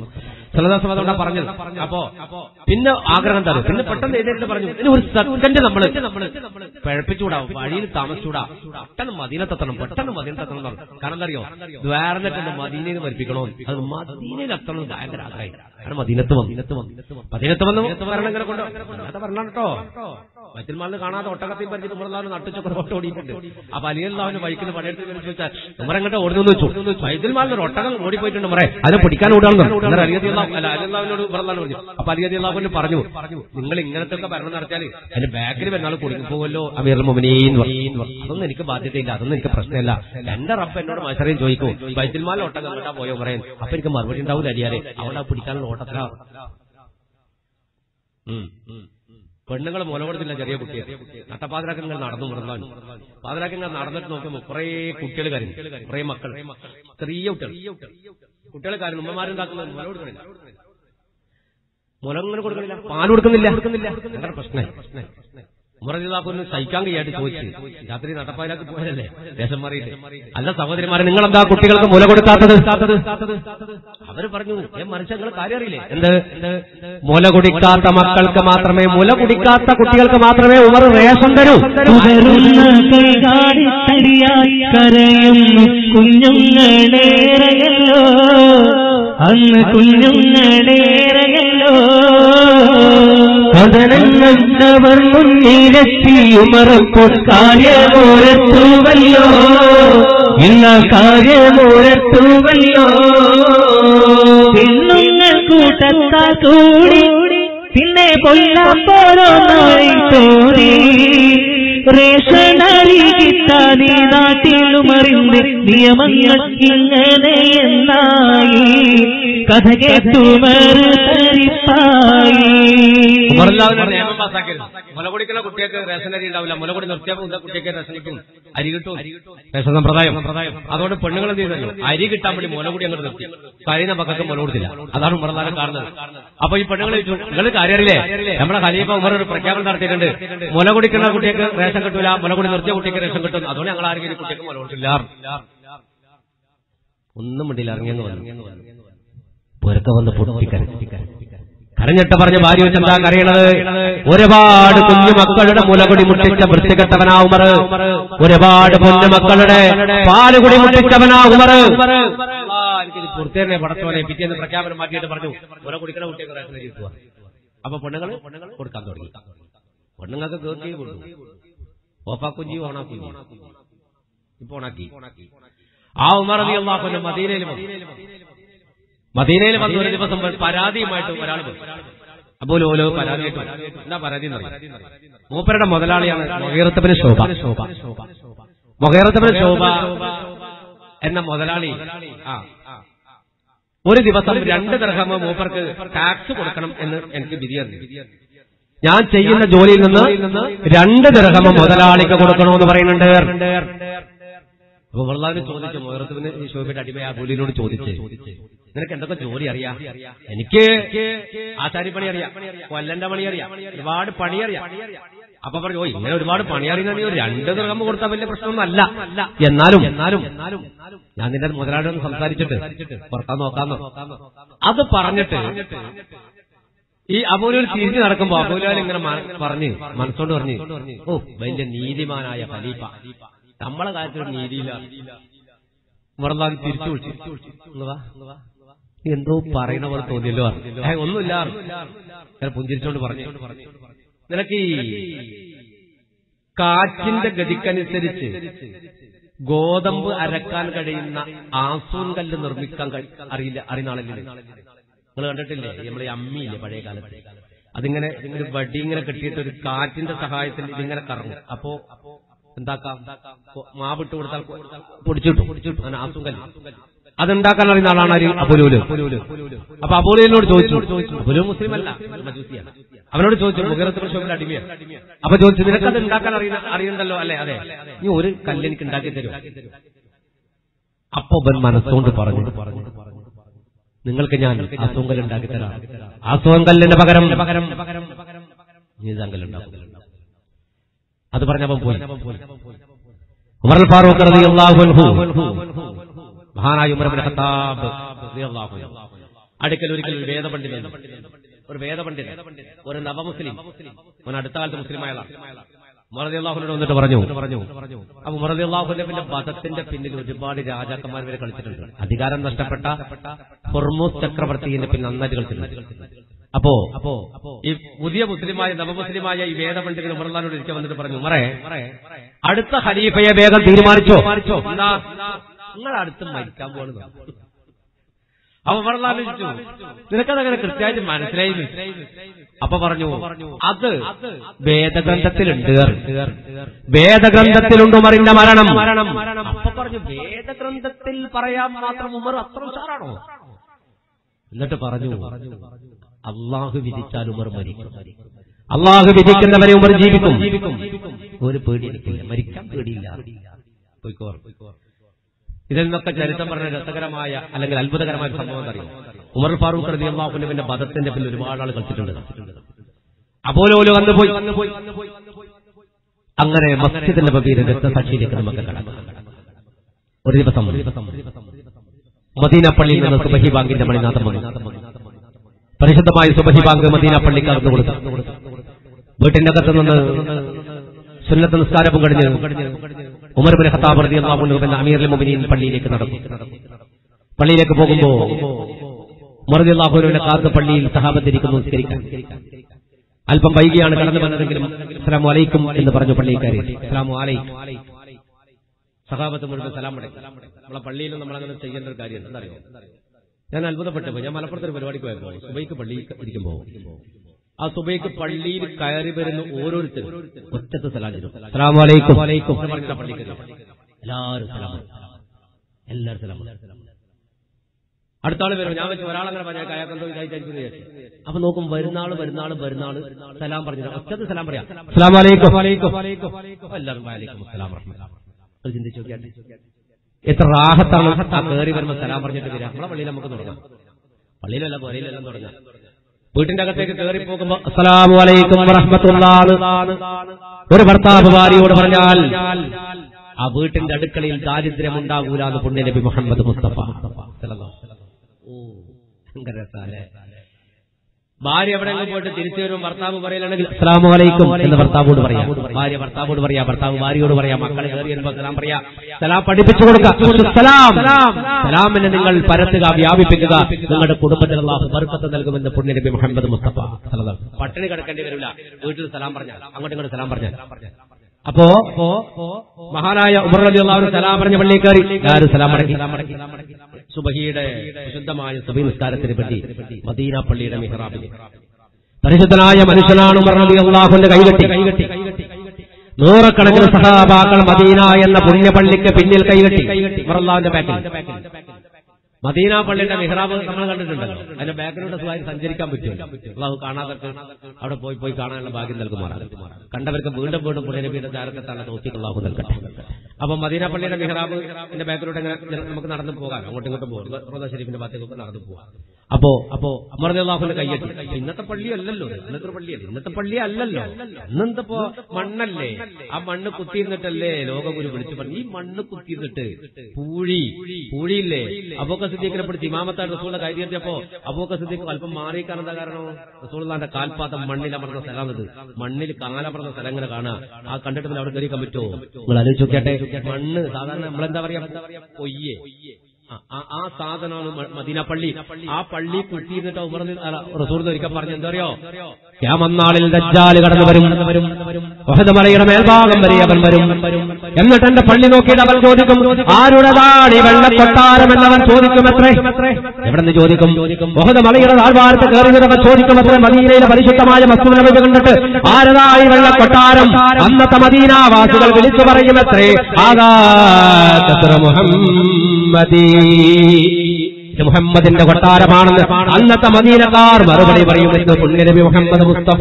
സലദാസം അതുകൊണ്ടാ പറഞ്ഞത് അപ്പോ പിന്നെ ആഗ്രഹം തരും പിന്നെ പെട്ടെന്ന് എഴുന്നേറ്റ് പറഞ്ഞു ഇനി ഒരു സെക്കൻഡ് നമ്മള് പഴപ്പിച്ചുകൂടാ വഴിയിൽ താമസിച്ചൂടാ പെട്ടെന്ന് മദീനത്തെത്തണം പെട്ടെന്ന് മദീനത്തെത്തണം എന്ന് പറഞ്ഞു. കാരണം എന്താ അറിയോ ദ്വാരന്നിട്ടുണ്ട് മദീനയിൽ മരിപ്പിക്കണോ അത് മദീനയിൽ എത്തണം എന്ന് ഭയങ്കര ആഗ്രഹമായി കാരണം മദീനത്ത് വന്നു മദീനത്ത് വന്ന് വരണം ഇങ്ങനെ കൊണ്ട് അല്ലാതെ പറഞ്ഞാണ് കേട്ടോ വൈത്തിൽമാലിന് കാണാതെ ഒട്ടകത്തിൽ പറിച്ചിട്ട് നമ്മളെല്ലാവരും നട്ടുച്ചൊക്കെ ഓട്ടം ഓടിയിട്ടുണ്ട് അപ്പൊ അലിയല്ലാവിന് വൈക്കിന് പണിയെടുത്ത് ഇങ്ങനെ ചോദിച്ചാൽ നമ്മൾ എങ്ങോട്ട് ഓടുന്നു വെച്ചു വൈത്തിൽമാലിന് ഒരു ഒട്ടകം ഓടിപ്പോയിട്ടുണ്ട് മറേ അത് പിടിക്കാൻ ഓടാണെന്ന് അലിയതി അല്ല അലിയല്ലാവിനോട് പറഞ്ഞാൽ പറഞ്ഞു അപ്പൊ അലിയതി അള്ളാഹുവിന് പറഞ്ഞു നിങ്ങൾ ഇങ്ങനത്തെ ഒക്കെ ഭരണം നടത്തിയാൽ അതിന്റെ ബാക്കിൽ വരുന്നാൾ കുടുങ്ങി പോകുമല്ലോ അമീർ മൊമിനീന്ന് പറഞ്ഞു അതൊന്നും എനിക്ക് ബാധ്യതയില്ല അതൊന്നും എനിക്ക് പ്രശ്നമില്ല എന്റെ റബ്ബ് എന്നോട് മത്സരം ചോദിക്കും വൈത്തിൽമാലിന് ഒട്ടകം എങ്ങോട്ടാ പോയോ പറയാൻ അപ്പൊ എനിക്ക് മറുപടി ഉണ്ടാവില്ല അരിയാരെ അവളെ പിടിക്കാനുള്ള ഓട്ടത്തിലാ പെണ്ണുങ്ങൾ മുല കൊടുത്തില്ല ചെറിയ കുട്ടിയെ നട്ടപ്പാതിരാക്കങ്ങൾ നടന്നു മുറന്നാണ് പാതിരാക്കങ്ങൾ നടന്നിട്ട് നോക്കുമ്പോൾ കുറെ കുട്ടികൾ കരഞ്ഞു കുറെ മക്കൾ ചെറിയ കുട്ടികൾ കുട്ടികൾ കാര്യം ഉമ്മമാരുണ്ടാക്കുന്നത് മുല കൊടുക്കണില്ല മുല ഇങ്ങനെ കൊടുക്കണില്ല പാൽ കൊടുക്കുന്നില്ല അങ്ങനെ പ്രശ്നമായി മുറജിതാക്കൊന്ന് സഹിക്കാൻ കഴിയായിട്ട് ചോദിച്ചു രാത്രി നട്ടപ്പാതിരാക്ക് പോയതല്ലേ ദേശം മാറിയിട്ട് അല്ല സഹോദരിമാരെ നിങ്ങൾ എന്താ കുട്ടികൾക്ക് മുല കൊടുക്കാത്തത് അവര് പറഞ്ഞു ഏ മനുഷ്യ നിങ്ങൾ കാര്യം അറിയില്ലേ എന്ത് മുല കുടിക്കാത്ത മക്കൾക്ക് മാത്രമേ മുല കുടിക്കാത്ത കുട്ടികൾക്ക് മാത്രമേ ഉമർ റേഷൻ തരൂ തുടരുന്ന കൈകാടിത്തടിയായി കരയുന്നു കുഞ്ഞുങ്ങളേറെയല്ലോ അന്ന് കുഞ്ഞുങ്ങളേറെയല്ലോ കഥനങ്ങണ്ടവർ മുന്നിലെത്തി ഉമറപ്പോൾ കാര്യമോരത്തുവല്ലോ ഇന്ന കാര്യമോരത്തുവല്ലോ പെണ്ണുങ്ങൾ കൂട്ടത്താ കൂടി പിന്നെ കൊല്ലാൻ പോരോന്നായി തോന്നി റേഷനറി കിട്ടാതെ നാട്ടിലുമറിந்து നിയമങ്ങൾ ഇങ്ങനെ എന്നായി കഥ കേട്ടുമർ തരിപ്പായി ഉമറല്ലാവിനെ നിയമം പാസ്സാക്കരുത് മുല കുടിക്കുന്ന കുട്ടികൾക്ക് റേഷൻ അരി ഉണ്ടാവില്ല മുല കുടി നിർത്തിയാൽ മുതൽ കുട്ടിക്ക് റേഷൻ കിട്ടും അരി കിട്ടും റേഷൻ സമ്പ്രദായം അതുകൊണ്ട് പെണ്ണുങ്ങൾ എന്ത് ചെയ്തല്ലോ അരി കിട്ടാൻ വേണ്ടി മുല കുടി അങ്ങോട്ട് നിർത്തി കഴിയുന്ന പക്കത്ത് മുല കൊടുത്തില്ല അതാണ് ഉമർലാലം കാണുന്നത് അപ്പൊ ഈ പെണ്ണുങ്ങൾ ചോദിച്ചു നിങ്ങൾ കാര്യറിയില്ലേ നമ്മുടെ ഖലീഫ ഉമർ ഒരു പ്രഖ്യാപനം നടത്തിയിട്ടുണ്ട് മുല കുടിക്കുന്ന കുട്ടിക്ക് റേഷൻ കിട്ടൂല മുല കുടി നിർത്തിയ കുട്ടിക്ക് റേഷൻ കിട്ടും അതുകൊണ്ട് ഞങ്ങൾ ആരെങ്കിലും കുട്ടിക്ക് മുല കൊടുത്തില്ല ഒന്നും മിണ്ടില്ല ഇറങ്ങിയെന്ന് പറഞ്ഞു പുരക്ക വന്ന് പൊട്ടിക്കരത്തി കരഞ്ഞിട്ട് പറഞ്ഞ ഭാര്യ വെച്ച് എന്താ കരയണത് ഒരുപാട് കുഞ്ഞു മക്കളുടെ മുലകുടി മുട്ടിച്ച വൃത്തികെട്ടവനാ ഉമർ ഒരുപാട് കുഞ്ഞു മക്കളുടെ പാലുകുടി മുട്ടിച്ചവനാ ഉമർ എനിക്കിത് പൂർത്തിയെ പടച്ചോനെ പിറ്റേന്ന് പ്രഖ്യാപനം മാറ്റിയിട്ട് പറഞ്ഞു മുല കുടിക്കണ കുട്ടിയൊക്കെ റേഷൻ അരി കിട്ടുക അപ്പൊ പെണ്ണുങ്ങൾ കൊടുക്കാൻ തുടങ്ങി പെണ്ണുങ്ങൾക്ക് കേൾക്കി കൊടുത്തു ഓഫാക്കുഞ്ചി ഓണാക്കുഞ്ചി ഇപ്പൊ ഓണാക്കി ആ ഉമർ അലി അള്ളാഹുന്റെ മദീനയിൽ വന്നു മദീനയിൽ വന്ന ഒരു ദിവസം പരാതിയുമായിട്ട് ഒരാൾ വന്നു അപ്പോൾ ഓരോ പരാതിയായിട്ട് വന്നു. എന്താ പരാതി എന്നറിയാം മൂപ്പരുടെ മുതലാളിയാണ് മൊഹീറത്തബിന് ശോഭ മൊഹീറത്തബിന് ശോഭ എന്ന മുതലാളി ആ ഒരു ദിവസം രണ്ട് ദർഹമ മൂപ്പർക്ക് ടാക്സ് കൊടുക്കണം എന്ന് എനിക്ക് വിധി തന്നു ഞാൻ ചെയ്യുന്ന ജോലിയിൽ നിന്ന് രണ്ട് ദർഹമ മുതലാളിക്ക് കൊടുക്കണമെന്ന് പറയുന്നുണ്ട് അപ്പൊ വെള്ളാവിന് ചോദിച്ചു മോഹറത്തുവിന് ഈ ശോഭയുടെ അടിമ ആ ജോലിയിനോട് ചോദിച്ചു നിനക്ക് എന്തൊക്കെ ജോലി അറിയാം എനിക്ക് ആശാരിപ്പണി അറിയാം കൊല്ലന്റെ പണി അറിയാം ഒരുപാട് പണി അറിയാം അപ്പൊ പറഞ്ഞു ഓ ഇങ്ങനെ ഒരുപാട് പണി അറിയുന്ന നീ ഒരു രണ്ട് ദൃഹം കൊടുത്താൽ വലിയ പ്രശ്നമൊന്നും അല്ല എന്നാലും എന്നാലും ഞാൻ നിന്റെ മുതലാളിയോട് സംസാരിച്ചിട്ട് പുറത്താൻ നോക്കാന്നോ അത് പറഞ്ഞിട്ട് ഈ അബൂലുൽ തിരിഞ്ഞു നടക്കുമ്പോ അബൂലാൽ ഇങ്ങനെ മ- പറഞ്ഞ് മനസ്സോട് പറഞ്ഞ് ഓ വലിയ നീതിമാനായ ഖലീഫ നമ്മളെ കാര്യത്തിൽ ഒരു നീതിയില്ല മുറന്താൻ തിരിച്ചു വിളിച്ചു ഇങ്ങ് വാ, ഇങ്ങ് വാ. നീ എന്തോ പറയണ പോലെ തോന്നിയല്ലോ ഏ ഒന്നുമില്ല ഞാൻ പുഞ്ചിരിച്ചോണ്ട് പറഞ്ഞു നിനക്ക് ഈ കാറ്റിന്റെ ഗതിക്കനുസരിച്ച് ഗോതമ്പ് അരക്കാൻ കഴിയുന്ന ആസൂൻ കല്ല് നിർമ്മിക്കാൻ കഴി- അറിയില്ല അറിയുന്ന ആളല്ലേ നിങ്ങൾ കണ്ടിട്ടില്ലേ നമ്മളെ അമ്മിയില്ലേ പഴയ കാലത്ത് അതിങ്ങനെ ഒരു വടി ഇങ്ങനെ കെട്ടിയിട്ട് ഒരു കാറ്റിന്റെ സഹായത്തിൽ ഇതിങ്ങനെ കറങ്ങും അപ്പോ എന്താക്കാം കൊ- മാവിട്ട് കൊടുത്താൽ കൊ- പൊടിച്ചിട്ടു അങ്ങനെ ആസും കല്ല് അതുണ്ടാക്കാൻ അറിയുന്ന ആളാണ് ആര്? അബുലൂല് അപ്പൊ അബൂലുവിനോട് ചോദിച്ചു അബുലു മുസ്ലിം അല്ല മജൂസിയാണ് അവനോട് ചോദിച്ചു മുഖറത്ത് ഷോപ്പിന്റെ അടിമയാണ് അപ്പൊ ചോദിച്ചു നിനക്ക് അത് ഉണ്ടാക്കാൻ അറിയുന്ന അറിയണ്ടല്ലോ അല്ലേ അതെ നീ ഒരു കല്ല് എനിക്ക് ഉണ്ടാക്കി തരുമോ അപ്പൊ അവൻ മനസ്സുകൊണ്ട് പറഞ്ഞു നിങ്ങൾക്ക് ഞാൻ അസുങ്കൽ ഉണ്ടാക്കി തരാം അസുങ്കല്ലിന്റെ പകരം പകരം നീതാങ്കൽ ഉണ്ടാക്കും അത് പറഞ്ഞപ്പം പോയി ഉമർ അൽ ഫാറൂഖ് റളിയല്ലാഹു അൻഹു മഹാനായ ഉമർ ഇബ്നു ഖത്താബ് റളിയല്ലാഹു അൻഹു അടുക്കൽ ഒരിക്കൽ ഒരു വേദപണ്ഡിതൻ ഒരു വേദപണ്ഡിതൻ ഒരു നവമുസ്ലിം അവൻ അടുത്ത കാലത്ത് മുസ്ലിമായ ആളാണ് മറതി അള്ളാഹുനോട് വന്നിട്ട് പറഞ്ഞു പറഞ്ഞു അപ്പൊ മറതി അള്ളാഹുന്റെ പിന്നെ മതത്തിന്റെ പിന്നിൽ ഒരുപാട് രാജാക്കന്മാർ വരെ കളിച്ചിട്ടുണ്ട് അധികാരം നഷ്ടപ്പെട്ട ഹൊർമോസ് ചക്രവർത്തിന്റെ പിന്നിൽ നന്നായിട്ട് കളിച്ചിട്ടുണ്ട് അപ്പോ അപ്പോ ഈ പുതിയ മുസ്ലിമായ നവമുസ്ലിമായ ഈ വേദപണ്ഡിതൻ ഉമർലാനോട് ഇരിക്കാൻ വന്നിട്ട് പറഞ്ഞു ഉമറേ അടുത്ത ഖലീഫയെ വേഗം തീരുമാനിച്ചോ എന്താ നിങ്ങൾ അടുത്ത് മരിക്കാൻ പോകുന്നത് അപ്പൊ പറഞ്ഞാലോചിച്ചു നിനക്കതങ്ങനെ കൃത്യമായിട്ട് മനസ്സിലായി അപ്പൊ പറഞ്ഞു അത് വേദഗ്രന്ഥത്തിലുണ്ട് വേദഗ്രന്ഥത്തിലുണ്ട് ഉമറിന്റെ മരണം അപ്പൊ പറഞ്ഞു വേദഗ്രന്ഥത്തിൽ പറയാൻ മാത്രം ഉമർ അത്ര ഉഷാറാണോ എന്നിട്ട് പറഞ്ഞു അള്ളാഹു വിധിച്ചാൽ ഉമർ മരിക്കും അള്ളാഹു വിധിക്കുന്നവരെ ഉമർ ജീവിക്കും ഒരു പേടി എനിക്കില്ല മരിക്കാൻ പേടിയില്ല പോയിക്കോർ ഇതിൽ നിന്നൊക്കെ ചരിത്രം പറഞ്ഞ രസകരമായ അല്ലെങ്കിൽ അത്ഭുതകരമായ ഒരു സംഭവം അറിയാം ഉമർ ഫാറൂഖ് റതി അള്ളാഹുവിന്റെ മതത്തിന്റെ പിന്നിൽ ഒരുപാട് ആൾ കളിച്ചിട്ടുണ്ട് അപ്പോലോല് വന്നുപോയി അങ്ങനെ മസ്ജിദിന്റെ നബിയുടെ രക്തസാക്ഷിയിലേക്ക് നമുക്ക് കടക്കാം ഒരു ദിവസം മദീന പള്ളിയിൽ നിന്ന് സുബഹി ബാങ്കിന്റെ മണിനാഥം വന്നു പരിശുദ്ധമായ സുബഹി ബാങ്ക് മദീന പള്ളിക്ക് അകന്നു കൊടുത്തു വീട്ടിന്റെ അകത്ത് നിന്ന് സുന്നത്ത് നിസ്കാരവും കഴിഞ്ഞ് ഉമർ ബിൻ ഖത്താബ് റളിയല്ലാഹു അൻഹു എന്ന അമീറുൽ മുഅ്മിനീൻ പള്ളിയിലേക്ക് നടന്നു പള്ളിയിലേക്ക് പോകുമ്പോൾ ഉമർ റളിയല്ലാഹു അൻഹുവിന്റെ കാത്ത് പള്ളിയിൽ സഹാബത്തിരിക്കുന്നു നിസ്കരിക്കാൻ അല്പം വൈകിയാണ് കടന്നു വന്നതെങ്കിലും അസ്സലാമു അലൈക്കും എന്ന് പറഞ്ഞു പള്ളിക്കാരി അസ്സലാമു അലൈക്കും സഹാബത്ത് മുഴുവൻ സലാം മടക്കി നമ്മളെ പള്ളിയിലും നമ്മളങ്ങനെ ചെയ്യേണ്ട ഒരു കാര്യം എന്തറിയോ ഞാൻ അത്ഭുതപ്പെട്ടു പോയി ഞാൻ മലപ്പുറത്ത് ഒരു പരിപാടിക്ക് പോയപ്പോ സുബൈക്ക് പള്ളിയിൽ ഇരിക്കുമ്പോ ആ സുബൈക്ക് പള്ളിയിൽ കയറി വരുന്ന ഓരോരുത്തരും ഒറ്റത്തെ സലാം ചെയ്തു അസ്സലാമു അലൈക്കും എന്ന് പറഞ്ഞിട്ടാ പള്ളിയിൽ കയറി. എല്ലാവരും സലാം പറഞ്ഞു. എല്ലാവരും സലാം പറഞ്ഞു. അടുത്ത ആള് വരും ഞാൻ വെച്ച് ഒരാളങ്ങനെ പറഞ്ഞാൽ അയാൾക്കെന്തോ ഇതായിട്ടായിരിക്കും എന്ന് വിചാരിച്ചു. അപ്പൊ നോക്കും വരുന്നാള് വരുന്നാള് വരുന്നാള് സലാം പറഞ്ഞു ഒറ്റത്ത് സലാം പറയാം അസ്സലാമു അലൈക്കും എല്ലാവരും വലൈക്കും അസ്സലാം റഹ്മത്തുള്ളാഹി. അത് ചിന്തിച്ചു നോക്കിയാൽ എത്ര റാഹത്താണ് ആ കയറി വരുമ്പോൾ സലാം പറഞ്ഞിട്ട് വരിക നമ്മളെ പള്ളിയിൽ നമുക്ക് തുടങ്ങാം പള്ളിയിലല്ല പുരയിലെല്ലാം തുടങ്ങാം വീട്ടിന്റെ അകത്തേക്ക് കയറി പോകുമ്പോ അസ്സലാമു അലൈക്കും വറഹ്മത്തുള്ളാഹ് ഒരു ഭർത്താവ് ഭാര്യയോട് പറഞ്ഞാൽ ആ വീട്ടിന്റെ അടുക്കളയിൽ ദാരിദ്ര്യം ഉണ്ടാകൂല എന്ന് പുണ്യ നബി മുഹമ്മദ് മുസ്തഫ സല്ലല്ലാഹു അലൈഹി വസല്ലം. ഓ ഭയങ്കര രസാല്ലേ? ഭാര്യ എവിടെയെങ്കിലും പോയിട്ട് തിരിച്ചു വരുമ്പോൾ ഭർത്താവ് പറയലാണെങ്കിൽ അസ്സലാമു അലൈക്കും എന്ന് ഭർത്താവോട് പറയാം ഭാര്യ ഭർത്താവോട് പറയാ ഭർത്താവ് ഭാര്യയോട് പറയാം മക്കളെ കയറി വരുമ്പോൾ സലാം പറയാ സലാം പഠിപ്പിച്ചു കൊടുക്കുക സലാം സലാമിനെ നിങ്ങൾ പരത്തുക വ്യാപിപ്പിക്കുക നിങ്ങളുടെ കുടുംബത്തിൽ അള്ളാഹു ബർക്കത്ത് നൽകുമെന്ന് പുണ്യനബി മുഹമ്മദ് മുസ്തഫ സല്ലല്ലാഹു. പട്ടിണി കിടക്കേണ്ടി വരില്ല വീട്ടിൽ സലാം പറഞ്ഞാൽ അങ്ങോട്ടും ഇങ്ങോട്ട് സലാം പറഞ്ഞാൽ അപ്പോ മഹാനായ ഉമർ അലി അള്ളാഹു സലാം പറഞ്ഞ പള്ളിയിൽ കയറി എല്ലാവരും സലാം മടക്കി സുബഹിയുടെ വിശുദ്ധമായ സുബഹി നിസ്കാരത്തിന് പറ്റി മദീന പള്ളിയുടെ മിഹ്റാബിൽ പരിശുദ്ധനായ മനുഷ്യനാണ് ഉമർ അലി അള്ളാഹുന്റെ കൈകെട്ടി നൂറക്കണക്കിന് സഹാബാക്കൾ മദീന എന്ന പുണ്യപള്ളിക്ക് പിന്നിൽ കൈകെട്ടി ഉമർ അള്ളാഹുന്റെ ബാക്കിൽ മദീന പള്ളിയുടെ മിഹ്റാബ് നമ്മൾ കണ്ടിട്ടുണ്ടല്ലോ അതിന്റെ ബാക്കിലൂടെ സുഖമായി സഞ്ചരിക്കാൻ പറ്റുമല്ലോ അള്ളാഹു കാണാതൊക്കെ അവിടെ പോയി പോയി കാണാനുള്ള ഭാഗ്യം നൽകുമാറാണ് കണ്ടവർക്ക് വീണ്ടും വീണ്ടും പുണ്യനബിയുടെ ചാരക്കത്താണ് തോക്കിക്ക് അള്ളാഹു നൽകട്ടെ അപ്പൊ മദീന പള്ളിയുടെ മിഹ്റാബ് എന്റെ ബാക്കിലൂടെ ഇങ്ങനെ നമുക്ക് നടന്നു പോകാം അങ്ങോട്ടും ഇങ്ങോട്ടും പോകാം റോദ ഷരീഫിന്റെ ഭാഗത്തേക്കൊക്കെ നടന്നു പോകാം അപ്പോ അപ്പോ അമർദ അള്ളാഹുന്റെ കയ്യെത്തി ഇന്നത്തെ പള്ളി അല്ലല്ലോ ഇത്. ഇന്നത്തെ പള്ളിയല്ലേ ഇന്നത്തെ പള്ളി അല്ലല്ലോ ഇന്നെന്തപ്പോ മണ്ണല്ലേ ആ മണ്ണ് കുത്തിയിരുന്നിട്ടല്ലേ ലോകഗുരു വിളിച്ചു പറഞ്ഞു ഈ മണ്ണ് കുത്തിയിരുന്നിട്ട് പൂഴി പൂഴിയില്ലേ അബൂക്ക സിദ്ദീഖിനെ പിടിച്ച് ഇമാമത്താൻ റസൂളിന്റെ കൈ തീർച്ചപ്പോ അബൂക്ക സിദ്ദീഖ് അല്പം മാറിക്കാൻ എന്താ കാരണം റസൂളിന്റെ കാൽപാദം മണ്ണിൽ അമർന്ന സ്ഥലമാണിത് മണ്ണിൽ കാലമർന്ന സ്ഥലം ഇങ്ങനെ കാണാം ആ കണ്ടിട്ട് പിന്നെ അവിടെ കയറിക്കാൻ പറ്റുമോ നിങ്ങൾ ആലോചിച്ച് നോക്കിയാട്ടെ മണ്ണ് സാധാരണ നമ്മളെന്താ പറയാ പൊയ്യേ ആ- ആ- ആ സാധനമാണ് മ- മദീന പള്ളി ആ പള്ളി കുത്തിയിരുന്നിട്ട് ഉമർ റസൂർ ഒരിക്കൽ പറഞ്ഞു എന്താ അറിയോ ക്യാമന്നാളിൽ ദജ്ജാല് കടന്നു വരും വഹദ് മലയുടെ മേൽഭാഗം വരെ അവൻ വരും എന്നിട്ട് എന്റെ പള്ളി നോക്കിയിട്ട് അവൻ ചോദിക്കും ആരുടേതാണ് ഈ വെള്ളക്കൊട്ടാരം എന്നവൻ ചോദിക്കും എത്രേ എവിടെ നിന്ന് ചോദിക്കും വഹദ് മലയുടെ താഴ്വാരത്ത് കയറിയത് അവൻ ചോദിക്കും എത്രേ മദീനയിലെ പരിശുദ്ധമായ മസ്തുവിനെ കണ്ടിട്ട് ആരതായി വെള്ളക്കൊട്ടാരം അന്നത്തെ മദീനാവാസികൾ വിളിച്ചു പറയും എത്രേ ആദാ കസ്റ മുഹമ്മദീ ഇത് മുഹമ്മദിന്റെ കൊട്ടാരമാണെന്ന് അന്നത്തെ മദീനക്കാർ മറുപടി പറയുമെന്ന് പുണ്യനബി മുഹമ്മദ് മുസ്തഫ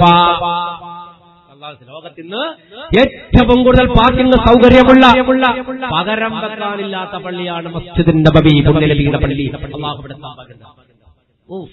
ലോകത്തിന് ഏറ്റവും കൂടുതൽ പാർക്കിംഗ് സൗകര്യമുള്ള പകരം വെക്കാനില്ലാത്ത പള്ളിയാണ് മസ്ജിദിന്റെ ബബി പുണ്യനബിയുടെ പള്ളി അള്ളാഹുവിടെ സ്ഥാപകൻ ഊഫ്.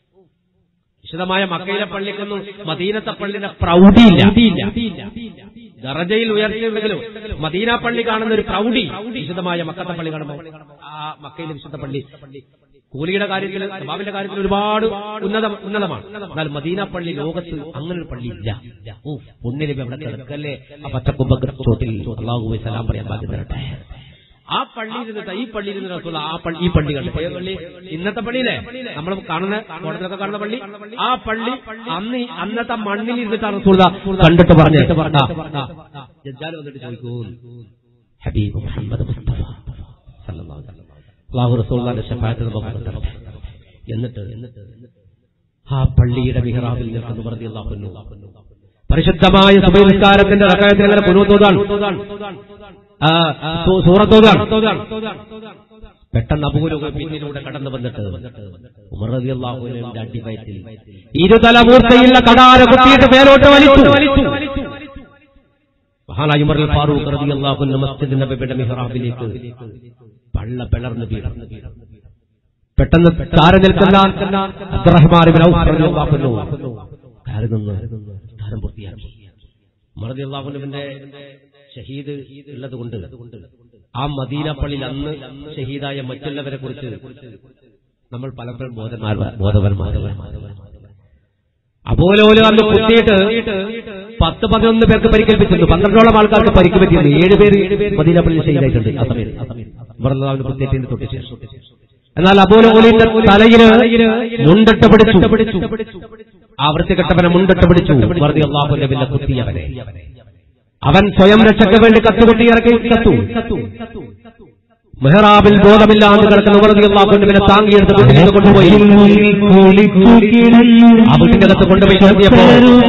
വിശദമായ മക്കയിലെ പള്ളിക്കൊന്നും മദീനത്തെ പള്ളിയുടെ പ്രൗഢിയില്ല ദറജയിൽ ഉയർത്തിയെങ്കിലും മദീന പള്ളി കാണുന്ന ഒരു പ്രൗഢി വിശുദ്ധമായ മക്കത്തെ പള്ളി കാണുമ്പോൾ ആ മക്കയിലെ വിശുദ്ധ പള്ളി കൂലിയുടെ കാര്യത്തിൽ സവാബിന്റെ കാര്യത്തിൽ ഒരുപാട് ഉന്നത ഉന്നതമാണ് എന്നാൽ മദീന പള്ളി ലോകത്ത് അങ്ങനെ ഒരു പള്ളി ഇല്ല ഓ പുണ്യനബി അവിടെ കിടക്കല്ലേ ആ പച്ചക്കുമ്പക്ക് ചോട്ടിൽ അള്ളാഹു സലാം പറയാൻ ബാധ്യത തരട്ടെ ആ പള്ളിയിൽ ഇരുന്നിട്ട് ഈ പള്ളിയിൽ ഇരുന്ന് റസൂൽ ആ പള്ളി ഈ പള്ളി കണ്ടു ഏത് പള്ളി ഇന്നത്തെ പള്ളിയിലെ നമ്മൾ കാണുന്ന കോടതിയിലൊക്കെ കാണുന്ന പള്ളി ആ പള്ളി അന്ന് ഈ- അന്നത്തെ മണ്ണിൽ ഇരുന്നിട്ടാണ് റസൂൽ കണ്ടിട്ട് പറഞ്ഞു ജഡ്ജാൽ വന്നിട്ട് ചോദിക്കൂ ഹബീബ് മുഹമ്മദ് മുസ്തഫ സല്ലല്ലാഹു അലൈഹി വസല്ലം. അള്ളാഹു റസൂലുള്ളാഹിന്റെ ശഫാഅത്ത് നമുക്ക് തരട്ടെ എന്നിട്ട് ആ പള്ളിയുടെ മിഹ്റാബിൽ നിൽക്കുന്നു വെറുതെ അള്ളാഹു പരിശുദ്ധമായ സുബൈസ്കാരത്തിന്റെ റക്കായത്തിൽ അങ്ങനെ പുനൂത്തോതാണ് സൂറത്തോതാണ് പെട്ടെന്ന് അപൂലക പിന്നിലൂടെ കടന്നു വന്നിട്ട് ഉമർ റളിയല്ലാഹുവിന്റെ അടിവയറ്റിൽ ഇരുതലമൂർത്തയുള്ള കടാര കുത്തിയിട്ട് മേലോട്ട് വലിച്ചു മഹാനായ ഉമർ ഫാറൂഖ് റളിയല്ലാഹു മസ്ജിദ് നബിയുടെ മിഹ്റാബിലേക്ക് പള്ള പിളർന്ന് വീണു പെട്ടെന്ന് താരം നിൽക്കുന്ന അബ്ദുറഹ്മാൻ ഇബ്നു ഔഫ് റളിയല്ലാഹു അൻഹു കയറി നിന്ന് സ്ഥാനം പൂർത്തിയാക്കി ഉമർ റളിയല്ലാഹുവിന്റെ ഷഹീദ് ഉള്ളത് കൊണ്ട് ആ മദീന പള്ളിയിൽ അന്ന് ഷഹീദായ മറ്റുള്ളവരെ കുറിച്ച് നമ്മൾ പലപ്പോഴും ബോധന്മാർ ബോധവന്മാർ അപോലോല് അന്ന് കുത്തിയിട്ട് പത്ത് പതിനൊന്ന് പേർക്ക് പരിക്കേൽപ്പിച്ചിട്ടുണ്ട് പന്ത്രണ്ടോളം ആൾക്കാർക്ക് പരിക്ക് പറ്റിയിട്ടുണ്ട് ഏഴ് പേര് മദീന പള്ളിയിൽ ഷഹീദായിട്ടുണ്ട് ആ സമയത്ത് ഇവരുടെ കുത്തിയേറ്റിന്റെ തൊട്ട് ശേഷം എന്നാൽ അബോലോലിന്റെ തലയില് മുണ്ടിട്ട് പിടിച്ചു ആ വൃത്തികെട്ടവനെ മുണ്ടിട്ട് പിടിച്ചു വെറുതെ അള്ളാഹുന്റെ വില്ല കുത്തിയവനെ അവൻ സ്വയം രക്ഷയ്ക്ക് വേണ്ടി കത്തുകുത്തി ഇറക്കി കത്തു മെഹ്റാബിൽ ബോധമില്ലാണ്ട് കിടക്കുന്ന വെറുതെ അള്ളാഹുന്റെ വില താങ്ങിയെടുത്ത് വീട്ടിലേക്ക് കൊണ്ടുപോയി കുളിച്ചു കിടന്നു ആ വീട്ടിന്റെ അകത്ത് കൊണ്ടുപോയി നിർത്തിയപ്പോ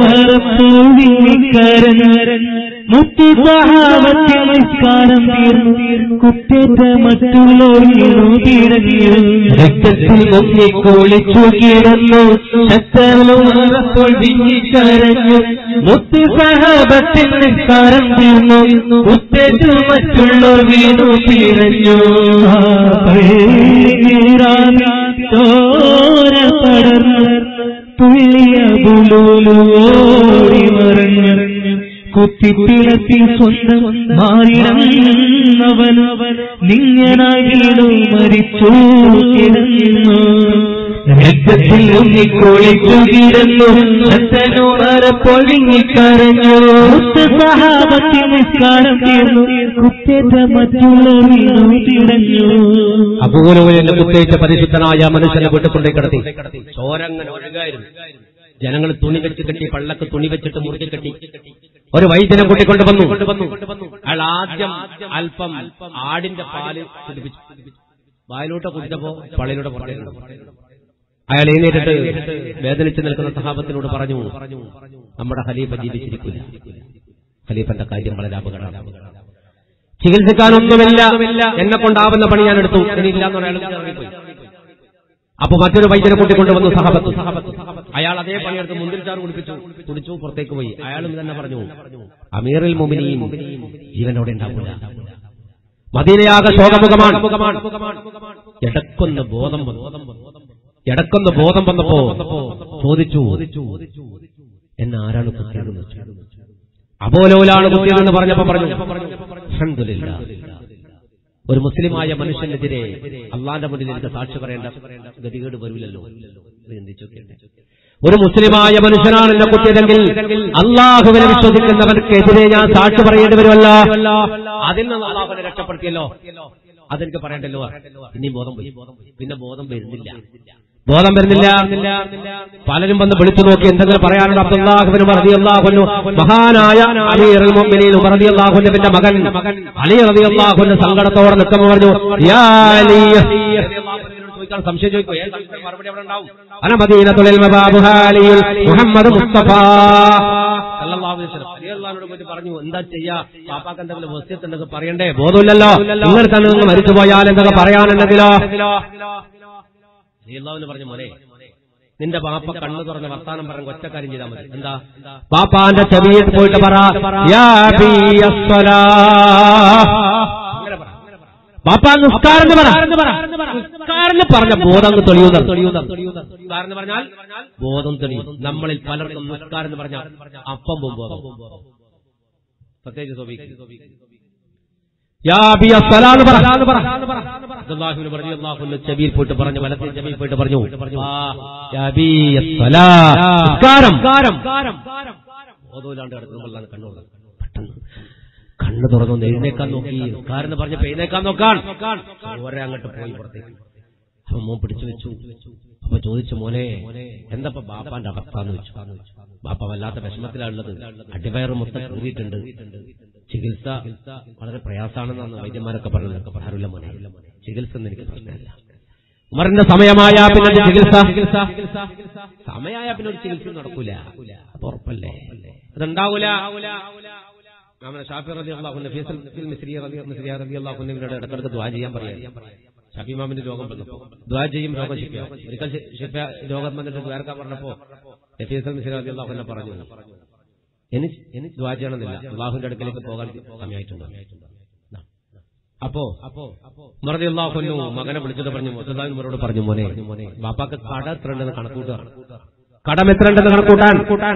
മുത്തു സഹാബത്തിൽ നിസ്കാരം തീർന്നു കുറ്റേറ്റ മറ്റുള്ളവർ തീരഞ്ഞു രക്തത്തിൽ മുങ്ങി കുളിച്ചു കിടന്നു ശക്തനുറപ്പോൾ വിങ്ങിക്കരഞ്ഞു മുത്തു സഹാബത്തിൽ നിസ്കാരം തീർന്നു കുറ്റേറ്റ മറ്റുള്ളവർ വീണു തീരഞ്ഞു ചോര പടർന്നു തുള്ളിയ ബുലൂലോടി മറഞ്ഞു കുത്തിപ്പിളത്തി സ്വന്തം മാറിടന്നവനവൻ നിങ്ങനായി വീണു മരിച്ചു കിടന്നു രക്തത്തിൽ ഉണ്ണിക്കൊളിച്ചു കിടന്നു പൊഴിങ്ങിക്കരഞ്ഞു സഹാബത്തിൽ നിസ്കാരം തീർന്നു കുറ്റേറ്റ മറ്റുള്ളവർ വീണു തിടഞ്ഞു അപൂലോലിന്റെ കുത്തേറ്റ പരിശുദ്ധനായ മനുഷ്യനെ വീട്ടിൽ കൊണ്ടേ കിടത്തി ചോരങ്ങനെ ഒഴുകായിരുന്നു ജനങ്ങൾ തുണി വെച്ച് കെട്ടി പള്ളക്ക് തുണി വെച്ചിട്ട് മുറുകെ കെട്ടി ഒരു വൈദ്യനെ കൂട്ടിക്കൊണ്ട് വന്നു അയാൾ ആദ്യം അല്പം ആടിന്റെ പാല് കുടിപ്പിച്ചു വായിലോട്ട് കുടിച്ചപ്പോ പള്ളിയിലൂടെ പുറത്തേക്ക് അയാൾ എഴുന്നേറ്റിട്ട് വേദനിച്ച് നിൽക്കുന്ന സഹാബത്തിനോട് പറഞ്ഞു നമ്മുടെ ഖലീഫ ജീവിച്ചിരിക്കില്ല ഖലീഫന്റെ കാര്യം വളരെ അപകടമാണ് ചികിത്സിക്കാനൊന്നുമില്ല എന്നെ കൊണ്ടാവുന്ന പണി ഞാൻ എടുത്തു എനിക്കില്ല എന്ന് പറയാൻ ഇറങ്ങിപ്പോയി അപ്പൊ മറ്റൊരു വൈദ്യനെ കൂട്ടിക്കൊണ്ടുവന്നു സഹബത്ത് അയാൾ അതേ പണിയെടുത്ത് മുന്തിരിച്ചാറ് കുടിപ്പിച്ചു കുടിച്ചു പുറത്തേക്ക് പോയി അയാളും തന്നെ പറഞ്ഞു അമീറിൽ മുമിനിയും ജീവനോടെ ഉണ്ടാവില്ല മദീനയാകെ ശോകമുഖമാണ് എടക്കൊന്ന് ബോധം വന്നു എടക്കൊന്ന് ബോധം വന്നപ്പോ ചോദിച്ചു എന്നെ ആരാണ് കുത്തിയതെന്ന് അബോലോലാണ് കുത്തിയതെന്ന് പറഞ്ഞപ്പോ പറഞ്ഞു അൽഹംദുലില്ലാ. ഒരു മുസ്ലിമായ മനുഷ്യനെതിരെ അള്ളാന്റെ മുന്നിൽ എനിക്ക് സാക്ഷി പറയേണ്ട ഗതികേട് വരില്ലല്ലോ ഇത് ചിന്തിച്ചൊക്കെ ഒരു മുസ്ലിമായ മനുഷ്യനാണ് എന്നെ കുത്തിയതെങ്കിൽ അള്ളാഹുവിനെ വിശ്വസിക്കുന്നവർക്കെതിരെ ഞാൻ സാക്ഷി പറയേണ്ടി വരുമല്ലോ അതിൽ നിന്ന് അള്ളാഹുവിനെ രക്ഷപ്പെടുത്തിയല്ലോ അതെനിക്ക് പറയണ്ടല്ലോ ഇനി ബോധം പോയി പിന്നെ ബോധം വരുന്നില്ല ബോധം വരുന്നില്ല പലരും വന്ന് വിളിച്ചു നോക്കി എന്തെങ്കിലും പറയാനുണ്ട് അബ്ദുല്ലാഹുവിന് റതി അള്ളാഹുന്നു മഹാനായ അലി മുഅ്മിനീൻ ഉമർ റതി അള്ളാഹുവിന്റെ മകൻ അലി റതി അള്ളാഹുവിന്റെ സങ്കടത്തോടെ നിൽക്കുമ്പോൾ പറഞ്ഞു യാ അലി ചോദിക്കാൻ സംശയം ചോദിക്കും ഏത് സംശയം മറുപടി അവിടെ ഉണ്ടാവും അനമദീനത്തുൽ മബാബുഹാലിയുൽ മുഹമ്മദ് മുസ്തഫ സല്ലല്ലാഹു അലൈഹി വസല്ലം അലി അള്ളാഹിനോട് പോയിട്ട് പറഞ്ഞു എന്താ ചെയ്യാ പാപ്പാക്ക് എന്തെങ്കിലും വസ്യത്തുണ്ടെങ്കിൽ പറയണ്ടേ ബോധമില്ലല്ലോ നിങ്ങൾ തന്നെ നിങ്ങൾ മരിച്ചു പോയാൽ എന്തൊക്കെ പറയാനുണ്ടെങ്കിലോ അള്ളാഹുവിന് പറഞ്ഞു മോനെ നിന്റെ പാപ്പ കണ്ണു തുറന്ന് വർത്താനം പറഞ്ഞ ഒറ്റക്കാര്യം ചെയ്താൽ മതി എന്താ പാപ്പാന്റെ ചെവിയിൽ പോയിട്ട് പറ യാ ബി അസ്സലാ. അങ്ങനെ പറ. പാപ്പാ നിസ്കാരം എന്ന് പറ നിസ്കാരം എന്ന് പറഞ്ഞ ബോധം അങ്ങ് തെളിയുന്ന നിസ്കാരം എന്ന് പറഞ്ഞാൽ ബോധം തെളിയും നമ്മളിൽ പലർക്കും നിസ്കാരം എന്ന് പറഞ്ഞാൽ അപ്പം പോകും ബോധം പ്രത്യേകിച്ച് സ്വഭിക്കും യാ അബിയ സ്വലാ എന്ന് പറ. അബ്ദുല്ലാഹിബ്നു റളിയല്ലാഹു അൻഹു ചെവിയിൽ പോയിട്ട് പറഞ്ഞു വലത്തെ ചെവിയിൽ പോയിട്ട് പറഞ്ഞു ആ, യാ അബിയ സ്വലാ. നിസ്കാരം ഓതൂലാണ്ട് കിടക്കുമ്പോഴാണ് കണ്ണു തുറന്നത്. പെട്ടെന്ന് കണ്ണ് തുറന്നു എഴുന്നേക്കാൻ നോക്കി നിസ്കാരം എന്ന് പറഞ്ഞപ്പോ എഴുന്നേക്കാൻ നോക്കാൻ ഓരെ അങ്ങോട്ട് പോയി പുറത്തേക്ക് അപ്പൊ മോൻ പിടിച്ചു വെച്ചു അപ്പൊ ചോദിച്ചു മോനെ എന്തപ്പ ബാപ്പാന്റെ അവസ്ഥ എന്ന് വെച്ചു ബാപ്പ വല്ലാത്ത വിഷമത്തിലാണുള്ളത് അടിവയറ് മൊത്തം കീറിയിട്ടുണ്ട് ചികിത്സ വളരെ പ്രയാസമാണെന്നാണ് വൈദ്യന്മാരൊക്കെ പറഞ്ഞത് പറയാറില്ല മോനെ ചികിത്സ ഒന്നും എനിക്ക് പ്രശ്നമല്ല ഉമറിന്റെ സമയമായ പിന്നെ ഒരു ചികിത്സ സമയമായ പിന്നെ ഒരു ചികിത്സ നടക്കൂല അത് ഉറപ്പല്ലേ അതുണ്ടാവൂല ഇമാമന ഷാഫി റളിയല്ലാഹു അൻഹു ഫീസൽ ഫിൽ മിസ്രി റളിയ- മിസ്രി റളിയല്ലാഹു അൻഹുവിനോട് ഇടയ്ക്കിടയ്ക്ക് ദുആ ചെയ്യാൻ പറയാം ഷാഫി ഇമാമിന്റെ രോഗം വന്നപ്പോ ദുആ ചെയ്യും രോഗം ശിഫിയാവും ഒരിക്കൽ ശി- ശിഫ രോഗം വന്നിട്ട് ദ്വാരക്കാൻ പറഞ്ഞപ്പോ ഫീസൽ മിസ്രി റളിയല്ലാഹു അൻഹു പറഞ്ഞു എനിക്ക് എനിക്ക് ദുആ ചെയ്യണമെന്നില്ല അള്ളാഹുവിന്റെ അടുക്കലേക്ക് പോകാൻ സമയമായിട്ടുണ്ട് ദാ. അപ്പോ അപ്പോ മറുതി അള്ളാഹുന്നു മകനെ വിളിച്ചത് പറഞ്ഞു മുത്തദാവിനോട് പറഞ്ഞു മോനെ മോനെ ബാപ്പാക്ക് കട എത്ര ഉണ്ടെന്ന് കണക്കൂട്ടുകയാണ് കടം എത്ര ഉണ്ടെന്ന് കണക്കൂട്ടാൻ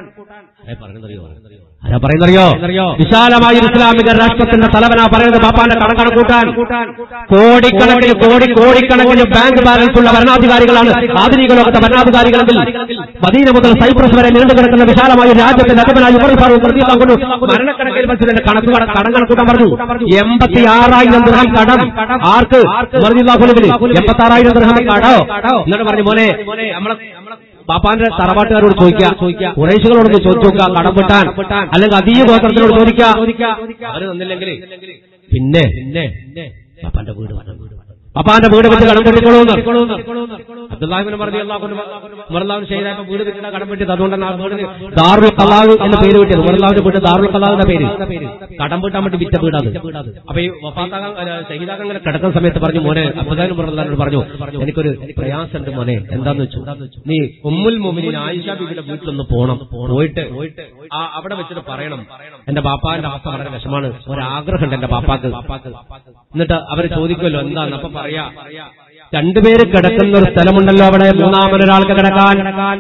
ആരെ പറയുന്നറിയോ ആരാ പറയുന്നറിയോ വിശാലമായ ഒരു ഇസ്ലാമിക രാഷ്ട്രത്തിന്റെ തലവനാ പറയുന്നത് ബാപ്പാന്റെ കടം കണക്കൂട്ടാൻ കോടിക്കണക്കിന് കോടി കോടിക്കണക്കിന് ബാങ്ക് ബാലൻസ് ഉള്ള ഭരണാധികാരികളാണ് ആധുനിക ലോകത്തെ ഭരണാധികാരികളെങ്കിൽ മദീന മുതൽ സൈപ്രസ് വരെ നീണ്ടു കിടക്കുന്ന വിശാലമായ ഒരു രാജ്യത്തിന്റെ അധിപനായി ഉമർ ഫാറൂഖ് റളിയല്ലാഹു അൻഹു മരണക്കണക്കിൽ മനുഷ്യന്റെ കണക്ക് കട- കടം കണക്കൂട്ടാൻ പറഞ്ഞു എൺപത്തി ആറായിരം ദൃഹം കടം ആർക്ക് മറിയാഹുലിന് എൺപത്തി ആറായിരം ദൃഹം കടോ എന്നിട്ട് പറഞ്ഞു മോനെ നമ്മളെ ബാപ്പാന്റെ തറവാട്ടുകാരോട് ചോദിക്കുക കുറേശുകളോടൊന്ന് ചോദിച്ചു നോക്കുക കടം വിട്ടാൻ അല്ലെങ്കിൽ അതീയ ഗോത്രത്തിനോട് ചോദിക്കുക അവര് തന്നില്ലെങ്കിൽ പിന്നെ ബാപ്പാന്റെ വീട് വേണം ബാപ്പാന്റെ വീട് വെച്ച് കടം കെട്ടിക്കോളൂന്ന് അബ്ദുല്ലാഹിബിന് പറഞ്ഞു ഉമർലാവിന് ചെയ്തപ്പോ വീട് വെച്ചിട്ട് കടം പറ്റിയത് അതുകൊണ്ടാണ് ആ വീടിന് ദാറുൽ കലാവ് എന്ന പേര് കിട്ടിയത് ഉമർലാവിന്റെ വീട് ദാറുൽ കലാവിന്റെ പേര് കടം വീട്ടാൻ വേണ്ടി വിറ്റ വീടാത് അപ്പൊ ഈ വഫാത്താകാൻ ഷഹീദാകാൻ ഇങ്ങനെ കിടക്കുന്ന സമയത്ത് പറഞ്ഞു മോനെ അബ്ദുല്ലാഹിൻ ഉമർലാവിനോട് പറഞ്ഞു എനിക്കൊരു പ്രയാസമുണ്ട് മോനെ എന്താന്ന് വെച്ചു നീ ഉമ്മുൽ മോമിനിൻ ആയിഷ ബിബിയുടെ വീട്ടിലൊന്ന് പോണം പോയിട്ട് ആ അവിടെ വെച്ചിട്ട് പറയണം എന്റെ ബാപ്പാന്റെ അവസ്ഥ വളരെ വിഷമാണ് ഒരാഗ്രഹമുണ്ട് എന്റെ ബാപ്പാക്ക് എന്നിട്ട് അവര് ചോദിക്കുമല്ലോ എന്താന്ന് അപ്പൊ പറയാ രണ്ടുപേര് കിടക്കുന്ന ഒരു സ്ഥലമുണ്ടല്ലോ അവിടെ മൂന്നാമനൊരാൾക്ക് കിടക്കാൻ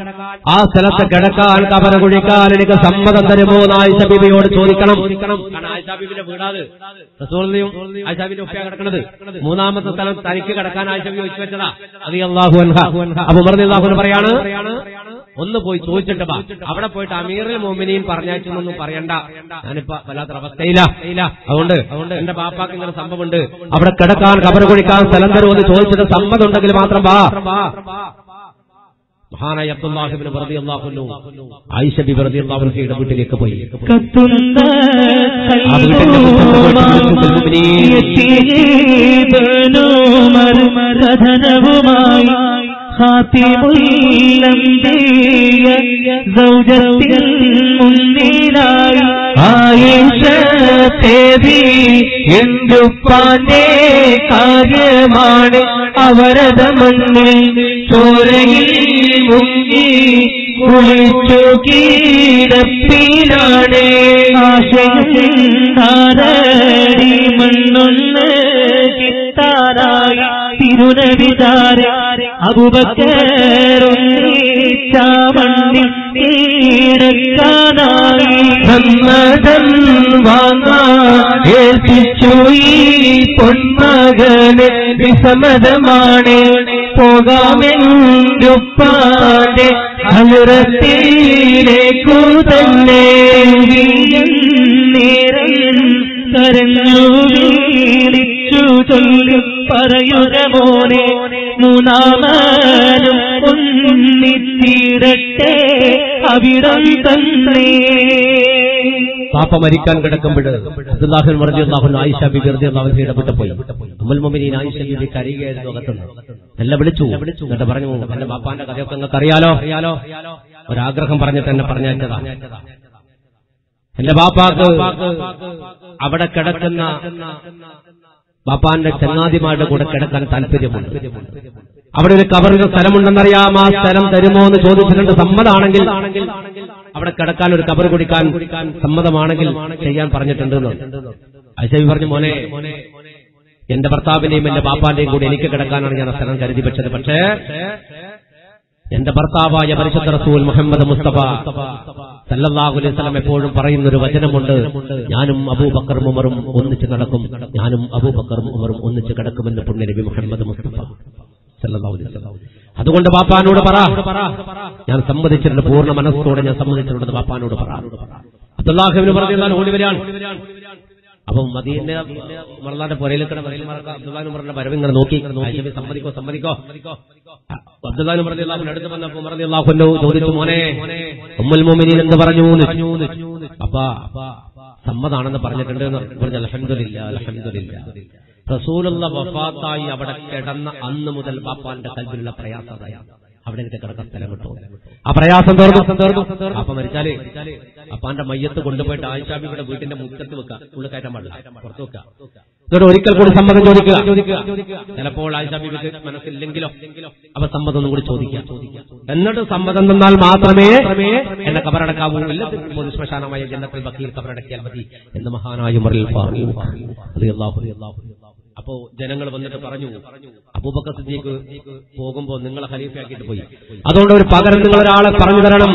ആ സ്ഥലത്ത് കിടക്കാൻ കബര കുഴിക്കാൻ എനിക്ക് സമ്മതം തരുമോ എന്ന് ആയിഷ ബീബിയോട് ചോദിക്കണം കാരണം ആയിഷ ബീബിന്റെ വീടാത് റസൂലിനെയും ആയിഷ ബീബിന്റെ ഉപ്പയാ കിടക്കുന്നത് മൂന്നാമത്തെ സ്ഥലം തനിക്ക് കിടക്കാൻ ആയിഷ ബീബി വെച്ച് വെച്ചതാ അത് അള്ളാഹു അപ്പൊ മറുതി അള്ളാഹു പറയാണ് ഒന്ന് പോയി ചോദിച്ചിട്ട് വാ അവിടെ പോയിട്ട് അമീറിൽ മോമിനിയും പറഞ്ഞയച്ചൊന്നും പറയണ്ട ഞാനിപ്പോ വല്ലാത്ത അവസ്ഥയില്ല അതുകൊണ്ട് അതുകൊണ്ട് എന്റെ ബാപ്പാക്ക് ഇങ്ങനെ സംഭവമുണ്ട് അവിടെ കിടക്കാൻ കബർ കുഴിക്കാൻ സ്ഥലം തരുമെന്ന് ചോദിച്ചിട്ട് സമ്മതം ഉണ്ടെങ്കിൽ മാത്രം വാ മഹാനായ അബ്ദുല്ലാഹിബിന് വെറുതെ അള്ളാഹുന്നു ആയിഷ ബി വെറുതെ അള്ളാഹുന്റെ വീട്ടിലേക്ക് പോയി കത്തുന്ന ആ വീട്ടിന്റെ മുറ്റത്ത് പോയിട്ട് വിളിച്ചു മുഅ്മിനീൻ. കഥനവുമായി സൗജത്തിൽ മുന്നിലായി ആയിഷ തേവി എന്തുപ്പാന്റെ കാര്യമാണ് അവരത മണ്ണിൽ ചോരയിൽ മുങ്ങി കുളിച്ചു കീടപ്പിലാണ് ആശയധാരടി മണ്ണൊന്ന് കിട്ടാനായി തിരുനവിതാര അബുബക്കറുണ്ണീച്ചാമണ്ണിൽ കീഴക്കാനായി സമ്മതം വാങ്ങാൻ ഏൽപ്പിച്ചു ഈ പൊന്മകന് വിസമ്മതമാണ് പോകാമെന്റുപ്പാന്റെ അലുറത്തിലേക്കു തന്നെ നേരം കരഞ്ഞു വീളിച്ചു ചൊല്ലി പറയുക മോനെ മൂന്നാമനും ഒന്നിച്ചിരട്ടെ അവിടം തന്നെ പാപ്പ മരിക്കാൻ കിടക്കുമ്പോൾ അബ്ദുല്ലാഹിൻ മറജി അള്ളാഹു ആയിഷ ബി വെറുതെ അള്ളാഹു ഇടപെട്ട് പോയി അമ്മൽ മൊമിനീൻ ആയിഷ ബി കരയുകയായിരുന്നു അകത്തുനിന്ന് എന്നെ വിളിച്ചു എന്നിട്ട് പറഞ്ഞു എന്റെ ബാപ്പാന്റെ കഥയൊക്കെ നിങ്ങൾക്ക് അറിയാലോ അറിയാലോ ഒരാഗ്രഹം പറഞ്ഞിട്ട് എന്നെ പറഞ്ഞയച്ചതാ എന്റെ ബാപ്പാക്ക് അവിടെ കിടക്കുന്ന ബാപ്പാന്റെ ചങ്ങാതിമാരുടെ കൂടെ കിടക്കാൻ താല്പര്യമുണ്ട് അവിടെ ഒരു കബറിന്റെ സ്ഥലമുണ്ടെന്നറിയാം ആ സ്ഥലം തരുമോ എന്ന് ചോദിച്ചിട്ടുണ്ട് സമ്മതമാണെങ്കിൽ അവിടെ കിടക്കാൻ ഒരു കബർ കുടിക്കാൻ സമ്മതമാണെങ്കിൽ ചെയ്യാൻ പറഞ്ഞിട്ടുണ്ട് അശബി പറഞ്ഞു മോനെ എന്റെ ഭർത്താവിന്റെയും എന്റെ ബാപ്പാന്റെയും കൂടി എനിക്ക് കിടക്കാനാണ് ഞാൻ ആ സ്ഥലം കരുതി വെച്ചത് പക്ഷേ എന്റെ ഭർത്താവായ പരിശുദ്ധ റസൂൽ മുഹമ്മദ് മുസ്തഫ സല്ലല്ലാഹു അലൈഹി വസല്ലം എപ്പോഴും പറയുന്ന ഒരു വചനമുണ്ട് ഞാനും അബൂബക്കറും ഉമറും ഒന്നിച്ച് നടക്കും ഞാനും അബൂബക്കറും ഉമറും ഒന്നിച്ച് കിടക്കുമെന്ന് പുണ്യനബി മുഹമ്മദ് മുസ്തഫ സല്ലല്ലാഹു അലൈഹി വസല്ലം അതുകൊണ്ട് ബാപ്പാനോട് പറ ഞാൻ സമ്മതിച്ചിട്ടുണ്ട് പൂർണ്ണ മനസ്സോടെ ഞാൻ സമ്മതിച്ചിട്ടുണ്ട് ബാപ്പാനോട് പറ അബ്ദുല്ലാഹിബിന് പറഞ്ഞാൽ ഓടി വരാൻ അപ്പൊ മദീന്റെ മറന്നാന്റെ പുരയിലെക്കണ അബ്ദുല്ലാഹിന് പറഞ്ഞ വരവ് ഇങ്ങനെ നോക്കി ആയിഷബി സമ്മതിക്കോ സമ്മതിക്കോ അബ്ദുല്ലാഹിന് പറഞ്ഞ അള്ളാഹുവിന്റെ അടുത്ത് വന്നപ്പോ പറഞ്ഞ അള്ളാഹുല്ലോ ചോദിച്ചു മോനെ ഉമ്മൽ മോമിനീൻ എന്ത് പറഞ്ഞു അപ്പ സമ്മതാണെന്ന് പറഞ്ഞിട്ടുണ്ട് എന്ന് പറഞ്ഞു അലഹമില്ല അലഹമില്ല റസൂലുള്ള വഫാത്തായി അവിടെ കിടന്ന അന്ന് മുതൽ ബാപ്പാന്റെ കൽബിലുള്ള പ്രയാസതയാണ് അവിടെ എനിക്ക് കിടക്കാൻ സ്ഥലം കിട്ടും ആ പ്രയാസം തീർന്നു തീർന്നു അപ്പൊ മരിച്ചാല് അപ്പാന്റെ മയ്യത്ത് കൊണ്ടുപോയിട്ട് ആയിഷാബിയുടെ വീട്ടിന്റെ മുറ്റത്ത് വെക്കുക ഉള്ളിൽ കയറ്റാൻ പാടില്ല പുറത്ത് വെക്കുക എന്നിട്ട് ഒരിക്കൽ കൂടി സമ്മതം ചോദിക്കുക ചിലപ്പോൾ ആയിഷാബിക്ക് മനസ്സില്ലെങ്കിലോ അപ്പൊ സമ്മതം ഒന്നും കൂടി ചോദിക്കുക എന്നിട്ട് സമ്മതം തന്നാൽ മാത്രമേ എന്നെ കബറടക്കാവൂ ഇല്ല പൊതു ശ്മശാനമായ ജന്നത്തിൽ ബക്കീൽ കബറടക്കിയാൽ മതി എന്ന് മഹാനായ മുറിൽ പറഞ്ഞു അപ്പോ ജനങ്ങൾ വന്നിട്ട് പറഞ്ഞു അബൂബക്കർ സിദ്ദീഖ് പോകുമ്പോ നിങ്ങളെ ഖലീഫയാക്കിയിട്ട് പോയി അതുകൊണ്ട് ഒരു പകരം നിങ്ങൾ ഒരാളെ പറഞ്ഞു തരണം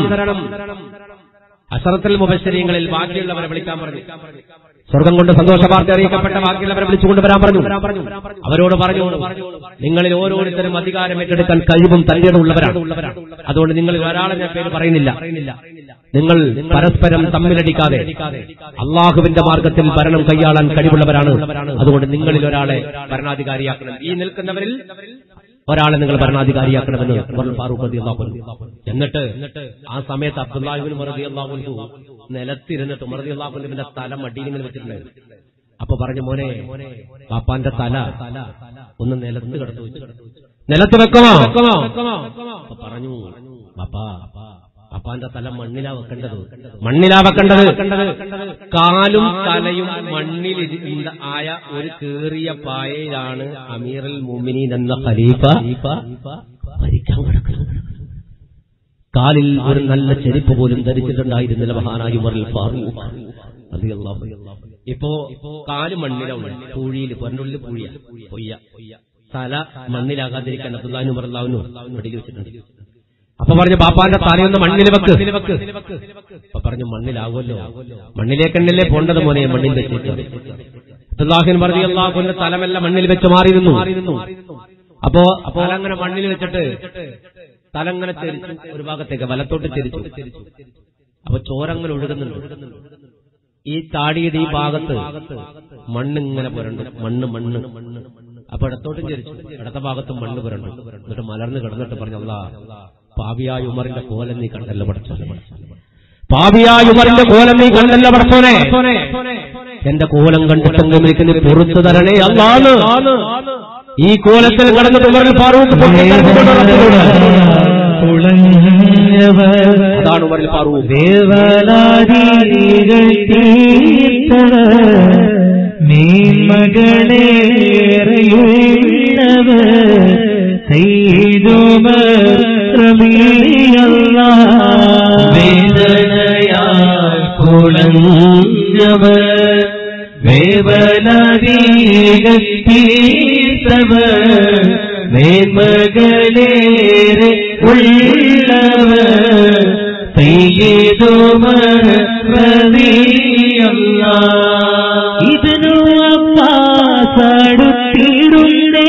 അസറത്തിൽ മുബശ്ശരീങ്ങളിൽ ബാക്കിയുള്ളവരെ വിളിക്കാൻ പറഞ്ഞു സ്വർഗം കൊണ്ട് സന്തോഷ വാർത്ത അറിയിക്കപ്പെട്ട ബാക്കിയുള്ളവരെ വിളിച്ചുകൊണ്ട് വരാൻ പറഞ്ഞു അവരോട് പറഞ്ഞു നിങ്ങളിൽ ഓരോരുത്തരും അധികാരം ഏറ്റെടുക്കാൻ കഴിവും തല്ലിയതുള്ളവരാണ് അതുകൊണ്ട് നിങ്ങളിൽ ഒരാളെ ഞാൻ പേര് പറയുന്നില്ല നിങ്ങൾ പരസ്പരം തമ്മിലടിക്കാതെ അള്ളാഹുവിന്റെ മാർഗത്തിൽ ഭരണം കൈയാളാൻ കഴിവുള്ളവരാണ് അതുകൊണ്ട് നിങ്ങളിൽ ഒരാളെ ഭരണാധികാരിയാക്കണം ഈ നിൽക്കുന്നവരിൽ ഒരാളെ നിങ്ങൾ ഭരണാധികാരിയാക്കണമെന്ന് ഉമർ ഫാറൂഖ് റതി അള്ളാഹു എന്നിട്ട് ആ സമയത്ത് അബ്ദുല്ലാഹിബിൻ മറതി അള്ളാഹുൽഹു നിലത്തിരുന്നിട്ട് ഉമർ റതി അള്ളാഹുലിന്റെ തല മടിയിൽ ഇങ്ങനെ വെച്ചിട്ടുണ്ടായിരുന്നു അപ്പൊ പറഞ്ഞു മോനെ പാപ്പാന്റെ തല ഒന്ന് നിലത്ത് കിടത്തു വെച്ചു നിലത്ത് വെക്കണോ അപ്പൊ പറഞ്ഞു പാപ്പാ പാപ്പാന്റെ തല മണ്ണിലാ വെക്കേണ്ടത് മണ്ണിലാ വെക്കേണ്ടത് കാലും തലയും മണ്ണിൽ ആയ ഒരു കേറിയ പായയിലാണ് അമീറുൽ മുമിനീൻ എന്ന ഖലീഫ മരിക്കാൻ കിടക്കുന്നത് കാലിൽ ഒരു നല്ല ചെരുപ്പ് പോലും ധരിച്ചിട്ടുണ്ടായിരുന്നില്ല മഹാനായി ഉമറിൽ ഫാറൂഖ് റളിയല്ലാഹു അൻഹു. ഇപ്പോ കാല് മണ്ണിലാണ് പൂഴിയിൽ പൊരണ്ടുള്ളിൽ പൂഴിയ പൊയ്യ തല മണ്ണിലാകാതിരിക്കാൻ അബ്ദുല്ലാഹി ഉമർ അള്ളാഹുനു വെടിയിൽ വെച്ചിട്ടുണ്ട് അപ്പൊ പറഞ്ഞു ബാപ്പാന്റെ തലയൊന്ന് മണ്ണിൽ വെക്ക് അപ്പൊ പറഞ്ഞു മണ്ണിലാവുമല്ലോ മണ്ണിലേക്കണ്ണല്ലേ പോണ്ടത് മോനെ മണ്ണിൽ വെച്ചിട്ട് അബ്ദുല്ലാഹിൻ പറഞ്ഞു അള്ളാഹുന്റെ തലമെല്ലാം മണ്ണിൽ വെച്ച് മാറിയിരുന്നു അപ്പോ അപ്പോൾ അങ്ങനെ മണ്ണിൽ വെച്ചിട്ട് തലങ്ങനെ ചെരിച്ചു ഒരു ഭാഗത്തേക്ക് വലത്തോട്ട് ചെരിച്ചു അപ്പൊ ചോരങ്ങനെ ഒഴുകുന്നുണ്ട് ഈ താടിയുടെ ഈ ഭാഗത്ത് മണ്ണിങ്ങനെ പുരണ്ടു മണ്ണ് മണ്ണ് അപ്പൊ ഇടത്തോട്ടും ചെരിച്ചു ഇടത്ത ഭാഗത്തും മണ്ണ് പുരണ്ടു എന്നിട്ട് മലർന്ന് കിടന്നിട്ട് പറഞ്ഞു അല്ലാ പാവിയായ ഉമറിന്റെ കോലം നീ കണ്ടല്ലോ പഠിച്ചോലെ പാവിയായ ഉമറിന്റെ കോലം നീ കണ്ടല്ലോ പഠിച്ചോനെ എന്റെ കോലം കണ്ടിട്ടെങ്കിലും എനിക്ക് നീ പുറത്തു തരണേ അല്ലാന്ന് ഈ കോലത്തിൽ കടന്നിട്ട് ഉമറിൽ ഫാറൂഖ് പൊട്ടിക്കരഞ്ഞുകൊണ്ട് റബ്ബിനോട്. പുളഞ്ഞവർ അതാണ് ഉമറിൽ ഫാറൂഖ് ദേവലാദികൾ തീർത്തവർ മേന്മകളേറെയുള്ളവർ ചെയ്തുമർ റബിയല്ല വേദനയാൽ പുളഞ്ഞവർ വേവലാദികൾ തീർത്തവർ മേന്മകളേറെ ഉള്ളവർ പെയ്തുമർ റബിയല്ല ഇതിനു അപ്പാസടുത്തിടുന്നേ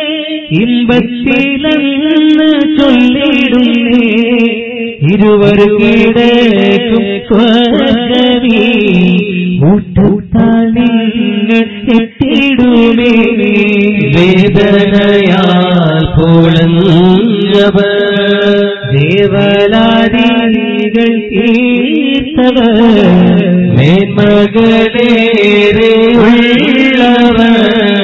ഇമ്പത്തിലെന്ന് ചൊല്ലിടുന്നേ ഇരുവർ കിടക്കും സ്വർഗവി മുട്ടൂത്താൽ നിങ്ങൾ എത്തിടുമേ വേദനയാൽ പൊളഞ്ഞവർ ദേവലാദികൾ തീർത്തവർ മേന്മകളേറെ ഉള്ളവർ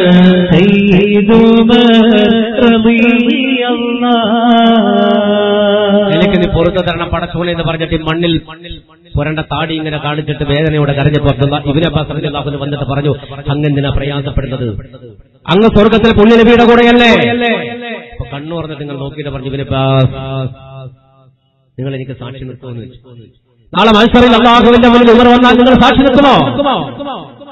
എനിക്ക് നീ പുറത്തു തരണം പടച്ചോനെ എന്ന് പറഞ്ഞിട്ട് ഈ മണ്ണിൽ പുരണ്ട താടി ഇങ്ങനെ കാണിച്ചിട്ട് വേദനയോടെ കരഞ്ഞപ്പോ അബ്ദുള്ള ഇബിൻ അബ്ബാസ് റളിയല്ലാഹു വന്നിട്ട് പറഞ്ഞു അങ്ങെന്തിനാ പ്രയാസപ്പെടുന്നത് അങ്ങ് സ്വർഗത്തിൽ പുണ്യനബിയുടെ കൂടെയല്ലേ അപ്പൊ കണ്ണു പറഞ്ഞിട്ട് നിങ്ങൾ നോക്കിയിട്ട് പറഞ്ഞു ഇബിൻ അബ്ബാസ് നിങ്ങൾ എനിക്ക് സാക്ഷി നിർത്തുമെന്ന് വെച്ചു നാളെ മത്സറിൽ അള്ളാഹുവിന്റെ മുന്നിൽ ഉമർ വന്നാൽ നിങ്ങൾ സാക്ഷി നിൽക്കുമോ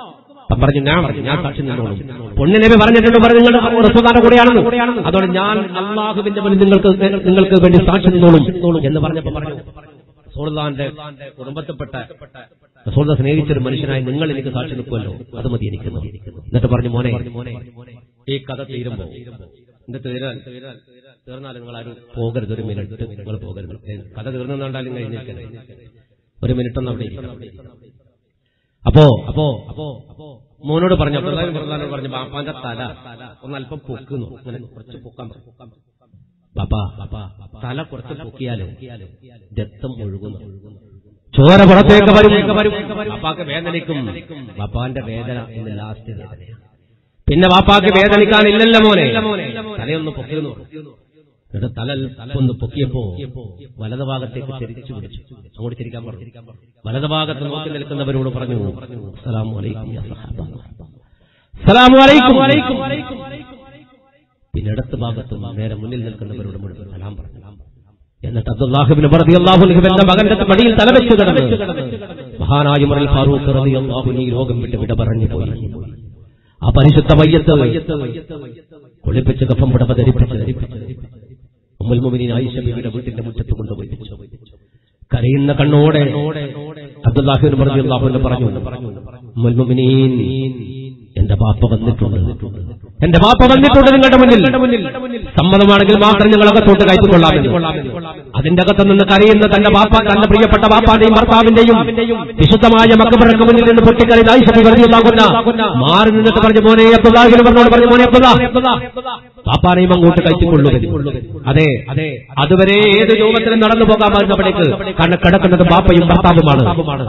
അപ്പം പറഞ്ഞു ഞാൻ പറഞ്ഞു ഞാൻ സാക്ഷി നിന്നോളും പൊണ്ണിനബി പറഞ്ഞിട്ടുണ്ട് പറഞ്ഞു നിങ്ങൾ റസൂദാന്റെ കൂടെയാണെന്ന് അതുകൊണ്ട് ഞാൻ അള്ളാഹുവിന്റെ മുന്നിൽ നിങ്ങൾക്ക് നിങ്ങൾക്ക് വേണ്ടി സാക്ഷി നിന്നോളും എന്ന് പറഞ്ഞപ്പോ പറഞ്ഞു റസൂലുള്ളാന്റെ കുടുംബത്തിൽപ്പെട്ട റസൂല സ്നേഹിച്ചൊരു മനുഷ്യനായി നിങ്ങൾ എനിക്ക് സാക്ഷി നിൽക്കുമല്ലോ അത് മതി എനിക്ക് എന്നിട്ട് പറഞ്ഞു മോനെ ഈ കഥ തീരുമ്പോ എന്റെ തീരാൻ തീർന്നാൽ നിങ്ങൾ ആരും പോകരുത് ഒരു മിനിറ്റ് നിങ്ങൾ പോകരുത് കഥ തീർന്നുണ്ടാലും കഴിഞ്ഞിരിക്കരുത് ഒരു മിനിറ്റ് ഒന്ന് അവിടെ ഇരിക്കണം. അപ്പോ അപ്പോ അപ്പോ അപ്പോ മോനോട് പറഞ്ഞു അബ്ദുല്ലാഹിബിൻ പ്രധാനോട് പറഞ്ഞു ബാപ്പാന്റെ തല ഒന്ന് അല്പം പൊക്കുന്നു അങ്ങനെ കുറച്ച് പൊക്കാൻ പറഞ്ഞു ബാപ്പാ ബാപ്പാ തല കുറച്ച് പൊക്കിയാല് രക്തം ഒഴുകുന്നു ചോര പുറത്തേക്ക് വരും ബാപ്പാക്ക് വേദനിക്കും ബാപ്പാന്റെ വേദന ഇന്ന് ലാസ്റ്റ് വേദനയാണ് പിന്നെ ബാപ്പാക്ക് വേദനിക്കാനില്ലല്ലോ മോനെ തലയൊന്ന് പൊക്കിയെന്ന് പറഞ്ഞു എന്നിട്ട് തല ഒന്ന് പൊക്കിയപ്പോ വലത് ഭാഗത്തേക്ക് തിരിച്ചു പിടിച്ചു അങ്ങോട്ട് തിരിക്കാൻ പറഞ്ഞു വലത് ഭാഗത്ത് നോക്കി നിൽക്കുന്നവരോട് പറഞ്ഞു സലാമു അലൈക്കും യാ സഹാബ." സലാമു അലൈക്കും പിന്നെ ഇടത്ത് ഭാഗത്തും നേരെ മുന്നിൽ നിൽക്കുന്നവരോട് മുഴുവൻ സലാം പറഞ്ഞു എന്നിട്ട് അബ്ദുല്ലാഹിബിന് പറഞ്ഞു അള്ളാഹുലിഹിബിന്റെ മകന്റെ മടിയിൽ തലവെച്ച് കിടന്നു മഹാനായ മുറൽ ഫാറൂഖ് റതി അള്ളാഹുനി ഈ ലോകം വിട്ട് വിട പറഞ്ഞു പോയി ആ പരിശുദ്ധ മയ്യത്ത് കുളിപ്പിച്ച് കഫം പുടവ ധരിപ്പിച്ച് ഉമ്മുൽ മുഅ്മിനീൻ ആയിഷ ബിബിയുടെ വീട്ടിന്റെ മുറ്റത്ത് കൊണ്ടുപോയി വെച്ചു. കരയുന്ന കണ്ണോടെ അബ്ദുല്ലാഹിബിൻ പറഞ്ഞു അള്ളാഹുവിനെ പറഞ്ഞു ഉമ്മുൽ മുഅ്മിനീൻ എന്റെ ബാപ്പ വന്നിട്ടുണ്ട് എന്റെ ബാപ്പ വന്നിട്ടുണ്ട് നിങ്ങളുടെ മുന്നിൽ സമ്മതമാണെങ്കിൽ മാത്രം ഞങ്ങളൊക്കെ തൊട്ട് കയറ്റിക്കൊള്ളാമെന്ന് അതിന്റെ അകത്ത് നിന്ന് കരയുന്ന തന്റെ ബാപ്പ തന്റെ പ്രിയപ്പെട്ട ബാപ്പാന്റെയും ഭർത്താവിന്റെയും വിശുദ്ധമായ മക്കബറക്ക് മുന്നിൽ നിന്ന് പൊട്ടിക്കറി ആയിഷബി പറഞ്ഞുണ്ടാകുന്ന മാറി നിന്നിട്ട് പറഞ്ഞു മോനെ അബ്ദുല്ലാഹിബിന് പറഞ്ഞോട് പറഞ്ഞു മോനെ അബ്ദുല്ലാ പാപ്പാനെയും അങ്ങോട്ട് കയറ്റിക്കൊള്ളുക അതെ അതെ അതുവരെ ഏത് രൂപത്തിലും നടന്നു പോകാമായിരുന്നവിടേക്ക് കാരണം കിടക്കുന്നത് ബാപ്പയും ഭർത്താവുമാണ്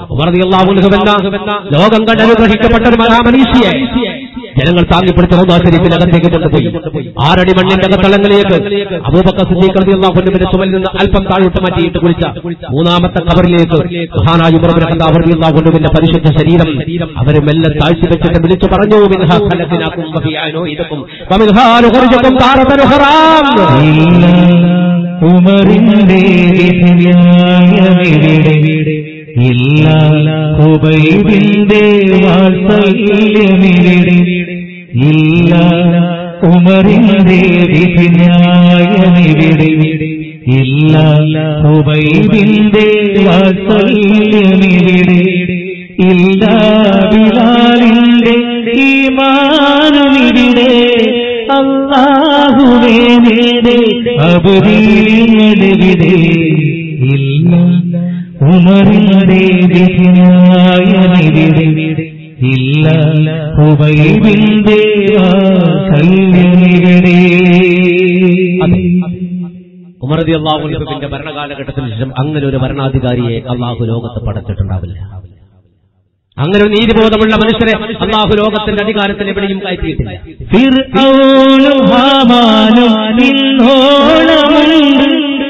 ലോകം കണ്ട് അനുഗ്രഹിക്കപ്പെട്ട ഒരു മഹാമനീഷിയെ ജനങ്ങൾ താങ്ങിപ്പിടിച്ച ഹൗദാശരീഫിനകത്തേക്ക് കൊണ്ടുപോയി ആറടി മണ്ണിന്റെ അകത്തളങ്ങളിലേക്ക് അബൂബക്ക സിദ്ദീഖ്റതിയുടെ ചുമലിൽ നിന്ന് അല്പം താഴോട്ട് മാറ്റിയിട്ട് കുളിച്ച മൂന്നാമത്തെ കബറിലേക്ക് മഹാനായ ഉമർബിന്റെ പരിശുദ്ധ ശരീരം അവരെ മെല്ലെ താഴ്ച വെച്ചിട്ട് വിളിച്ചു പറഞ്ഞു മിൻഹാ ഖലഖനാകും വഫിയാനോ ഇദക്കും വമിൻഹാ നുഖ്രിജുക്കും താറതൻ ഉഖറാം ഉമറിന്റെ വിധിന്യായമിവിടെ ഇല്ല ഹുബൈബിന്റെ വാത്സല്യമിവിടെ ഇല്ല ഉമറിന്റെ വിധിന്യായമിവിടെ ഇല്ല ഹുബൈബിന്റെ വാത്സല്യമിവിടെ ഇല്ല ബിലാലിന്റെ ഈമാനമിവിടെ അള്ളാഹുവേ നേരെ അബുദീങ്ങളുടെ ഇല്ല ഉമറിന്റെ വിധിനായനിവിടെ ഇല്ല ഹുബൈബിന്റെ വാത്സല്യമിവിടെ ഉമർദി അള്ളാഹുലിന്റെ ഭരണകാലഘട്ടത്തിന് ശേഷം അങ്ങനെ ഒരു ഭരണാധികാരിയെ അള്ളാഹു ലോകത്ത് പടച്ചിട്ടുണ്ടാവില്ല അങ്ങനെ ഒരു നീതിബോധമുള്ള മനുഷ്യരെ അള്ളാഹു ലോകത്തിന്റെ അധികാരത്തിൽ എവിടെയും കയറ്റിയിട്ടില്ല ഫിർഔനും ഹാമാനും നിന്നോളമുണ്ട്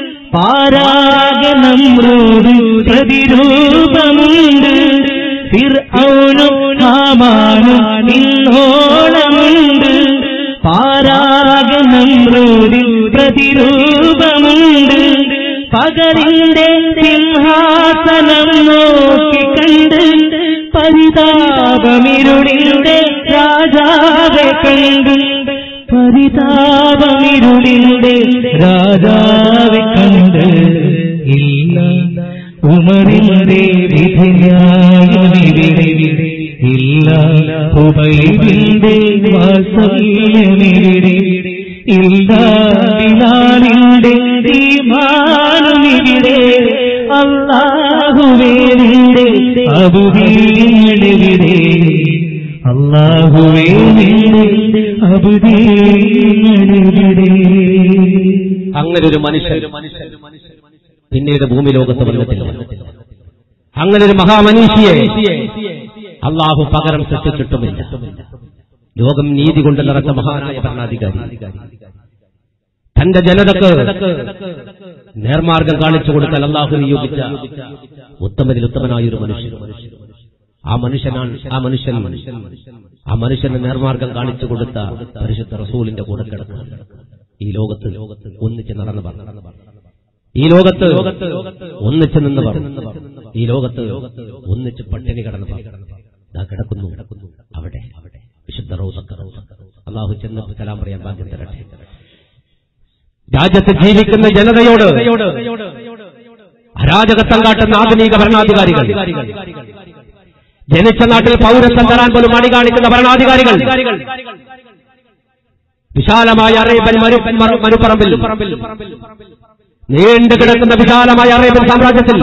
പാരാഗനമ്രോട് പ്രതിരൂപമുണ്ട് ഫിർഔനും ഹാമാനും നിന്നോളമുണ്ട് പാരാഗനമ്രോടിൽ പ്രതിരൂപമുണ്ട് പകരിന്റെ സിംഹാസനം നോക്കിക്കണ്ട് പരിതാപമിരുളിന്റെ രാജാവെ കണ്ടു പരിതാപമിരുളിന്റെ രാജാവെ കണ്ട് ഇല്ല ഉമറിന്റെ വിധിന്യായമിവിടെ ഇല്ല ഹുബൈബിന്റെ വാസല്യമിവിടെ ഇല്ല ബിലാലിന്റെ ഈമാനുമിവിടെ അള്ളാഹുവേനിന്റെ അബുദീങ്ങളുടെ അള്ളാഹുവേനിന്റെ അബുദീങ്ങളുടെ അങ്ങനെ ഒരു മനുഷ്യൻ പിന്നീട് ഭൂമി ലോകത്ത് വന്നിട്ടില്ല അങ്ങനെ ഒരു മഹാമനീഷിയെ അള്ളാഹു പകരം സൃഷ്ടിച്ചിട്ടുമില്ല ലോകം നീതി കൊണ്ട് നിറച്ച മഹാനായ ഭരണാധികാരി തന്റെ ജനതക്ക് നേർമാർഗം കാണിച്ചു കൊടുക്കാൻ അള്ളാഹു നിയോഗിച്ച ഉത്തമരിൽ ഉത്തമനായ ഒരു മനുഷ്യൻ ആ മനുഷ്യനാണ് ആ മനുഷ്യൻ ആ മനുഷ്യന് നേർമാർഗം കാണിച്ചു കൊടുത്ത പരിശുദ്ധ റസൂലിന്റെ കൂടെ കിടക്കുന്നത് ഈ ലോകത്ത് ഒന്നിച്ച് നടന്നു പറഞ്ഞു ഈ ലോകത്ത് ഒന്നിച്ച് നിന്ന് പറഞ്ഞു ഈ ലോകത്ത് ഒന്നിച്ച് പട്ടിണി കടന്നു പറഞ്ഞു ദാ കിടക്കുന്നു അവിടെ അള്ളാഹു ചെന്ന് സലാം പറയാൻ ഭാഗ്യം തരട്ടെ രാജ്യത്ത് ജീവിക്കുന്ന ജനതയോട് അരാജകത്വം കാട്ടുന്ന ആധുനിക ഭരണാധികാരികൾ ജനിച്ച നാട്ടിൽ പൗരത്വം തരാൻ പോലും മണി കാണിക്കുന്ന ഭരണാധികാരികൾ വിശാലമായ അറേബ്യൻ മരു മറു- മരുപ്പറമ്പിൽ നീണ്ടു കിടക്കുന്ന വിശാലമായ അറേബ്യൻ സാമ്രാജ്യത്തിൽ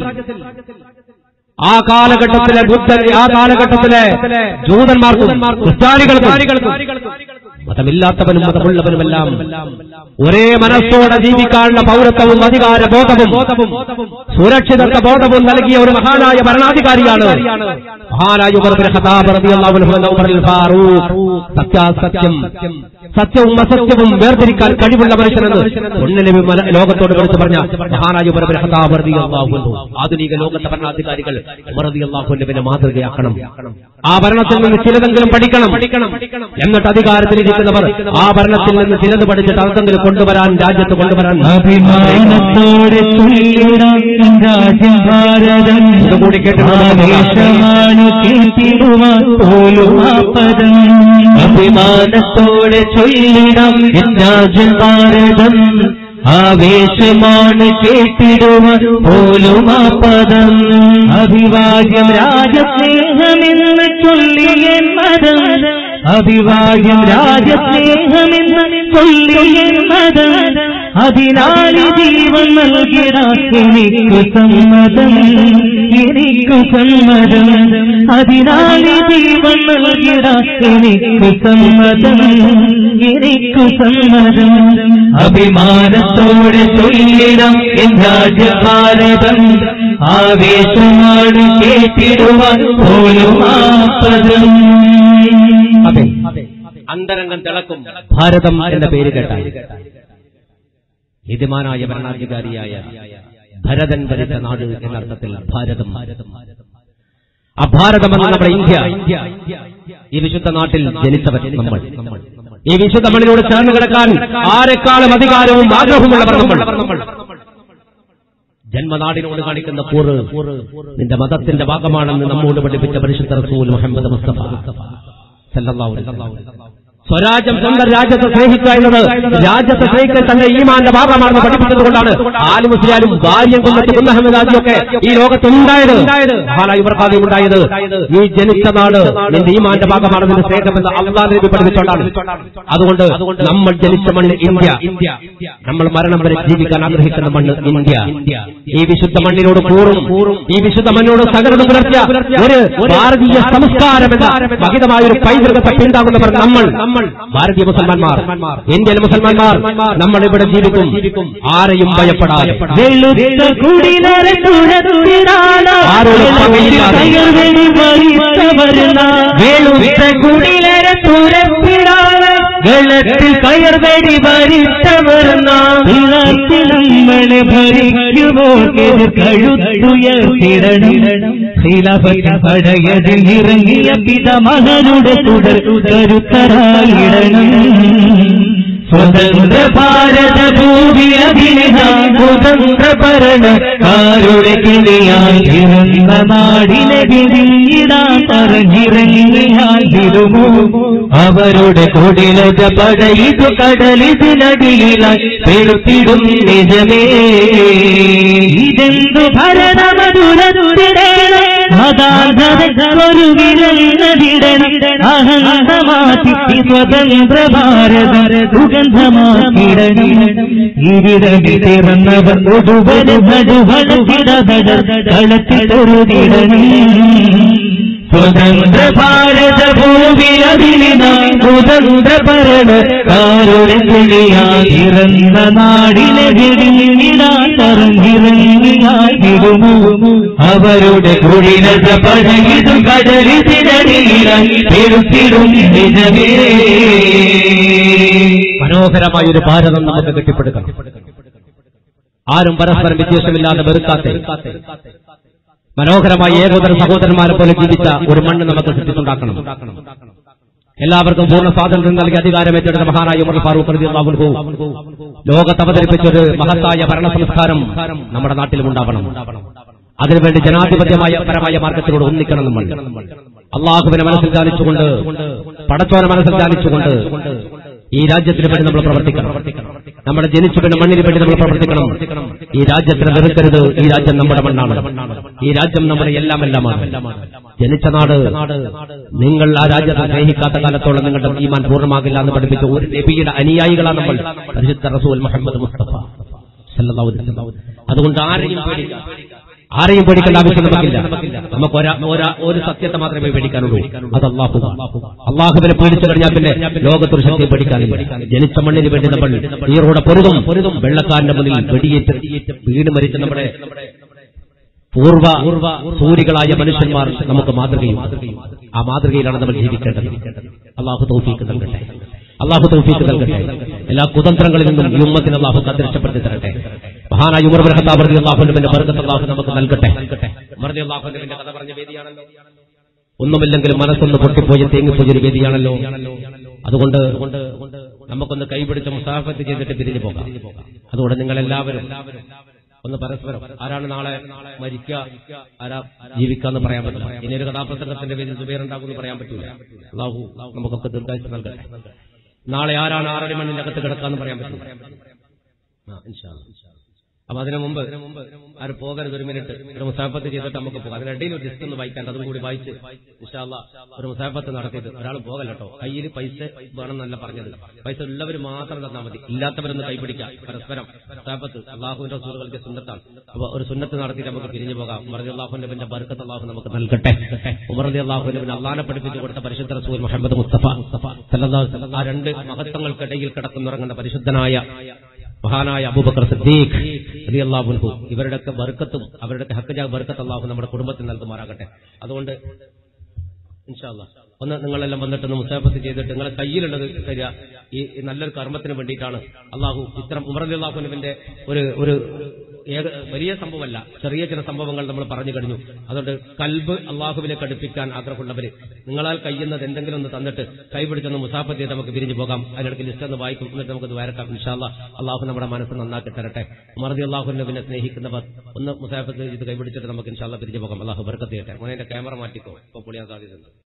ആ കാലഘട്ടത്തിലെ ബുദ്ധൻ ആ കാലഘട്ടത്തിലെ ജൂതന്മാർക്കും ക്രിസ്ത്യാനികൾക്കും മതമില്ലാത്തവനും മതമുള്ളവനുമെല്ലാം ഒരേ മനസ്സോടെ ജീവിക്കാനുള്ള പൗരത്വവും അധികാര ബോധവും സുരക്ഷിതത്വ ബോധവും നൽകിയ ഒരു മഹാനായ ഭരണാധികാരിയാണ് മഹാനായ ഉമർ ബിൻ ഖത്താബ് റളിയല്ലാഹു അൻഹു എന്ന ഉമറുൽ ഫാറൂഖ് സത്യാസത്യം സത്യവും അസത്യവും വേർതിരിക്കാൻ കഴിവുള്ള മനുഷ്യനെന്ന് ഒന്നിനെ ലോകത്തോട് വിളിച്ചു പറഞ്ഞ മഹാനായ ഉമർ ബിൻ ഖത്താബ് റളിയല്ലാഹു അൻഹു ആധുനിക ലോകത്തെ ഭരണാധികാരികൾ ഉമർ റളിയല്ലാഹു അൻഹുവിനെ മാതൃകയാക്കണം ആ ഭരണത്തിൽ നിന്ന് ചിലതെങ്കിലും പഠിക്കണം എന്നിട്ട് അധികാരത്തിലിരിക്കുന്നവർ ആ ഭരണത്തിൽ നിന്ന് ചിലത് പഠിച്ചിട്ട് അതെങ്കിലും കൊണ്ടുവരാൻ രാജ്യത്ത് കൊണ്ടുവരാൻ അഭിമാനത്തോടെ ചൊല്ലിടാം രാജ്യം ഭാരതം ഇതുകൂടി കേട്ടിട്ട് ആവേശമാണ് കേട്ടിടുവാൻ പോലും ആ പദം അഭിമാനത്തോടെ ചൊല്ലിടാം രാജ്യം ഭാരതം ആവേശമാണ് കേട്ടിടുവാൻ പോലും ആ പദം അഭിവാദ്യം രാജസ്നേഹമെന്ന് ചൊല്ലിയ മതം അഭിവാദ്യം രാജസ്നേഹമെന്ന് ചൊല്ലിയ മതം അതിനാല് ജീവൻ നൽകിയ എനിക്കു സമ്മതം എനിക്കു സമ്മതം അതിനാല് ജീവൻ നൽകിയ എനിക്കു സമ്മതം എനിക്കു സമ്മതം അഭിമാനത്തോടെ ചൊല്ലിടം രാജ്യഭാരതം ആവേശമാണ് കേട്ടിടുവാൻ പോലും ആ പദം അതെ അന്തരംഗം തിളക്കും ഭാരതം എന്ന പേര് കേട്ടാൽ നീതിമാനായ ഭരണാധികാരിയായ ഭരതൻ ഭരിച്ച നാട് എന്നർത്ഥത്തിൽ ഭാരതം ആ ഭാരതം എന്ന നമ്മുടെ ഇന്ത്യ ഈ വിശുദ്ധ നാട്ടിൽ ജനിച്ചവർ നമ്മൾ ഈ വിശുദ്ധ മണ്ണിനോട് ചേർന്ന് കിടക്കാൻ ആരെക്കാളും അധികാരവും ആഗ്രഹമുള്ളവർ നമ്മൾ ജന്മനാടിനോട് കാണിക്കുന്ന കൂറ് നിന്റെ മതത്തിന്റെ ഭാഗമാണെന്ന് നമ്മോട് പഠിപ്പിച്ച പരിശുദ്ധ റസൂൽ മുഹമ്മദ് മുസ്തഫ സല്ലല്ലാഹു അലൈഹി വസല്ലം. സ്വരാജ്യം സ്വന്തം രാജ്യത്തെ സ്നേഹിക്കുക എന്നത് രാജ്യത്തെ സ്നേഹിക്കൽ തന്റെ ഈമാന്റെ ഭാഗമാണെന്ന് പഠിപ്പിച്ചതുകൊണ്ടാണ് ആലു മുസ്ലിയാലും ഭാര്യം കൊല്ലത്ത് കുന്നഹമ്മദാജിയൊക്കെ ഈ ലോകത്ത് ഉണ്ടായത് മഹാനായ ഇവർക്കാദ്യം ഉണ്ടായത് നീ ജനിച്ച നാട് നിന്റെ ഈമാന്റെ ഭാഗമാണ് നിന്റെ സ്നേഹമെന്ന് അള്ളാഹ് നബി പഠിപ്പിച്ചുകൊണ്ടാണ് അതുകൊണ്ട് നമ്മൾ ജനിച്ച മണ്ണ് ഇന്ത്യ നമ്മൾ മരണം വരെ ജീവിക്കാൻ ആഗ്രഹിക്കുന്ന മണ്ണ് ഇന്ത്യ ഈ വിശുദ്ധ മണ്ണിനോട് കൂറും ഈ വിശുദ്ധ മണ്ണിനോട് സകലതും പുലർത്തിയ ഒരു ഭാരതീയ സംസ്കാരം എന്ന മഹിതമായ ഒരു പൈതൃകത്തെ പിന്താങ്ങുന്നവർ നമ്മൾ നമ്മൾ ഭാരതീയ മുസൽമാന്മാർ ഇന്ത്യൻ മുസൽമാന്മാർ നമ്മൾ ഇവിടെ ജീവിക്കും ആരെയും ഭയപ്പെടാതെ വെളുത്ത കുടിലര തുരത്തുരാള ആരോടും പകയില്ലാതെ. കയർവെടി വരിത്തവരുന്ന വെളുത്ത കുടിലര തുരത്തിരാള വെള്ളത്തിൽ കയർവെടി വരിത്തവരുന്ന പിളർത്തി നമ്മളെ ഭരിക്കുമോ കഴുത്തുയർത്തിടണം ശീലപറ്റ പടയതിൽ ഇറങ്ങിയ പിതമകനുടെ തുടർ കരുത്തരായിടണം സ്വതന്ത്ര ഭാരത ഭൂമി അഭിനയ സ്വതന്ത്ര ഭരണക്കാരുടെ കിളിയാൽ ഇറങ്ങുന്ന നാടിനെ വിരിയിടാൻ പറഞ്ഞിറങ്ങിയാൽ വിടുമോ അവരുടെ കൊടിലത പടയിതു കടലിതിനടിയിലായി പെടുത്തിടും നിജമേ ഇതെന്തു ഭരണമധുരതുരേണം മതാധരൊരു വിരന്നതിടണം അഹന്തമാക്കി സ്വതന്ത്ര ഭാരത സുഗന്ധമാക്കിടണം ഇരുടമി തിറന്നവർ ഒടുവന് നടുവളത്തിടപട കളത്തിലൊരുതിടണം സ്വതന്ത്ര ഭാരത ഭൂമി അഭിനിനായി സ്വതന്ത്ര ഭരണക്കാരുടെ കിളിയാതിറന്ന നാടിനെ വിടിഞ്ഞിടാൻ പറഞ്ഞിറങ്ങിയാൽ വിടുമോ അവരുടെ കുഴിലത പഴകിതും കടലിതിനടിയിലായി പെരുത്തിടും നിജമേ മനോഹരമായ ഒരു ഭാരതം നമുക്ക് കെട്ടിപ്പടുക്കണം ആരും പരസ്പരം വിദ്വേഷമില്ലാതെ വെറുക്കാത്ത മനോഹരമായ ഏകോദര സഹോദരന്മാരെ പോലെ ജീവിച്ച ഒരു മണ്ണ് നമുക്ക് സൃഷ്ടിച്ചുണ്ടാക്കണം എല്ലാവർക്കും പൂർണ്ണ സ്വാതന്ത്ര്യം നൽകി അധികാരമേറ്റെടുത്ത മഹാനായ ഉമർ ഫാറൂഖ് റളിയല്ലാഹു അൻഹു ലോകത്ത് അവതരിപ്പിച്ച ഒരു മഹത്തായ ഭരണ സംസ്കാരം നമ്മുടെ നാട്ടിലും ഉണ്ടാവണം അതിനുവേണ്ടി ജനാധിപത്യമായ പരമായ മാർഗത്തിലൂടെ ഒന്നിക്കണം നമ്മൾ അള്ളാഹുവിനെ മനസ്സിൽ ധ്യാനിച്ചുകൊണ്ട് പടച്ചോനെ മനസ്സിൽ ധ്യാനിച്ചുകൊണ്ട് ഈ രാജ്യത്തിന് വേണ്ടി നമ്മൾ പ്രവർത്തിക്കണം നമ്മുടെ ജനിച്ചു വീണ മണ്ണിന് വേണ്ടി നമ്മൾ പ്രവർത്തിക്കണം ഈ രാജ്യത്തിന് വെറുക്കരുത് ഈ രാജ്യം നമ്മുടെ മണ്ണാണ് ഈ രാജ്യം നമ്മുടെ എല്ലാം എല്ലാമാണ് ജനിച്ച നാട് നിങ്ങൾ ആ രാജ്യത്തെ സ്നേഹിക്കാത്ത കാലത്തോളം നിങ്ങളുടെ ഈമാൻ പൂർണ്ണമാകില്ല എന്ന് പഠിപ്പിച്ച ഒരു നബിയുടെ അനുയായികളാണ് നമ്മൾ പരിശുദ്ധ റസൂൽ മുഹമ്മദ് മുസ്തഫ സല്ലല്ലാഹു അലൈഹി വസല്ലം. അതുകൊണ്ട് ആരെയും പേടിക്കാം ആരെയും പേടിക്കേണ്ട ആവശ്യം നമുക്കില്ല നമുക്ക് ഒരാ ഒരാ ഒരു സത്യത്തെ മാത്രമേ പേടിക്കാനുള്ളൂ അത് അള്ളാഹു അള്ളാഹുവിനെ പേടിച്ചു കഴിഞ്ഞാൽ പിന്നെ ലോകത്തൊരു ശക്തിയെ പേടിക്കാനില്ല ജനിച്ച മണ്ണിന് വേണ്ടി നമ്മൾ ഈറോടെ പൊരുതും പൊരുതും വെള്ളക്കാരന്റെ മുന്നിൽ വെടിയേറ്റ് വീട് മരിച്ച നമ്മുടെ പൂർവ സൂരികളായ മനുഷ്യന്മാർ നമുക്ക് മാതൃകയും ആ മാതൃകയിലാണ് നമ്മൾ ജീവിക്കേണ്ടത് അള്ളാഹു തൗഫീക്ക് നൽകട്ടെ അള്ളാഹു തൗഫീക്ക് നൽകട്ടെ എല്ലാ കുതന്ത്രങ്ങളിൽ നിന്നും ഈ ഉമ്മത്തിന് അള്ളാഹു കത്തിരക്ഷപ്പെടുത്തി തരട്ടെ മഹാനായ ഉമർ ബർഹത്താബർദി അള്ളാഹുവിന്റെ ബർക്കത്ത് അള്ളാഹു നമുക്ക് നൽകട്ടെ മറുതി അള്ളാഹുവിന്റെ കഥ പറഞ്ഞ വേദിയാണല്ലോ ഒന്നുമില്ലെങ്കിലും മനസ്സൊന്ന് പൊട്ടിപ്പോയി തേങ്ങിപ്പോയൊരു വേദിയാണല്ലോ അതുകൊണ്ട് നമുക്കൊന്ന് കൈപിടിച്ച മുസാഫത്ത് ചെയ്തിട്ട് പിരിഞ്ഞു പോകാം അതുകൊണ്ട് നിങ്ങൾ എല്ലാവരും ഒന്ന് പരസ്പരം ആരാണ് നാളെ മരിക്കുക ആരാ ജീവിക്കാന്ന് പറയാൻ പറ്റില്ല ഇനി ഒരു കഥാപ്രസംഗത്തിന്റെ പേരിൽ സുബേറുണ്ടാകുമെന്ന് പറയാൻ പറ്റില്ല അള്ളാഹു നമുക്കൊക്കെ ദീർഘായുസ് നൽകട്ടെ നാളെ ആരാണ് ആറടി മണ്ണിന്റെ അകത്ത് കിടക്കാന്ന് പറയാൻ പറ്റില്ല ആ, ഇൻഷാ അല്ലാ. അപ്പൊ അതിനു മുമ്പ് ആര് പോകരുത് ഒരു മിനിറ്റ് ഒരു മുസാഫത്ത് ചെയ്തിട്ട് നമുക്ക് പോകാം അതിനിടയിൽ ഒരു ലിസ്റ്റ് ഒന്ന് വായിക്കാൻ അതും കൂടി വായിച്ച് ഇൻഷാല്ല ഒരു മുസാഫത്ത് നടത്തിയിട്ട് ഒരാൾ പോകല്ലോ കയ്യിൽ പൈസ വേണമെന്നല്ല പറഞ്ഞത് പൈസ ഉള്ളവർ മാത്രം തന്നാൽ മതി ഇല്ലാത്തവരൊന്ന് കൈപിടിക്കാം പരസ്പരം മുസാഫത്ത് അള്ളാഹുവിന്റെ സൂറുകൾക്ക് സുന്നത്താണ് അപ്പൊ ഒരു സുന്നത്ത് നടത്തിയിട്ട് നമുക്ക് പിരിഞ്ഞു പോകാം ഉമർദി അള്ളാഹുവിന്റെ പിന്നെ ബർക്കത്ത് അള്ളാഹു നമുക്ക് നൽകട്ടെ ഉമർദി അള്ളാഹുവിന്റെ പിന്നെ അള്ളാഹിനെ പഠിപ്പിച്ചു കൊടുത്ത പരിശുദ്ധ റസൂൽ മുഹമ്മദ് മുസ്തഫ സല്ലല്ലാഹു അലൈഹി വസല്ലം. ആ രണ്ട് മഹത്വങ്ങൾക്കിടയിൽ കിടക്കുന്നുറങ്ങുന്ന പരിശുദ്ധനായ മഹാനായ അബൂബക്കർ സിദ്ദീഖ് റളിയല്ലാഹു അൻഹു ഇവരുടെയൊക്കെ ബർക്കത്തും അവരുടെയൊക്കെ ഹക്കജ ബർക്കത്ത് അള്ളാഹു നമ്മുടെ കുടുംബത്തിൽ നൽകുമാറാകട്ടെ അതുകൊണ്ട് ഇൻഷാല്ല ഒന്ന് നിങ്ങളെല്ലാം വന്നിട്ടൊന്ന് മുസാഫത്ത് ചെയ്തിട്ട് നിങ്ങളെ കയ്യിലുള്ളത് തരിക ഈ ഈ നല്ലൊരു കർമ്മത്തിന് വേണ്ടിയിട്ടാണ് അള്ളാഹു ഇത്തരം ഉമർ അള്ളാഹുനുവിന്റെ ഒരു ഒരു ഏക വലിയ സംഭവമല്ല ചെറിയ ചില സംഭവങ്ങൾ നമ്മൾ പറഞ്ഞു കഴിഞ്ഞു അതുകൊണ്ട് കൽബ് അള്ളാഹുവിലേക്ക് അടുപ്പിക്കാൻ ആഗ്രഹമുള്ളവര് നിങ്ങളാൽ കഴിയുന്നത് എന്തെങ്കിലും ഒന്ന് തന്നിട്ട് കൈപിടിച്ചൊന്ന് മുസാഫത്ത് ചെയ്ത് നമുക്ക് പിരിഞ്ഞു പോകാം അതിനിടയ്ക്ക് ലിസ്റ്റ് ഒന്ന് വായിക്കും എന്നിട്ട് നമുക്ക് വരക്കാം ഇൻഷാല്ല അള്ളാഹു നമ്മുടെ മനസ്സ് നന്നാക്കി തരട്ടെ ഉമർദി അള്ളാഹുവിനെ സ്നേഹിക്കുന്നവർ ഒന്ന് മുസാഫത്ത് ചെയ്ത് കൈപിടിച്ചിട്ട് നമുക്ക് ഇൻഷാല്ല പിരിഞ്ഞു പോകാം അള്ളാഹു ബർക്കത്ത് ചെയ്യട്ടെ മോനെ എന്റെ ക്യാമറ മാറ്റിക്കോ ഇപ്പൊ പൊളിയാൻ സാധ്യതയുണ്ട്